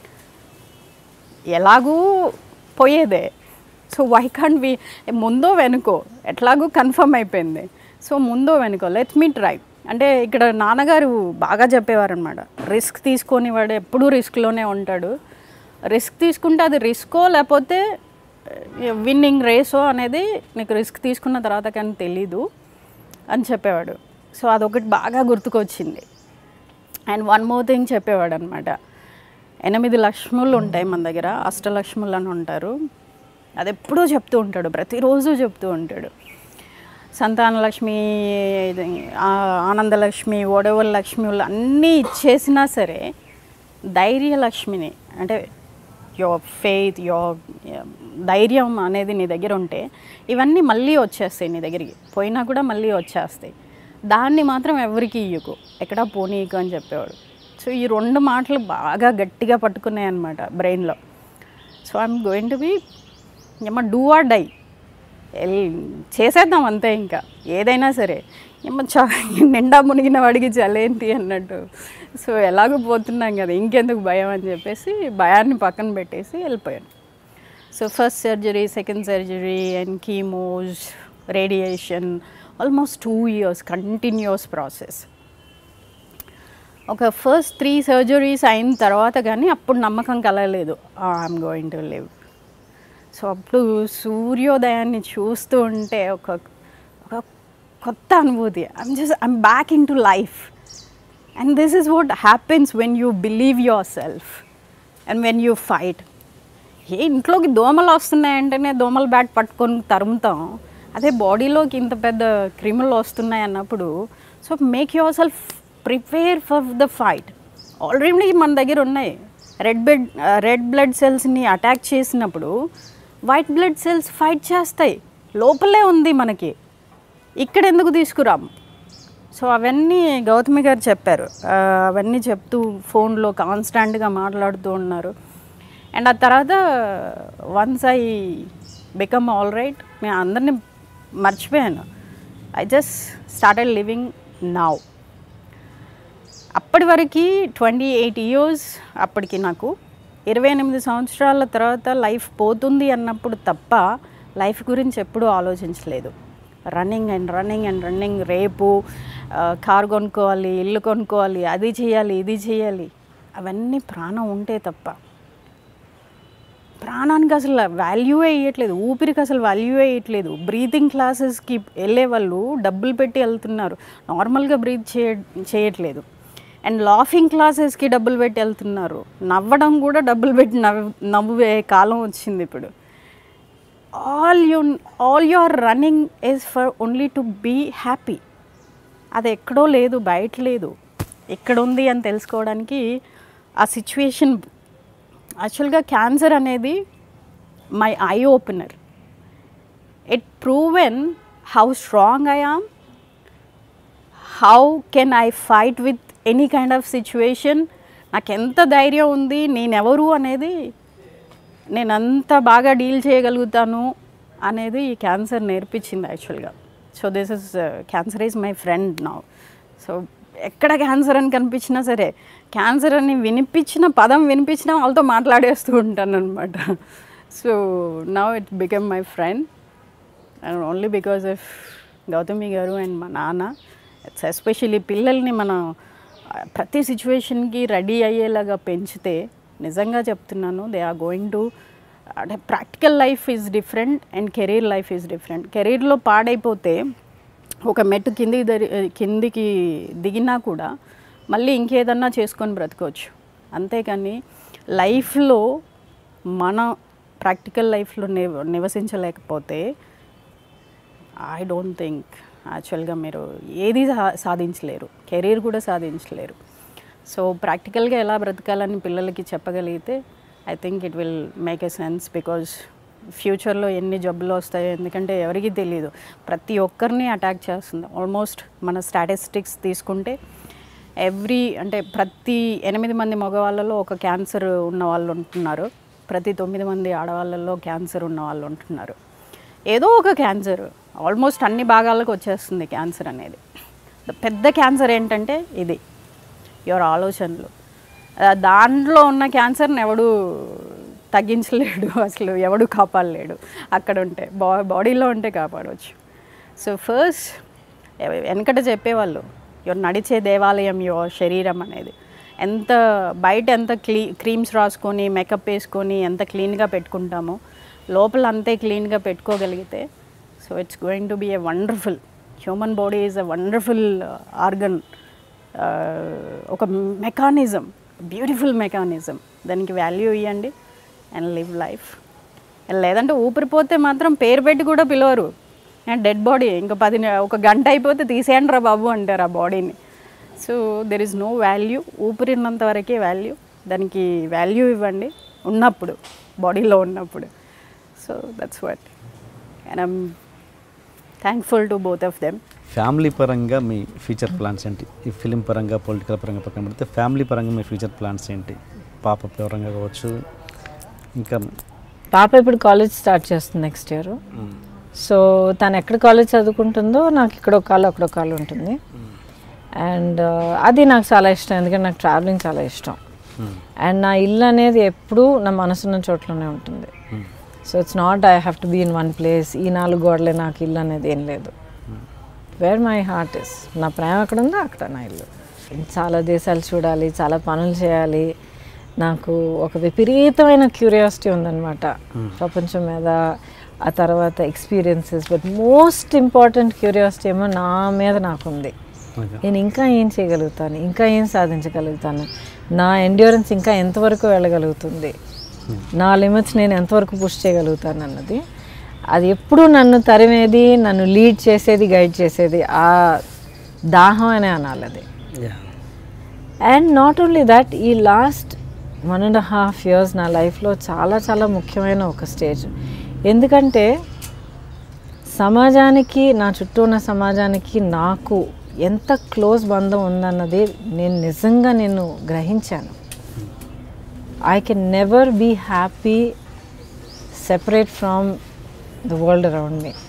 ఎలాగూ పోయేదే సో వై కాంట్ వి ముందో వెనుకో ఎట్లాగూ కన్ఫర్మ్ అయిపోయింది సో ముందో వెనుకో లెట్ మీ ట్రై అంటే ఇక్కడ నాన్నగారు బాగా చెప్పేవారు అనమాట రిస్క్ తీసుకొని వాడు ఎప్పుడూ రిస్క్లోనే ఉంటాడు రిస్క్ తీసుకుంటే అది రిస్కో లేకపోతే విన్నింగ్ రేసో అనేది నీకు రిస్క్ తీసుకున్న తర్వాత కానీ తెలీదు అని చెప్పేవాడు సో అదొకటి బాగా గుర్తుకొచ్చింది అండ్ వన్ మోర్ థింగ్ చెప్పేవాడు అనమాట ఎనిమిది లక్ష్ములు ఉంటాయి మన దగ్గర అష్టలక్ష్ములు అని ఉంటారు అది ఎప్పుడూ చెప్తూ ఉంటాడు ప్రతిరోజు చెప్తూ ఉంటాడు సంతానలక్ష్మి ఇది, ఆ- ఆనందలక్ష్మి ఓడవల్ లక్ష్మిలు అన్నీ ఇచ్చేసినా సరే ధైర్యలక్ష్మిని అంటే యువర్ ఫెయిత్ యువర్ ధైర్యం అనేది నీ దగ్గర ఉంటే ఇవన్నీ మళ్ళీ వచ్చేస్తాయి నీ దగ్గరికి పోయినా కూడా మళ్ళీ వచ్చేస్తాయి దాన్ని మాత్రం ఎవరికి ఇయ్యకు ఎక్కడా పోనీయకు అని చెప్పేవాడు సో ఈ రెండు మాటలు బాగా గట్టిగా పట్టుకున్నాయి అనమాట బ్రెయిన్లో so I'm going to be ఏమో డూ ఆర్ డై చేసేద్దాం అంతే ఇంకా ఏదైనా సరే ఏమో చా నిండా మునిగిన వాడికి చలేంటి అన్నట్టు సో ఎలాగో పోతున్నాం కదా ఇంకెందుకు భయం అని చెప్పేసి భయాన్ని పక్కన పెట్టేసి వెళ్ళిపోయాను so first surgery second surgery and chemos radiation almost two years continuous process ఒక ఫస్ట్ త్రీ సర్జరీస్ అయిన తర్వాత కానీ అప్పుడు నమ్మకం కలగలేదు I'm going to live so అప్పుడు సూర్యోదయాన్ని చూస్తూ ఉంటే ఒక ఒక కొత్త అనుభూతి I'm just I'm back into life and this is what happens when you believe yourself and when you fight a ఇంట్లోకి దోమలు వస్తున్నాయంటేనే దోమల బ్యాట్ పట్టుకొని తరుముతాం అదే బాడీలోకి ఇంత పెద్ద క్రిములు వస్తున్నాయి అన్నప్పుడు so make yourself prepare for the fight already మన దగ్గర ఉన్నాయి రెడ్ బ్లడ్ రెడ్ బ్లడ్ సెల్స్ని అటాక్ చేసినప్పుడు వైట్ బ్లడ్ సెల్స్ ఫైట్ చేస్తాయి లోపలే ఉంది మనకి ఇక్కడ ఎందుకు తీసుకురాము సో అవన్నీ గౌతమి గారు చెప్పారు ఆ, అవన్నీ చెప్తూ ఫోన్లో కాన్స్టాంట్గా మాట్లాడుతూ ఉన్నారు అండ్ ఆ తర్వాత once I become all right నేను అందరినీ మర్చిపోయాను I just started living now అప్పటి వరకు ట్వంటీ ఎయిట్ ఇయర్స్ అప్పటికి నాకు ఇరవై ఎనిమిది సంవత్సరాల తర్వాత లైఫ్ పోతుంది అన్నప్పుడు తప్ప లైఫ్ గురించి ఎప్పుడూ ఆలోచించలేదు running and running and running రేపు ఆ, కారు కొనుక్కోవాలి ఇల్లు కొనుక్కోవాలి అది చేయాలి ఇది చేయాలి అవన్నీ ప్రాణం ఉంటే తప్ప ప్రాణానికి అసలు వాల్యూ ఇవ్వట్లేదు ఊపిరికి అసలు వాల్యూ ఇవ్వట్లేదు బ్రీతింగ్ క్లాసెస్కి వెళ్ళే వాళ్ళు డబ్బులు పెట్టి వెళ్తున్నారు నార్మల్గా బ్రీత్ చేయ చేయట్లేదు అండ్ లాఫింగ్ క్లాసెస్కి డబ్బులు పెట్టి వెళ్తున్నారు నవ్వడం కూడా డబ్బులు పెట్టి నవ్వు నవ్వే కాలం వచ్చింది ఇప్పుడు all you all your running is for only to be happy అది ఎక్కడో లేదు బయట లేదు ఎక్కడ ఉంది అని తెలుసుకోవడానికి ఆ సిచ్యువేషన్ యాక్చువల్గా క్యాన్సర్ అనేది my eye opener it proven how strong I am how can I fight with any kind of situation నాకు ఎంత ధైర్యం ఉంది నేనెవరు అనేది నేను అంత బాగా డీల్ చేయగలుగుతాను అనేది ఈ క్యాన్సర్ నేర్పించింది యాక్చువల్గా so this is cancer is my friend నా సో ఎక్కడ క్యాన్సర్ అని కనిపించినా సరే క్యాన్సర్ అని వినిపించిన పదం వినిపించినా వాళ్ళతో మాట్లాడేస్తూ ఉంటాను అనమాట so now it become my friend and only because of Gautami గారు అండ్ మా నాన్న ఇట్స్ ఎస్పెషల్లీ పిల్లల్ని మనం ఆ, ప్రతి సిచ్యువేషన్కి రెడీ అయ్యేలాగా పెంచితే నిజంగా చెప్తున్నాను దే ఆర్ గోయింగ్ టు అంటే practical life is different and career life is different కెరీర్లో పాడైపోతే ఒక మెట్టు కిందికి దరి కిందికి దిగినా కూడా మళ్ళీ ఇంకేదన్నా చేసుకొని బ్రతకవచ్చు అంతేకాని లైఫ్లో మన ప్రాక్టికల్ లైఫ్లో నివ నివసించలేకపోతే ఐ డోంట్ థింక్ యాక్చువల్గా మీరు ఏది సా- సాధించలేరు కెరీర్ కూడా సాధించలేరు సో ప్రాక్టికల్గా ఎలా బ్రతకాలని పిల్లలకి చెప్పగలిగితే I think it will make a sense because ఫ్యూచర్లో ఎన్ని జబ్బులు వస్తాయో ఎందుకంటే ఎవరికీ తెలియదు ప్రతి ఒక్కరిని అటాక్ చేస్తుంది ఆల్మోస్ట్ మన స్టాటిస్టిక్స్ తీసుకుంటే ఎవ్రీ అంటే ప్రతి ఎనిమిది మంది మగవాళ్ళలో ఒక క్యాన్సర్ ఉన్న వాళ్ళు ఉంటున్నారు ప్రతి తొమ్మిది మంది ఆడవాళ్ళలో క్యాన్సర్ ఉన్న వాళ్ళు ఉంటున్నారు ఏదో ఒక క్యాన్సర్ ఆల్మోస్ట్ అన్ని భాగాలకు వచ్చేస్తుంది క్యాన్సర్ అనేది పెద్ద క్యాన్సర్ ఏంటంటే ఇది యువర్ ఆలోచనలు ఆ, దాంట్లో ఉన్న క్యాన్సర్ని ఎవడు తగ్గించలేడు అసలు ఎవడు కాపాడలేడు అక్కడ ఉంటే బా బాడీలో ఉంటే కాపాడవచ్చు సో ఫస్ట్ వెనకట చెప్పేవాళ్ళు యువర్ నడిచే దేవాలయం యువర్ శరీరం అనేది ఎంత బయట ఎంత క్లీ క్రీమ్స్ రాసుకొని మేకప్ వేసుకొని ఎంత క్లీన్గా పెట్టుకుంటామో లోపల అంతే క్లీన్గా పెట్టుకోగలిగితే so it's going to be a wonderful human body is a wonderful organ ఒక మెకానిజం బ్యూటిఫుల్ మెకానిజం దానికి వాల్యూ ఇవ్వండి అండ్ లివ్ లైఫ్ లేదంటే ఊపిరిపోతే మాత్రం పేరు పెట్టి కూడా పిలవరు డెడ్ బాడీ ఇంకా పది ని- ఒక గంట అయిపోతే తీసేయండి రా బాబు అంటారు ఆ బాడీని so there is no value ఊపిరినంత వరకే వాల్యూ దానికి వాల్యూ ఇవ్వండి ఉన్నప్పుడు బాడీలో ఉన్నప్పుడు so that's what and I'm thankful to both of them family పరంగా మీ ఫ్యూచర్ ప్లాన్స్ ఏంటి ఈ ఫిలిం పరంగా పొలిటికల్ పరంగా పక్కన పెడితే ఫ్యామిలీ పరంగా మీ ఫ్యూచర్ ప్లాన్స్ ఏంటి పాప పరంగా కావచ్చు ఇంకా పాప ఇప్పుడు కాలేజ్ స్టార్ట్ చేస్తుంది నెక్స్ట్ ఇయర్ సో తను ఎక్కడ కాలేజ్ చదువుకుంటుందో నాకు ఇక్కడ ఒక కాలు అక్కడ ఒక కాలు ఉంటుంది అండ్ అది నాకు చాలా ఇష్టం ఎందుకంటే నాకు ట్రావెలింగ్ చాలా ఇష్టం అండ్ నా ఇల్లు అనేది ఎప్పుడూ నా మనసున్న చోట్లోనే ఉంటుంది so it's not I have to be in one place ఈ నాలుగు గోడలే నాకు ఇల్లు అనేది ఏం లేదు వేర్ మై హార్ట్ ఇస్ నా ప్రేమ ఎక్కడ ఉందో అక్కడ నా ఇల్లు చాలా దేశాలు చూడాలి చాలా పనులు చేయాలి నాకు ఒక విపరీతమైన క్యూరియాసిటీ ఉందన్నమాట ప్రపంచం మీద ఆ తర్వాత experiences but most important curiosity ఏమో నా మీద నాకుంది నేను ఇంకా ఏం చేయగలుగుతాను ఇంకా ఏం సాధించగలుగుతాను నా ఎండ్యూరెన్స్ ఇంకా ఎంతవరకు వెళ్ళగలుగుతుంది నా లిమిట్స్ నేను ఎంతవరకు పుష్ చేయగలుగుతాను అన్నది అది ఎప్పుడు నన్ను తరిమేది నన్ను లీడ్ చేసేది గైడ్ చేసేది ఆ దాహం అనే అనాలి అది అండ్ నాట్ ఓన్లీ దట్ ఈ last one and half years నా లైఫ్లో చాలా చాలా ముఖ్యమైన ఒక స్టేజ్ ఎందుకంటే సమాజానికి నా చుట్టూ ఉన్న సమాజానికి నాకు ఎంత క్లోజ్ బంధం ఉందన్నది నేను నిజంగా నేను గ్రహించాను I can never be happy separate from the world around me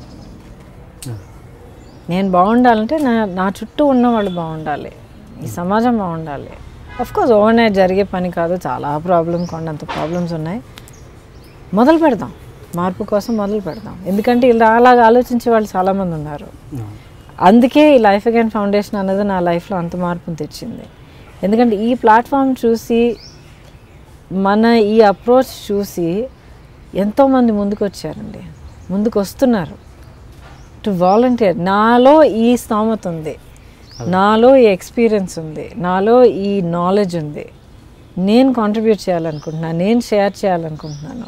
నేను బాగుండాలంటే నా నా చుట్టూ ఉన్న వాళ్ళు బాగుండాలి ఈ సమాజం బాగుండాలి అఫ్ కోర్స్ ఓవర్ నైట్ జరిగే పని కాదు చాలా ప్రాబ్లమ్ కొండంత ప్రాబ్లమ్స్ ఉన్నాయి మొదలు పెడదాం మార్పు కోసం మొదలు పెడదాం ఎందుకంటే ఇలా అలాగ ఆలోచించే వాళ్ళు చాలామంది ఉన్నారు అందుకే ఈ లైఫ్ అగైన్ ఫౌండేషన్ అన్నది నా లైఫ్లో అంత మార్పును తెచ్చింది ఎందుకంటే ఈ ప్లాట్ఫామ్ చూసి మన ఈ అప్రోచ్ చూసి ఎంతోమంది ముందుకు వచ్చారండి ముందుకు వస్తున్నారు టు వాలంటీర్ నాలో ఈ స్తోమత ఉంది నాలో ఈ ఎక్స్పీరియన్స్ ఉంది నాలో ఈ నాలెడ్జ్ ఉంది నేను కాంట్రిబ్యూట్ చేయాలనుకుంటున్నాను నేను షేర్ చేయాలనుకుంటున్నాను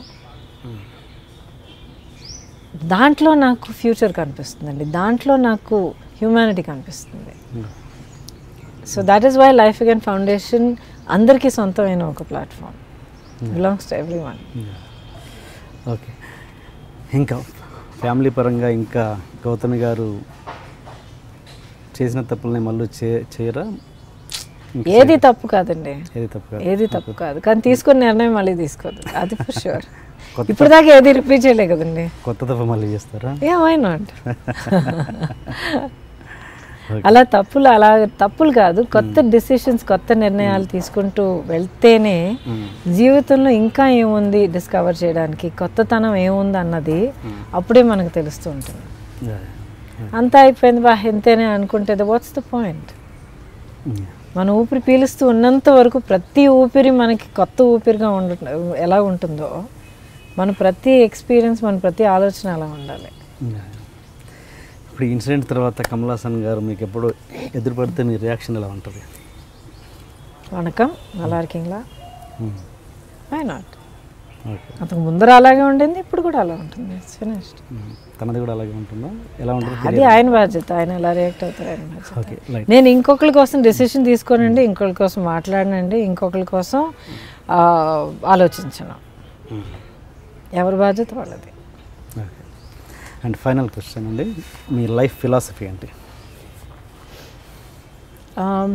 దాంట్లో నాకు ఫ్యూచర్ కనిపిస్తుందండి దాంట్లో నాకు హ్యూమానిటీ కనిపిస్తుంది so that is why Life Again Foundation అందరికీ సొంతమైన ఒక platform belongs to everyone okay ఇంకా ఫ్యామిలీ పరంగా ఇంకా గౌతమి గారు చేసిన తప్పుల్ని మళ్ళీ చే చేయరా ఇంకా ఏది తప్పు కాదండి ఏది తప్పు కాదు ఏది తప్పు కాదు కానీ తీసుకున్న నిర్ణయం మళ్ళీ తీసుకోదు అది ఫర్ షూర్ కొత్త ఇప్పుడు దాకా ఏది రిపీట్ చేయలే కదండి కొత్త తప్పు మళ్ళీ చేస్తారా ఏ వై నాట్ అలా తప్పులు అలా తప్పులు కాదు కొత్త డిసిషన్స్ కొత్త నిర్ణయాలు తీసుకుంటూ వెళ్తేనే జీవితంలో ఇంకా ఏముంది డిస్కవర్ చేయడానికి కొత్తతనం ఏముంది అన్నది అప్పుడే మనకు తెలుస్తూ ఉంటుంది Yeah. అంతా అయిపోయింది బా ఎంతేనే అనుకుంటే వాట్స్ ద పాయింట్ Yeah. మన ఊపిరి పీలుస్తూ ఉన్నంత వరకు ప్రతి ఊపిరి మనకి కొత్త ఊపిరిగా ఉండ ఎలా ఉంటుందో మన ప్రతి ఎక్స్పీరియన్స్ మన ప్రతి ఆలోచన అలా ఉండాలి Yeah. ఇప్పుడు ఈ ఇన్సిడెంట్ తర్వాత కమల్ హాసన్ గారు మీకు ఎప్పుడు ఎదురుపడితే మీ రియాక్షన్ ఎలా ఉంటుంది వణకం நல்லா இருக்கீங்களா Hmm. వై నాట్ ఓకే అంతకు ముందర అలాగే ఉండింది ఇప్పుడు కూడా అలా ఉంటుంది ఫినిష్డ్ Hmm. తనది కూడా అలాగే ఉంటుందా ఎలా ఉంటుంది అది ఆయన బాధ్యత ఆయన ఎలా రియాక్ట్ అవుతారు ఆయన బాధ్యత ఓకే లైట్ నేను ఇంకొకరి కోసం డెసిషన్ తీసుకోనండి ఇంకొకరి కోసం మాట్లాడనండి ఇంకొకరి కోసం ఆ, ఆలోచించను ఎవరి బాధ్యత వాళ్ళది ఓకే అండ్ ఫైనల్ క్వశ్చన్ అండి మీ లైఫ్ ఫిలాసఫీ ఏంటి ఆమ్,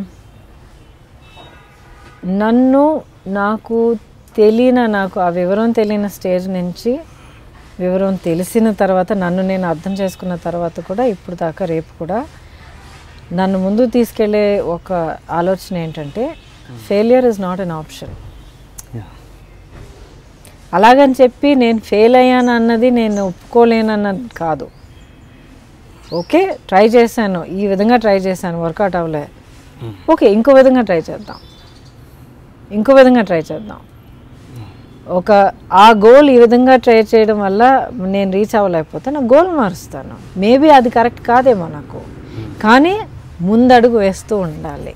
నన్ను నాకు తెలియని నాకు ఆ వివరం తెలియని స్టేజ్ నుంచి వివరం తెలిసిన తర్వాత నన్ను నేను అర్థం చేసుకున్న తర్వాత కూడా ఇప్పుడు దాకా రేపు కూడా నన్ను ముందు తీసుకెళ్లే ఒక ఆలోచన ఏంటంటే failure is not an option Yeah. అలాగని చెప్పి నేను ఫెయిల్ అయ్యాను అన్నది నేను ఒప్పుకోలేనన్నది కాదు ఓకే ట్రై చేశాను ఈ విధంగా ట్రై చేశాను వర్కౌట్ అవ్వలే ఓకే ఇంకో విధంగా ట్రై చేద్దాం ఇంకో విధంగా ట్రై చేద్దాం ఒక ఆ గోల్ ఈ విధంగా ట్రై చేయడం వల్ల నేను రీచ్ అవ్వలేకపోతే నా గోల్ మారుస్తాను మేబీ అది కరెక్ట్ కాదేమో నాకు కానీ ముందడుగు వేస్తూ ఉండాలి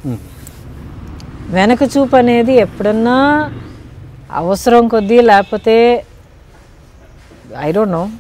వెనక చూపు అనేది ఎప్పుడన్నా అవసరం కొద్దీ లేకపోతే ఐ డోంట్ నో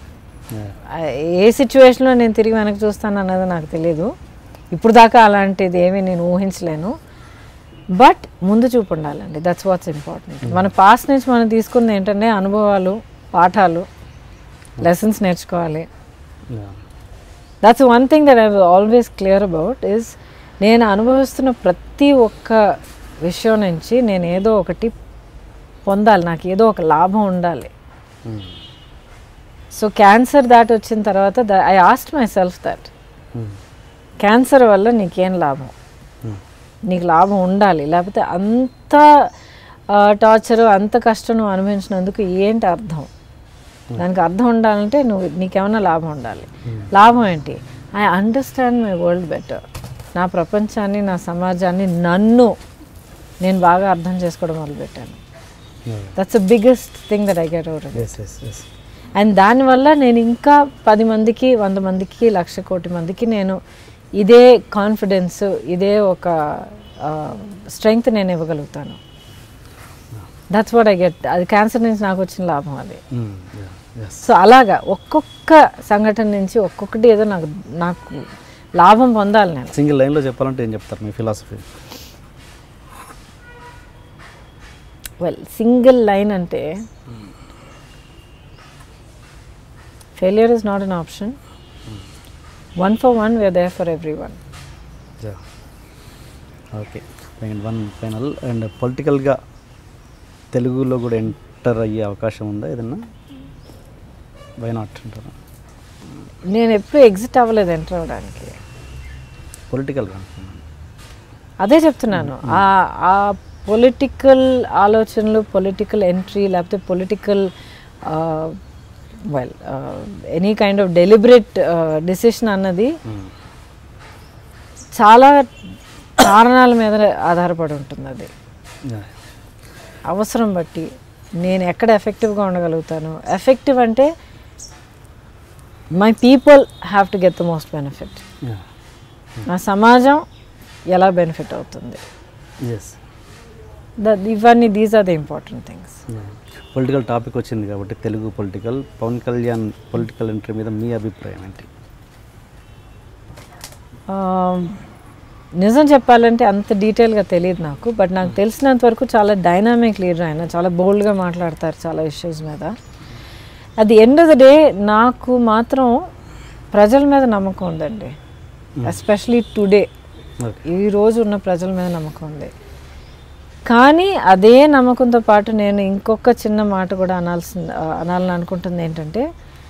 ఏ సిచ్యువేషన్లో నేను తిరిగి వెనక్కి చూస్తాను అన్నది నాకు తెలియదు ఇప్పుడు దాకా అలాంటిది ఏమీ నేను ఊహించలేను బట్ ముందు చూపు ఉండాలండి దట్స్ వాట్స్ ఇంపార్టెంట్ మన పాస్ట్ నుంచి మనం తీసుకుంది ఏంటంటే అనుభవాలు పాఠాలు లెసన్స్ నేర్చుకోవాలి Yeah. That's one thing that I always clear about is నేను అనుభవిస్తున్న ప్రతి ఒక్క విషయం నుంచి నేను ఏదో ఒకటి పొందాలి నాకు ఏదో ఒక లాభం ఉండాలి Hmm. సో క్యాన్సర్ దాటి వచ్చిన తర్వాత I asked myself that Hmm. Cancer వల్ల నీకేం లాభం Hmm. నీకు లాభం ఉండాలి లేకపోతే అంత టార్చర్ అంత కష్టం నువ్వు అనుభవించినందుకు ఏంటి అర్థం దానికి అర్థం ఉండాలంటే నువ్వు నీకేమైనా లాభం ఉండాలి లాభం ఏంటి I understand my world better నా ప్రపంచాన్ని నా సమాజాన్ని నన్ను నేను బాగా అర్థం చేసుకోవడం మొదలుపెట్టాను Yeah. That's the biggest thing that I get over Yes, yes, yes. And దానివల్ల నేను ఇంకా పది మందికి వంద మందికి లక్ష కోటి మందికి నేను ఇదే కాన్ఫిడెన్స్ ఇదే ఒక స్ట్రెంగ్త్ నేను ఇవ్వగలుగుతాను దట్స్ వాట్ ఐ గెట్ అది క్యాన్సర్ నుంచి నాకు వచ్చిన లాభం అది Hmm. Yeah. Yes. సో అలాగా ఒక్కొక్క సంఘటన నుంచి ఒక్కొక్కటి ఏదో నాకు నాకు లాభం పొందాలి నేను సింగిల్ లైన్లో చెప్పాలంటే ఏం చెప్తారు మీ ఫిలాసఫీ వెల్ సింగిల్ లైన్ అంటే failure is not an option one for one where there for everyone okay and one final and పొలిటికల్గా తెలుగులో కూడా ఎంటర్ అయ్యే అవకాశం ఉందా ఏదన్నా వై నాట్ అంటారా నేను ఎప్పుడు ఎగ్జిట్ అవ్వలేదు ఎంటర్ అవ్వడానికి పొలిటికల్గా అనుకున్నాను అదే చెప్తున్నాను ఆ ఆ పొలిటికల్ ఆలోచనలు పొలిటికల్ ఎంట్రీ లేకపోతే political well any kind of deliberate decision అన్నది చాలా కారణాల మీద ఆధారపడి ఉంటుంది అది అవసరం బట్టి నేను ఎక్కడ ఎఫెక్టివ్గా ఉండగలుగుతాను ఎఫెక్టివ్ అంటే my people have to get the most benefit నా సమాజం ఎలా బెనిఫిట్ అవుతుంది ఎస్ ద ఇవన్నీ these are the important things political topic వచ్చింది కాబట్టి Telugu political Pawan Kalyan political entry మీద మీ అభిప్రాయం ఏంటి నిజం చెప్పాలంటే అంత డీటెయిల్గా తెలియదు నాకు బట్ నాకు తెలిసినంత వరకు చాలా డైనామిక్ లీడర్ ఆయన చాలా బోల్డ్గా మాట్లాడతారు చాలా ఇష్యూస్ మీద అది ఎండ్ ఆఫ్ ద డే నాకు మాత్రం ప్రజల మీద నమ్మకం ఉందండి ఎస్పెషలీ టుడే ఓకే ఈ రోజు ఉన్న ప్రజల మీద నమ్మకం ఉంది కానీ అదే నమ్మకంతో పాటు నేను ఇంకొక చిన్న మాట కూడా అనాల్సింది అనాలని అనుకుంటుంది ఏంటంటే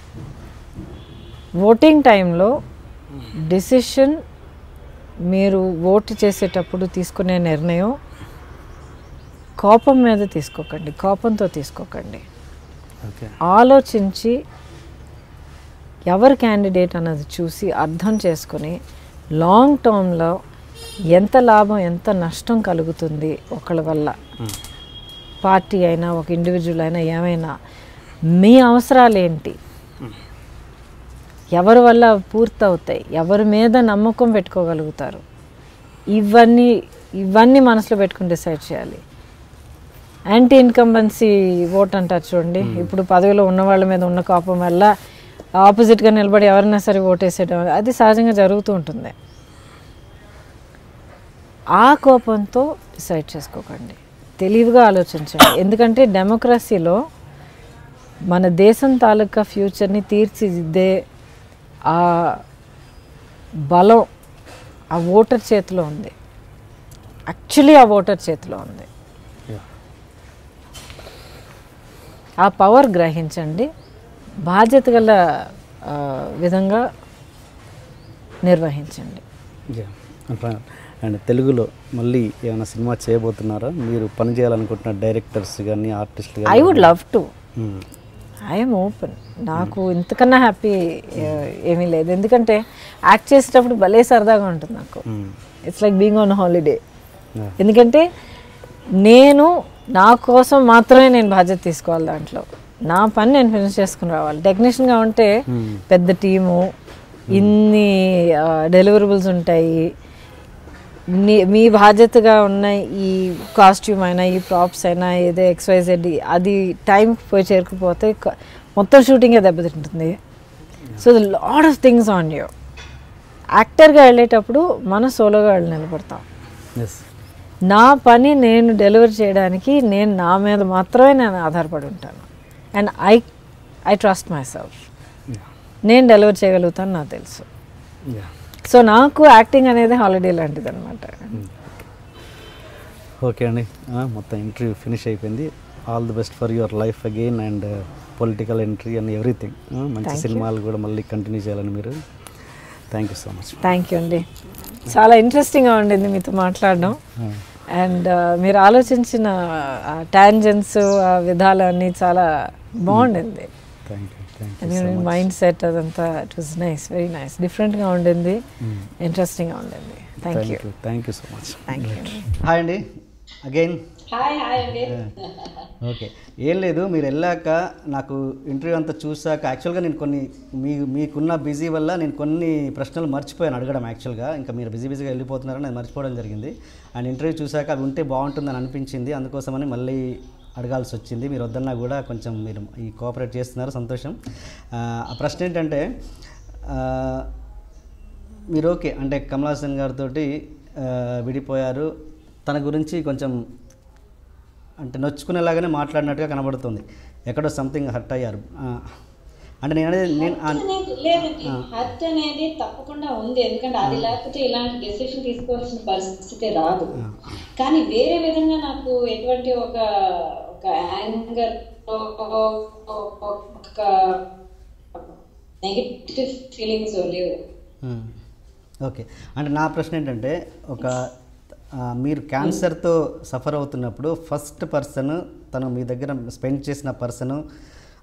ఓటింగ్ టైంలో డిసిషన్ మీరు ఓటు చేసేటప్పుడు తీసుకునే నిర్ణయం కోపం మీద తీసుకోకండి కోపంతో తీసుకోకండి ఓకే ఆలోచించి ఎవరు క్యాండిడేట్ అన్నది చూసి అర్థం చేసుకొని లాంగ్ టర్మ్లో ఎంత లాభం ఎంత నష్టం కలుగుతుంది ఒకళ్ళ వల్ల పార్టీ అయినా ఒక ఇండివిజువల్ అయినా ఏమైనా మీ అవసరాలు ఏంటి ఎవరి వల్ల అవి పూర్తవుతాయి ఎవరి మీద నమ్మకం పెట్టుకోగలుగుతారు ఇవన్నీ ఇవన్నీ మనసులో పెట్టుకుని డిసైడ్ చేయాలి యాంటీ ఇన్కంబెన్సీ ఓట్ అంటారు చూడండి ఇప్పుడు పదవిలో ఉన్న వాళ్ళ మీద ఉన్న కోపం వల్ల ఆపోజిట్గా నిలబడి ఎవరైనా సరే ఓటేసేయడం అది సహజంగా జరుగుతూ ఉంటుంది ఆ కోపంతో డిసైడ్ చేసుకోకండి తెలివిగా ఆలోచించండి ఎందుకంటే డెమోక్రసీలో మన దేశం తాలూకా ఫ్యూచర్ని తీర్చిదిద్దే ఆ బలం ఆ ఓటర్ చేతిలో ఉంది యాక్చువల్లీ ఆ ఓటర్ చేతిలో ఉంది ఆ పవర్ గ్రహించండి బాధ్యత గల ఆ, విధంగా నిర్వహించండి అండ్ తెలుగులో మళ్ళీ ఏమైనా సినిమా చేయబోతున్నారా మీరు పని చేయాలనుకుంటున్న డైరెక్టర్స్ కానీ ఆర్టిస్టులు I would love to I'm open నాకు ఇంతకన్నా హ్యాపీ ఏమీ లేదు ఎందుకంటే యాక్ట్ చేసేటప్పుడు భలే సరదాగా ఉంటుంది నాకు it's like being on holiday ఎందుకంటే నేను నా కోసం మాత్రమే నేను బాధ్యత తీసుకోవాలి దాంట్లో నా పని నేను ఫినిష్ చేసుకుని రావాలి టెక్నీషియన్గా ఉంటే పెద్ద టీము ఇన్ని డెలివరబుల్స్ ఉంటాయి నీ- మీ బాధ్యతగా ఉన్న ఈ కాస్ట్యూమ్ అయినా ఈ ప్రాప్స్ అయినా ఏదో ఎక్స్వైజెడ్ అది టైం పోయి చేరుకుపోతే క- మొత్తం షూటింగే దెబ్బతింటుంది so the lot of things on you యాక్టర్గా వెళ్ళేటప్పుడు మనం సోలోగా వెళ్ళి నిలబడతాం ఎస్ నా పని నేను డెలివర్ చేయడానికి నేను నా మీద మాత్రమే నేను ఆధారపడి ఉంటాను and I I trust myself నేను డెలివర్ చేయగలుగుతాను నాకు తెలుసు సో నాకు యాక్టింగ్ అనేది హాలిడే లాంటిది అనమాట ఓకే అండి ఆ, మొత్తం ఇంటర్వ్యూ ఫినిష్ అయిపోయింది all the best for your life again and political entry and everything మంచి సినిమాలు కూడా మళ్ళీ కంటిన్యూ చేయాలని మీరు thank you so much thank you అండి చాలా ఇంట్రెస్టింగ్గా ఉండింది మీతో మాట్లాడడం అండ్ మీరు ఆలోచించిన టాంజెన్స్ విధాలు అన్నీ చాలా బాగుండింది thank you thank you mindset అదంతా it was nice very nice డిఫరెంట్గా ఉండింది ఇంట్రెస్టింగ్గా ఉండింది thank thank you you thank you so much thank you hi అండి అగైన్ హాయ్ హాయ్ అండి ఓకే ఏం లేదు మీరు వెళ్ళాక నాకు ఇంటర్వ్యూ అంతా చూసాక యాక్చువల్గా నేను కొన్ని మీ మీకున్న బిజీ వల్ల నేను కొన్ని ప్రశ్నలు మర్చిపోయాను అడగడం యాక్చువల్గా ఇంకా మీరు బిజీ బిజీగా వెళ్ళిపోతున్నారని నేను మర్చిపోవడం జరిగింది అండ్ ఇంటర్వ్యూ చూసాక అవి ఉంటే బాగుంటుందని అనిపించింది అందుకోసమని మళ్ళీ అడగాల్సి వచ్చింది మీరు వద్దన్నా కూడా కొంచెం మీరు ఈ కోఆపరేట్ చేస్తున్నారు సంతోషం ఆ, ఆ ప్రశ్న ఏంటంటే ఆ, మీరు ఓకే అంటే కమల్ హాసన్ గారితో విడిపోయారు తన గురించి కొంచెం అంటే నొచ్చుకునేలాగానే మాట్లాడినట్టుగా కనబడుతుంది ఎక్కడో సంథింగ్ హర్ట్ అయ్యారు ఆ, అంటే నేను అనేది నేను ఆ- అనేది లేదండి హర్ట్ అనేది తప్పకుండా ఉంది ఎందుకంటే అది లేకపోతే ఇలాంటి డెసిషన్ తీసుకోవాల్సిన పరిస్థితి రాదు కానీ వేరే విధంగా నాకు ఎటువంటి ఒక ఒక యాంగర్ ఒక నెగిటివ్ ఫీలింగ్స్ లేవు మ్మ్. ఓకే అంటే నా ప్రశ్న ఏంటంటే ఒక ఆ, మీరు క్యాన్సర్తో సఫర్ అవుతున్నప్పుడు ఫస్ట్ పర్సన్ తను మీ దగ్గర స్పెండ్ చేసిన పర్సన్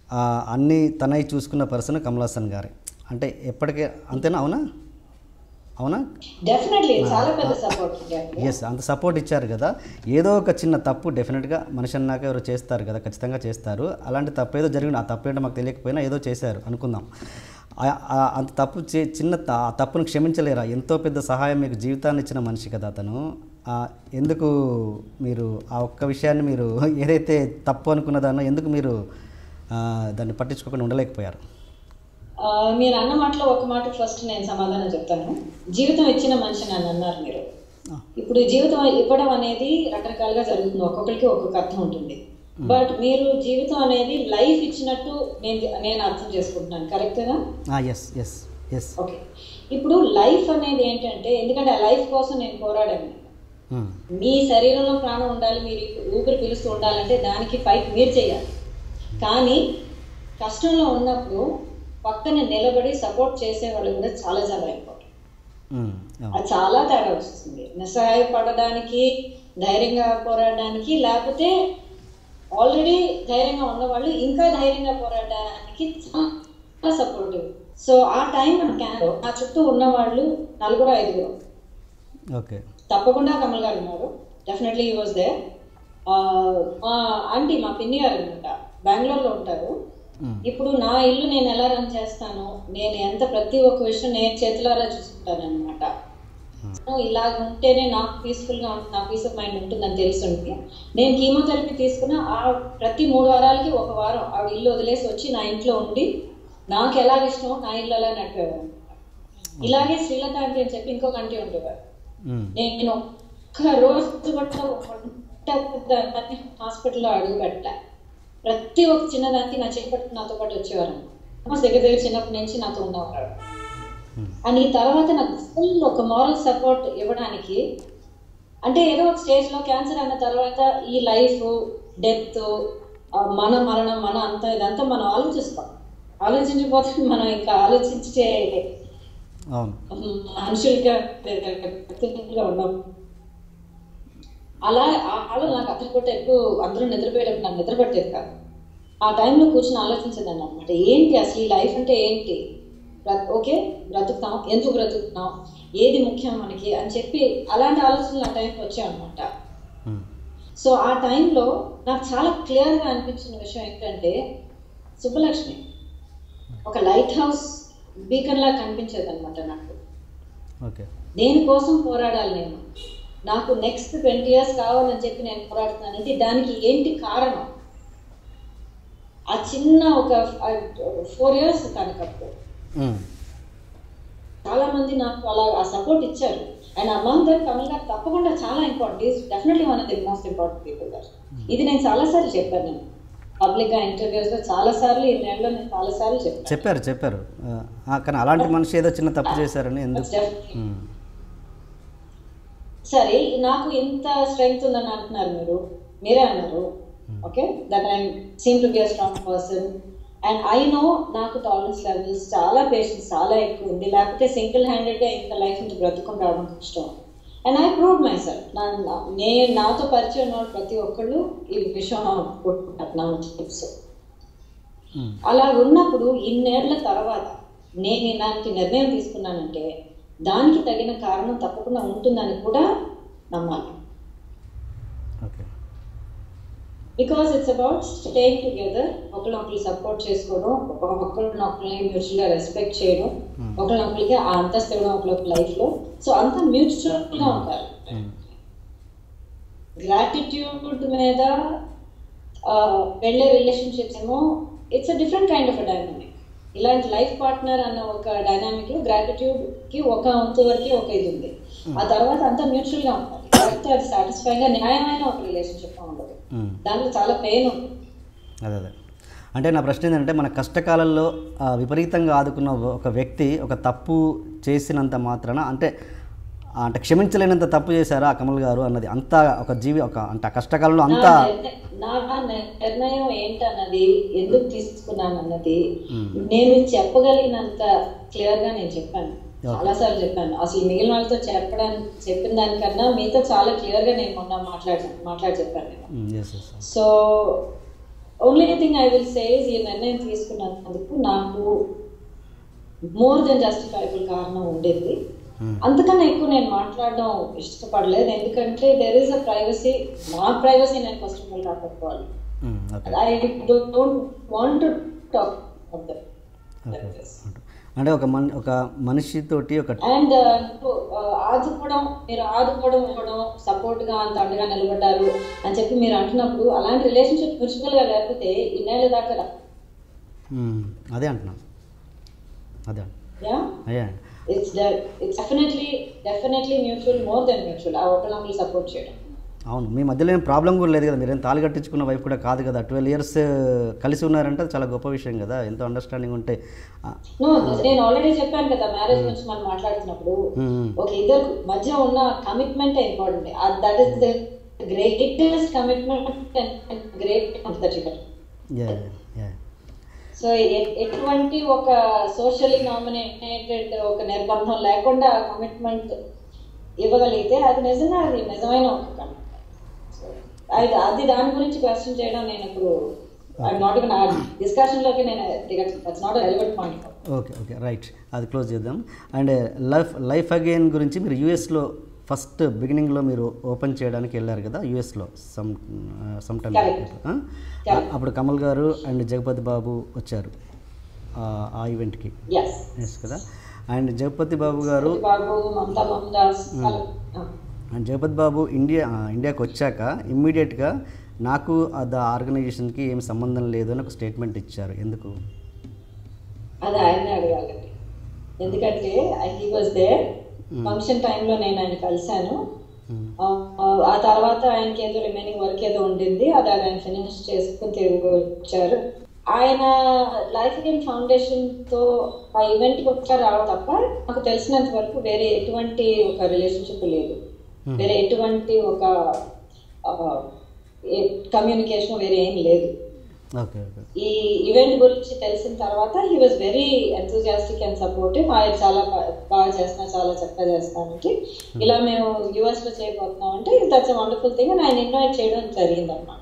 అన్నీ తనై చూసుకున్న పర్సన్ కమల్ హాసన్ గారే అంటే ఎప్పటికే అంతేనా అవునా అవునా డెఫినెట్లీ చాలా పెద్ద సపోర్ట్ ఎస్ అంత సపోర్ట్ ఇచ్చారు కదా ఏదో ఒక చిన్న తప్పు డెఫినెట్గా మనిషి అన్నాక ఎవరు చేస్తారు కదా ఖచ్చితంగా చేస్తారు అలాంటి తప్పు ఏదో జరిగింది ఆ తప్పు ఏంటో మాకు తెలియకపోయినా ఏదో చేశారు అనుకుందాం ఆ- ఆ- అంత తప్పు చే చిన్న త- ఆ తప్పును క్షమించలేరా ఎంతో పెద్ద సహాయం మీకు జీవితాన్ని ఇచ్చిన మనిషి కదా అతను ఆ, ఎందుకు మీరు ఆ ఒక్క విషయాన్ని మీరు ఏదైతే తప్పు అనుకున్నదానో ఎందుకు మీరు ఆ, దాన్ని పట్టించుకోకుండా ఉండలేకపోయారు ఆ, మీరు అన్న మాటలో ఒక మాట ఫస్ట్ నేను సమాధానం చెప్తాను జీవితం ఇచ్చిన మనిషి నన్ను అన్నారు మీరు ఇప్పుడు జీవితం ఇవ్వడం అనేది రకరకాలుగా జరుగుతుంది ఒక్కొక్కరికి ఒక్కొక్క అర్థం ఉంటుంది బట్ మీరు జీవితం అనేది లైఫ్ ఇచ్చినట్టు నేను నేను అర్థం చేసుకుంటున్నాను కరెక్ట్గా ఎస్ ఎస్ ఎస్ ఓకే ఇప్పుడు లైఫ్ అనేది ఏంటంటే ఎందుకంటే ఆ లైఫ్ కోసం నేను పోరాడాను మీ శరీరంలో ప్రాణం ఉండాలి మీరు ఊపిరి పీలుస్తూ ఉండాలంటే దానికి ఫైట్ మీరు చేయాలి కానీ కష్టంలో ఉన్నప్పుడు పక్కన నిలబడి సపోర్ట్ చేసే వాళ్ళు కూడా చాలా చాలా ఇంపార్టెంట్ అది చాలా తేడా వస్తుంది నిస్సహాయపడడానికి ధైర్యంగా పోరాడడానికి లేకపోతే ఆల్రెడీ ధైర్యంగా ఉన్నవాళ్ళు ఇంకా ధైర్యంగా పోరాడడానికి చాలా సపోర్టివ్ సో ఆ టైం క్యాన్ నా చుట్టూ ఉన్నవాళ్ళు నలుగురు ఐదుగురు ఓకే తప్పకుండా కమల్ గారు ఉన్నారు డెఫినెట్లీ ఈ వాజ్ దే మా ఆంటీ మా పిన్ని గారు అనమాట బెంగళూరులో ఉంటారు ఇప్పుడు నా ఇల్లు నేను ఎలా రన్ చేస్తాను నేను ఎంత ప్రతి ఒక్క విషయం నేను చేతులారా చూసుకుంటాను అనమాట ఇలా ఉంటేనే నాకు పీస్ఫుల్ గా ఉంటుంది నా పీస్ ఆఫ్ మైండ్ ఉంటుందని తెలుసుంటే నేను కీమోథెరపీ తీసుకున్న ఆ ప్రతి మూడు వారాలకి ఒక వారం ఆవిడ ఇల్లు వదిలేసి వచ్చి నా ఇంట్లో ఉండి నాకు ఎలాగ ఇష్టమో నా ఇల్లు అలా నడిపేవారు ఇలాగే శ్రీలత ఆంటీ అని చెప్పి ఇంకొక ఆంటీ ఉండేవారు నేను ఒక్క రోజు కూడా హాస్పిటల్లో అడుగు పెట్టా ప్రతి ఒక్క చిన్నదానికి నా చేపట్టు నాతో పాటు వచ్చేవారు దగ్గర దగ్గర చిన్నప్పటి నుంచి నాతో ఉన్నవారు అని తర్వాత నాకు ఫుల్ ఒక మారల్ సపోర్ట్ ఇవ్వడానికి అంటే ఏదో ఒక స్టేజ్లో క్యాన్సర్ అన్న తర్వాత ఈ లైఫ్ డెత్ మన మరణం మన అంత ఇదంతా మనం ఆలోచిస్తాం ఆలోచించకపోతే మనం ఇంకా ఆలోచించే అవును మనుషులుగా వ్యక్తులుగా ఉన్నాం అలా ఆ ఆలో నాకు అతని పూట ఎక్కువ అందరూ నిద్రపోయేటప్పుడు నాకు నిద్ర పట్టేది కాదు ఆ టైంలో కూర్చొని ఆలోచించేదాన్ని అనమాట ఏంటి అసలు ఈ లైఫ్ అంటే ఏంటి బ్రత్ ఓకే బ్రతుకుతాం ఎందుకు బ్రతుకుతున్నాం ఏది ముఖ్యం మనకి అని చెప్పి అలాంటి ఆలోచనలు ఆ టైంకి వచ్చాయన్నమాట సో ఆ టైంలో నాకు చాలా క్లియర్గా అనిపించిన విషయం ఏంటంటే సుబ్బలక్ష్మి ఒక లైట్ హౌస్ బీకన్ లా కనిపించేది అనమాట నాకు ఓకే దేనికోసం పోరాడాలి నేను నాకు నెక్స్ట్ ట్వంటీ ఇయర్స్ కావాలని చెప్పి నేను పోరాడుతున్నాను ఇది దానికి ఏంటి కారణం ఆ చిన్న ఒక ఫోర్ ఇయర్స్ తనకప్పుడు చాలా మంది నాకు అలా ఆ సపోర్ట్ ఇచ్చారు అండ్ అమంగ్ దర్ కమల్ గారు తప్పకుండా చాలా important is definitely one of the most important people గారు ఇది నేను చాలాసార్లు చెప్పాను నేను పబ్లిక్ గా ఇంటర్వ్యూస్ లో చాలా సార్లు ఈ నెలలో నేను చాలా సార్లు చెప్పాను చెప్పారు చెప్పారు ఆ, కానీ అలాంటి మనిషి ఏదో చిన్న తప్పు చేశారని ఎందుకు Definitely. మ్మ్. సరే నాకు ఇంత స్ట్రెంగ్త్ ఉందని అంటున్నారు మీరు మీరే అన్నారు okay that I seem to be a strong person and I know నాకు టాలరెన్స్ లెవెల్స్ చాలా పేషెన్స్ చాలా ఎక్కువ ఉంది లేకపోతే సింగిల్ హ్యాండెడ్గా ఇంత లైఫ్ నుంచి బ్రతుకుని రావడం కష్టం and I prove myself నేను నాతో పరిచయం ఉన్న వాళ్ళు ప్రతి ఒక్కళ్ళు ఈ విషయం కొట్టుకుంటారు నా టిప్స్ అలా ఉన్నప్పుడు ఇన్నేళ్ల తర్వాత నేను ఇలాంటి నిర్ణయం తీసుకున్నానంటే దానికి తగిన కారణం తప్పకుండా ఉంటుందని కూడా నమ్మాలి okay because it's about staying together ఒకరినొకరు సపోర్ట్ చేసుకోవడం ఒకరినొకరిని మ్యూచువల్గా రెస్పెక్ట్ చేయడం ఒకరినొకరికి ఆ అంతస్తు ఇవ్వడం ఒకరికి లైఫ్లో సో అంతా మ్యూచువల్గా ఉంటారు గ్రాటిట్యూడ్ మీద ఆ, వెళ్ళే రిలేషన్షిప్స్ ఏమో it's a different kind of a dynamic ఇలాంటి లైఫ్ పార్ట్నర్ అన్న ఒక డైనామిక్ లో గ్రాటిట్యూడ్ కి ఒక అంతు వరకే ఒక ఇది ఉంది ఆ తర్వాత అంతా మ్యూచువల్ గా ఉంటుంది లేకపోతే అది సాటిస్ఫైంగ్ గా న్యాయమైన ఒక రిలేషన్షిప్ ఉండదు మ్మ్. దాంట్లో చాలా పెయిన్ ఉంది అదే అదే అంటే నా ప్రశ్న ఏంటంటే మన కష్టకాలంలో ఆ, విపరీతంగా ఆదుకున్న ఒక వ్యక్తి ఒక తప్పు చేసినంత మాత్రాన అంటే ఆ, అంటే క్షమించలేనంత తప్పు చేశారా ఆ కమల్ గారు అన్నది అంత ఒక జీవి ఒక అంటే ఆ కష్టకాలంలో నా అంతా నిర్ణ- నా నిర్ణయం ఏంటన్నది ఎందుకు తీసుకున్నాను అన్నది నేను చెప్పగలిగినంత క్లియర్ గా నేను చెప్పాను చాలా సార్లు చెప్పాను అసలు మిగిలిన వాళ్ళతో చెప్పడానికి చెప్పిన దానికన్నా మీతో చాలా క్లియర్ గా నేను మొన్న మాట్లాడాను మాట్లాడి చెప్పాను నేను yes yes so only thing I will say ఈ నిర్ణయం తీసుకున్నందుకు నాకు మోర్ దెన్ జస్టిఫైబుల్ కారణం ఉండేది అంతకన్నా ఎక్కువ నేను మాట్లాడడం ఇష్టపడలేదు ఎందుకంటే దెర్ ఇస్ అ ప్రైవసీ నా ప్రైవసీ నేను ఫస్ట్ ఆఫ్ ఆల్ కాపాడుకోవాలి I don't want to talk of that అంటే ఒక మన ఒక మనిషితోటి ఒక అండ్ ఆదుకోవడం మీరు ఆదుకోవడం ఇవ్వడం సపోర్ట్ గా అంత అండగా నిలబడ్డారు అని చెప్పి మీరు అంటున్నప్పుడు అలాంటి రిలేషన్షిప్ మ్యూచువల్ గా లేకపోతే ఇన్నేళ్ళ దాకా రా- మ్మ్. అదే అంటున్నాను అదే అంటున్నాను. యా అయ్యా it's it's definitely definitely mutual more than mutual ఆ ఒకరినొకరు సపోర్ట్ చేయడం అవును మీ మధ్యలో ఏం ప్రాబ్లం కూడా లేదు కదా మీరేం తాళి కట్టించుకున్న వైఫ్ కూడా కాదు కదా ట్వెల్వ్ ఇయర్స్ కలిసి ఉన్నారంటే అది చాలా గొప్ప విషయం కదా ఎంతో అండర్స్టాండింగ్ ఉంటే ఆ, నో నేను ఆల్రెడీ చెప్పాను కదా మ్యారేజ్ గురించి మనం మాట్లాడుతున్నప్పుడు మ్మ్. ఒక ఇద్దరు మధ్య ఉన్న commitment important that is the greatest commitment great that you yeah yeah so ఎ- ఎటువంటి ఒక సోషల్లీ నామినేటెడ్ ఒక నిర్బంధం లేకుండా కమిట్మెంట్ ఇవ్వగలిగితే అది నిజంగా అది నిజమైన ఒక commitment. So, అది అది దాని గురించి క్వశ్చన్ చేయడం నేను ఇప్పుడు ఐ నాట్ ఇవన్ డిస్కషన్ లోకి నేను that's not relevant point okay okay right అది క్లోజ్ చేద్దాం అండ్ లైఫ్ లైఫ్ అగైన్ గురించి మీరు యూఎస్లో ఫస్ట్ బిగినింగ్లో మీరు ఓపెన్ చేయడానికి వెళ్ళారు కదా యూఎస్లో సమ్ సమ్ టైమ్ అప్పుడు కమల్ గారు అండ్ జగపతి బాబు వచ్చారు ఆ- ఆ ఈవెంట్కి ఎస్ ఎస్ కదా అండ్ జగపతి బాబు గారు బాబు మమతా మమదాస్ వాళ్ళు, ఆ. అండ్ జగపతి బాబు ఇండియా ఆ, ఇండియాకి వచ్చాక ఇమ్మీడియట్గా నాకు ఆ ఆర్గనైజేషన్కి ఏం సంబంధం లేదు అని ఒక స్టేట్మెంట్ ఇచ్చారు ఎందుకు అది ఆయన్నే అడగాలండి ఎందుకంటే హీ వాజ్ దేర్ ఫంక్షన్ టైంలో నేను ఆయన కలిశాను ఆ, ఆ తర్వాత ఆయనకి ఏదో రిమైనింగ్ వర్క్ ఏదో ఉండింది అది ఆయన ఫినిష్ చేసుకుని తిరిగి వచ్చారు ఆయన లైఫ్ గేమ్ ఫౌండేషన్ తో ఆ ఈవెంట్ కి ఒకసారి రావడం తప్ప నాకు తెలిసినంత వరకు వేరే ఎటువంటి ఒక రిలేషన్షిప్ లేదు వేరే ఎటువంటి ఒక కమ్యూనికేషన్ వేరే ఏం లేదు ఓకే ఓకే ఈ ఈవెంట్ గురించి తెలిసిన తర్వాత he was very enthusiastic and supportive ఆయన చాలా బా- బాగా చేస్తున్నా చాలా చక్కగా చేస్తానంటే ఇలా మేము యుఎస్ లో చేయబోతున్నాం అంటే that's a wonderful thing and ఆయన ఇన్వైట్ చేయడం జరిగింది అనమాట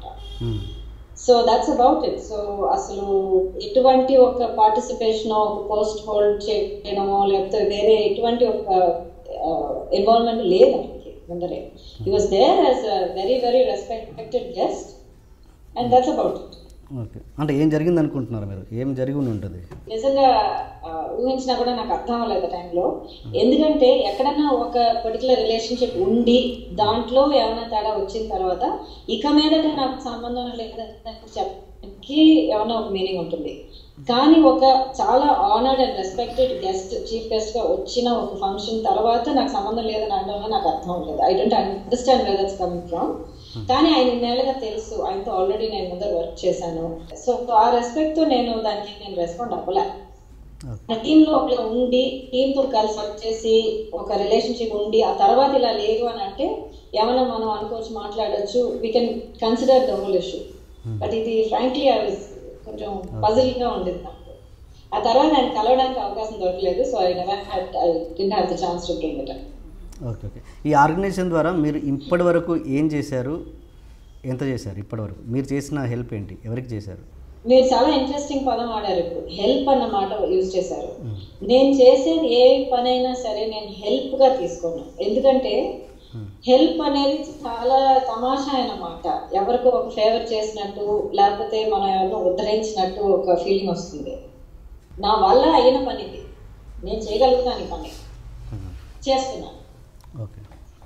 so that's about it so అసలు ఎటువంటి ఒక పార్టిసిపేషన్ ఒక పోస్ట్ హోల్డ్ చేయడమో లేకపోతే వేరే ఎటువంటి ఒక ఇన్వాల్వ్మెంట్ లేదు ఆయనకి ముందరే he was there as a very very respected guest and that's about it okay అంటే ఏం జరిగింది అనుకుంటున్నారు మీరు ఏం జరిగి ఉండి ఉంటుంది నిజంగా ఆ, ఊహించినా కూడా నాకు అర్థం అవ్వలేదు ఆ టైంలో ఎందుకంటే ఎక్కడన్నా ఒక పర్టికులర్ రిలేషన్షిప్ ఉండి దాంట్లో ఏమైనా తేడా వచ్చిన తర్వాత ఇక మీదట నాకు సంబంధం లేదని చెప్పడానికి ఏమైనా ఒక మీనింగ్ ఉంటుంది కానీ ఒక చాలా honoured and respected guest chief guest గా వచ్చిన ఒక ఫంక్షన్ తర్వాత నాకు సంబంధం లేదని అనడంలో నాకు అర్థం అవ్వలేదు I don't understand where that's coming from కానీ ఆయన ఇన్నేళ్ళగా తెలుసు ఆయనతో ఆల్రెడీ నేను ముందర వర్క్ చేశాను సో ఆ రెస్పెక్ట్ తో నేను దానికి నేను రెస్పాండ్ అవ్వలే టీమ్ లో ఒకరు ఉండి టీమ్ తో కలిసి వర్క్ చేసి ఒక రిలేషన్షిప్ ఉండి ఆ తర్వాత ఇలా లేదు అని అంటే ఏమైనా మనం అనుకోవచ్చు మాట్లాడొచ్చు we can consider the whole issue but ఇది ఫ్రాంక్లీ ఐ వాజ్ కొంచెం పజిల్ గా ఉండేది నాకు ఆ తర్వాత ఆయన కలవడానికి అవకాశం దొరకలేదు so I never had I didn't have the chance to bring it okay okay ఈ ఆర్గనైజేషన్ ద్వారా మీరు ఇప్పటి వరకు ఏం చేశారు ఎంత చేశారు ఇప్పటి వరకు మీరు చేసిన హెల్ప్ ఏంటి ఎవరికి చేశారు మీరు చాలా ఇంట్రెస్టింగ్ పదం ఆడారు ఇప్పుడు హెల్ప్ అన్న మాట యూజ్ చేశారు నేను చేసేది ఏ పనైనా సరే నేను హెల్ప్ గా తీసుకోను ఎందుకంటే హెల్ప్ అనేది చాలా తమాషా అయిన మాట ఎవరికో ఒక ఫేవర్ చేసినట్టు లేకపోతే మనం ఎవరినో ఉద్ధరించినట్టు ఒక ఫీలింగ్ వస్తుంది నా వల్ల అయిన పని ఇది నేను చేయగలుగుతాను ఈ పని చేస్తున్నాను ఓకే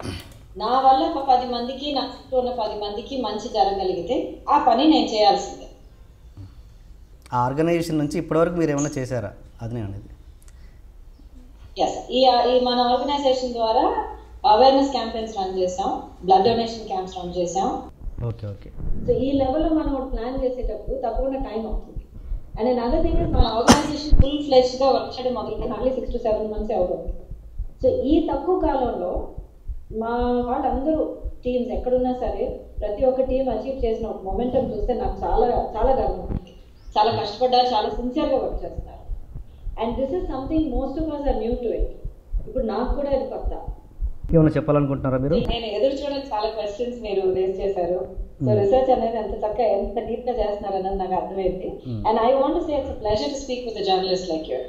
నా వల్ల ఒక పది మందికి నా చుట్టూ ఉన్న పది మందికి మంచి జరగగలిగితే ఆ పని నేను చేయాల్సిందే ఆ ఆర్గనైజేషన్ నుంచి ఇప్పటివరకు మీరు ఏమైనా చేశారా అది నేను అనేది ఎస్ ఈ ఈ మన ఆర్గనైజేషన్ ద్వారా అవేర్నెస్ క్యాంపెయిన్స్ రన్ చేసాం బ్లడ్ డొనేషన్ క్యాంప్స్ రన్ చేసాం ఓకే ఓకే సో ఈ లెవెల్లో మనం ప్లాన్ చేసేటప్పుడు తప్పకుండా టైం అవుతుంది అండ్ అండ్ అదర్ థింగ్ మన ఆర్గనైజేషన్ ఫుల్ ఫ్లెష్ గా వర్క్ చేయడం మొదలుపెట్టి hardly six to seven months అవుతుంది సో ఈ తక్కువ కాలంలో మా వాళ్ళందరూ టీమ్స్ ఎక్కడున్నా సరే ప్రతి ఒక్క టీం అచీవ్ చేసిన ఒక మొమెంటం చూస్తే నాకు చాలా చాలా గర్వం ఉంది చాలా కష్టపడ్డారు చాలా సిన్సియర్గా వర్క్ చేస్తున్నారు and this is something most of us are new to it ఇప్పుడు నాకు కూడా ఇది కొత్త ఏమైనా చెప్పాలనుకుంటున్నారా మీరు నేను ఎదురు చూడడానికి చాలా క్వశ్చన్స్ మీరు రేస్ చేశారు సో రీసెర్చ్ అనేది ఎంత చక్కగా ఎంత డీప్ గా చేస్తున్నారు అన్నది నాకు అర్థమైంది and I want say it's pleasure to speak with journalist like your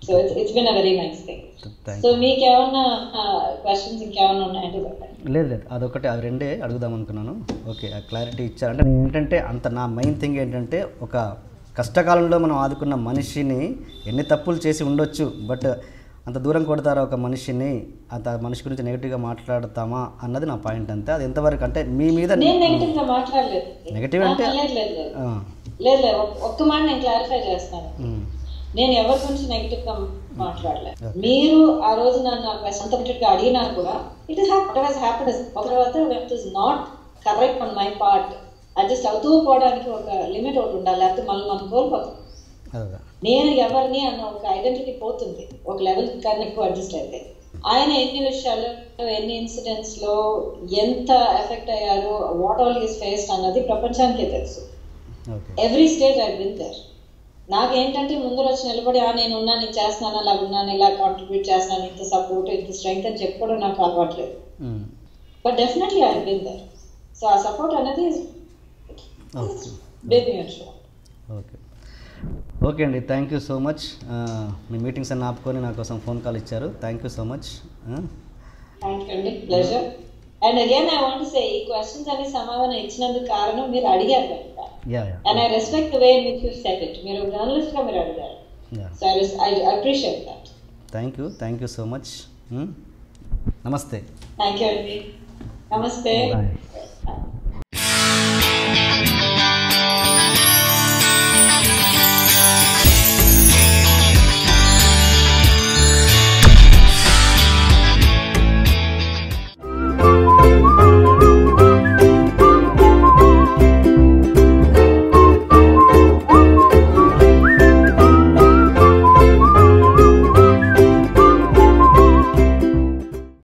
so it's it's been a very nice thing Thank so మీకు ఏమన్నా క్వశ్చన్స్ ఇంకేమన్నా ఉన్నాయంటే చెప్పండి లేదు లేదు అదొకటి అవి రెండే అడుగుదాం అనుకున్నాను ఓకే ఆ క్లారిటీ ఇచ్చారు అంటే నేను ఏంటంటే అంత నా మెయిన్ థింగ్ ఏంటంటే ఒక కష్టకాలంలో మనం ఆదుకున్న మనిషిని ఎన్ని తప్పులు చేసి ఉండొచ్చు బట్ అంత దూరం కొడతారా ఒక మనిషిని అంత మనిషి గురించి నెగిటివ్గా మాట్లాడతామా అన్నది నా పాయింట్ అంతే అది ఎంతవరకు అంటే మీ మీద నేను నెగిటివ్ గా మాట్లాడలేదు నెగటివ్ అంటే ఆ, లేదు లేదు లేదు ఆ, లేదు లేదు ఒక్- ఒక్క మాట నేను క్లారిఫై చేస్తాను ఉమ్, నేను ఎవరి గురించి నెగిటివ్ గా మాట్లాడలేదు మీరు ఆ రోజు నన్ను ఆ క్వశ్చన్ అంత గా అడిగినా కూడా it is what has happen ఒక తర్వాత it is not correct on my part adjust అవుతూ పోవడానికి ఒక లిమిట్ ఒకటి ఉండాలి లేకపోతే మళ్ళీ మనం కోల్పోతాం అదే నేను ఎవరిని అన్న ఒక ఐడెంటిటీ పోతుంది ఒక లెవెల్ కన్నా ఎక్కువ అడ్జస్ట్ అయితే ఆయన ఎన్ని విషయాలు ఎన్ని ఇన్సిడెంట్స్ లో ఎంత ఎఫెక్ట్ అయ్యారు వాట్ ఆల్ ఈస్ ఫేస్డ్ అన్నది ప్రపంచానికే తెలుసు okay every stage I been there నాకేంటంటే ముందర వచ్చి నిలబడి ఆ నేను ఉన్నాను నేను చేస్తున్నాను అలా ఉన్నాను ఇలా కాంట్రిబ్యూట్ చేస్తున్నాను ఇంత సపోర్ట్ ఇంత స్ట్రెంగ్త్ అని చెప్పుకోవడం నాకు అలవాట్లేదు um, but definitely I been there so ఆ సపోర్ట్ అనేది okay baby show okay okay అండి థ్యాంక్ యూ సో మచ్ మీ మీటింగ్స్ అన్ని ఆపుకొని నా కోసం ఫోన్ కాల్ ఇచ్చారు thank you so much thank you అండి pleasure and again I want say ఈ క్వశ్చన్స్ అన్ని సమాధానం ఇచ్చినందుకు కారణం మీరు అడిగారు కనుక yeah yeah and I respect the way in which you set it మీరు జర్నలిస్ట్ గా మీరు అడిగారు yeah so I appreciate that thank you thank you so much నమస్తే థ్యాంక్ యూ అండి నమస్తే బాయ్